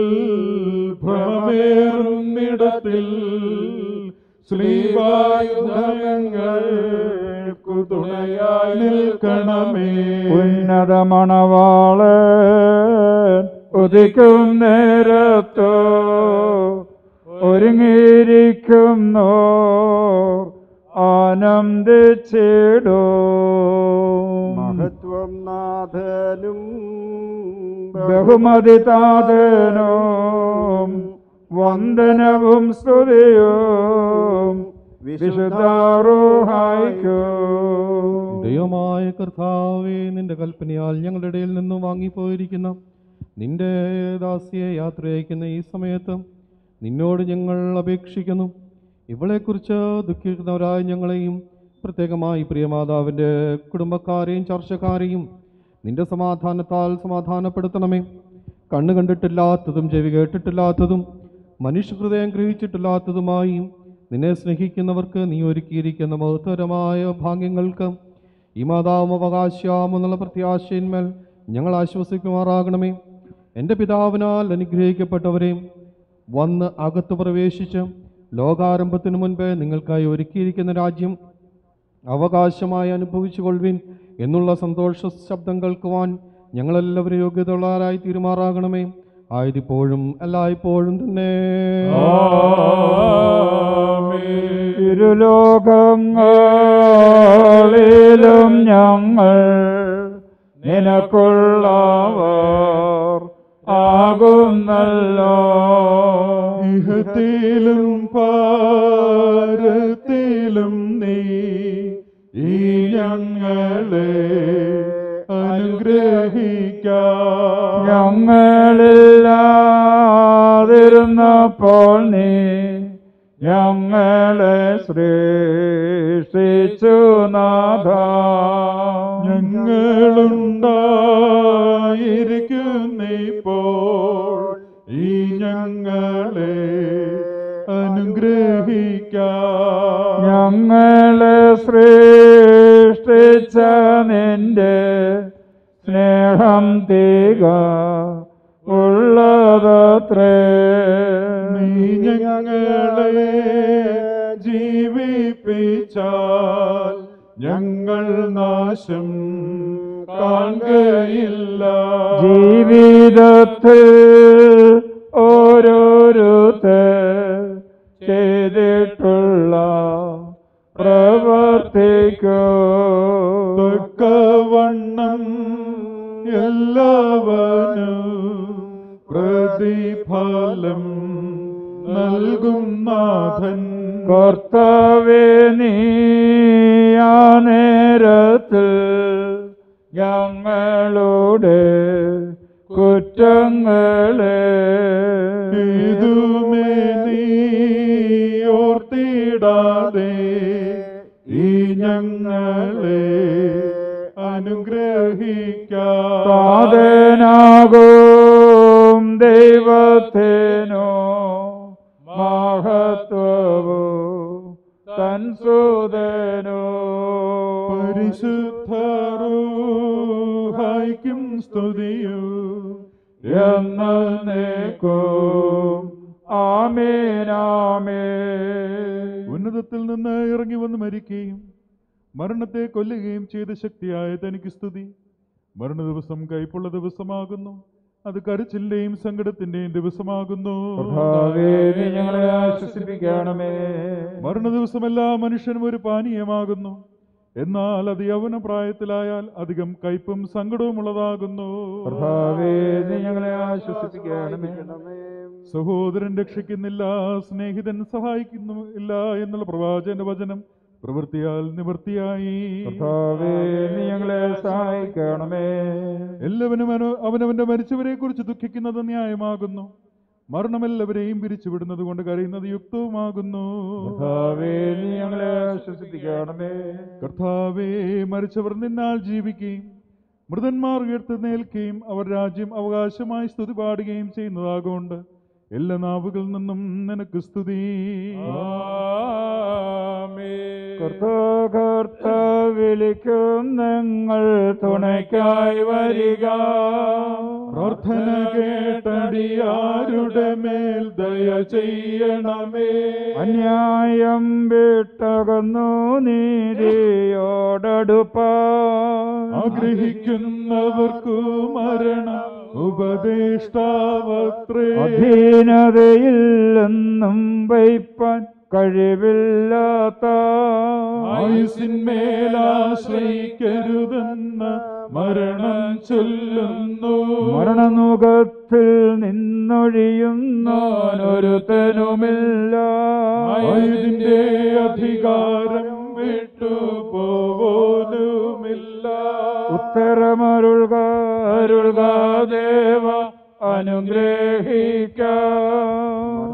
ഭ്രമമേറുന്നിടത്തിൽ ശ്രീവായുധങ്ങൾ തുണയായി നിൽക്കണമേ ഉന്നത മണവാള് ഉദിക്കും നേരത്തോ ഒരുങ്ങിയിരിക്കുന്നു ആനന്ദിച്ചിടോ മഹത്വം നാഥനും ബഹുമതി താതനും വന്ദനവും സ്തുതിയും വിശുദ്ധാറൂഹായിക്കും ദൈവമായ കർത്താവേ നിന്റെ കൽപ്പനയാൽ ഞങ്ങളുടെ ഇടയിൽ നിന്നും വാങ്ങിപ്പോയിരിക്കുന്ന നിന്റെ ദാസിയെ യാത്ര അയക്കുന്ന ഈ സമയത്ത് നിന്നോട് ഞങ്ങൾ അപേക്ഷിക്കുന്നു ഇവളെക്കുറിച്ച് ദുഃഖിക്കുന്നവരായ ഞങ്ങളെയും പ്രത്യേകമായി പ്രിയമാതാവിൻ്റെ കുടുംബക്കാരെയും ചർച്ചക്കാരെയും നിന്റെ സമാധാനത്താൽ സമാധാനപ്പെടുത്തണമേ കണ്ണ് കണ്ടിട്ടില്ലാത്തതും ചെവി കേട്ടിട്ടില്ലാത്തതും മനുഷ്യഹൃദയം ഗ്രഹിച്ചിട്ടില്ലാത്തതുമായി നിന്നെ സ്നേഹിക്കുന്നവർക്ക് നീ ഒരുക്കിയിരിക്കുന്ന മഹത്തരമായ ഭാഗ്യങ്ങൾക്ക് ഈ മാതാവും അവകാശാമെന്നുള്ള പ്രത്യാശയിന്മേൽ ഞങ്ങൾ ആശ്വസിക്കുമാറാകണമേ എൻ്റെ പിതാവിനാൽ അനുഗ്രഹിക്കപ്പെട്ടവരെ വന്ന് അകത്ത് പ്രവേശിച്ച് ലോകാരംഭത്തിനു മുൻപേ നിങ്ങൾക്കായി ഒരുക്കിയിരിക്കുന്ന രാജ്യം അവകാശമായി അനുഭവിച്ചു കൊള്ളുവിൻ എന്നുള്ള സന്തോഷ ശബ്ദം കേൾക്കുവാൻ ഞങ്ങളെല്ലാവരും യോഗ്യതയുള്ളവരായി തീരുമാറാകണമേ ആയതിപ്പോഴും എല്ലായ്പ്പോഴും തന്നെ ഇരുലോകങ്ങളിലും ഞങ്ങൾ നിനക്കുള്ളവർ ആകുന്നല്ലോ ഇഹത്തിലും പാരത്തിലും നീ ഈ ഞങ്ങളെ അനുഗ്രഹിക്കാം ഞങ്ങളില്ലാതിരുന്നപ്പോൾ നീ ഞങ്ങളെ സൃഷ്ടിച്ചു നാഥ ഞങ്ങളുണ്ടായിരിക്കുന്നപ്പോൾ ഈ ഞങ്ങളെ അനുഗ്രഹിക്കാം ഞങ്ങളെ സൃഷ്ടിച്ച നിന്റെ സ്നേഹം തീക ഉള്ളതത്രേ നീ ഞങ്ങളെ ജീവിപ്പിച്ചാൽ ഞങ്ങൾ നാശം കാണുകയില്ല ജീവിതത്തിൽ ഓരോരുത്തർ ചെയ്തിട്ടുള്ള പ്രവർത്തിക്കോ തക്കവണ്ണം പ്രതിഫലം നൽകും നാഥൻ കർത്താവേ നീ ആ നേരത്തിൽ ഞങ്ങളുടെ കുറ്റങ്ങളെ ഇതുമേ നീ ഓർത്തിടാതെ ഈ ഞങ്ങളെ അനുഗ്രഹിക്കാം സാധനാകും ദൈവത്തിനോ മഹത്വവോ തൻസുതനോ പരിശുദ്ധരൂഹായിക്കും സ്തുതിയു എന്നേക്കും ആമേനാമേ ഉന്നതത്തിൽ നിന്ന് ഇറങ്ങി വന്ന് മരിക്കുകയും മരണത്തെ കൊല്ലുകയും ചെയ്ത ശക്തിയായ തനിക്ക് സ്തുതി മരണ ദിവസം കൈപ്പുള്ള ദിവസമാകുന്നു അത് കരച്ചിന്റെയും സങ്കടത്തിന്റെയും ദിവസമാകുന്നു കർത്താവേ, നീ ഞങ്ങളെ ആശ്വസിപ്പിക്കണമേ മരണ ദിവസം എല്ലാ മനുഷ്യനും ഒരു പാനീയമാകുന്നു എന്നാൽ അത് യൗവന പ്രായത്തിലായാൽ അധികം കയ്പും സങ്കടവും ഉള്ളതാകുന്നു കർത്താവേ, നീ ഞങ്ങളെ ആശ്വസിപ്പിക്കണമേ സഹോദരൻ രക്ഷിക്കുന്നില്ല സ്നേഹിതൻ സഹായിക്കുന്നു ഇല്ല എന്നുള്ള പ്രവാചകന്റെ വചനം പ്രവൃത്തിയാൽ നിവൃത്തിയായി കർത്താവേ, നീ ഞങ്ങളെ സഹായിക്കണമേ എല്ലാവനും അവന- അവനവന്റെ മരിച്ചവരെ കുറിച്ച് ദുഃഖിക്കുന്നത് ന്യായമാകുന്നു മരണം എല്ലാവരെയും പിരിച്ചുവിടുന്നത് കൊണ്ട് കരയുന്നത് യുക്തവുമാകുന്നു കർത്താവേ, നീ ഞങ്ങളെ ആശ്വസിപ്പിക്കണമേ കർത്താവേ മരിച്ചവർ നിന്നാൽ ജീവിക്കുകയും മൃതന്മാർ ഉയർത്തെഴുന്നേൽക്കുകയും അവർ രാജ്യം അവകാശമായി സ്തുതി പാടുകയും ചെയ്യുന്നതാകൊണ്ട് എല്ലാ നാവുകളിൽ നിന്നും നിനക്ക് സ്തുതി കർത്ത വിളിക്കും നിങ്ങൾ തുണയ്ക്കായി വരിക പ്രാർത്ഥന കേട്ടടിയാരുടെ മേൽ ദയ ചെയ്യണമേ അന്യായം വിട്ടകന്നു നീതിയോടടുപ്പ ആഗ്രഹിക്കുന്നവർക്കു മരണം ഉപദേഷ്ടാവത്രേ അധീനതയിൽ എന്നും വയ്പാൻ കഴിവില്ലാത്ത ആയുസിന്മേലാശ്രയിക്കരുതെന്ന് മരണം ചൊല്ലുന്നു മരണമുഖത്തിൽ നിന്നൊഴിയുന്നോനൊരുത്തനുമില്ല ആയുധിന്റെ അധികാരം വിട്ടു പോവോനുമില്ല ഉത്തരമരുൾക അരുൾക ദേവ അനുഗ്രഹിക്കാം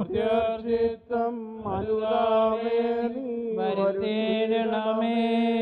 വരുത്തേണമേ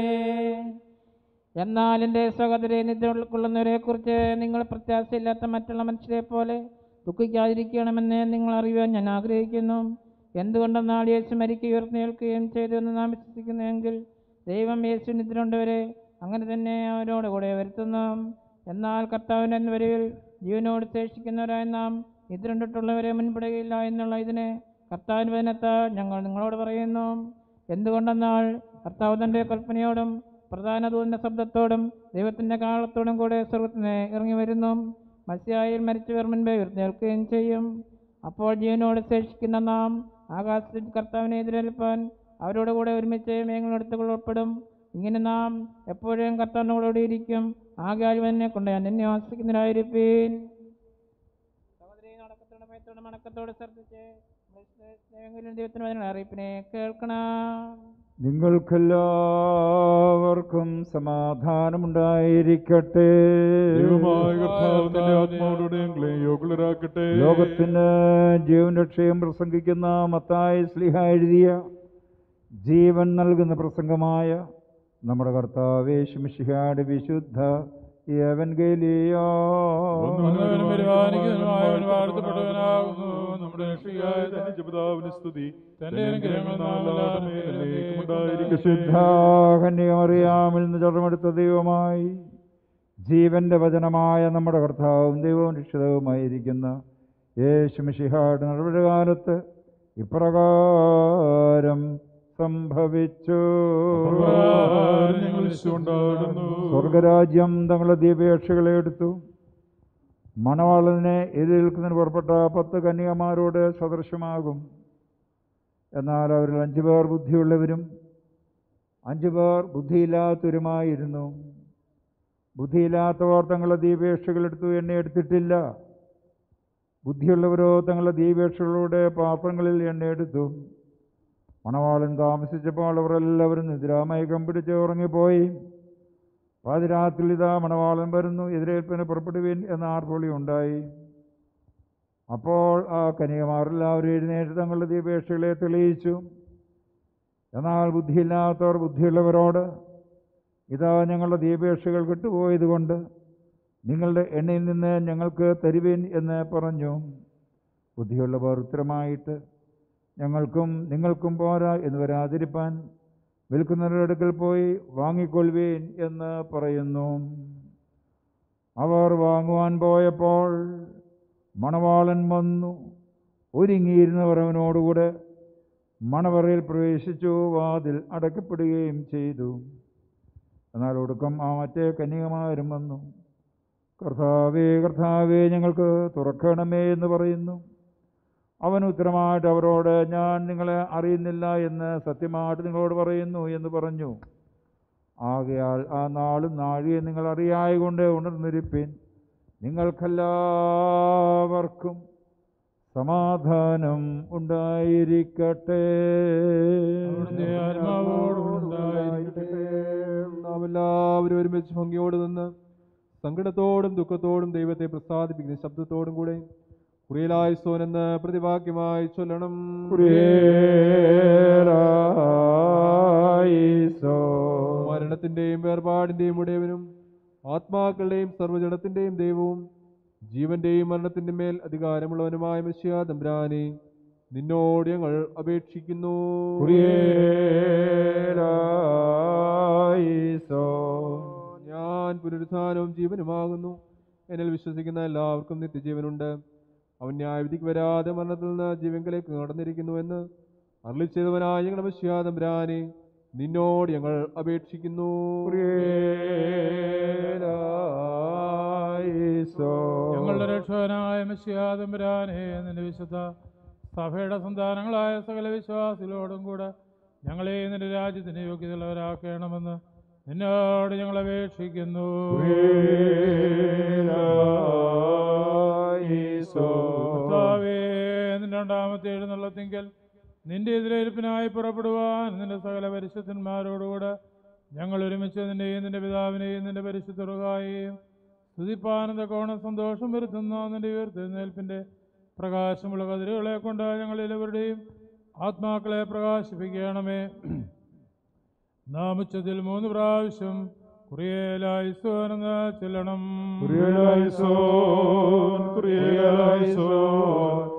എന്നാൽ എൻ്റെ സഹോദരെ നിദ്ര ഉൾക്കൊള്ളുന്നവരെ കുറിച്ച് നിങ്ങൾ പ്രത്യാശയില്ലാത്ത മറ്റുള്ള മനുഷ്യരെ പോലെ ദുഃഖിക്കാതിരിക്കണമെന്ന് നിങ്ങൾ അറിയുവാൻ ഞാൻ ആഗ്രഹിക്കുന്നു എന്തുകൊണ്ടെന്നാൽ യേശു മരിക്കുകയും ഉയർന്നേൽക്കുകയും ചെയ്തു എന്ന് നാം വിശ്വസിക്കുന്നുവെങ്കിൽ ദൈവം യേശു നിദ്രണ്ടവരെ അങ്ങനെ തന്നെ അവരോട് കൂടെ വരുത്തുന്നു എന്നാൽ കർത്താവിൻ്റെ വരവിൽ ജീവനോട് ശേഷിക്കുന്നവരായ നാം നിദ്രണ്ടിട്ടുള്ളവരെ മുൻപിടുകയില്ല എന്നുള്ള ഇതിനെ കർത്താവിന് വചനത്താൽ ഞങ്ങൾ നിങ്ങളോട് പറയുന്നു എന്തുകൊണ്ടെന്നാൽ കർത്താവ് തൻ്റെ കൽപ്പനയോടും പ്രധാന ദൂതൻ്റെ ശബ്ദത്തോടും ദൈവത്തിൻ്റെ കാലത്തോടും കൂടെ സ്വർഗത്തിന് ഇറങ്ങി വരുന്നു മത്സ്യായിൽ മരിച്ചവർ മുൻപേ ഉയർന്നേൽക്കുകയും ചെയ്യും അപ്പോൾ ജീവനോട് ശേഷിക്കുന്ന നാം ആകാശത്തിൽ കർത്താവിനെ എതിരേൽപ്പാൻ അവരോട് കൂടെ ഒരുമിച്ച് മേഘങ്ങളെടുത്ത് കൊള്ളപ്പെടും ഇങ്ങനെ നാം എപ്പോഴും കർത്താവിനോടുകൂടി ഇരിക്കും ആകാൽ എന്നെ കൊണ്ട് ഞാൻ എന്നെ ആസ്വദിക്കുന്നതിനായിരിപ്പീൻ മണക്കത്തോട് ശ്രദ്ധിച്ച് ദൈവത്തിന് വചന അറിയിപ്പിനെ കേൾക്കണം നിങ്ങൾക്കെല്ലാവർക്കും സമാധാനമുണ്ടായിരിക്കട്ടെ ദൈവമായ കർത്താവ് നിന്റെ ആത്മാവോടെ ഞങ്ങളെ യോഗ്യരാക്കട്ടെ ലോകത്തിന് ജീവൻ രക്ഷയും പ്രസംഗിക്കുന്ന മത്തായി സ്ലിഹ എഴുതിയ ജീവൻ നൽകുന്ന പ്രസംഗമായ നമ്മുടെ കർത്താവേശുമിഷിഹാട് വിശുദ്ധ യവൻഗേലിയോ വന്നവനും പരിപാലിക്കുന്നവനുമായവൻ വാഴ്ത്തപ്പെട്ടവനാകുന്നു. നമ്മുടെ രക്ഷയായ തന്റെ ജപിതാവിന് സ്തുതി തന്റെ അനുഗ്രഹങ്ങൾ നാം എല്ലാവരുടെ മേലും എന്നേക്കും ഉണ്ടായിരിക്കട്ടെ. വിശുദ്ധാകന്യമറിയാമിൽ നിന്ന് ചടമെടുത്ത ദൈവമായി ജീവന്റെ വചനമായ നമ്മുടെ കർത്താവും ദൈവവും രക്ഷിതവുമായിരിക്കുന്ന യേശുമിഷിഹാട് നടപടികാലത്ത് ഇപ്രകാരം സംഭവിച്ചു അപ്രകാരം ഞങ്ങൾ വിശ്വകൊണ്ടാടുന്നു. സ്വർഗരാജ്യം തങ്ങളുടെ ദീപേക്ഷകളെ എടുത്തു മണവാളനെ എതിരേൽക്കുന്നതിന് പുറപ്പെട്ട പത്ത് കന്യകമാരോട് സദൃശമാകും എന്നാൽ അവരിൽ അഞ്ചു പേർ ബുദ്ധിയുള്ളവരും അഞ്ചു പേർ ബുദ്ധിയില്ലാത്തവരുമായിരുന്നു ബുദ്ധിയില്ലാത്തവർ തങ്ങളുടെ ദീപേക്ഷകൾ എടുത്തു എണ്ണ എടുത്തിട്ടില്ല ബുദ്ധിയുള്ളവരോ തങ്ങളുടെ ദീപേക്ഷകളുടെ പാത്രങ്ങളിൽ എണ്ണയെടുത്തു മണവാളൻ താമസിച്ചപ്പോൾ അവർ എല്ലാവരും നിദ്രാമയക്കം പിടിച്ച് ഉറങ്ങിപ്പോയി പാതിരാത്രിയിൽ ഇതാ മണവാളൻ വരുന്നു എതിരേൽപ്പിന് പുറപ്പെടുവിൻ എന്ന ആർപ്പൊളി ഉണ്ടായി അപ്പോൾ ആ കനികമാരെല്ലാവരും എഴുന്നേറ്റ് തങ്ങളുടെ ദീപേക്ഷകളെ തെളിയിച്ചു എന്നാൽ ബുദ്ധിയില്ലാത്തവർ ബുദ്ധിയുള്ളവരോട് ഇതാ ഞങ്ങളുടെ ദീപേക്ഷകൾ കിട്ടുപോയതുകൊണ്ട് നിങ്ങളുടെ എണ്ണയിൽ നിന്ന് ഞങ്ങൾക്ക് തരുവിൻ എന്ന് പറഞ്ഞു ബുദ്ധിയുള്ളവർ ഉത്തരമായിട്ട് ഞങ്ങൾക്കും നിങ്ങൾക്കും പോരാ എന്ന് വരാതിരിപ്പാൻ വിൽക്കുന്നവരുടെ അടുക്കൽ പോയി വാങ്ങിക്കൊള്ളുവീൻ എന്ന് പറയുന്നു അവർ വാങ്ങുവാൻ പോയപ്പോൾ മണവാളൻ വന്നു ഒരുങ്ങിയിരുന്നവർ അവനോടുകൂടെ മണവറയിൽ പ്രവേശിച്ചു വാതിൽ അടയ്ക്കപ്പെടുകയും ചെയ്തു എന്നാൽ ഒടുക്കം ആ മറ്റേ കന്യകമാരും വന്നു കർത്താവേ കർത്താവേ ഞങ്ങൾക്ക് തുറക്കണമേ എന്ന് പറയുന്നു അവൻ ഉത്തരമായിട്ട് അവരോട് ഞാൻ നിങ്ങളെ അറിയുന്നില്ല എന്ന് സത്യമായിട്ട് നിങ്ങളോട് പറയുന്നു എന്ന് പറഞ്ഞു ആകയാൽ ആ നാളും നാഴികയും നിങ്ങൾ അറിയായകൊണ്ട് ഉണർന്നിരിപ്പിൻ നിങ്ങൾക്കെല്ലാവർക്കും സമാധാനം ഉണ്ടായിരിക്കട്ടെ നാം എല്ലാവരും ഒരുമിച്ച് ഭംഗിയോട് നിന്ന് സങ്കടത്തോടും ദുഃഖത്തോടും ദൈവത്തെ പ്രസാദിപ്പിക്കുന്ന ശബ്ദത്തോടും കൂടെ കുറിയലായി സോനെന്ന് പ്രതിവാക്യമായി ചൊല്ലണം മരണത്തിന്റെയും വേർപാടിന്റെയും ഉടയവനും ആത്മാക്കളുടെയും സർവ്വജടത്തിന്റെയും ദൈവവും ജീവന്റെയും മരണത്തിന്റെ മേൽ അധികാരമുള്ളവനുമായ മെസ്സിയ തമ്പ്രാനെ നിന്നോട് ഞങ്ങൾ അപേക്ഷിക്കുന്നു ഞാൻ പുനരുത്ഥാനവും ജീവനുമാകുന്നു എന്നിൽ വിശ്വസിക്കുന്ന എല്ലാവർക്കും നിത്യജീവനുണ്ട് അവൻ ന്യായവിധിക്ക് വരാതെ മരണത്തിൽ നിന്ന് ജീവങ്കിലേക്ക് നടന്നിരിക്കുന്നു എന്ന് അരളി ചെയ്തവനായ ഞങ്ങളുടെ മെസ്സിയ തമ്പ്രാനെ നിന്നോട് ഞങ്ങൾ അപേക്ഷിക്കുന്നു ഞങ്ങളുടെ രക്ഷകനായ മെസ്സിയാതമ്പുരാനെ നിന്റെ വിശുദ്ധ സഭയുടെ സന്താനങ്ങളായ സകല വിശ്വാസികളോടും കൂടെ ഞങ്ങളെ നിന്റെ രാജ്യത്തിന് യോഗ്യതയുള്ളവരാക്കണമെന്ന് നിന്നോട് ഞങ്ങൾ അപേക്ഷിക്കുന്നു കർത്താവേ, നിന്റെ രണ്ടാമത്തെ എഴുന്നള്ളത്തിങ്കൽ നിന്റെ എതിരേൽപ്പിനായി പുറപ്പെടുവാൻ നിന്റെ സകല പരിശുദ്ധന്മാരോടുകൂടെ ഞങ്ങൾ ഒരുമിച്ച് നിന്റെയും നിന്റെ പിതാവിനെയും നിന്റെ പരിശുദ്ധറുകായെയും സ്തുതിപ്പാനന്ദ കോണം സന്തോഷം വരുത്തുന്ന നിന്റെ ഉയർത്തെഴുന്നേൽപ്പിന്റെ പ്രകാശമുള്ള കതിരുകളെ കൊണ്ട് ഞങ്ങൾ എല്ലാവരുടെയും ആത്മാക്കളെ പ്രകാശിപ്പിക്കണമേ നാം ഉച്ചത്തിൽ മൂന്ന് പ്രാവശ്യം കുറിയേലായി സോനെന്ന് ചെല്ലണം കുറിയേലായിസോൻ, കുറിയേലായിസോൻ,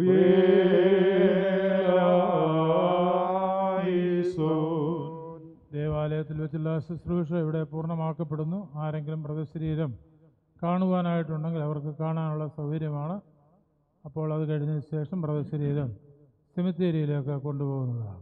കുറിയേലായിസോൻ. ദേവാലയത്തിൽ വെച്ചുള്ള ശുശ്രൂഷ ഇവിടെ പൂർണ്ണമാക്കപ്പെടുന്നു ആരെങ്കിലും മൃതശരീരം കാണുവാനായിട്ടുണ്ടെങ്കിൽ അവർക്ക് കാണാനുള്ള സൗകര്യമാണ് അപ്പോൾ അത് കഴിഞ്ഞതിന് ശേഷം മൃതശരീരം സെമിത്തേരിയിലേക്ക് കൊണ്ടുപോകുന്നതാണ്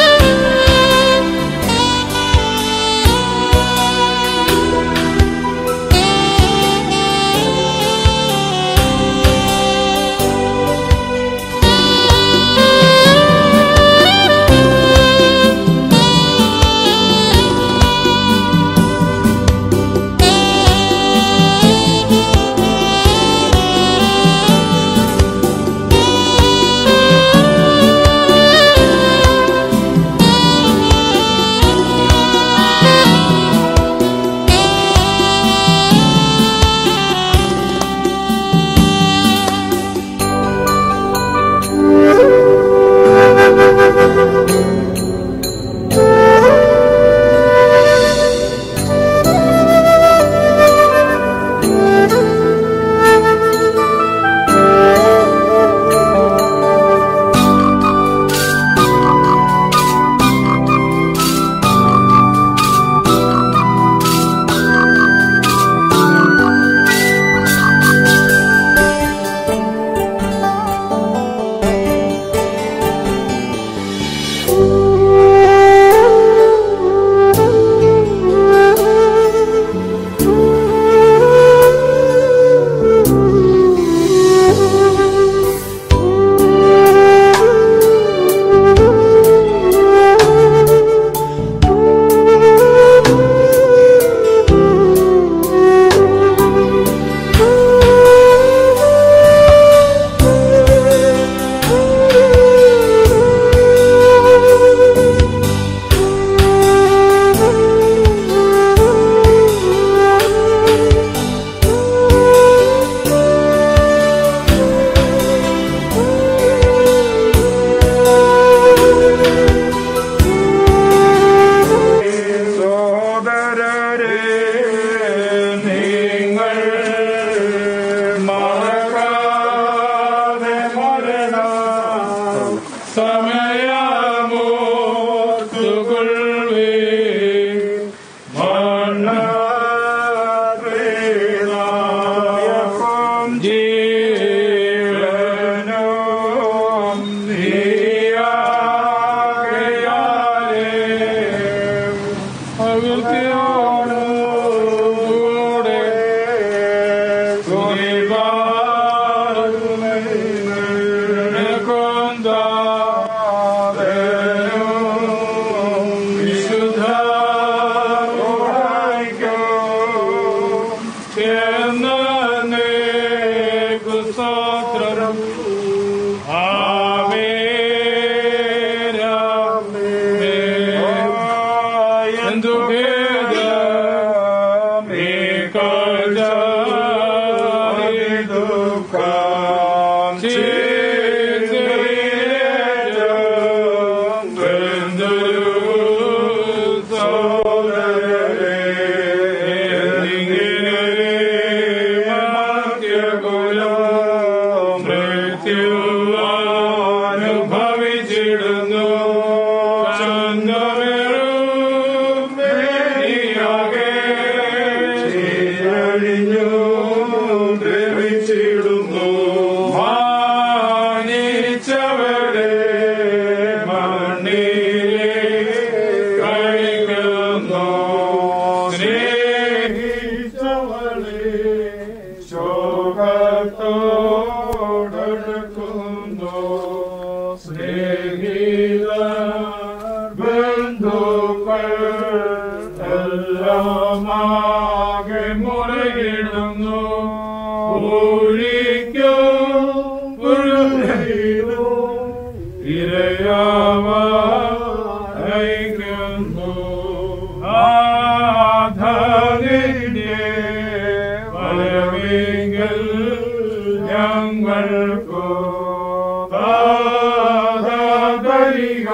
ും സ്തോത്രം എന്തു അനുഭവിച്ചിടുന്നു ദ്രവിച്ചിടുന്നു മാനിച്ചവരെ മണ്ണിലെ കഴിക്കുന്നു സ്നേഹിച്ചവളെ ശോകത്തോടടുക്കുന്നു സ്നേഹിത ബന്ധുക്കൾ എല്ലാമാകെ മുറകിടുന്നു ഊഴിക്കോ പുഴയിലോ ഇരയാവായിക്കുന്നു ആധാരിന്റെ വരവെങ്കിൽ ഞങ്ങൾക്കു ബാധകരിക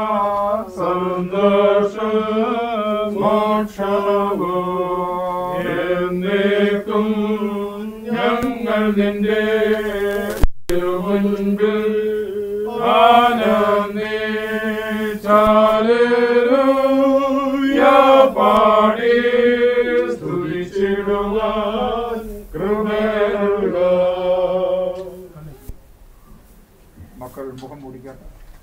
സന്തോഷ മോക്ഷമോ എന്നേക്കും ഞങ്ങൾ നിന്റെ മുൻപിൽ ആനന്ദിച്ചാലേലൂയ പാടി സ്തുതിച്ചിടുവാൻ കൃപയുള്ള മക്കൾ മുഖം മൂടിക്കാം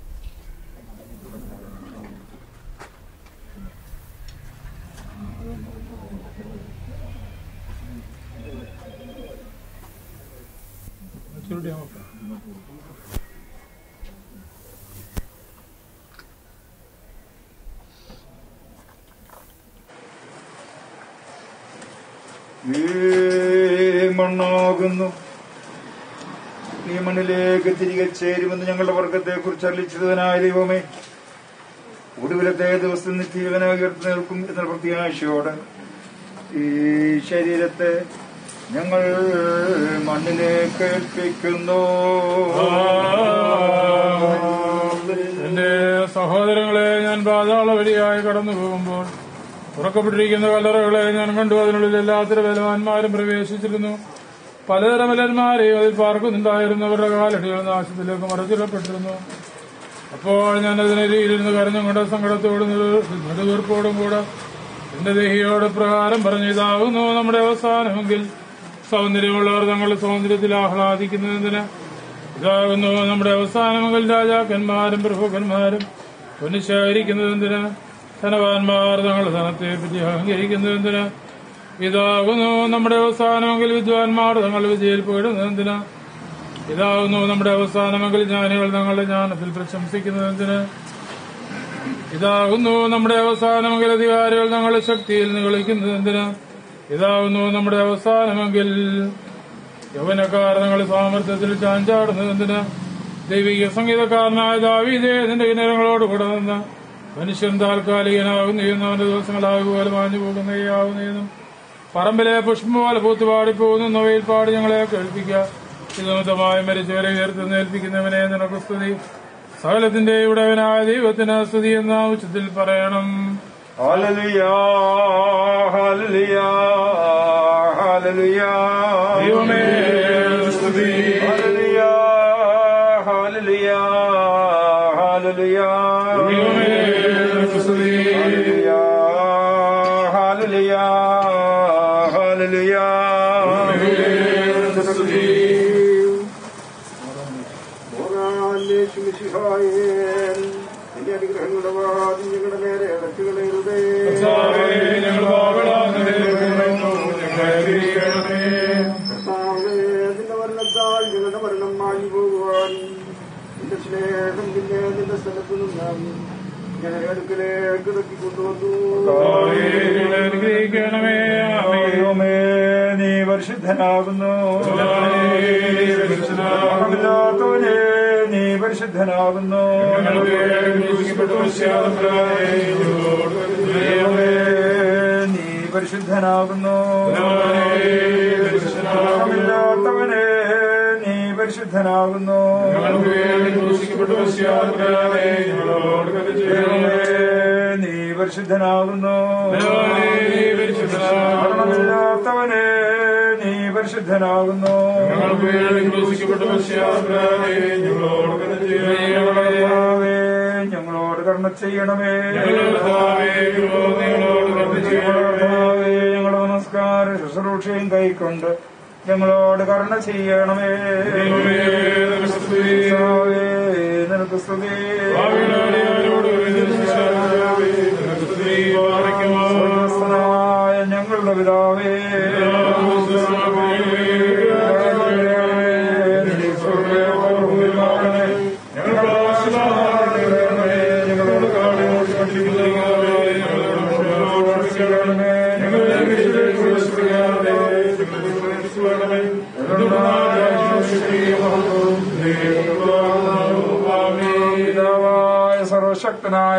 നീ മണ്ണാകുന്നു നീ മണ്ണിലേക്ക് തിരികെ ചേരുമെന്ന് ഞങ്ങളുടെ വർഗത്തെ കുറിച്ച് അറിയിച്ചതിനായ ദൈവമേ ഒടുവിലത്തെ ദിവസം നിത്യജീവനായി ഉയർത്തി നിൽക്കും എന്ന പ്രത്യാശയോടെ ഈ ശരീരത്തെ ഞങ്ങൾ മണ്ണിലേക്ക് ഏൽപ്പിക്കുന്നു എന്റെ സഹോദരങ്ങളെ ഞാൻ പാതാള വഴിയായി കടന്നു പോകുമ്പോൾ തുറക്കപ്പെട്ടിരിക്കുന്ന കല്ലറകളെ ഞാൻ കണ്ടു അതിനുള്ളിൽ എല്ലാത്തരം ബലവാന്മാരും പ്രവേശിച്ചിരുന്നു പലതരം ബലന്മാരെയും അതിൽ പാർക്കുന്നുണ്ടായിരുന്നവരുടെ കാലടികൾ നാശത്തിലേക്ക് മറച്ചിടപ്പെട്ടിരുന്നു അപ്പോൾ ഞാൻ അതിനിരയിലിരുന്ന് കരഞ്ഞും കൊണ്ട് സങ്കടത്തോടും നെടുവീർപ്പോടും കൂടെ എന്റെ ദേഹിയോട് പ്രകാരം പറഞ്ഞു ഇതാകുന്നു നമ്മുടെ അവസാനമെങ്കിൽ സൗന്ദര്യമുള്ളവർ തങ്ങളുടെ സൗന്ദര്യത്തിൽ ആഹ്ലാദിക്കുന്നതിന് ഇതാകുന്നു നമ്മുടെ അവസാനമെങ്കിൽ രാജാക്കന്മാരും പ്രഭുക്കന്മാരും പൊന്നിശായിരിക്കുന്നതെന്തിന് ധനവാന്മാർ തങ്ങളുടെ ധനത്തെ പറ്റി അഹങ്കരിക്കുന്നതെന്തിന് ഇതാകുന്നു നമ്മുടെ അവസാനമെങ്കിൽ വിദ്വാൻമാർ തങ്ങളുടെ വിജയിൽ പോയിടുന്നതെന്തിന് ഇതാകുന്നു നമ്മുടെ അവസാനമെങ്കിൽ ജ്ഞാനികൾ തങ്ങളുടെ ജ്ഞാനത്തിൽ പ്രശംസിക്കുന്നതെന്തിന് ഇതാകുന്നു നമ്മുടെ അവസാനമെങ്കിൽ അധികാരികൾ തങ്ങളുടെ ശക്തിയിൽ നിഗളിക്കുന്നതെന്തിന് ഇതാകുന്നു നമ്മുടെ അവസാനമെങ്കിൽ യൗവനക്കാർ തങ്ങളുടെ സാമർത്ഥ്യത്തിൽ ചാഞ്ചാടുന്നതെന്തിന് ദൈവിക സംഗീതക്കാരനായ ദാവീദേ നിന്റെ ഇനങ്ങളോട് കൂടെ നിന്ന് മനുഷ്യൻ താൽക്കാലികനാകുന്നു എന്നും അവന്റെ ദിവസങ്ങളാകുപോലെ മാഞ്ഞു പോകുന്നതാകുന്നതെന്നും പറമ്പിലെ പുഷ്പം പോലെ പൂത്തുപാടി പോകുന്നു നവയിൽ പാടി ഞങ്ങളെ കേൾപ്പിക്കുക ഇതുമിതമായി മരിച്ചവരെ ഉയർത്തുന്നേൽപ്പിക്കുന്നവനെ നിനക്ക് സ്തുതി സകലത്തിന്റെ ഉടവനായ ദൈവത്തിന് സ്തുതി എന്ന ഉച്ചത്തിൽ പറയണം ഹല്ലേലൂയ ഹല്ലേലൂയ ഹല്ലേലൂയ ദൈവമേ സ്തുതി ഹല്ലേലൂയ ഹല്ലേലൂയ ഹല്ലേലൂയ ദൈവമേ സ്തുതി ഹല്ലേലൂയ ഹല്ലേലൂയ ഹല്ലേലൂയ സ്തുതി നിന്റെ അനുഗ്രഹങ്ങളുടെ വാദി ഞങ്ങളുടെ നേരെ അടച്ചുകളയരുതേ ഞങ്ങൾ കർത്താവേ, നിന്റെ മരണത്താൽ ഞങ്ങളുടെ മരണം മാഞ്ഞു പോകുവാൻ നിന്റെ സ്നേഹം പിന്നെ നിന്റെ സ്ഥലത്തു നിന്നും ഞാൻ അടുക്കലേക്ക് ഇറക്കി കൊണ്ടുവന്നു അനുഗ്രഹിക്കണമേ ദൈവമേ നീ പരിശുദ്ധനാകുന്നു പാപമില്ലാത്തവനെ നീ പരിശുദ്ധനാകുന്നു ദൈവമേ നീ പരിശുദ്ധനാകുന്നു പാപമില്ലാത്തവനെ നീ പരിശുദ്ധനാകുന്നു ദൈവമേ നീ പരിശുദ്ധനാകുന്നു മരണമില്ലാത്തവനെ നീ പരിശുദ്ധനാകുന്നു കർത്താവേ, ഞങ്ങളോട് കർമ്മ ചെയ്യണമേ കർത്താവേ, ഞങ്ങളുടെ നമസ്കാര ശുശ്രൂഷയും കൈക്കൊണ്ട് ഞങ്ങളോട് കരുണ ചെയ്യണമേ കർത്താവേ, നിനക്ക് സ്തുതി സ്വർഗ്ഗസ്ഥനായ ഞങ്ങളുടെ പിതാവേ ഞങ്ങളോട് പിതാവായ സർവശക്തനായ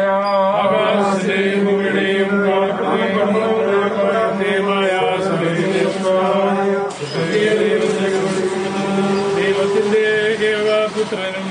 ദൈവത്തിന്റെ ഏകപുത്രനും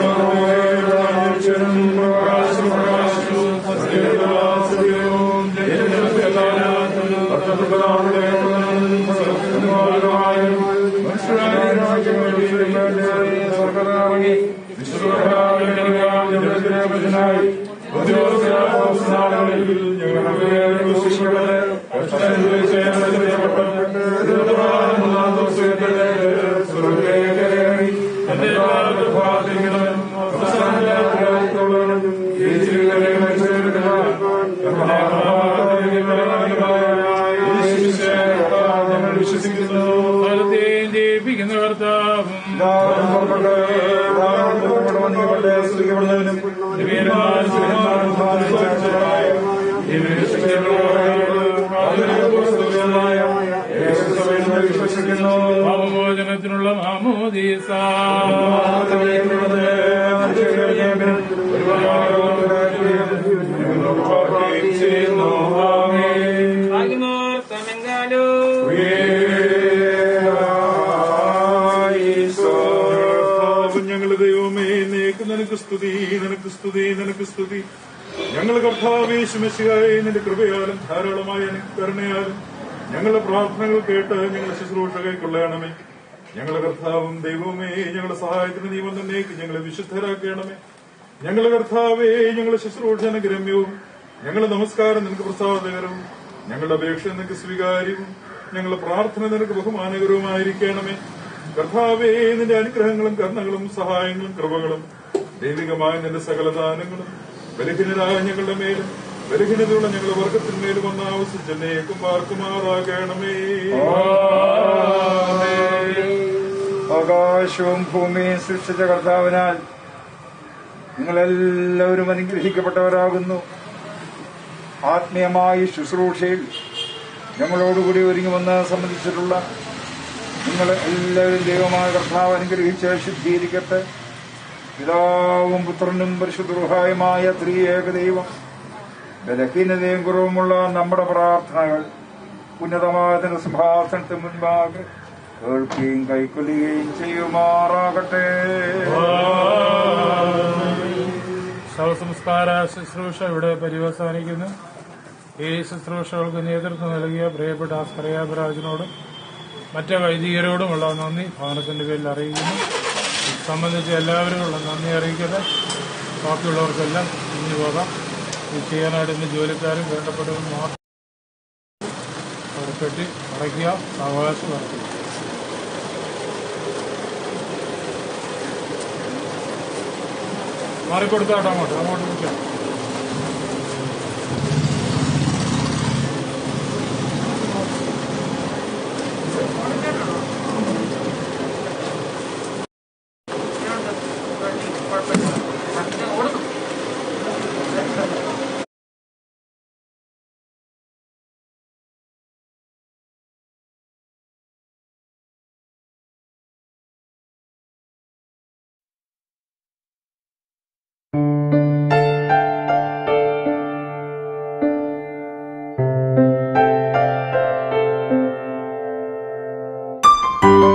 ഫലത്തെയും ജയിപ്പിക്കുന്ന കർത്താവും പാപമോചനത്തിനുള്ള മാമോദീസ ഞങ്ങളുടെ ദൈവമേ നീക്ക് നിനക്ക് സ്തുതി നിനക്ക് സ്തുതി നിനക്ക് സ്തുതി ഞങ്ങൾ കർത്താവേശുമശിയായി നിന്റെ കൃപയാലും ധാരാളമായ കരുണയാലും ഞങ്ങളുടെ പ്രാർത്ഥനകൾ കേട്ട് ഞങ്ങളുടെ ശുശ്രൂഷ കൈക്കൊള്ളണമേ ഞങ്ങളുടെ കർത്താവും ദൈവമേ ഞങ്ങളുടെ സഹായത്തിന് നീ വന്നേക്ക് ഞങ്ങളെ വിശുദ്ധരാക്കണമേ ഞങ്ങളുടെ കർത്താവേ ഞങ്ങളുടെ ശുശ്രൂഷ നിനക്ക് രമ്യവും ഞങ്ങളുടെ നമസ്കാരം നിനക്ക് പ്രസാദകരവും ഞങ്ങളുടെ അപേക്ഷ നിനക്ക് സ്വീകാര്യവും ഞങ്ങളുടെ പ്രാർത്ഥന നിനക്ക് ബഹുമാനകരവുമായിരിക്കണമേ കർത്താവേ നിന്റെ അനുഗ്രഹങ്ങളും കർണങ്ങളും സഹായങ്ങളും കൃപകളും ദൈവികമായ നിന്റെ സകലദാനങ്ങളും ബലഹീനരായ ഞങ്ങളുടെ മേലും ബലഹീനതയുള്ള ഞങ്ങളുടെ വർഗത്തിന്മേലും വന്ന് ആവശ്യിച്ചെന്നേക്കും പാർക്കുമാറാകണമേ ആകാശവും ഭൂമിയും സൃഷ്ടിച്ച കർത്താവിനാൽ നിങ്ങളെല്ലാവരും അനുഗ്രഹിക്കപ്പെട്ടവരാകുന്നു ആത്മീയമായ ശുശ്രൂഷയിൽ ഞങ്ങളോടുകൂടി ഒരുങ്ങി വന്ന് സംബന്ധിച്ചിട്ടുള്ള നിങ്ങൾ എല്ലാവരും ദൈവമായ കർത്താവ് അനുഗ്രഹിച്ച് ശുദ്ധീകരിക്കട്ടെ പിതാവും പുത്രനും പരിശുദ്ധമായ ത്രിയേക ദൈവം ബലഹീനതയും കുറവുമുള്ള നമ്മുടെ പ്രാർത്ഥനകൾ ഉന്നതമായ തന്റെ സിംഹാസനത്തിന് മുൻപാകെ കേൾക്കുകയും കൈക്കൊള്ളുകയും ചെയ്യുമാറാകട്ടെ ശവസംസ്കാര ശുശ്രൂഷ ഇവിടെ പര്യവസാനിക്കുന്നു ഈ ശുശ്രൂഷകൾക്ക് നേതൃത്വം നൽകിയ പ്രിയപ്പെട്ട സ്കറിയാബരാജിനോടും മറ്റ് വൈദികരോടുമുള്ള നന്ദി ഭവനത്തിന്റെ പേരിൽ അറിയിക്കുന്നു സംബന്ധിച്ച് എല്ലാവരുമുള്ള നന്ദി അറിയിക്കട്ടെ ബാക്കിയുള്ളവർക്കെല്ലാം ഇനി പോകാം ഇത് ചെയ്യാനായിട്ട് ഇന്ന് ജോലിക്കാരും വേണ്ടപ്പെട്ടവരും മാത്രം അവർ കെട്ടി അടയ്ക്കുക അവകാശം നടത്തുക മാറിക്കൊടുത്താട്ടോ അങ്ങോട്ട് അങ്ങോട്ട് നിൽക്കാം കുഴപ്പമില്ല thank